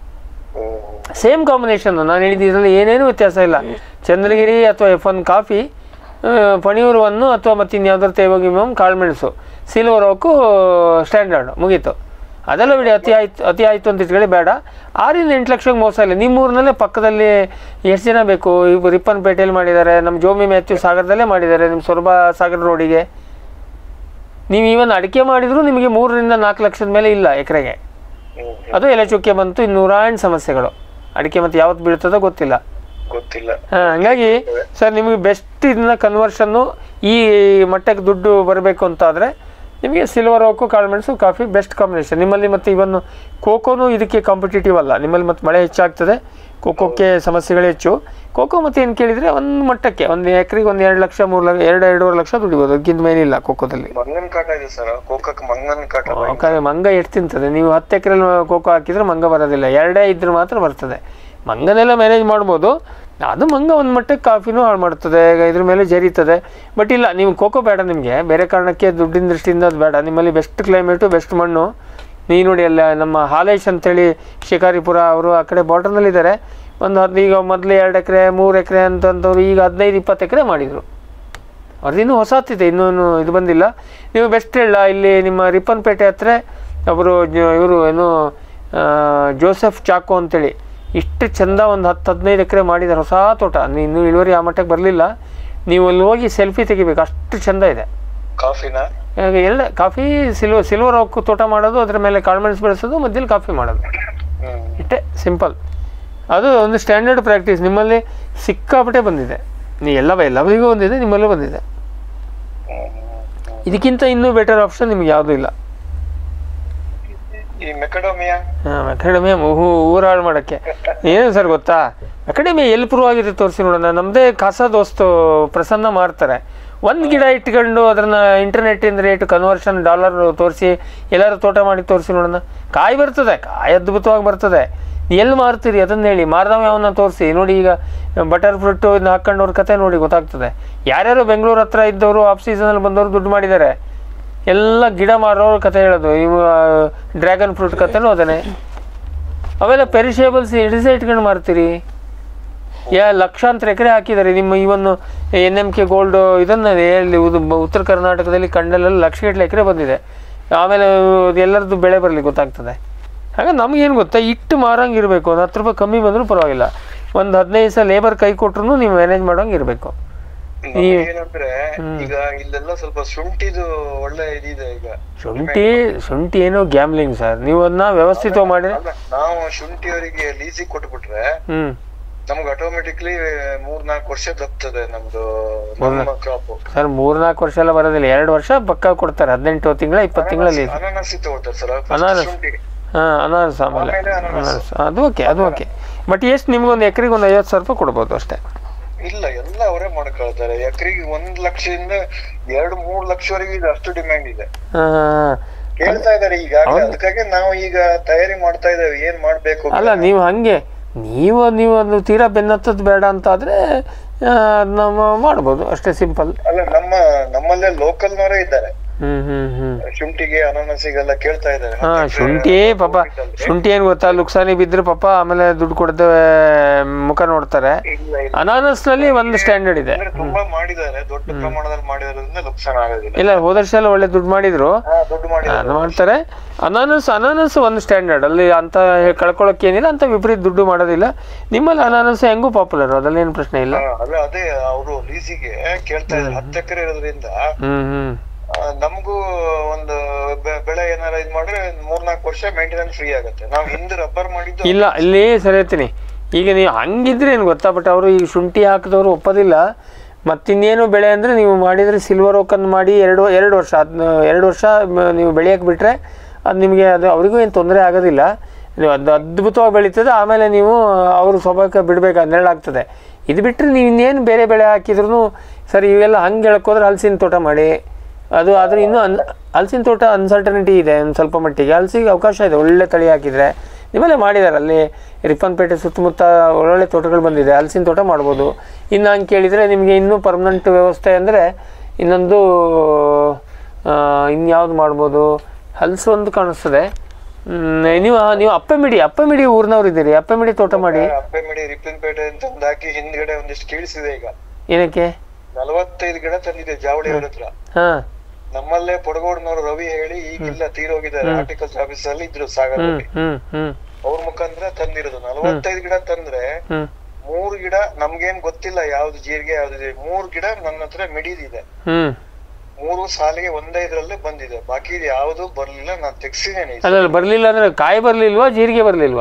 C: ಸೇಮ್ ಕಾಂಬಿನೇಷನ್ ನಾನು ಹೇಳಿದ್ದು ಇದರಲ್ಲಿ ಏನೇನು ವ್ಯತ್ಯಾಸ ಇಲ್ಲ ಚಂದ್ರಗಿರಿ ಅಥವಾ ಎಫ್ ಒನ್ ಕಾಫಿ ಆ, ಪಣಿಯೂರು ಒನ್ನು ಅಥವಾ ಮತ್ತು ಇನ್ಯಾವ್ದಾರು ತೇವಗಿಮಮ್ ಕಾಳುಮೆಣಸು ಸಿಲ್ವರ್ ಓಕು ಸ್ಟ್ಯಾಂಡರ್ಡ್ ಮುಗೀತು ಅದೆಲ್ಲ ಬಿಡಿ ಅತಿ ಆಯ್ತು ಅತಿ ಆಯಿತು ಅಂತ ಇಟ್ಕೊಳ್ಳಿ ಬೇಡ ಆರಿಂದ ಎಂಟು ಲಕ್ಷಕ್ಕೆ ಮೋಸ ಇಲ್ಲ ನಿಮ್ಮ ಊರಿನಲ್ಲೇ ಪಕ್ಕದಲ್ಲಿ ಎಷ್ಟು ಜನ ಬೇಕು ಇವು ರಿಪ್ಪನ್ಪೇಟೆಯಲ್ಲಿ ಮಾಡಿದ್ದಾರೆ ನಮ್ಮ ಜೋಮಿ ಮ್ಯಾಥ್ಯೂ ಸಾಗರದಲ್ಲೇ ಮಾಡಿದ್ದಾರೆ ನಿಮ್ಮ ಸೊರಬ ಸಾಗರ ರೋಡಿಗೆ ನೀವು ಈವನ್ ಅಡಿಕೆ ಮಾಡಿದರೂ ನಿಮಗೆ ಮೂರರಿಂದ ನಾಲ್ಕು ಲಕ್ಷದ ಮೇಲೆ ಇಲ್ಲ ಎಕರೆಗೆ ಅದು ಎಲೆ ಚುಕ್ಕೆ ಬಂತು ಇನ್ನೂರಾಂಡ್ ಸಮಸ್ಯೆಗಳು ಅಡಿಕೆ ಮತ್ತು ಯಾವತ್ತು ಬೀಳ್ತದೋ ಗೊತ್ತಿಲ್ಲ
J: ಗೊತ್ತಿಲ್ಲ
C: ಹಾ, ಹಂಗಾಗಿ ಸರ್ ನಿಮಗೆ ಬೆಸ್ಟ್ ಇದನ್ನ ಕನ್ವರ್ಷನ್ನು ಈ ಮಟ್ಟಕ್ಕೆ ದುಡ್ಡು ಬರಬೇಕು ಅಂತಾದರೆ ನಿಮಗೆ ಸಿಲ್ವರ್ ಓಕು ಕಾಳುಮೆಣಸು ಕಾಫಿ ಬೆಸ್ಟ್ ಕಾಂಬಿನೇಷನ್ ನಿಮ್ಮಲ್ಲಿ ಮತ್ತು ಇವನ್ನು ಕೋಕೋನು ಇದಕ್ಕೆ ಕಾಂಪಿಟೇಟಿವ್ ಅಲ್ಲ ನಿಮ್ಮಲ್ಲಿ ಮತ್ತು ಮಳೆ ಹೆಚ್ಚಾಗ್ತದೆ ಕೋಕೋಕ್ಕೆ ಸಮಸ್ಯೆಗಳು ಹೆಚ್ಚು ಕೋಕೋ ಮತ್ತು ಏನು ಕೇಳಿದರೆ ಒಂದು ಮಟ್ಟಕ್ಕೆ ಒಂದು ಎಕರೆಗೆ ಒಂದು ಎರಡು ಲಕ್ಷ ಮೂರು ಲಕ್ಷ ಎರಡು ಎರಡೂವರೆ ಲಕ್ಷ ದುಡಿಬೋದು ಅದಕ್ಕಿಂತ ಮೇಲಿಲ್ಲ ಕೋಕೋದಲ್ಲಿ
J: ಮಂಗನ್ ಕಾಟ ಇದೆ ಸರ್ ಕೋಕಕ್ ಮಂಗನ್ ಕಾಟ
C: ಯಾಕಂದ್ರೆ ಮಂಗ ಎಷ್ಟು ತಿಂತದೆ ನೀವು ಹತ್ತು ಎಕರೆ ಕೋಕೋ ಹಾಕಿದ್ರೆ ಮಂಗ ಬರೋದಿಲ್ಲ ಎರಡೇ ಇದ್ರೆ ಮಾತ್ರ ಬರ್ತದೆ ಮಂಗನೆಲ್ಲ ಮ್ಯಾನೇಜ್ ಮಾಡ್ಬೋದು ಅದು ಮಂಗ ಒಂದು ಮಟ್ಟಕ್ಕೆ ಕಾಫಿನೂ ಹಾಳು ಮಾಡ್ತದೆ ಈಗ ಇದ್ರ ಮೇಲೆ ಜರೀತದೆ ಬಟ್ ಇಲ್ಲ ನೀವು ಕೋಕೋ ಬೇಡ ನಿಮಗೆ ಬೇರೆ ಕಾರಣಕ್ಕೆ ದುಡ್ಡಿನ ದೃಷ್ಟಿಯಿಂದ ಅದು ಬೇಡ ನಿಮ್ಮಲ್ಲಿ ಬೆಸ್ಟ್ ಕ್ಲೈಮೇಟು ಬೆಸ್ಟ್ ಮಣ್ಣು ನೀವು ನೋಡಿ ಅಲ್ಲ ನಮ್ಮ ಹಾಲೇಶ್ ಅಂತೇಳಿ ಶಿಕಾರಿಪುರ ಅವರು ಆ ಕಡೆ ಬಾರ್ಡರ್ನಲ್ಲಿದ್ದಾರೆ ಒಂದು ಹದಿನೈದು ಈಗ ಮೊದಲು ಎರಡು ಎಕರೆ ಮೂರು ಎಕರೆ ಅಂತಂದವರು ಈಗ ಹದಿನೈದು ಇಪ್ಪತ್ತು ಎಕರೆ ಮಾಡಿದರು ಅವ್ರದ್ದು ಹೊಸತಿದೆ ಇನ್ನೂ ಇದು ಬಂದಿಲ್ಲ ನೀವು ಬೆಸ್ಟ್ ಹೇಳ ಇಲ್ಲಿ ನಿಮ್ಮ ರಿಪ್ಪನ್ಪೇಟೆ ಹತ್ರ ಒಬ್ಬರು ಇವರು ಏನು ಆ, ಜೋಸೆಫ್ ಚಾಕೋ ಅಂತೇಳಿ ಇಷ್ಟು ಚಂದ ಒಂದು ಹತ್ತು ಹದಿನೈದು ಎಕರೆ ಮಾಡಿದ್ದಾರೆ ಹೊಸ ತೋಟ ನೀ- ಇನ್ನೂ ಇಳುವರಿ ಆ ಮಟ್ಟಕ್ಕೆ ಬರಲಿಲ್ಲ ನೀವು ಅಲ್ಲಿ ಹೋಗಿ ಸೆಲ್ಫಿ ತೆಗಿಬೇಕು ಅಷ್ಟು ಚಂದ ಇದೆ
J: ಕಾಫಿನ
C: ಈಗ ಎಲ್ಲ ಕಾಫಿ ಸಿಲ್ವರ್ ಸಿಲ್ವರ್ ಅವಕ್ಕೂ ತೋಟ ಮಾಡೋದು ಅದ್ರ ಮೇಲೆ ಕಾಳುಮೆಣಸು ಬೆಳೆಸೋದು ಮಧ್ಯದಲ್ಲಿ ಕಾಫಿ ಮಾಡೋದು ಇಷ್ಟೇ ಸಿಂಪಲ್ ಅದು ಒಂದು ಸ್ಟ್ಯಾಂಡರ್ಡ್ ಪ್ರಾಕ್ಟೀಸ್ ನಿಮ್ಮಲ್ಲಿ ಸಿಕ್ಕಾಪಟ್ಟೆ ಬಂದಿದೆ ನೀ ಎಲ್ಲ ಎಲ್ಲರಿಗೂ ಬಂದಿದೆ ನಿಮ್ಮಲ್ಲೂ ಬಂದಿದೆ ಇದಕ್ಕಿಂತ ಇನ್ನೂ ಬೆಟರ್ ಆಪ್ಷನ್ ನಿಮ್ಗೆ ಯಾವುದೂ ಇಲ್ಲ
J: ಈ ಮೆಕಡೋಮಿಯಾ
C: ಅಕಾಡೆಮಿ ಊರಾಳು ಮಾಡೋಕ್ಕೆ ಏನು ಸರ್ ಗೊತ್ತಾ ಅಕಾಡೆಮಿ ಎಲ್ಲಿ ಪ್ರೂವ್ ಆಗಿದೆ ತೋರಿಸಿ ನೋಡೋಣ ನಮ್ಮದೇ ಖಾಸಾ ದೋಸ್ತು ಪ್ರಸನ್ನ ಮಾಡ್ತಾರೆ ಒಂದು ಗಿಡ ಇಟ್ಕೊಂಡು ಅದನ್ನ ಇಂಟರ್ನೆಟ್ಟಿಂದ ರೇಟ್ ಕನ್ವರ್ಷನ್ ಡಾಲರ್ ತೋರಿಸಿ ಎಲ್ಲರೂ ತೋಟ ಮಾಡಿ ತೋರಿಸಿ ನೋಡೋಣ ಕಾಯಿ ಬರ್ತದೆ ಕಾಯಿ ಅದ್ಭುತವಾಗಿ ಬರ್ತದೆ ಎಲ್ಲಿ ಮಾರ್ತೀರಿ ಅದನ್ನ ಹೇಳಿ ಮಾರ್ದವ ಯಾವನ್ನ ತೋರಿಸಿ ನೋಡಿ ಈಗ ಬಟರ್ ಫ್ರೂಟು ಇದನ್ನ ಹಾಕ್ಕೊಂಡವ್ರ ಕತೆ ನೋಡಿ ಗೊತ್ತಾಗ್ತದೆ ಯಾರ್ಯಾರು ಬೆಂಗಳೂರು ಹತ್ರ ಇದ್ದವರು ಆಫ್ ಸೀಸನಲ್ಲಿ ಬಂದವರು ದುಡ್ಡು ಮಾಡಿದ್ದಾರೆ ಎಲ್ಲ ಗಿಡ ಮಾರೋರ ಕತೆ ಹೇಳೋದು ಇವು ಡ್ರ್ಯಾಗನ್ ಫ್ರೂಟ್ ಕತೆನೂ ಅದೇನೆ ಅವೆಲ್ಲ ಪೆರಿಷೇಬಲ್ಸ್ ಹಿಡಿಸೇ ಇಟ್ಕೊಂಡು ಮಾರ್ತೀರಿ ಯಾ ಲಕ್ಷಾಂತರ ಎಕರೆ ಹಾಕಿದ್ದಾರೆ ನಿಮ್ಮ ಇವನ್ನು ಎನ್ ಎಮ್ ಕೆ ಗೋಲ್ಡು ಇದನ್ನು ಎಲ್ಲಿ ಉದ್- ಉತ್ತರ ಕರ್ನಾಟಕದಲ್ಲಿ ಕಂಡಲ್ಲೆಲ್ಲ ಲಕ್ಷಗಟ್ಟಲೆ ಎಕರೆ ಬಂದಿದೆ ಆಮೇಲೆ ಅದು ಎಲ್ಲರದ್ದು ಬೆಳೆ ಬರಲಿ ಗೊತ್ತಾಗ್ತದೆ ಹಾಗೆ ನಮಗೇನು ಗೊತ್ತಾ ಇಟ್ಟು ಮಾರಂಗೆ ಇರಬೇಕು ಒಂದು ಹತ್ತು ರೂಪಾಯಿ ಕಮ್ಮಿ ಬಂದರೂ ಪರವಾಗಿಲ್ಲ ಒಂದು ಹದಿನೈದು ಸಲ ಲೇಬರ್ ಕೈ ಕೊಟ್ರು ನೀವು ಮ್ಯಾನೇಜ್ ಮಾಡೋಂಗೆ ಇರಬೇಕು ಈ
J: ಏನಂದ್ರೆ ಈಗ ಇಲ್ಲೆಲ್ಲ ಸ್ವಲ್ಪ ಶುಂಠಿದು ಒಳ್ಳೆ ಇದಿದೆ ಈಗ
C: ಶುಂಠಿ ಶುಂಠಿ ಏನೋ ಗ್ಯಾಮ್ಲಿಂಗ್ ಸರ್ ನೀವು ಅದನ್ನ ವ್ಯವಸ್ಥಿತವಾಗಿ ಮಾಡಿ
J: ಅಲ್ಲ, ನಾವು ಶುಂಠಿಯವರಿಗೆ ಲೀಸಿಗೆ ಕೊಟ್ಬಿಟ್ರೆ
C: ಹ್ಞೂ
J: ನಮ್ಗೆ ಆಟೋಮೆಟಿಕ್ಲಿ ಮೂರ್ ನಾಲ್ಕು ವರ್ಷ ದಪ್ತದೆ ನಮ್ದು
C: ಮೂರ್ನಾಲ್ಕು-
J: ನಮ್ಮ ಕ್ರಾಪ್
C: ಸರ್ ಮೂರ್ನಾಲ್ಕು ವರ್ಷ ಎಲ್ಲ ಬರೋದಿಲ್ಲ ಎರಡು ವರ್ಷ ಪಕ್ಕ ಕೊಡ್ತಾರೆ ಹದಿನೆಂಟು ತಿಂಗಳ ಇಪ್ಪತ್ತು ತಿಂಗಳಲ್ಲಿ
J: ಅನಾನಸಿ ತಗೊಳ್ತಾರೆ ಸರ್
C: ಅನಾನಸ್
J: ಶುಂಠಿ
C: ಹಾಂ ಅನಾನಸ್ ಆಮೇಲೆ
J: ಆಮೇಲೆ ಅನಾನಸ್.
C: ಅನಾನಸ್ ಅದು ಓಕೆ ಅದು ಓಕೆ ಬಟ್ ಎಷ್ಟು ನಿಮ್ಗೊಂದು ಎಕರೆಗೆ ಒಂದು ಐವತ್ತು ಸಾವಿರ ರೂಪಾಯಿ ಕೊಡ್ಬೋದು ಅಷ್ಟೇ
J: ಇಲ್ಲ ಎಲ್ಲ ಅವರೇ ಮಾಡ್ಕೊಳ್ತಾರೆ ಎಕರೆಗೆ ಒಂದ್ ಲಕ್ಷದಿಂದ ಎರಡು ಮೂರ್ ಲಕ್ಷವರೆಗೆ ಇದು ಅಷ್ಟು ಡಿಮ್ಯಾಂಡ್ ಇದೆ
C: ಆ,
J: ಕೇಳ್ತಾ ಇದಾರೆ ಈಗಾಗಲೇ ಅದಕ್ಕಾಗಿ ನಾವು ಈಗ ತಯಾರಿ ಮಾಡ್ತಾ ಇದ್ದೇವೆ ಏನ್ ಮಾಡ್ಬೇಕು
C: ಅಲ್ಲ ನೀವು ಹಂಗೆ ನೀವು ನೀವು ಅದು ತೀರಾ ಬೆನ್ನತ್ತದ್ದು ಬೇಡ ಅಂತ ಆದ್ರೆ ಆ, ನಮ್ಮ ಮಾಡ್ಬೋದು ಅಷ್ಟೇ ಸಿಂಪಲ್
J: ಅಲ್ಲ ನಮ್ಮ ನಮ್ಮಲ್ಲೇ ಲೋಕಲ್ನವರೇ ಇದ್ದಾರೆ
C: ಹ್ಮ್ ಹ್ಮ್ ಹ್ಮ್
J: ಶುಂಠಿಗೆ ಅನಾನಸಿಗೆಲ್ಲ ಕೇಳ್ತಾ ಇದ್ದಾರೆ
C: ಹಾ ಶುಂಠಿ ಪಾಪ ಶುಂಠಿ ಏನ್ ಗೊತ್ತಾ ಲುಕ್ಸಾನಿ ಬಿದ್ರೆ ಪಾಪ ಆಮೇಲೆ ದುಡ್ಡು ಕೊಡದೆ ಮುಖ ನೋಡ್ತಾರೆ ಅನಾನಸ್ ನಲ್ಲಿ ಒಂದು ಸ್ಟ್ಯಾಂಡರ್ಡ್ ಇದೆ
J: ಅಂದ್ರೆ ತುಂಬಾ ಮಾಡಿದ್ದಾರೆ ದೊಡ್ಡ ಪ್ರಮಾಣದಲ್ಲಿ ಮಾಡಿರೋದ್ರಿಂದ ನುಕ್ಸಾನ ಆಗೋದಿಲ್ಲ
C: ಇಲ್ಲ ಹೋದ ವರ್ಷ ಎಲ್ಲ ಒಳ್ಳೆ ದುಡ್ಡು ಮಾಡಿದ್ರು
J: ಹಾ, ದುಡ್ಡು ಮಾಡಿ
C: ಅದು ಮಾಡ್ತಾರೆ ಅನಾನಸ್ ಅನಾನಸ್ ಒಂದು ಸ್ಟ್ಯಾಂಡರ್ಡ್ ಅಲ್ಲಿ ಅಂತ ಕಳ್ಕೊಳಕ್ಕೆ ಏನಿಲ್ಲ ಅಂತ ವಿಪರೀತ ದುಡ್ಡು ಮಾಡೋದಿಲ್ಲ ನಿಮ್ಮಲ್ಲಿ ಅನಾನಸ್ ಹೆಂಗೂ ಪಾಪ್ಯುಲರ್ ಅದ್ರಲ್ಲಿ ಏನು ಪ್ರಶ್ನೆ ಇಲ್ಲ
J: ಅಲ್ಲ ಅದೇ ಅವರು ಲೀಸಿಗೆ ಕೇಳ್ತಾ ಇದ್ದಾರೆ ಹತ್ತು ಎಕರೆ ಇರೋದ್ರಿಂದ
C: ಹ್ಮ್ ಹ್ಮ್
J: ಆ, ನಮಗೂ ಒಂದು ಬೆ- ಬೆಳೆ ಏನಾರ ಇದ್ ಮಾಡಿದ್ರೆ ಮೂರ್ನಾಲ್ಕು ವರ್ಷ ಮೇಂಟೆನೆನ್ಸ್ ಫ್ರೀ ಆಗುತ್ತೆ ನಾವು ಹಿಂದೆ ರಬ್ಬರ್ ಮಾಡಿದ್ದು
C: ಇಲ್ಲ ಇಲ್ಲಿ ಸರಿ ಹೇಳ್ತೀನಿ ಈಗ ನೀವು ಹಂಗಿದ್ರೆ ಏನು ಗೊತ್ತಾ ಬಟ್ ಅವರು ಈಗ ಶುಂಠಿ ಹಾಕಿದವರು ಒಪ್ಪೋದಿಲ್ಲ ಮತ್ತಿನ್ನೇನು ಬೆಳೆ ಅಂದರೆ ನೀವು ಮಾಡಿದರೆ ಸಿಲ್ವರ್ ಓಕನ್ ಮಾಡಿ ಎರಡು ಎರಡು ವರ್ಷ ಅದನ್ನ ಎರಡು ವರ್ಷ ಮ- ನೀವು ಬೆಳೆಯಕ್ಕೆ ಬಿಟ್ಟರೆ ಅದು ನಿಮಗೆ ಅದು ಅವರಿಗೂ ಏನು ತೊಂದರೆ ಆಗೋದಿಲ್ಲ ನೀವು ಅದು ಅದ್ಭುತವಾಗಿ ಬೆಳೀತದೆ ಆಮೇಲೆ ನೀವು ಅವರು ಸ್ವಾಭಾವಿಕ ಬಿಡಬೇಕು ನೆರಳಾಗ್ತದೆ ಇದು ಬಿಟ್ಟರೆ ನೀವು ಇನ್ನೇನು ಬೇರೆ ಬೆಳೆ ಹಾಕಿದ್ರು ಸರಿ ಇವೆಲ್ಲ ಹಂಗೆ ಹೇಳಕ್ಕೋದ್ರೆ ಹಲಸಿನ ತೋಟ ಮಾಡಿ ಅದು ಆದರೆ ಇನ್ನೂ ಅನ್ ಹಲಸಿನ ತೋಟ ಅನ್ಸರ್ಟನಿಟಿ ಇದೆ ಒಂದು ಸ್ವಲ್ಪ ಮಟ್ಟಿಗೆ ಹಲಸಿಗೆ ಅವಕಾಶ ಇದೆ ಒಳ್ಳೆ ತಳಿ ಹಾಕಿದರೆ ನಿಮ್ಮಲ್ಲೇ ಮಾಡಿದ್ದಾರೆ ಅಲ್ಲಿ ರಿಪ್ಪನ್ಪೇಟೆ ಸುತ್ತಮುತ್ತ ಒಳ್ಳೊಳ್ಳೆ ತೋಟಗಳು ಬಂದಿದೆ ಹಲಸಿನ ತೋಟ ಮಾಡ್ಬೋದು ಇನ್ನು ಹಂಗೆ ಕೇಳಿದರೆ ನಿಮಗೆ ಇನ್ನೂ ಪರ್ಮನೆಂಟ್ ವ್ಯವಸ್ಥೆ ಅಂದರೆ ಇನ್ನೊಂದು ಇನ್ಯಾವ್ದು ಮಾಡ್ಬೋದು ಹಲಸು ಒಂದು ಕಾಣಿಸ್ತದೆ ಹ್ಮ್, ನೀವು ನೀವು ಅಪ್ಪಮಿಡಿ ಅಪ್ಪಮಿಡಿ ಊರಿನವ್ರು ಇದ್ದೀರಿ ಅಪ್ಪಮಿಡಿ ತೋಟ ಮಾಡಿ
J: ಅಪ್ಪೆ ಮಿಡಿ ರಿಪ್ಪನ್ಪೇಟೆ ಅಂತ ಒಂದು ಹಾಕಿ ಹಿಂದ್ಗಡೆ ಒಂದಿಷ್ಟು ಕೀಳ್ಸಿದೆ ಈಗ
C: ಏನಕ್ಕೆ
J: ನಲವತ್ತೈದು ಗಿಡ ತಂದಿದೆ ಜಾವಳಿ ಅವ್ರ ಹತ್ರ
C: ಹಾಂ
J: ನಮ್ಮಲ್ಲೇ ಪೊಡಗೋಡ್ನವ್ರು ರವಿ ಹೇಳಿ ಈಗಿಲ್ಲ ತೀರೋಗಿದ್ದಾರೆ ಆರ್ಟಿಕಲ್ಸ್ ಆಫೀಸ್ ಅಲ್ಲಿ ಇದ್ರು ಸಾಗರದಲ್ಲಿ
C: ಹ್ಞೂ ಹ್ಞೂ
J: ಅವ್ರ ಮುಖಾಂತರ ತಂದಿರೋದು ನಲವತ್ತೈದು ಗಿಡ ತಂದ್ರೆ
C: ಹ್ಞೂ
J: ಮೂರ್ ಗಿಡ ನಮ್ಗೇನ್ ಗೊತ್ತಿಲ್ಲ ಯಾವ್ದು ಜೀರಿಗೆ ಯಾವ್ದು ಇದೆ ಮೂರ್ ಗಿಡ ನನ್ನ ಹತ್ರ ಮಿಡಿದಿದೆ
C: ಹ್ಞೂ
J: ಮೂರು ಸಾಲಿಗೆ ಒಂದೇ ಇದ್ರಲ್ಲೇ ಬಂದಿದೆ ಬಾಕಿ ಯಾವ್ದು ಬರ್ಲಿಲ್ಲ ನಾನ್ ತೆಗ್ಸಿದ್ದೇನೆ
C: ಅಲ್ಲ ಬರಲಿಲ್ಲ ಅಂದರೆ ಕಾಯಿ ಬರಲಿಲ್ವಾ ಜೀರಿಗೆ ಬರಲಿಲ್ವಾ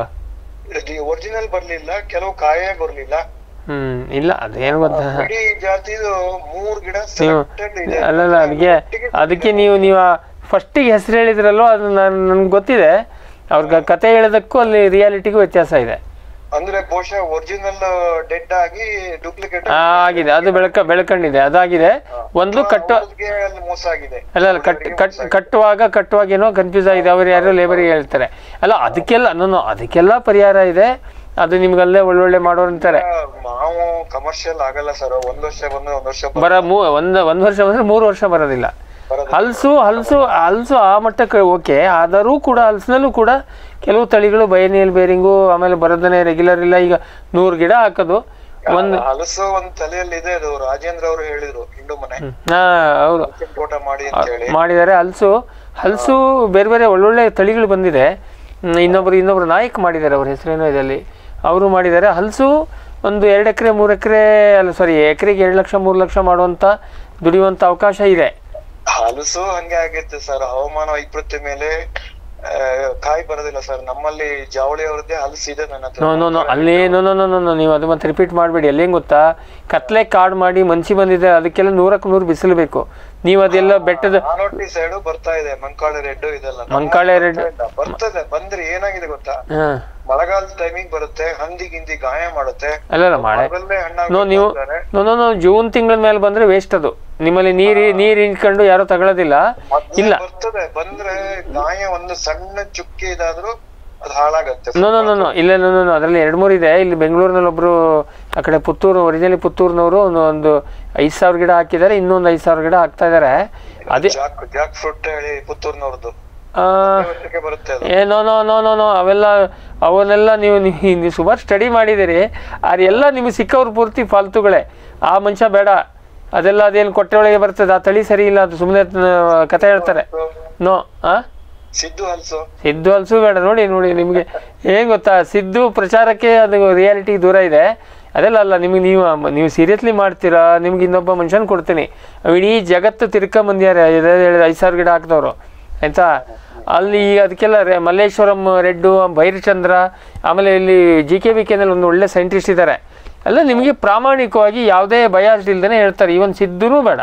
J: ಒರಿಜಿನಲ್ ಬರ್ಲಿಲ್ಲ ಕೆಲವು ಕಾಯೇ ಬರ್ಲಿಲ್ಲ
C: ಹ್ಮ್ ಇಲ್ಲ ಅದೇನು ಗೊತ್ತಾ
J: ಇಡೀ ಜಾತಿದು ಮೂರ್ ಗಿಡ
C: ನೀವು
J: selected ಇದೆ
C: ಅಲ್ಲಲ್ಲ ಅದಕ್ಕೆ ಅದಕ್ಕೆ ನೀವು ನೀವು ಫಸ್ಟಿಗೆ ಹೆಸರು ಹೇಳಿದ್ರಲ್ಲೋ ಅದು ನನ್ ನನ್ಗೆ ಗೊತ್ತಿದೆ ಅವ್ರಿಗೆ ಕತೆ ಹೇಳೋದಕ್ಕೂ ಅಲ್ಲಿ ರಿಯಾಲಿಟಿಗೂ ವ್ಯತ್ಯಾಸ ಇದೆ
J: ಅಂದ್ರೆ ಬಹುಶಃ ಒರಿಜಿನಲ್ ಡೆಡ್ ಆಗಿ ಡೂಪ್ಲಿಕೇಟ್
C: ಆ, ಆಗಿದೆ ಅದು ಬೆಳಕ ಬೆಳ್ಕೊಂಡಿದೆ ಅದಾಗಿದೆ ಒಂದು ಕಟ್ಟು
J: ಅಲ್ಲಿ ಮೋಸ ಆಗಿದೆ
C: ಅಲ್ಲ ಅಲ್ಲ ಕಟ್ ಕಟ್ ಕಟ್ಟುವಾಗ ಕಟ್ಟುವಾಗ ಏನೋ ಕನ್ಫ್ಯೂಸ್ ಆಗಿದೆ ಅವ್ರು ಯಾರೋ ಲೇಬರಿಗೆ ಹೇಳ್ತಾರೆ ಅಲ್ಲ ಅದಕ್ಕೆಲ್ಲ ನಾನು ಅದಕ್ಕೆಲ್ಲ ಪರಿಹಾರ ಇದೆ ಅದು ನಿಮ್ಗಲ್ಲೇ ಒಳ್ಳೊಳ್ಳೆ ಮಾಡೋರು ಅಂತಾರೆ
J: ಮಾವು ಕಮರ್ಷಿಯಲ್ ಆಗಲ್ಲ ಸರ್ ಒಂದ್ ವರ್ಷ ಬಂದ್ರೆ ಒಂದ್ ವರ್ಷ
C: ಬರ ಮೂ ಒಂದು ಒಂದು ವರ್ಷ ಬಂದ್ರೆ ಮೂರು ವರ್ಷ ಬರೋದಿಲ್ಲ ಹಲಸು ಹಲಸು ಹಲಸು ಆ ಮಟ್ಟಕ್ಕೆ ಓಕೆ ಆದರೂ ಕೂಡ ಹಲಸಿನಲ್ಲೂ ಕೂಡ ಕೆಲವು ತಳಿಗಳು ಬಯನಿಯಲ್ ಬೇರಿಂಗು ಆಮೇಲೆ ಬರೋದನ್ನೇ ರೆಗ್ಯುಲರ್ ಇಲ್ಲ ಈಗ ನೂರು ಗಿಡ ಹಾಕೋದು ಒಂದು
J: ಹಲಸು ಒಂದ್ ತಲೆಯಲ್ಲಿ ಇದೆ ಅದು ರಾಜೇಂದ್ರ ಅವರು ಹೇಳಿದ್ರು ಹಿಂಡು ಮನೆ
C: ಹಾ ಹೌದು
J: ಹಲಸಿನ ತೋಟ ಮಾಡಿ ಅಂತ ಹೇಳಿ
C: ಮಾಡಿದ್ದಾರೆ ಹಲಸು ಹಲಸು ಬೇರೆ ಬೇರೆ ಒಳ್ಳೊಳ್ಳೆ ತಳಿಗಳು ಬಂದಿದೆ ಹ್ಮ್, ಇನ್ನೊಬ್ರು ಇನ್ನೊಬ್ರು ನಾಯಕ್ ಮಾಡಿದ್ದಾರೆ ಅವ್ರ ಹೆಸರೇನೋ ಇದೆ ಅಲ್ಲಿ ಅವರು ಮಾಡಿದ್ದಾರೆ ಹಲಸು ಒಂದು ಎರಡು ಎಕರೆ ಮೂರು ಎಕರೆ ಅಲ್ಲ ಸಾರಿ ಎಕರೆಗೆ ಎರಡು ಲಕ್ಷ ಮೂರು ಲಕ್ಷ ಮಾಡುವಂಥ ದುಡಿಯುವಂಥ ಅವಕಾಶ ಇದೆ
J: ಹಲಸು ಹಂಗೆ ಆಗೈತೆ ಸರ್ ಹವಾಮಾನ ವೈಪರೀತ್ಯ ಮೇಲೆ ಆ, ಕಾಯಿ ಬರೋದಿಲ್ಲ ಸರ್ ನಮ್ಮಲ್ಲಿ ಜಾವಳಿ ಅವ್ರದ್ದೇ ಹಲಸು ಇದೆ ನನ್ನ ಹತ್ರ
C: ನೋ ನೋ ನೋ ಅಲ್ಲಿ no no no no no ನೀವು ಅದು ಮತ್ತೆ ರಿಪೀಟ್ ಮಾಡಬೇಡಿ ಅಲ್ಲಿ ಹೆಂಗ್ ಗೊತ್ತಾ ಕತ್ಲೆ ಕಾಡು ಮಾಡಿ ಮನ್ಸಿ ಬಂದಿದೆ ಅದಕ್ಕೆಲ್ಲ ನೂರಕ್ಕೆ ನೂರು ಬಿಸಿಲು ಬೇಕು ನೀವು ಅದೆಲ್ಲ ಬೆಟ್ಟದ
J: ಆನೋಟಿ ಸೈಡ್ ಬರ್ತಾ ಇದೆ ಮಂಕಾಳೆ ರೆಡ್ ಇದೆಲ್ಲ
C: ಮಂಕಾಳೆ ರೆಡ್
J: ಬರ್ತದೆ ಬಂದ್ರೆ ಏನಾಗಿದೆ ಗೊತ್ತಾ
C: ಹಾಂ
J: ಮಳೆಗಾಲದ ಟೈಮಿಂಗ್ ಬರುತ್ತೆ ಹಂದಿ ಗಿಂದಿ ಗಾಯ ಮಾಡುತ್ತೆ
C: ಅಲ್ಲಲ್ಲ ಮಾಡೆ
J: ಮರದಲ್ಲೇ
C: ನೋ ನೀವು ನೋ ನೋ ನೋ ಜೂನ್ ತಿಂಗಳ ಮೇಲೆ ಬಂದ್ರೆ ವೇಸ್ಟ್ ಅದು ನಿಮ್ಮಲ್ಲಿ ನೀರು ನೀರು ಹಿಂಡ್ಕೊಂಡು ಯಾರು ತಗೊಳ್ಳೋದಿಲ್ಲ ಇಲ್ಲ
J: ಬರ್ತದೆ ಬಂದ್ರೆ ಗಾಯ ಒಂದು ಸಣ್ಣ ಚುಕ್ಕಿ ಇದಾದ್ರೂ ಅದು ಹಾಳಾಗತ್ತೆ
C: ನೋ ನೋ ನೋ ನೋ ಇಲ್ಲ ನೋ ನೋ ನೋ ಅದರಲ್ಲಿ ಎರಡು ಮೂರು ಇದೆ ಇಲ್ಲಿ ಬೆಂಗಳೂರಿನಲ್ಲಿ ಒಬ್ರು ಆ ಕಡೆ ಪುತ್ತೂರು ಒರಿಜಿನಲಿ ಪುತ್ತೂರಿನವರು ಒಂದು ಒಂದು ಐದು ಸಾವಿರ ಗಿಡ ಹಾಕಿದ್ದಾರೆ ಇನ್ನೊಂದು ಐದು ಸಾವಿರ ಗಿಡ ಹಾಕ್ತಾ ಇದ್ದಾರೆ ಅದೇ
J: ಜಾಕ್ ಜಾಕ್ ಫ್ರೂಟ್ ಹೇಳಿ ಪುತ್ತೂರ್ನವ್ರದ್ದು
C: ಆ,
J: ವರ್ಷಕ್ಕೆ ಬರುತ್ತೆ ಅದು
C: ಏ no no no no no ಅವೆಲ್ಲ ಅವನ್ನೆಲ್ಲ ನೀವು ನೀವು ನೀವು ಸುಮಾರು ಸ್ಟಡಿ ಮಾಡಿದ್ದೀರಿ ಅದೆಲ್ಲ ನಿಮಗೆ ಸಿಕ್ಕವ್ರು ಪೂರ್ತಿ ಫಾಲ್ತುಗಳೇ ಆ ಮನುಷ್ಯ ಬೇಡ ಅದೆಲ್ಲ ಅದೇನು ಕೊಟ್ಟೆ ಒಳಗೆ ಬರ್ತದೆ ಆ ತಳಿ ಸರಿ ಇಲ್ಲ ಅದು ಸುಮ್ಮನೆ ಕತೆ ಹೇಳ್ತಾರೆ ನೋ ಆ
J: ಸಿದ್ದು ಹಲ್ಸು
C: ಸಿದ್ದು ಹಲ್ಸು ಬೇಡ ನೋಡಿ ನೋಡಿ ನಿಮಗೆ ಏನು ಗೊತ್ತಾ ಸಿದ್ದು ಪ್ರಚಾರಕ್ಕೆ ಅದು ರಿಯಾಲಿಟಿ ದೂರ ಇದೆ ಅದೆಲ್ಲ ಅಲ್ಲ ನಿಮಗೆ ನೀವು ನೀವು ಸೀರಿಯಸ್ಲಿ ಮಾಡ್ತೀರಾ ನಿಮ್ಗೆ ಇನ್ನೊಬ್ಬ ಮನುಷ್ಯನ ಕೊಡ್ತೀನಿ ಇಡೀ ಜಗತ್ತು ತಿರ್ಕೊಂಬಂದ್ಯಾರೆ ಹೇಳಿದ ಐದು ಸಾವಿರ ಗಿಡ ಹಾಕಿದವರು ಆಯಿತಾ ಅಲ್ಲಿ ಅದಕ್ಕೆಲ್ಲ ರೇ ಮಲ್ಲೇಶ್ವರಂ ರೆಡ್ಡು ಭೈರಚಂದ್ರ ಆಮೇಲೆ ಇಲ್ಲಿ ಜಿ ಕೆ ವಿ ಕೆನಲ್ಲಿ ಒಂದು ಒಳ್ಳೆ ಸೈಂಟಿಸ್ಟ್ ಇದ್ದಾರೆ ಎಲ್ಲ ನಿಮಗೆ ಪ್ರಾಮಾಣಿಕವಾಗಿ ಯಾವುದೇ ಭಯ ಇಲ್ದೇ ಹೇಳ್ತಾರೆ ಇವನ್ ಸಿದ್ದುನೂ ಬೇಡ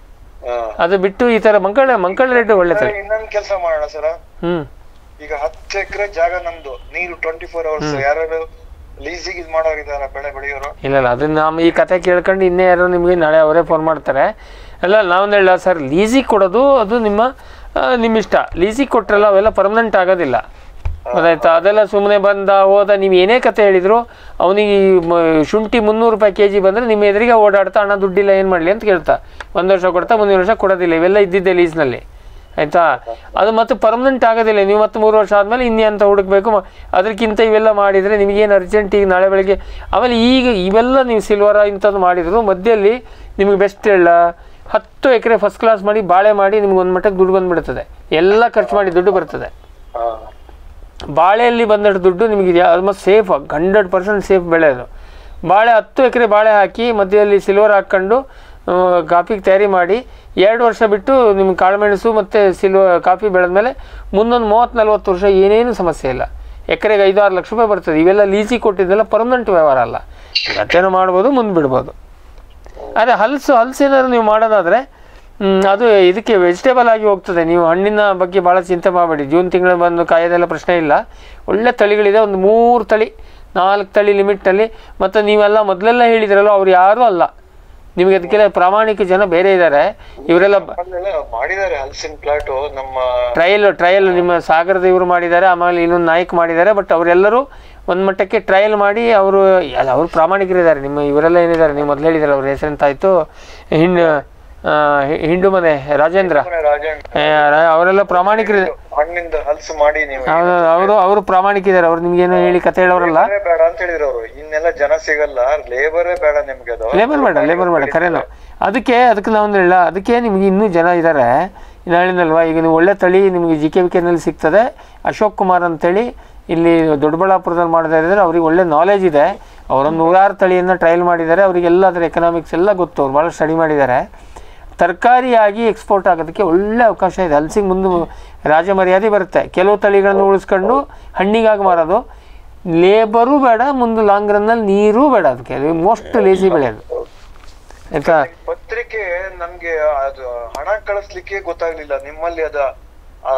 C: ಅದು ಬಿಟ್ಟು ಈ ಥರ ಮಂಕಳ ಮಂಕಳ ರೆಡ್ಡು ಒಳ್ಳೆ ತಳಿ
J: ಇನ್ನೊಂದ್ ಕೆಲಸ ಮಾಡೋಣ ಸರ
C: ಹ್ಞೂ
J: ಈಗ ಹತ್ತು ಎಕರೆ ಜಾಗ ನಮ್ದು ನೀರು ಟ್ವೆಂಟಿ ಫೋರ್ ಅವರ್ಸ್ ಯಾರು ಲೀಸಿಗೆ ಇದ್ ಮಾಡೋರಿದಾರ ಬೆಳೆ ಬೆಳೆಯೋರು
C: ಇಲ್ಲ ಇಲ್ಲ ಅದನ್ನ ನಾವು ಈ ಕತೆ ಕೇಳ್ಕೊಂಡು ಇನ್ನೇ ಯಾರೋ ನಿಮಗೆ ನಾಳೆ ಅವರೇ ಫೋನ್ ಮಾಡ್ತಾರೆ ಅಲ್ಲ ನಾವು ಹೇಳ ಸರ್ ಲೀಸಿಗೆ ಕೊಡೋದು ಅದು ನಿಮ್ಮ ಆ, ನಿಮ್ಮ ಇಷ್ಟ ಲೀಸಿಗೆ ಕೊಟ್ರಲ್ಲ ಅವೆಲ್ಲ ಪರ್ಮನೆಂಟ್ ಆಗೋದಿಲ್ಲ ಗೊತ್ತಾಯ್ತಾ ಅದೆಲ್ಲ ಸುಮ್ಮನೆ ಬಂದ ಹೋದ ನೀವು ಏನೇ ಕತೆ ಹೇಳಿದ್ರು ಅವನಿಗೆ ಶುಂಠಿ ಮುನ್ನೂರು ರೂಪಾಯಿ ಕೆ ಜಿ ಬಂದರೆ ನಿಮ್ಮ ಎದುರಿಗೆ ಓಡಾಡ್ತಾ ಹಣ ದುಡ್ಡಿಲ್ಲ ಏನು ಮಾಡಲಿ ಅಂತ ಕೇಳ್ತಾ ಒಂದು ವರ್ಷ ಕೊಡ್ತಾ ಮುಂದಿನ ವರ್ಷ ಕೊಡೋದಿಲ್ಲ ಇವೆಲ್ಲ ಇದ್ದಿದ್ದೆ ಲೀಸ್ನಲ್ಲಿ ಆಯಿತಾ ಅದು ಮತ್ತೆ ಪರ್ಮನೆಂಟ್ ಆಗೋದಿಲ್ಲ ನೀವು ಮತ್ತೆ ಮೂರು ವರ್ಷ ಆದಮೇಲೆ ಇನ್ನೇ ಅಂತ ಹುಡುಕ್ಬೇಕು ಮ- ಅದಕ್ಕಿಂತ ಇವೆಲ್ಲ ಮಾಡಿದರೆ ನಿಮಗೇನು ಅರ್ಜೆಂಟ್ ಈಗ ನಾಳೆ ಬೆಳಗ್ಗೆ ಆಮೇಲೆ ಈಗ ಇವೆಲ್ಲ ನೀವು ಸಿಲ್ವರ ಇಂಥದ್ದು ಮಾಡಿದ್ರು ಮಧ್ಯದಲ್ಲಿ ನಿಮಗೆ ಬೆಸ್ಟ್ ಹೇಳ ಹತ್ತು ಎಕರೆ ಫಸ್ಟ್ ಕ್ಲಾಸ್ ಮಾಡಿ ಬಾಳೆ ಮಾಡಿ ನಿಮ್ಗೆ ಒಂದು ಮಟ್ಟಕ್ಕೆ ದುಡ್ಡು ಬಂದುಬಿಡ್ತದೆ ಎಲ್ಲ ಖರ್ಚು ಮಾಡಿ ದುಡ್ಡು ಬರ್ತದೆ ಬಾಳೆಯಲ್ಲಿ ಬಂದಷ್ಟು ದುಡ್ಡು ನಿಮಗೆ almost safe hundred percent safe ಬೆಳೆ ಅದು ಬಾಳೆ ಹತ್ತು ಎಕರೆ ಬಾಳೆ ಹಾಕಿ ಮಧ್ಯದಲ್ಲಿ ಸಿಲ್ವರ್ ಹಾಕ್ಕೊಂಡು ಆ, ಕಾಫಿಗೆ ತಯಾರಿ ಮಾಡಿ ಎರಡು ವರ್ಷ ಬಿಟ್ಟು ನಿಮ್ಗೆ ಕಾಳುಮೆಣಸು ಮತ್ತು ಸಿಲ್ವ ಕಾಫಿ ಬೆಳೆದ್ಮೇಲೆ ಮುಂದೊಂದು ಮೂವತ್ತು ನಲ್ವತ್ತು ವರ್ಷ ಏನೇನು ಸಮಸ್ಯೆ ಇಲ್ಲ ಎಕರೆಗೆ ಐದು ಆರು ಲಕ್ಷ ರೂಪಾಯಿ ಬರ್ತದೆ ಇವೆಲ್ಲ ಲೀಸಿಗೆ ಕೊಟ್ಟಿದ್ದೆಲ್ಲ ಪರ್ಮನೆಂಟ್ ವ್ಯವಹಾರ ಅಲ್ಲ ಮತ್ತೇನೋ ಮಾಡ್ಬೋದು ಮುಂದೆ ಬಿಡ್ಬೋದು ಆದರೆ ಹಲಸು ಹಲಸು ಏನಾದ್ರು ನೀವು ಮಾಡೋದಾದರೆ ಮ್, ಅದು ಇದಕ್ಕೆ ವೆಜಿಟೇಬಲ್ ಆಗಿ ಹೋಗ್ತದೆ ನೀವು ಹಣ್ಣಿನ ಬಗ್ಗೆ ಭಾಳ ಚಿಂತೆ ಮಾಡಬೇಡಿ ಜೂನ್ ತಿಂಗಳು ಬಂದು ಕಾಯೋದೆಲ್ಲ ಪ್ರಶ್ನೆ ಇಲ್ಲ ಒಳ್ಳೆ ತಳಿಗಳಿದೆ ಒಂದು ಮೂರು ತಳಿ ನಾಲ್ಕು ತಳಿ ಲಿಮಿಟಲ್ಲಿ ಮತ್ತು ನೀವೆಲ್ಲ ಮೊದಲೆಲ್ಲ ಹೇಳಿದ್ರಲ್ಲ ಅವ್ರು ಯಾರೂ ಅಲ್ಲ ನಿಮಗೆ ಅದಕ್ಕೆಲ್ಲ ಪ್ರಾಮಾಣಿಕ ಜನ ಬೇರೆ ಇದ್ದಾರೆ ಇವರೆಲ್ಲ ಬ-
J: ಅಲ್ಲೆಲ್ಲ ಮಾಡಿದ್ದಾರೆ ಹಲಸಿನ ಪ್ಲಾಟ್ ನಮ್ಮ
C: ಟ್ರಯಲ್ ಟ್ರಯಲ್ ನಿಮ್ಮ ಸಾಗರದ ಇವರು ಮಾಡಿದ್ದಾರೆ ಆಮೇಲೆ ಇನ್ನೊಂದು ನಾಯಕ್ ಮಾಡಿದ್ದಾರೆ ಬಟ್ ಅವರೆಲ್ಲರೂ ಒಂದು ಮಟ್ಟಕ್ಕೆ ಟ್ರಯಲ್ ಮಾಡಿ ಅವರು ಅವರು ಪ್ರಾಮಾಣಿಕರಿದ್ದಾರೆ ನಿಮ್ಮ ಇವರೆಲ್ಲ ಏನಿದ್ದಾರೆ ನೀವು ಮೊದಲು ಹೇಳಿದ್ದಾರೆ ಅವ್ರ ಹೆಸರೆಂತಾಯ್ತು ಹಿಂಡು ಆ, ಹಿ- ಹಿಂಡು ಮನೆ ರಾಜೇಂದ್ರ
J: ರಾಜಣ್ಣ
C: ಏ, ರ- ಅವರೆಲ್ಲ ಪ್ರಾಮಾಣಿಕರಿದ್ದಾರೆ
J: ಹಣ್ಣಿಂದ ಹಲಸು ಮಾಡಿ ನೀವು
C: ಅವರು ಅವರು ಪ್ರಾಮಾಣಿಕಿದ್ದಾರೆ ಅವ್ರು ನಿಮ್ಗೇನು ಹೇಳಿ ಕತೆ ಹೇಳೋರಲ್ಲ
J: ಲೇಬರೇ ಬೇಡ ಅಂತ ಹೇಳಿದ್ರು ಅವರು ಇನ್ನೆಲ್ಲ ಜನ ಸಿಗಲ್ಲ ಲೇಬರೇ ಬೇಡ ನಿಮ್ಗೆ ಅದು
C: ಲೇಬರ್ ಬೇಡ ಲೇಬರ್ ಬೇಡ ಕರೆನು ಅದಕ್ಕೆ ಅದಕ್ಕೆ ನಾವು ಹೇಳ ಅದಕ್ಕೆ ನಿಮಗೆ ಇನ್ನೂ ಜನ ಇದ್ದಾರೆ ಇನ್ನು ಹೇಳಿದ್ನಲ್ವಾ ಈಗ ನೀವು ಒಳ್ಳೆ ತಳಿ ನಿಮಗೆ ಜಿ ಕೆ ವಿ ಕೆನಲ್ಲಿ ಸಿಗ್ತದೆ ಅಶೋಕ್ ಕುಮಾರ್ ಅಂತೇಳಿ ಇಲ್ಲಿ ದೊಡ್ಡಬಳ್ಳಾಪುರದಲ್ಲಿ ಮಾಡ್ತಾ ಇದ್ದಾರೆ ಅವ್ರಿಗೆ ಒಳ್ಳೆ ನಾಲೆಜ್ ಇದೆ ಅವರೊಂದು ನೂರಾರು ತಳಿಯನ್ನು ಟ್ರಯಲ್ ಮಾಡಿದ್ದಾರೆ ಅವರಿಗೆಲ್ಲ ಅದರ ಎಕನಾಮಿಕ್ಸ್ ಎಲ್ಲ ಗೊತ್ತು ಅವ್ರು ಭಾಳ ಸ್ಟಡಿ ಮಾಡಿದ್ದಾರೆ ತರಕಾರಿಯಾಗಿ ಎಕ್ಸ್ಪೋರ್ಟ್ ಆಗೋದಕ್ಕೆ ಒಳ್ಳೆ ಅವಕಾಶ ಇದೆ ಹಲ್ಸಿಗೆ ಮುಂದೆ ರಾಜ ಮರ್ಯಾದೆ ಬರುತ್ತೆ ಕೆಲವು ತಳಿಗಳನ್ನು ಉಳಿಸ್ಕೊಂಡು ಹಣ್ಣಿಗಾಗಿ ಮಾರೋದು ಲೇಬರು ಬೇಡ ಮುಂದೆ ಲಾಂಗ್ ರನ್ನಲ್ಲಿ ನೀರೂ ಬೇಡ ಅದಕ್ಕೆ ಅದು ಮೋಸ್ಟ್ ಲೇಸಿ ಬೆಳೆ ಅದು ಆಯ್ತಾ
J: ಪತ್ರಿಕೆ ನಮ್ಗೆ ಅದು ಹಣ ಕಳಿಸ್ಲಿಕ್ಕೆ ಗೊತ್ತಾಗ್ಲಿಲ್ಲ ನಿಮ್ಮಲ್ಲಿ ಅದ ಆ,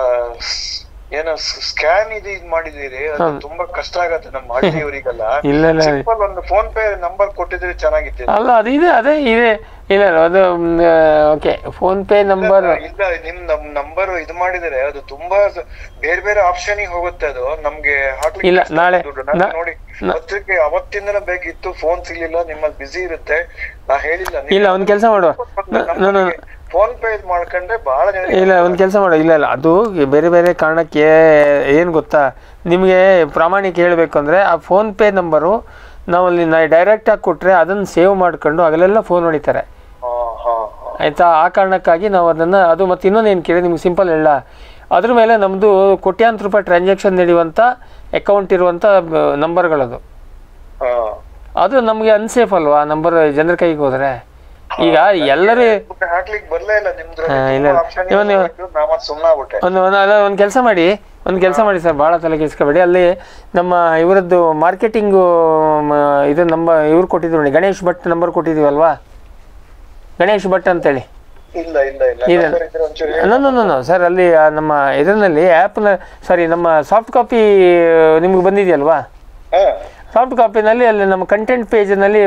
J: ಏನೋ ಸ್ಕ್ಯಾನ್ ಇದು ಇದ್ ಮಾಡಿದೀರಿ ಅದು ತುಂಬಾ ಕಷ್ಟ ಆಗತ್ತೆ ನಮ್ಮ ಹಳ್ಳಿಯವರಿಗೆಲ್ಲ
C: ಇಲ್ಲ ಇಲ್ಲ
J: ಸಿಂಪಲ್ ಒಂದು ಫೋನ್ ಪೇ ನಂಬರ್ ಕೊಟ್ಟಿದ್ರೆ ಚೆನ್ನಾಗಿತ್ತು
C: ಅಲ್ಲ ಅದು ಇದೆ ಅದೇ ಇದೆ ಇಲ್ಲ ಇಲ್ಲ ಅದು ಓಕೆ ಫೋನ್ ಪೇ ನಂಬರ್
J: ಇಲ್ಲ ನಿಮ್ ನಮ್ ನಂಬರ್ ಇದು ಮಾಡಿದ್ರೆ ಅದು ತುಂಬಾ ಸ- ಬೇರೆ ಬೇರೆ ಆಪ್ಷನ್ ಹೋಗುತ್ತೆ ಅದು ನಮ್ಗೆ ಹಾಕ್ಲಿಕ್ಕೆ
C: ಇಲ್ಲ,
J: ಕಷ್ಟ
C: ನಾಳೆ-
J: ದುಡ್ಡು. ನಾನು
C: ನಾ-
J: ನೋಡಿ ಪತ್ರಿಕೆ ಅವತ್ತಿಂದಲೇ ಬೇಕಿತ್ತು ಫೋನ್ ಸಿಗ್ಲಿಲ್ಲ ನಿಮ್ಮಲ್ಲಿ ಬಿಸಿ ಇರುತ್ತೆ ನಾ ಹೇಳಿಲ್ಲ
C: ಇಲ್ಲ ಒಂದು ಕೆಲಸ ಮಾಡುವ ನಾನು
J: ಫೋನ್ ಪೇ ಇದ್ ಮಾಡ್ಕೊಂಡ್ರೆ ಬಹಳ ಜನ
C: ಇಲ್ಲ ಒಂದು ಕೆಲಸ ಮಾಡು ಇಲ್ಲ ಇಲ್ಲ ಅದು ಬೇರೆ ಬೇರೆ ಕಾರಣಕ್ಕೆ ಏನು ಗೊತ್ತಾ ನಿಮಗೆ ಪ್ರಾಮಾಣಿಕ ಹೇಳಬೇಕು ಅಂದರೆ ಆ ಫೋನ್ಪೇ ನಂಬರು ನಾವು ಅಲ್ಲಿ ನಾ ಡೈರೆಕ್ಟಾಗಿ ಕೊಟ್ಟರೆ ಅದನ್ನು ಸೇವ್ ಮಾಡ್ಕೊಂಡು ಆಗಲೆಲ್ಲ ಫೋನ್ ಹೊಡಿತಾರೆ
J: ಹಾ ಹಾ
C: ಆಯಿತಾ ಆ ಕಾರಣಕ್ಕಾಗಿ ನಾವು ಅದನ್ನು ಅದು ಮತ್ತು ಇನ್ನೊಂದು ಏನು ಕೇಳಿ ನಿಮ್ಗೆ ಸಿಂಪಲ್ ಹೇಳ ಅದ್ರ ಮೇಲೆ ನಮ್ಮದು ಕೋಟ್ಯಾಂತರ ರೂಪಾಯಿ ಟ್ರಾನ್ಸಾಕ್ಷನ್ ನಡೆಯುವಂಥ ಅಕೌಂಟ್ ಇರುವಂಥ ನಂಬರ್ಗಳದು
J: ಹಾ
C: ಅದು ನಮಗೆ ಅನ್ಸೇಫ್ ಅಲ್ವಾ ನಂಬರ್ ಜನರ ಕೈಗೆ ಹೋದರೆ ಈಗ ಎಲ್ಲರೂ
J: ಮತ್ತೆ ಹಾಕ್ಲಿಕ್ಕೆ ಬರ್ಲೇ ಇಲ್ಲ ನಿಮ್ದು
C: ಹಾ, ಇಲ್ಲ, ಇಲ್ಲ.
J: ಆಪ್ಷನ್
C: ಇವಾಗ ನೀವು-
J: ನಾ ಮತ್ತೆ ಸುಮ್ನಾಗ್ಬಿಟ್ಟೆ
C: ಒಂದು ಒಂದು ಅಲ್ಲ ಒಂದು ಕೆಲಸ ಮಾಡಿ ಒಂದು ಕೆಲಸ ಮಾಡಿ ಸರ್ ಭಾಳ ತಲೆ ಕೆಡಿಸ್ಕೋಬೇಡಿ ಅಲ್ಲಿ ನಮ್ಮ ಇವರದ್ದು ಮಾರ್ಕೆಟಿಂಗು ಇದು ನಂಬರ್ ಇವ್ರು ಕೊಟ್ಟಿದ್ರು ನೋಡಿ ಗಣೇಶ್ ಭಟ್ ನಂಬರ್ ಕೊಟ್ಟಿದ್ದೀವಲ್ವಾ ಗಣೇಶ್ ಭಟ್ ಅಂತೇಳಿ
J: ಇಲ್ಲ ಇಲ್ಲ ಇಲ್ಲ
C: ಇದೆ
J: ನಂಬರ್ ಇದ್ರೆ ಒಂಚೂರು ಹೇಳಿ.
C: ನೋ ನೋ ನೋ ಸರ್ ಅಲ್ಲಿ ಆ ನಮ್ಮ ಇದರಲ್ಲಿ ಆ್ಯಪ್ನ ಸಾರಿ ನಮ್ಮ ಸಾಫ್ಟ್ ಕಾಪಿ ನಿಮ್ಗೆ ಬಂದಿದೆಯಲ್ವಾ
J: ಹಾ
C: ಸಾಫ್ಟ್ ಕಾಪಿನಲ್ಲಿ ಅಲ್ಲಿ ನಮ್ಮ ಕಂಟೆಂಟ್ ಪೇಜಿನಲ್ಲಿ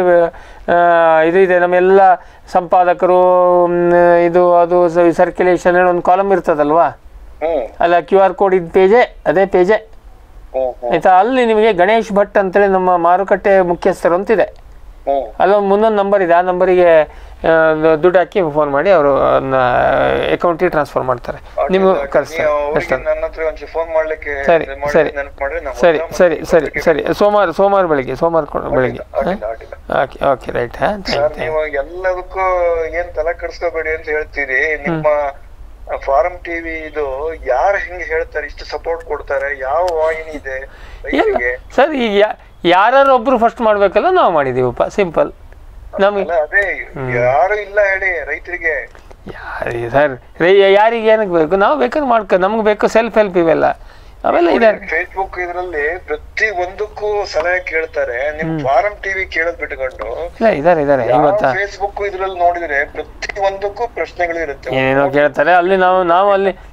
C: ಇದು ಇದೆ ನಮ್ಮೆಲ್ಲ ಸಂಪಾದಕರು ಮ್, ಇದು ಅದು ಸರ್ಕ್ಯುಲೇಷನ್ ಒಂದು ಕಾಲಮ್ ಇರ್ತದಲ್ವಾ
J: ಹ್ಮ್
C: ಅಲ್ಲ ಕ್ಯೂ ಆರ್ ಕೋಡ್ ಇದ್ದ ಪೇಜೇ ಅದೇ ಪೇಜೇ
J: ಹ್ಮ್ ಹ್ಮ್
C: ಆಯ್ತಾ ಅಲ್ಲಿ ನಿಮಗೆ ಗಣೇಶ್ ಭಟ್ ಅಂತೇಳಿ ನಮ್ಮ ಮಾರುಕಟ್ಟೆ ಮುಖ್ಯಸ್ಥರು ಅಂತಿದೆ
J: ಹ್ಮ್
C: ಅಲ್ಲೊಂದು ಮುಂದೊಂದು ನಂಬರ್ ಇದೆ ಆ ನಂಬರಿಗೆ ದುಡ್ಡು ಹಾಕಿ ಫೋನ್ ಮಾಡಿ ಅವರು ಅದನ್ನ ಅಕೌಂಟಿಗೆ ಟ್ರಾನ್ಸ್ಫರ್ ಮಾಡ್ತಾರೆ ನಿಮಗೆ ಕಳಿಸ್ತಾರೆ
J: ನೀವು ಅವ್ರಿಗೆ
C: ಅಷ್ಟೇ
J: ನನ್ನ ಹತ್ರ ಒಂಚೂರು ಫೋನ್ ಮಾಡ್ಲಿಕ್ಕೆ
C: ಸರಿ
J: ಇದು ಮಾಡಿ
C: ಸರಿ
J: ನೆನಪು ಮಾಡ್ರಿ ನಾವು
C: ಸರಿ
J: ಮತ್ತೆ
C: ಸರಿ ಸರಿ
J: ಮತ್ತೆ
C: ಸರಿ ಸೋಮವಾರ ಸೋಮವಾರ ಬೆಳಿಗ್ಗೆ ಸೋಮವಾರ ಕೊಡು ಬೆಳಿಗ್ಗೆ
J: ಅಡ್ಡಿಲ್ಲ ಅಡ್ಡಿಲ್ಲ
C: ಓಕೆ ಓಕೆ ರೈಟ್ ಹಾಂ
J: ಸರ್ ನೀವು ಎಲ್ಲದಕ್ಕೂ ಏನ್ ತಲೆ ಕೆಡಿಸ್ಕೋಬೇಡಿ ಅಂತ ಹೇಳ್ತೀರಿ ನಿಮ್ಮ ಫಾರಂ ಟಿವಿ ಇದು ಯಾರು ಹೆಂಗ್ ಹೇಳ್ತಾರೆ ಇಷ್ಟು ಸಪೋರ್ಟ್ ಕೊಡ್ತಾರೆ ಯಾವ ವಾಹಿನಿ ಇದೆ ರೈತರಿಗೆ
C: ಸರ್ ಈಗ ಯಾರು ಒಬ್ರು ಫಸ್ಟ್ ಮಾಡಬೇಕಲ್ಲ ನಾವು ಮಾಡಿದ್ದೀವಪ್ಪ ಸಿಂಪಲ್ ನಮಗೆ
J: ಅಲ್ಲ ಅದೇ ಯಾರು ಇಲ್ಲ ಹೇಳಿ ರೈತರಿಗೆ
C: ಯಾರಿಗೆ ಸರ್ ರೈ ಯಾರಿಗೆ ಏನಕ್ಕೆ ಬೇಕು ನಾವು ಬೇಕಾದ್ರೆ ಮಾಡ್ಕೊ ನಮ್ಗೆ ಬೇಕು ಸೆಲ್ಫ್ ಹೆಲ್ಪ್ ಇವೆಲ್ಲ ಅವೆಲ್ಲ ಇದೆ
J: ಫೇಸ್ಬುಕ್ ಇದ್ರಲ್ಲಿ ಪ್ರತಿ ಒಂದಕ್ಕೂ ಸಲಹೆ ಕೇಳ್ತಾರೆ ನಿಮ್ ಫಾರಂ ಟಿವಿ ಕೇಳೋದ್ ಬಿಟ್ಕೊಂಡು
C: ಇಲ್ಲ ಇದಾರೆ ಇದಾರೆ ಇವತ್ತ
J: ಫೇಸ್ಬುಕ್ ಇದ್ರಲ್ಲಿ ನೋಡಿದ್ರೆ ಪ್ರತಿ ಒಂದಕ್ಕೂ ಪ್ರಶ್ನೆಗಳು ಇರುತ್ತೆ
C: ಏನೇನೋ ಕೇಳ್ತಾರೆ ಅಲ್ಲಿ ನಾವು ನಾವು ಅಲ್ಲಿ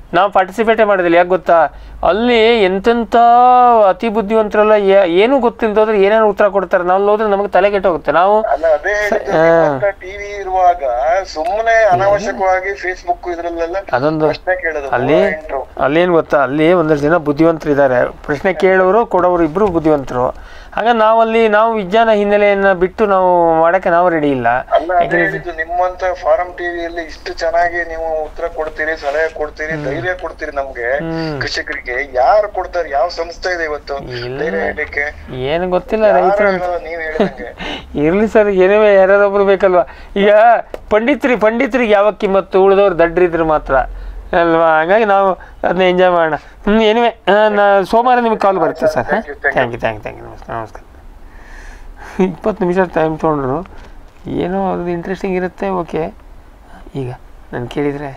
C: ನಾವು ಪಾರ್ಟಿಸಿಪೇಟೇ ಮಾಡೋದಿಲ್ಲ ಯಾಕೆ ಗೊತ್ತಾ ಅಲ್ಲಿ ಎಂತೆಂಥ ಅತಿ ಬುದ್ಧಿವಂತರೆಲ್ಲ ಏ- ಏನೂ ಗೊತ್ತಿಲ್ಲದೋದ್ರೆ ಏನೇನು ಉತ್ತರ ಕೊಡ್ತಾರೆ ನಾವು ಹೋದ್ರೆ ನಮಗೆ ತಲೆ ಕೆಟ್ಟೋಗುತ್ತೆ ನಾವು
J: ಅಲ್ಲ ಅದೇ ಟಿವಿ ಇರುವಾಗ ಸುಮ್ಮನೆ ಅನಾವಶ್ಯಕವಾಗಿ ಫೇಸ್ಬುಕ್ ಇದ್ರಲ್ಲೆಲ್ಲ
C: ಅದೊಂದು
J: ಪ್ರಶ್ನೆ ಕೇಳೋದು
C: ಅಲ್ಲಿ
J: ನೂರ ಎಂಟು.
C: ಅಲ್ಲೇನು ಗೊತ್ತಾ ಅಲ್ಲಿ ಒಂದಷ್ಟು ಜನ ಬುದ್ಧಿವಂತರು ಇದ್ದಾರೆ ಪ್ರಶ್ನೆ ಕೇಳೋರು ಕೊಡೋರು ಇಬ್ಬರು ಬುದ್ಧಿವಂತರು ಹಾಗ ನಾವಲ್ಲಿ ನಾವು ವಿಜ್ಞಾನ ಹಿನ್ನೆಲೆಯನ್ನ ಬಿಟ್ಟು ನಾವು ಮಾಡೋಕ್ಕೆ ನಾವು ರೆಡಿ ಇಲ್ಲ
J: ಅಲ್ಲ ಅದೇ ಹೇಳಿದ್ದು ನಿಮ್ಮಂತ ಫಾರಂ ಟಿವಿಯಲ್ಲಿ ಇಷ್ಟು ಚೆನ್ನಾಗಿ ನೀವು ಉತ್ತರ ಕೊಡ್ತೀರಿ ಸಲಹೆ ಕೊಡ್ತೀರಿ ಧೈರ್ಯ ಕೊಡ್ತೀರಿ ನಮ್ಗೆ ಕೃಷಿಕರಿಗೆ ಯಾರು ಕೊಡ್ತಾರೆ ಯಾವ ಸಂಸ್ಥೆ ಇದೆ ಇವತ್ತು ಧೈರ್ಯ ಹೇಳಲಿಕ್ಕೆ
C: ಏನು ಗೊತ್ತಿಲ್ಲ
J: ಯಾರು
C: ರೈತರು ಅಂತ
J: ಹೇಳಲ್ಲ, ನೀವ್ ಹೇಳಿದಂಗೆ
C: ಇರ್ಲಿ ಸರ್ ಏನೇ ಯಾರ್ಯಾರೊಬ್ರು ಬೇಕಲ್ವಾ ಈಗ ಪಂಡಿತರಿ ಪಂಡಿತರಿಗೆ ಯಾವ ಕಿಮ್ಮತ್ತು ಉಳಿದವ್ರು ದಡ್ರಿದ್ರೆ ಮಾತ್ರ ಅಲ್ವಾ ಹಂಗಾಗಿ ನಾವು ಅದನ್ನ ಎಂಜಾಯ್ ಮಾಡೋಣ ಹ್ಞೂ ಏನಿವೆ ನಾ ಸೋಮವಾರ ನಿಮಗೆ ಕಾಲ್ ಬರುತ್ತೆ sir thank you thank you thank you ನಮಸ್ಕಾರ ನಮಸ್ಕಾರ ಇಪ್ಪತ್ತು ನಿಮಿಷ ಟೈಮ್ ತೊಗೊಂಡ್ರು ಏನೋ ಅದು ಇಂಟ್ರೆಸ್ಟಿಂಗ್ ಇರುತ್ತೆ ಓಕೆ ಈಗ ನಾನು ಕೇಳಿದರೆ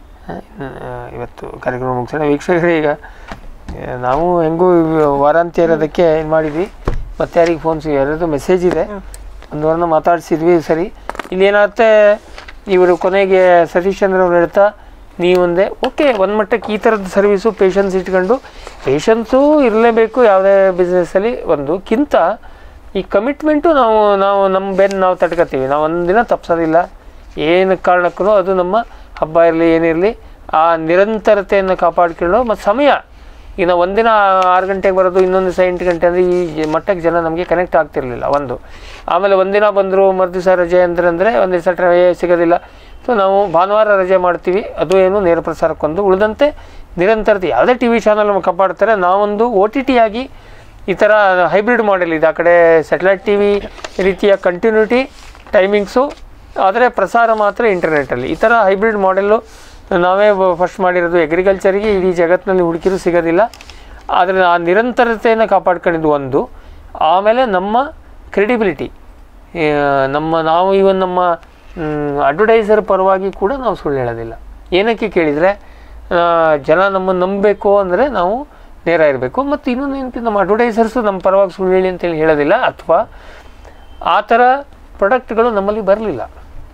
C: ಇವತ್ತು ಕಾರ್ಯಕ್ರಮ ಮುಗಿಸೋಣ ವೀಕ್ಷಕರೇ ಈಗ ಆ, ನಾವು ಹೆಂಗೂ ಇವ್- ವಾರಾಂತ್ಯ ಇರೋದಕ್ಕೆ ಇದು ಮಾಡಿದ್ವಿ ಮತ್ತೆ ಯಾರಿಗೆ ಫೋನ್ಸ್ ಯಾರ್ಯಾರ್ದು ಮೆಸೇಜ್ ಇದೆ ಒಂದು ವಾರನ ಮಾತಾಡಿಸಿದ್ವಿ ಸರಿ ಇಲ್ಲಿ ಏನಾಗುತ್ತೆ ಇವರು ಕೊನೆಗೆ ಸತೀಶ್ ಚಂದ್ರ ಅವ್ರು ಹೇಳ್ತಾ ನೀವೊಂದೇ ಓಕೆ ಒಂದು ಮಟ್ಟಕ್ಕೆ ಈ ಥರದ ಸರ್ವಿಸು ಪೇಷನ್ಸ್ ಇಟ್ಕೊಂಡು ಪೇಷನ್ಸು ಇರಲೇಬೇಕು ಯಾವುದೇ ಬಿಸ್ನೆಸ್ಸಲ್ಲಿ ಒಂದು ಕಿಂತ ಈ ಕಮಿಟ್ಮೆಂಟು ನಾವು ನಾವು ನಮ್ಮ ಬೆನ್ನು ನಾವು ತಡ್ಕೊತೀವಿ ನಾವು ಒಂದಿನ ತಪ್ಸೋದಿಲ್ಲ ಏನು ಕಾರಣಕ್ಕೂ ಅದು ನಮ್ಮ ಹಬ್ಬ ಇರಲಿ ಏನಿರಲಿ ಆ ನಿರಂತರತೆಯನ್ನು ಕಾಪಾಡ್ಕೊಂಡು ಮತ್ತು ಸಮಯ ಈಗ ನಾವು ಒಂದಿನ ಆರು ಗಂಟೆಗೆ ಬರೋದು ಇನ್ನೊಂದು ದಿವಸ ಎಂಟು ಗಂಟೆ ಅಂದರೆ ಈ ಜ- ಮಟ್ಟಕ್ಕೆ ಜನ ನಮಗೆ ಕನೆಕ್ಟ್ ಆಗ್ತಿರಲಿಲ್ಲ ಒಂದು ಆಮೇಲೆ ಒಂದಿನ ಬಂದರು ಮರುದಿವಸ ರಜೆ ಅಂದ್ರೆ ಅಂದರೆ ಒಂದು ದಿವಸ ಟ್ರೇ ಸಿಗೋದಿಲ್ಲ ಸೊ ನಾವು ಭಾನುವಾರ ರಜೆ ಮಾಡ್ತೀವಿ ಅದು ಏನು ನೇರ ಪ್ರಸಾರಕ್ಕೊಂದು ಉಳಿದಂತೆ ನಿರಂತರತೆ ಯಾವುದೇ ಟಿ ವಿ ಚಾನಲ್ ಕಾಪಾಡ್ತಾರೆ ನಾವೊಂದು ಓ ಟಿ ಟಿ ಆಗಿ ಈ ಥರ ಹೈಬ್ರಿಡ್ ಮಾಡೆಲ್ ಇದೆ ಆ ಕಡೆ ಸ್ಯಾಟಲೈಟ್ ಟಿ ವಿ ರೀತಿಯ ಕಂಟಿನ್ಯೂಟಿ ಟೈಮಿಂಗ್ಸು ಆದರೆ ಪ್ರಸಾರ ಮಾತ್ರ ಇಂಟರ್ನೆಟ್ಟಲ್ಲಿ ಈ ಥರ ಹೈಬ್ರಿಡ್ ಮಾಡೆಲ್ಲು ನಾವೇ ಫಸ್ಟ್ ಮಾಡಿರೋದು ಎಗ್ರಿಕಲ್ಚರಿಗೆ ಇಡೀ ಜಗತ್ತಿನಲ್ಲಿ ಹುಡುಕಿರೂ ಸಿಗೋದಿಲ್ಲ ಆದರೆ ಆ ನಿರಂತರತೆಯನ್ನು ಕಾಪಾಡ್ಕೊಂಡಿದ್ದು ಒಂದು ಆಮೇಲೆ ನಮ್ಮ ಕ್ರೆಡಿಬಿಲಿಟಿ ನಮ್ಮ ನಾವು ಇವನ್ ನಮ್ಮ ಅಡ್ವರ್ಟೈಸರ್ ಪರವಾಗಿ ಕೂಡ ನಾವು ಸುಳ್ಳು ಹೇಳೋದಿಲ್ಲ ಏನಕ್ಕೆ ಕೇಳಿದರೆ ಜನ ನಮ್ಮನ್ನು ನಂಬಬೇಕು ಅಂದರೆ ನಾವು ನೇರ ಇರಬೇಕು ಮತ್ತು ಇನ್ನೊಂದು ಏನಕ್ಕೆ ನಮ್ಮ ಅಡ್ವರ್ಟೈಸರ್ಸು ನಮ್ಮ ಪರವಾಗಿ ಸುಳ್ಳು ಹೇಳಿ ಅಂತೇಳಿ ಹೇಳೋದಿಲ್ಲ ಅಥವಾ ಆ ಥರ ಪ್ರಾಡಕ್ಟ್ಗಳು ನಮ್ಮಲ್ಲಿ ಬರಲಿಲ್ಲ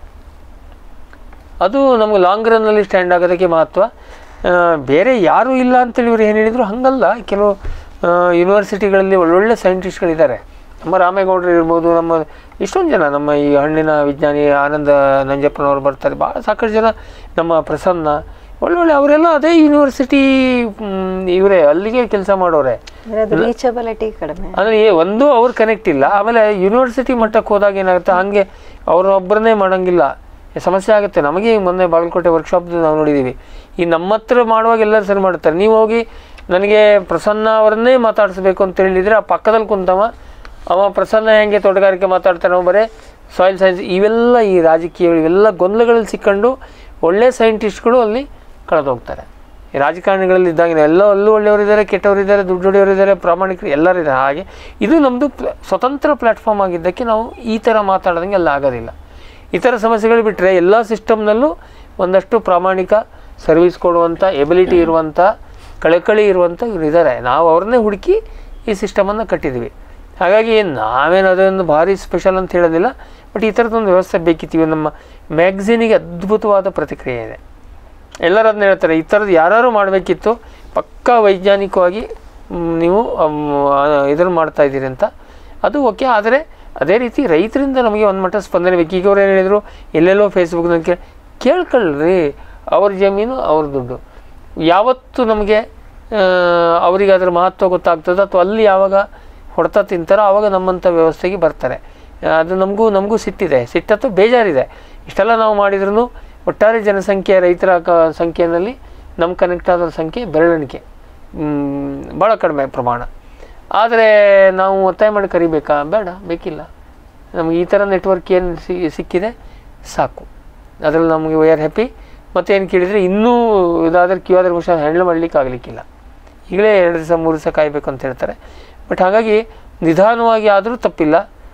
C: ಅದು ನಮಗೆ ಲಾಂಗ್ ರನ್ನಲ್ಲಿ ಸ್ಟ್ಯಾಂಡ್ ಆಗೋದಕ್ಕೆ ಮಹತ್ವ ಆ, ಬೇರೆ ಯಾರೂ ಇಲ್ಲ ಅಂತೇಳಿ ಇವ್ರು ಏನು ಹೇಳಿದರು ಹಾಗಲ್ಲ ಕೆಲವು ಯೂನಿವರ್ಸಿಟಿಗಳಲ್ಲಿ ಒಳ್ಳೊಳ್ಳೆ ಸೈಂಟಿಸ್ಟ್ಗಳಿದ್ದಾರೆ ನಮ್ಮ ರಾಮೇಗೌಡರು ಇರ್ಬೋದು ನಮ್ಮ ಇಷ್ಟೊಂದು ಜನ ನಮ್ಮ ಈ ಹಣ್ಣಿನ ವಿಜ್ಞಾನಿ ಆನಂದ ನಂಜಪ್ಪನವರು ಬರ್ತಾರೆ ಭಾಳ ಸಾಕಷ್ಟು ಜನ ನಮ್ಮ ಪ್ರಸನ್ನ ಒಳ್ಳೊಳ್ಳೆ ಅವರೆಲ್ಲ ಅದೇ ಯೂನಿವರ್ಸಿಟಿ ಇವರೇ ಅಲ್ಲಿಗೆ ಕೆಲಸ ಮಾಡೋರೆ
B: ಅಂದ್ರೆ ಅದು ರೀಚಬಿಲಿಟಿ ಕಡಿಮೆ
C: ಅಂದರೆ ಏ- ಒಂದು ಅವ್ರು ಕನೆಕ್ಟ್ ಇಲ್ಲ ಆಮೇಲೆ ಯೂನಿವರ್ಸಿಟಿ ಮಟ್ಟಕ್ಕೆ ಹೋದಾಗ ಏನಾಗುತ್ತೆ ಹಾಗೆ ಅವ್ರನ್ನೊಬ್ಬರನ್ನೇ ಮಾಡೋಂಗಿಲ್ಲ ಸಮಸ್ಯೆ ಆಗುತ್ತೆ ನಮಗೆ ಈ ಮೊನ್ನೆ ಬಾಗಲಕೋಟೆ ವರ್ಕ್ಶಾಪ್ದು ನಾವು ನೋಡಿದ್ದೀವಿ ಈ ನಮ್ಮ ಹತ್ರ ಮಾಡುವಾಗ ಎಲ್ಲರೂ ಸರಿ ಮಾಡ್ತಾರೆ ನೀವು ಹೋಗಿ ನನಗೆ ಪ್ರಸನ್ನ ಅವರನ್ನೇ ಮಾತಾಡಿಸ್ಬೇಕು ಅಂತ ಹೇಳಿದರೆ ಆ ಪಕ್ಕದಲ್ಲಿ ಕುಂತವ ಅವ ಪ್ರಸನ್ನ ಹೆಂಗೆ ತೋಟಗಾರಿಕೆ ಮಾತಾಡ್ತಾನೆ ಅವ ಬರೇ ಸಾಯಿಲ್ ಸೈನ್ಸ್ ಇವೆಲ್ಲ ಈ ರಾಜಕೀಯ ಇವೆಲ್ಲ ಗೊಂದಲಗಳಲ್ಲಿ ಸಿಕ್ಕೊಂಡು ಒಳ್ಳೆ ಸೈಂಟಿಸ್ಟ್ಗಳು ಅಲ್ಲಿ ಕಳೆದೋಗ್ತಾರೆ ಈ ರಾಜಕಾರಣಿಗಳಲ್ಲಿ ಇದ್ದಾಗ ಎಲ್ಲ ಅಲ್ಲೂ ಒಳ್ಳೆಯವರಿದ್ದಾರೆ ಕೆಟ್ಟವರಿದ್ದಾರೆ ದುಡ್ಡು ಹೊಡೆಯವರಿದ್ದಾರೆ ಪ್ರಾಮಾಣಿಕರು ಎಲ್ಲರೂ ಇದ್ದಾರೆ ಹಾಗೆ ಇದು ನಮ್ಮದು ಪ್ಲ- ಸ್ವತಂತ್ರ ಪ್ಲ್ಯಾಟ್ಫಾರ್ಮ್ ಆಗಿದ್ದಕ್ಕೆ ನಾವು ಈ ಥರ ಮಾತಾಡೋದಂಗೆ ಎಲ್ಲ ಆಗೋದಿಲ್ಲ ಈ ಥರ ಸಮಸ್ಯೆಗಳು ಬಿಟ್ಟರೆ ಎಲ್ಲ ಸಿಸ್ಟಮ್ನಲ್ಲೂ ಒಂದಷ್ಟು ಪ್ರಾಮಾಣಿಕ ಸರ್ವಿಸ್ ಕೊಡುವಂಥ ಎಬಿಲಿಟಿ ಇರುವಂಥ ಕಳಕಳಿ ಇರುವಂಥ ಇವ್ರು ಇದ್ದಾರೆ ನಾವು ಅವ್ರನ್ನೇ ಹುಡುಕಿ ಈ ಸಿಸ್ಟಮನ್ನು ಕಟ್ಟಿದ್ವಿ ಹಾಗಾಗಿ ನಾವೇನು ಅದೊಂದು ಭಾರಿ ಸ್ಪೆಷಲ್ ಅಂತ ಹೇಳೋದಿಲ್ಲ ಬಟ್ ಈ ಥರದೊಂದು ವ್ಯವಸ್ಥೆ ಬೇಕಿತ್ತು ಇವು ನಮ್ಮ ಮ್ಯಾಗ್ಝೀನಿಗೆ ಅದ್ಭುತವಾದ ಪ್ರತಿಕ್ರಿಯೆ ಇದೆ ಎಲ್ಲರೂ ಅದನ್ನ ಹೇಳ್ತಾರೆ ಈ ಥರದ್ದು ಯಾರು ಮಾಡಬೇಕಿತ್ತು ಪಕ್ಕಾ ವೈಜ್ಞಾನಿಕವಾಗಿ ಮ್, ನೀವು ಇದನ್ನು ಮಾಡ್ತಾ ಇದ್ದೀರಿ ಅಂತ ಅದು ಓಕೆ ಆದರೆ ಅದೇ ರೀತಿ ರೈತರಿಂದ ನಮಗೆ ಒಂದು ಮಟ್ಟ ಸ್ಪಂದನೆ ಬೇಕು ಈಗ ಅವ್ರು ಏನು ಹೇಳಿದರು ಎಲ್ಲೆಲ್ಲೋ ಫೇಸ್ಬುಕ್ನಲ್ಲಿ ಕೇಳಿ ಕೇಳ್ಕೊಳ್ಳ್ರಿ ಅವ್ರ ಜಮೀನು ಅವ್ರ ದುಡ್ಡು ಯಾವತ್ತು ನಮಗೆ ಅವರಿಗೆ ಅದರ ಮಹತ್ವ ಗೊತ್ತಾಗ್ತದೆ ಅಥವಾ ಅಲ್ಲಿ ಯಾವಾಗ ಹೊಡೆತ ತಿಂತಾರೋ ಆವಾಗ ನಮ್ಮಂಥ ವ್ಯವಸ್ಥೆಗೆ ಬರ್ತಾರೆ ಅದು ನಮಗೂ ನಮಗೂ ಸಿಟ್ಟಿದೆ ಸಿಟ್ಟತ್ತು ಬೇಜಾರಿದೆ ಇಷ್ಟೆಲ್ಲ ನಾವು ಮಾಡಿದ್ರೂ ಒಟ್ಟಾರೆ ಜನಸಂಖ್ಯೆ ರೈತರ ಕ ಸಂಖ್ಯೆಯಲ್ಲಿ ನಮ್ಮ ಕನೆಕ್ಟ್ ಆದ ಸಂಖ್ಯೆ ಬೆರಳಿಕೆ ಭಾಳ ಕಡಿಮೆ ಪ್ರಮಾಣ ಆದರೆ ನಾವು ಒತ್ತಾಯ ಮಾಡಿ ಕರಿಬೇಕಾ ಬೇಡ ಬೇಕಿಲ್ಲ ನಮಗೆ ಈ ಥರ ನೆಟ್ವರ್ಕ್ ಏನು ಸಿಕ್ಕಿದೆ ಸಾಕು ಅದರಲ್ಲಿ ನಮಗೆ ವಿ ಆರ್ ಹ್ಯಾಪಿ ಮತ್ತು ಏನು ಕೇಳಿದರೆ ಇನ್ನೂ ಇದಾದರೆ ಕ್ಯೂ ಆರ್ ವಿಷಯ ಹ್ಯಾಂಡಲ್ ಮಾಡಲಿಕ್ಕೆ ಆಗಲಿಕ್ಕಿಲ್ಲ ಈಗಲೇ ಎರಡು ದಿವಸ ಮೂರು ದಿವಸ ಕಾಯಬೇಕು ಅಂತ ಹೇಳ್ತಾರೆ ಬಟ್ ಹಾಗಾಗಿ ನಿಧಾನವಾಗಿ ಆದರೂ ತಪ್ಪಿಲ್ಲ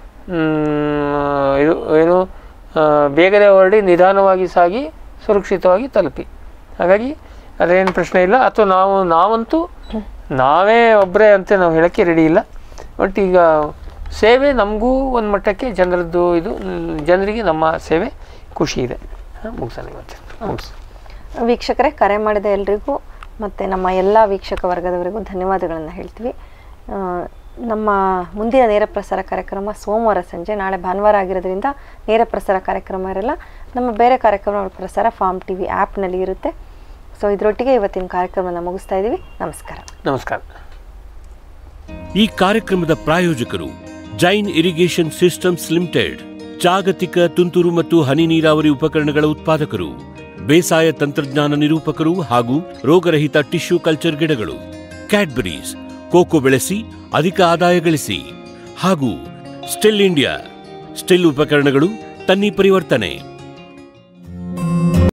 C: ಮ್, ಇದು ಏನು ಆ, ಬೇಗನೆ ಹೊರಡಿ ನಿಧಾನವಾಗಿ ಸಾಗಿ ಸುರಕ್ಷಿತವಾಗಿ ತಲುಪಿ ಹಾಗಾಗಿ ಅದೇನು ಪ್ರಶ್ನೆ ಇಲ್ಲ ಅಥವಾ ನಾವು ನಾವಂತೂ ನಾವೇ ಒಬ್ಬರೇ ಅಂತ ನಾವು ಹೇಳೋಕ್ಕೆ ರೆಡಿ ಇಲ್ಲ ಬಟ್ ಈಗ ಸೇವೆ ನಮಗೂ ಒಂದು ಮಟ್ಟಕ್ಕೆ ಜನರದ್ದು ಇದು ಮ್, ಜನರಿಗೆ ನಮ್ಮ ಸೇವೆ ಖುಷಿ ಇದೆ ಹಾಂ ಮುಗಿಸೋಣ ಇವತ್ತು ಮುಗಿಸ್
B: ವೀಕ್ಷಕರೇ ಕರೆ ಮಾಡಿದ ಎಲ್ರಿಗೂ ಮತ್ತು ನಮ್ಮ ಎಲ್ಲ ವೀಕ್ಷಕ ವರ್ಗದವರಿಗೂ ಧನ್ಯವಾದಗಳನ್ನು ಹೇಳ್ತೀವಿ ಆ, ನಮ್ಮ ಮುಂದಿನ ನೇರ ಪ್ರಸಾರ ಕಾರ್ಯಕ್ರಮ ಸೋಮವಾರ ಸಂಜೆ ನಾಳೆ ಭಾನುವಾರ ಆಗಿರೋದ್ರಿಂದ ನೇರ ಪ್ರಸಾರ ಕಾರ್ಯಕ್ರಮ ಇರಲ್ಲ ನಮ್ಮ ಬೇರೆ ಕಾರ್ಯಕ್ರಮಗಳ ಪ್ರಸಾರ ಫಾರ್ಮ್ ಟಿ ವಿ ಆ್ಯಪ್ನಲ್ಲಿ ಇರುತ್ತೆ ಸೊ ಇದರೊಟ್ಟಿಗೆ ಇವತ್ತಿನ ಕಾರ್ಯಕ್ರಮನ ಮುಗಿಸ್ತಾ ಇದ್ದೀವಿ ನಮಸ್ಕಾರ
C: ನಮಸ್ಕಾರ
A: ಈ ಕಾರ್ಯಕ್ರಮದ ಪ್ರಾಯೋಜಕರು ಜೈನ್ ಇರಿಗೇಷನ್ ಸಿಸ್ಟಮ್ಸ್ ಲಿಮಿಟೆಡ್ ಜಾಗತಿಕ ತುಂತುರು ಮತ್ತು ಹನಿ ನೀರಾವರಿ ಉಪಕರಣಗಳ ಉತ್ಪಾದಕರು ಬೇಸಾಯ ತಂತ್ರಜ್ಞಾನ ನಿರೂಪಕರು ಹಾಗೂ ರೋಗರಹಿತ ಟಿಶ್ಯೂ ಕಲ್ಚರ್ ಗಿಡಗಳು ಕ್ಯಾಡ್ಬರೀಸ್ ಕೋಕೋ ಬೆಳೆಸಿ ಅಧಿಕ ಆದಾಯ ಗಳಿಸಿ ಹಾಗೂ ಸ್ಟಿಲ್ ಇಂಡಿಯಾ ಸ್ಟಿಲ್ ಉಪಕರಣಗಳು ತನ್ನಿ ಪರಿವರ್ತನೆ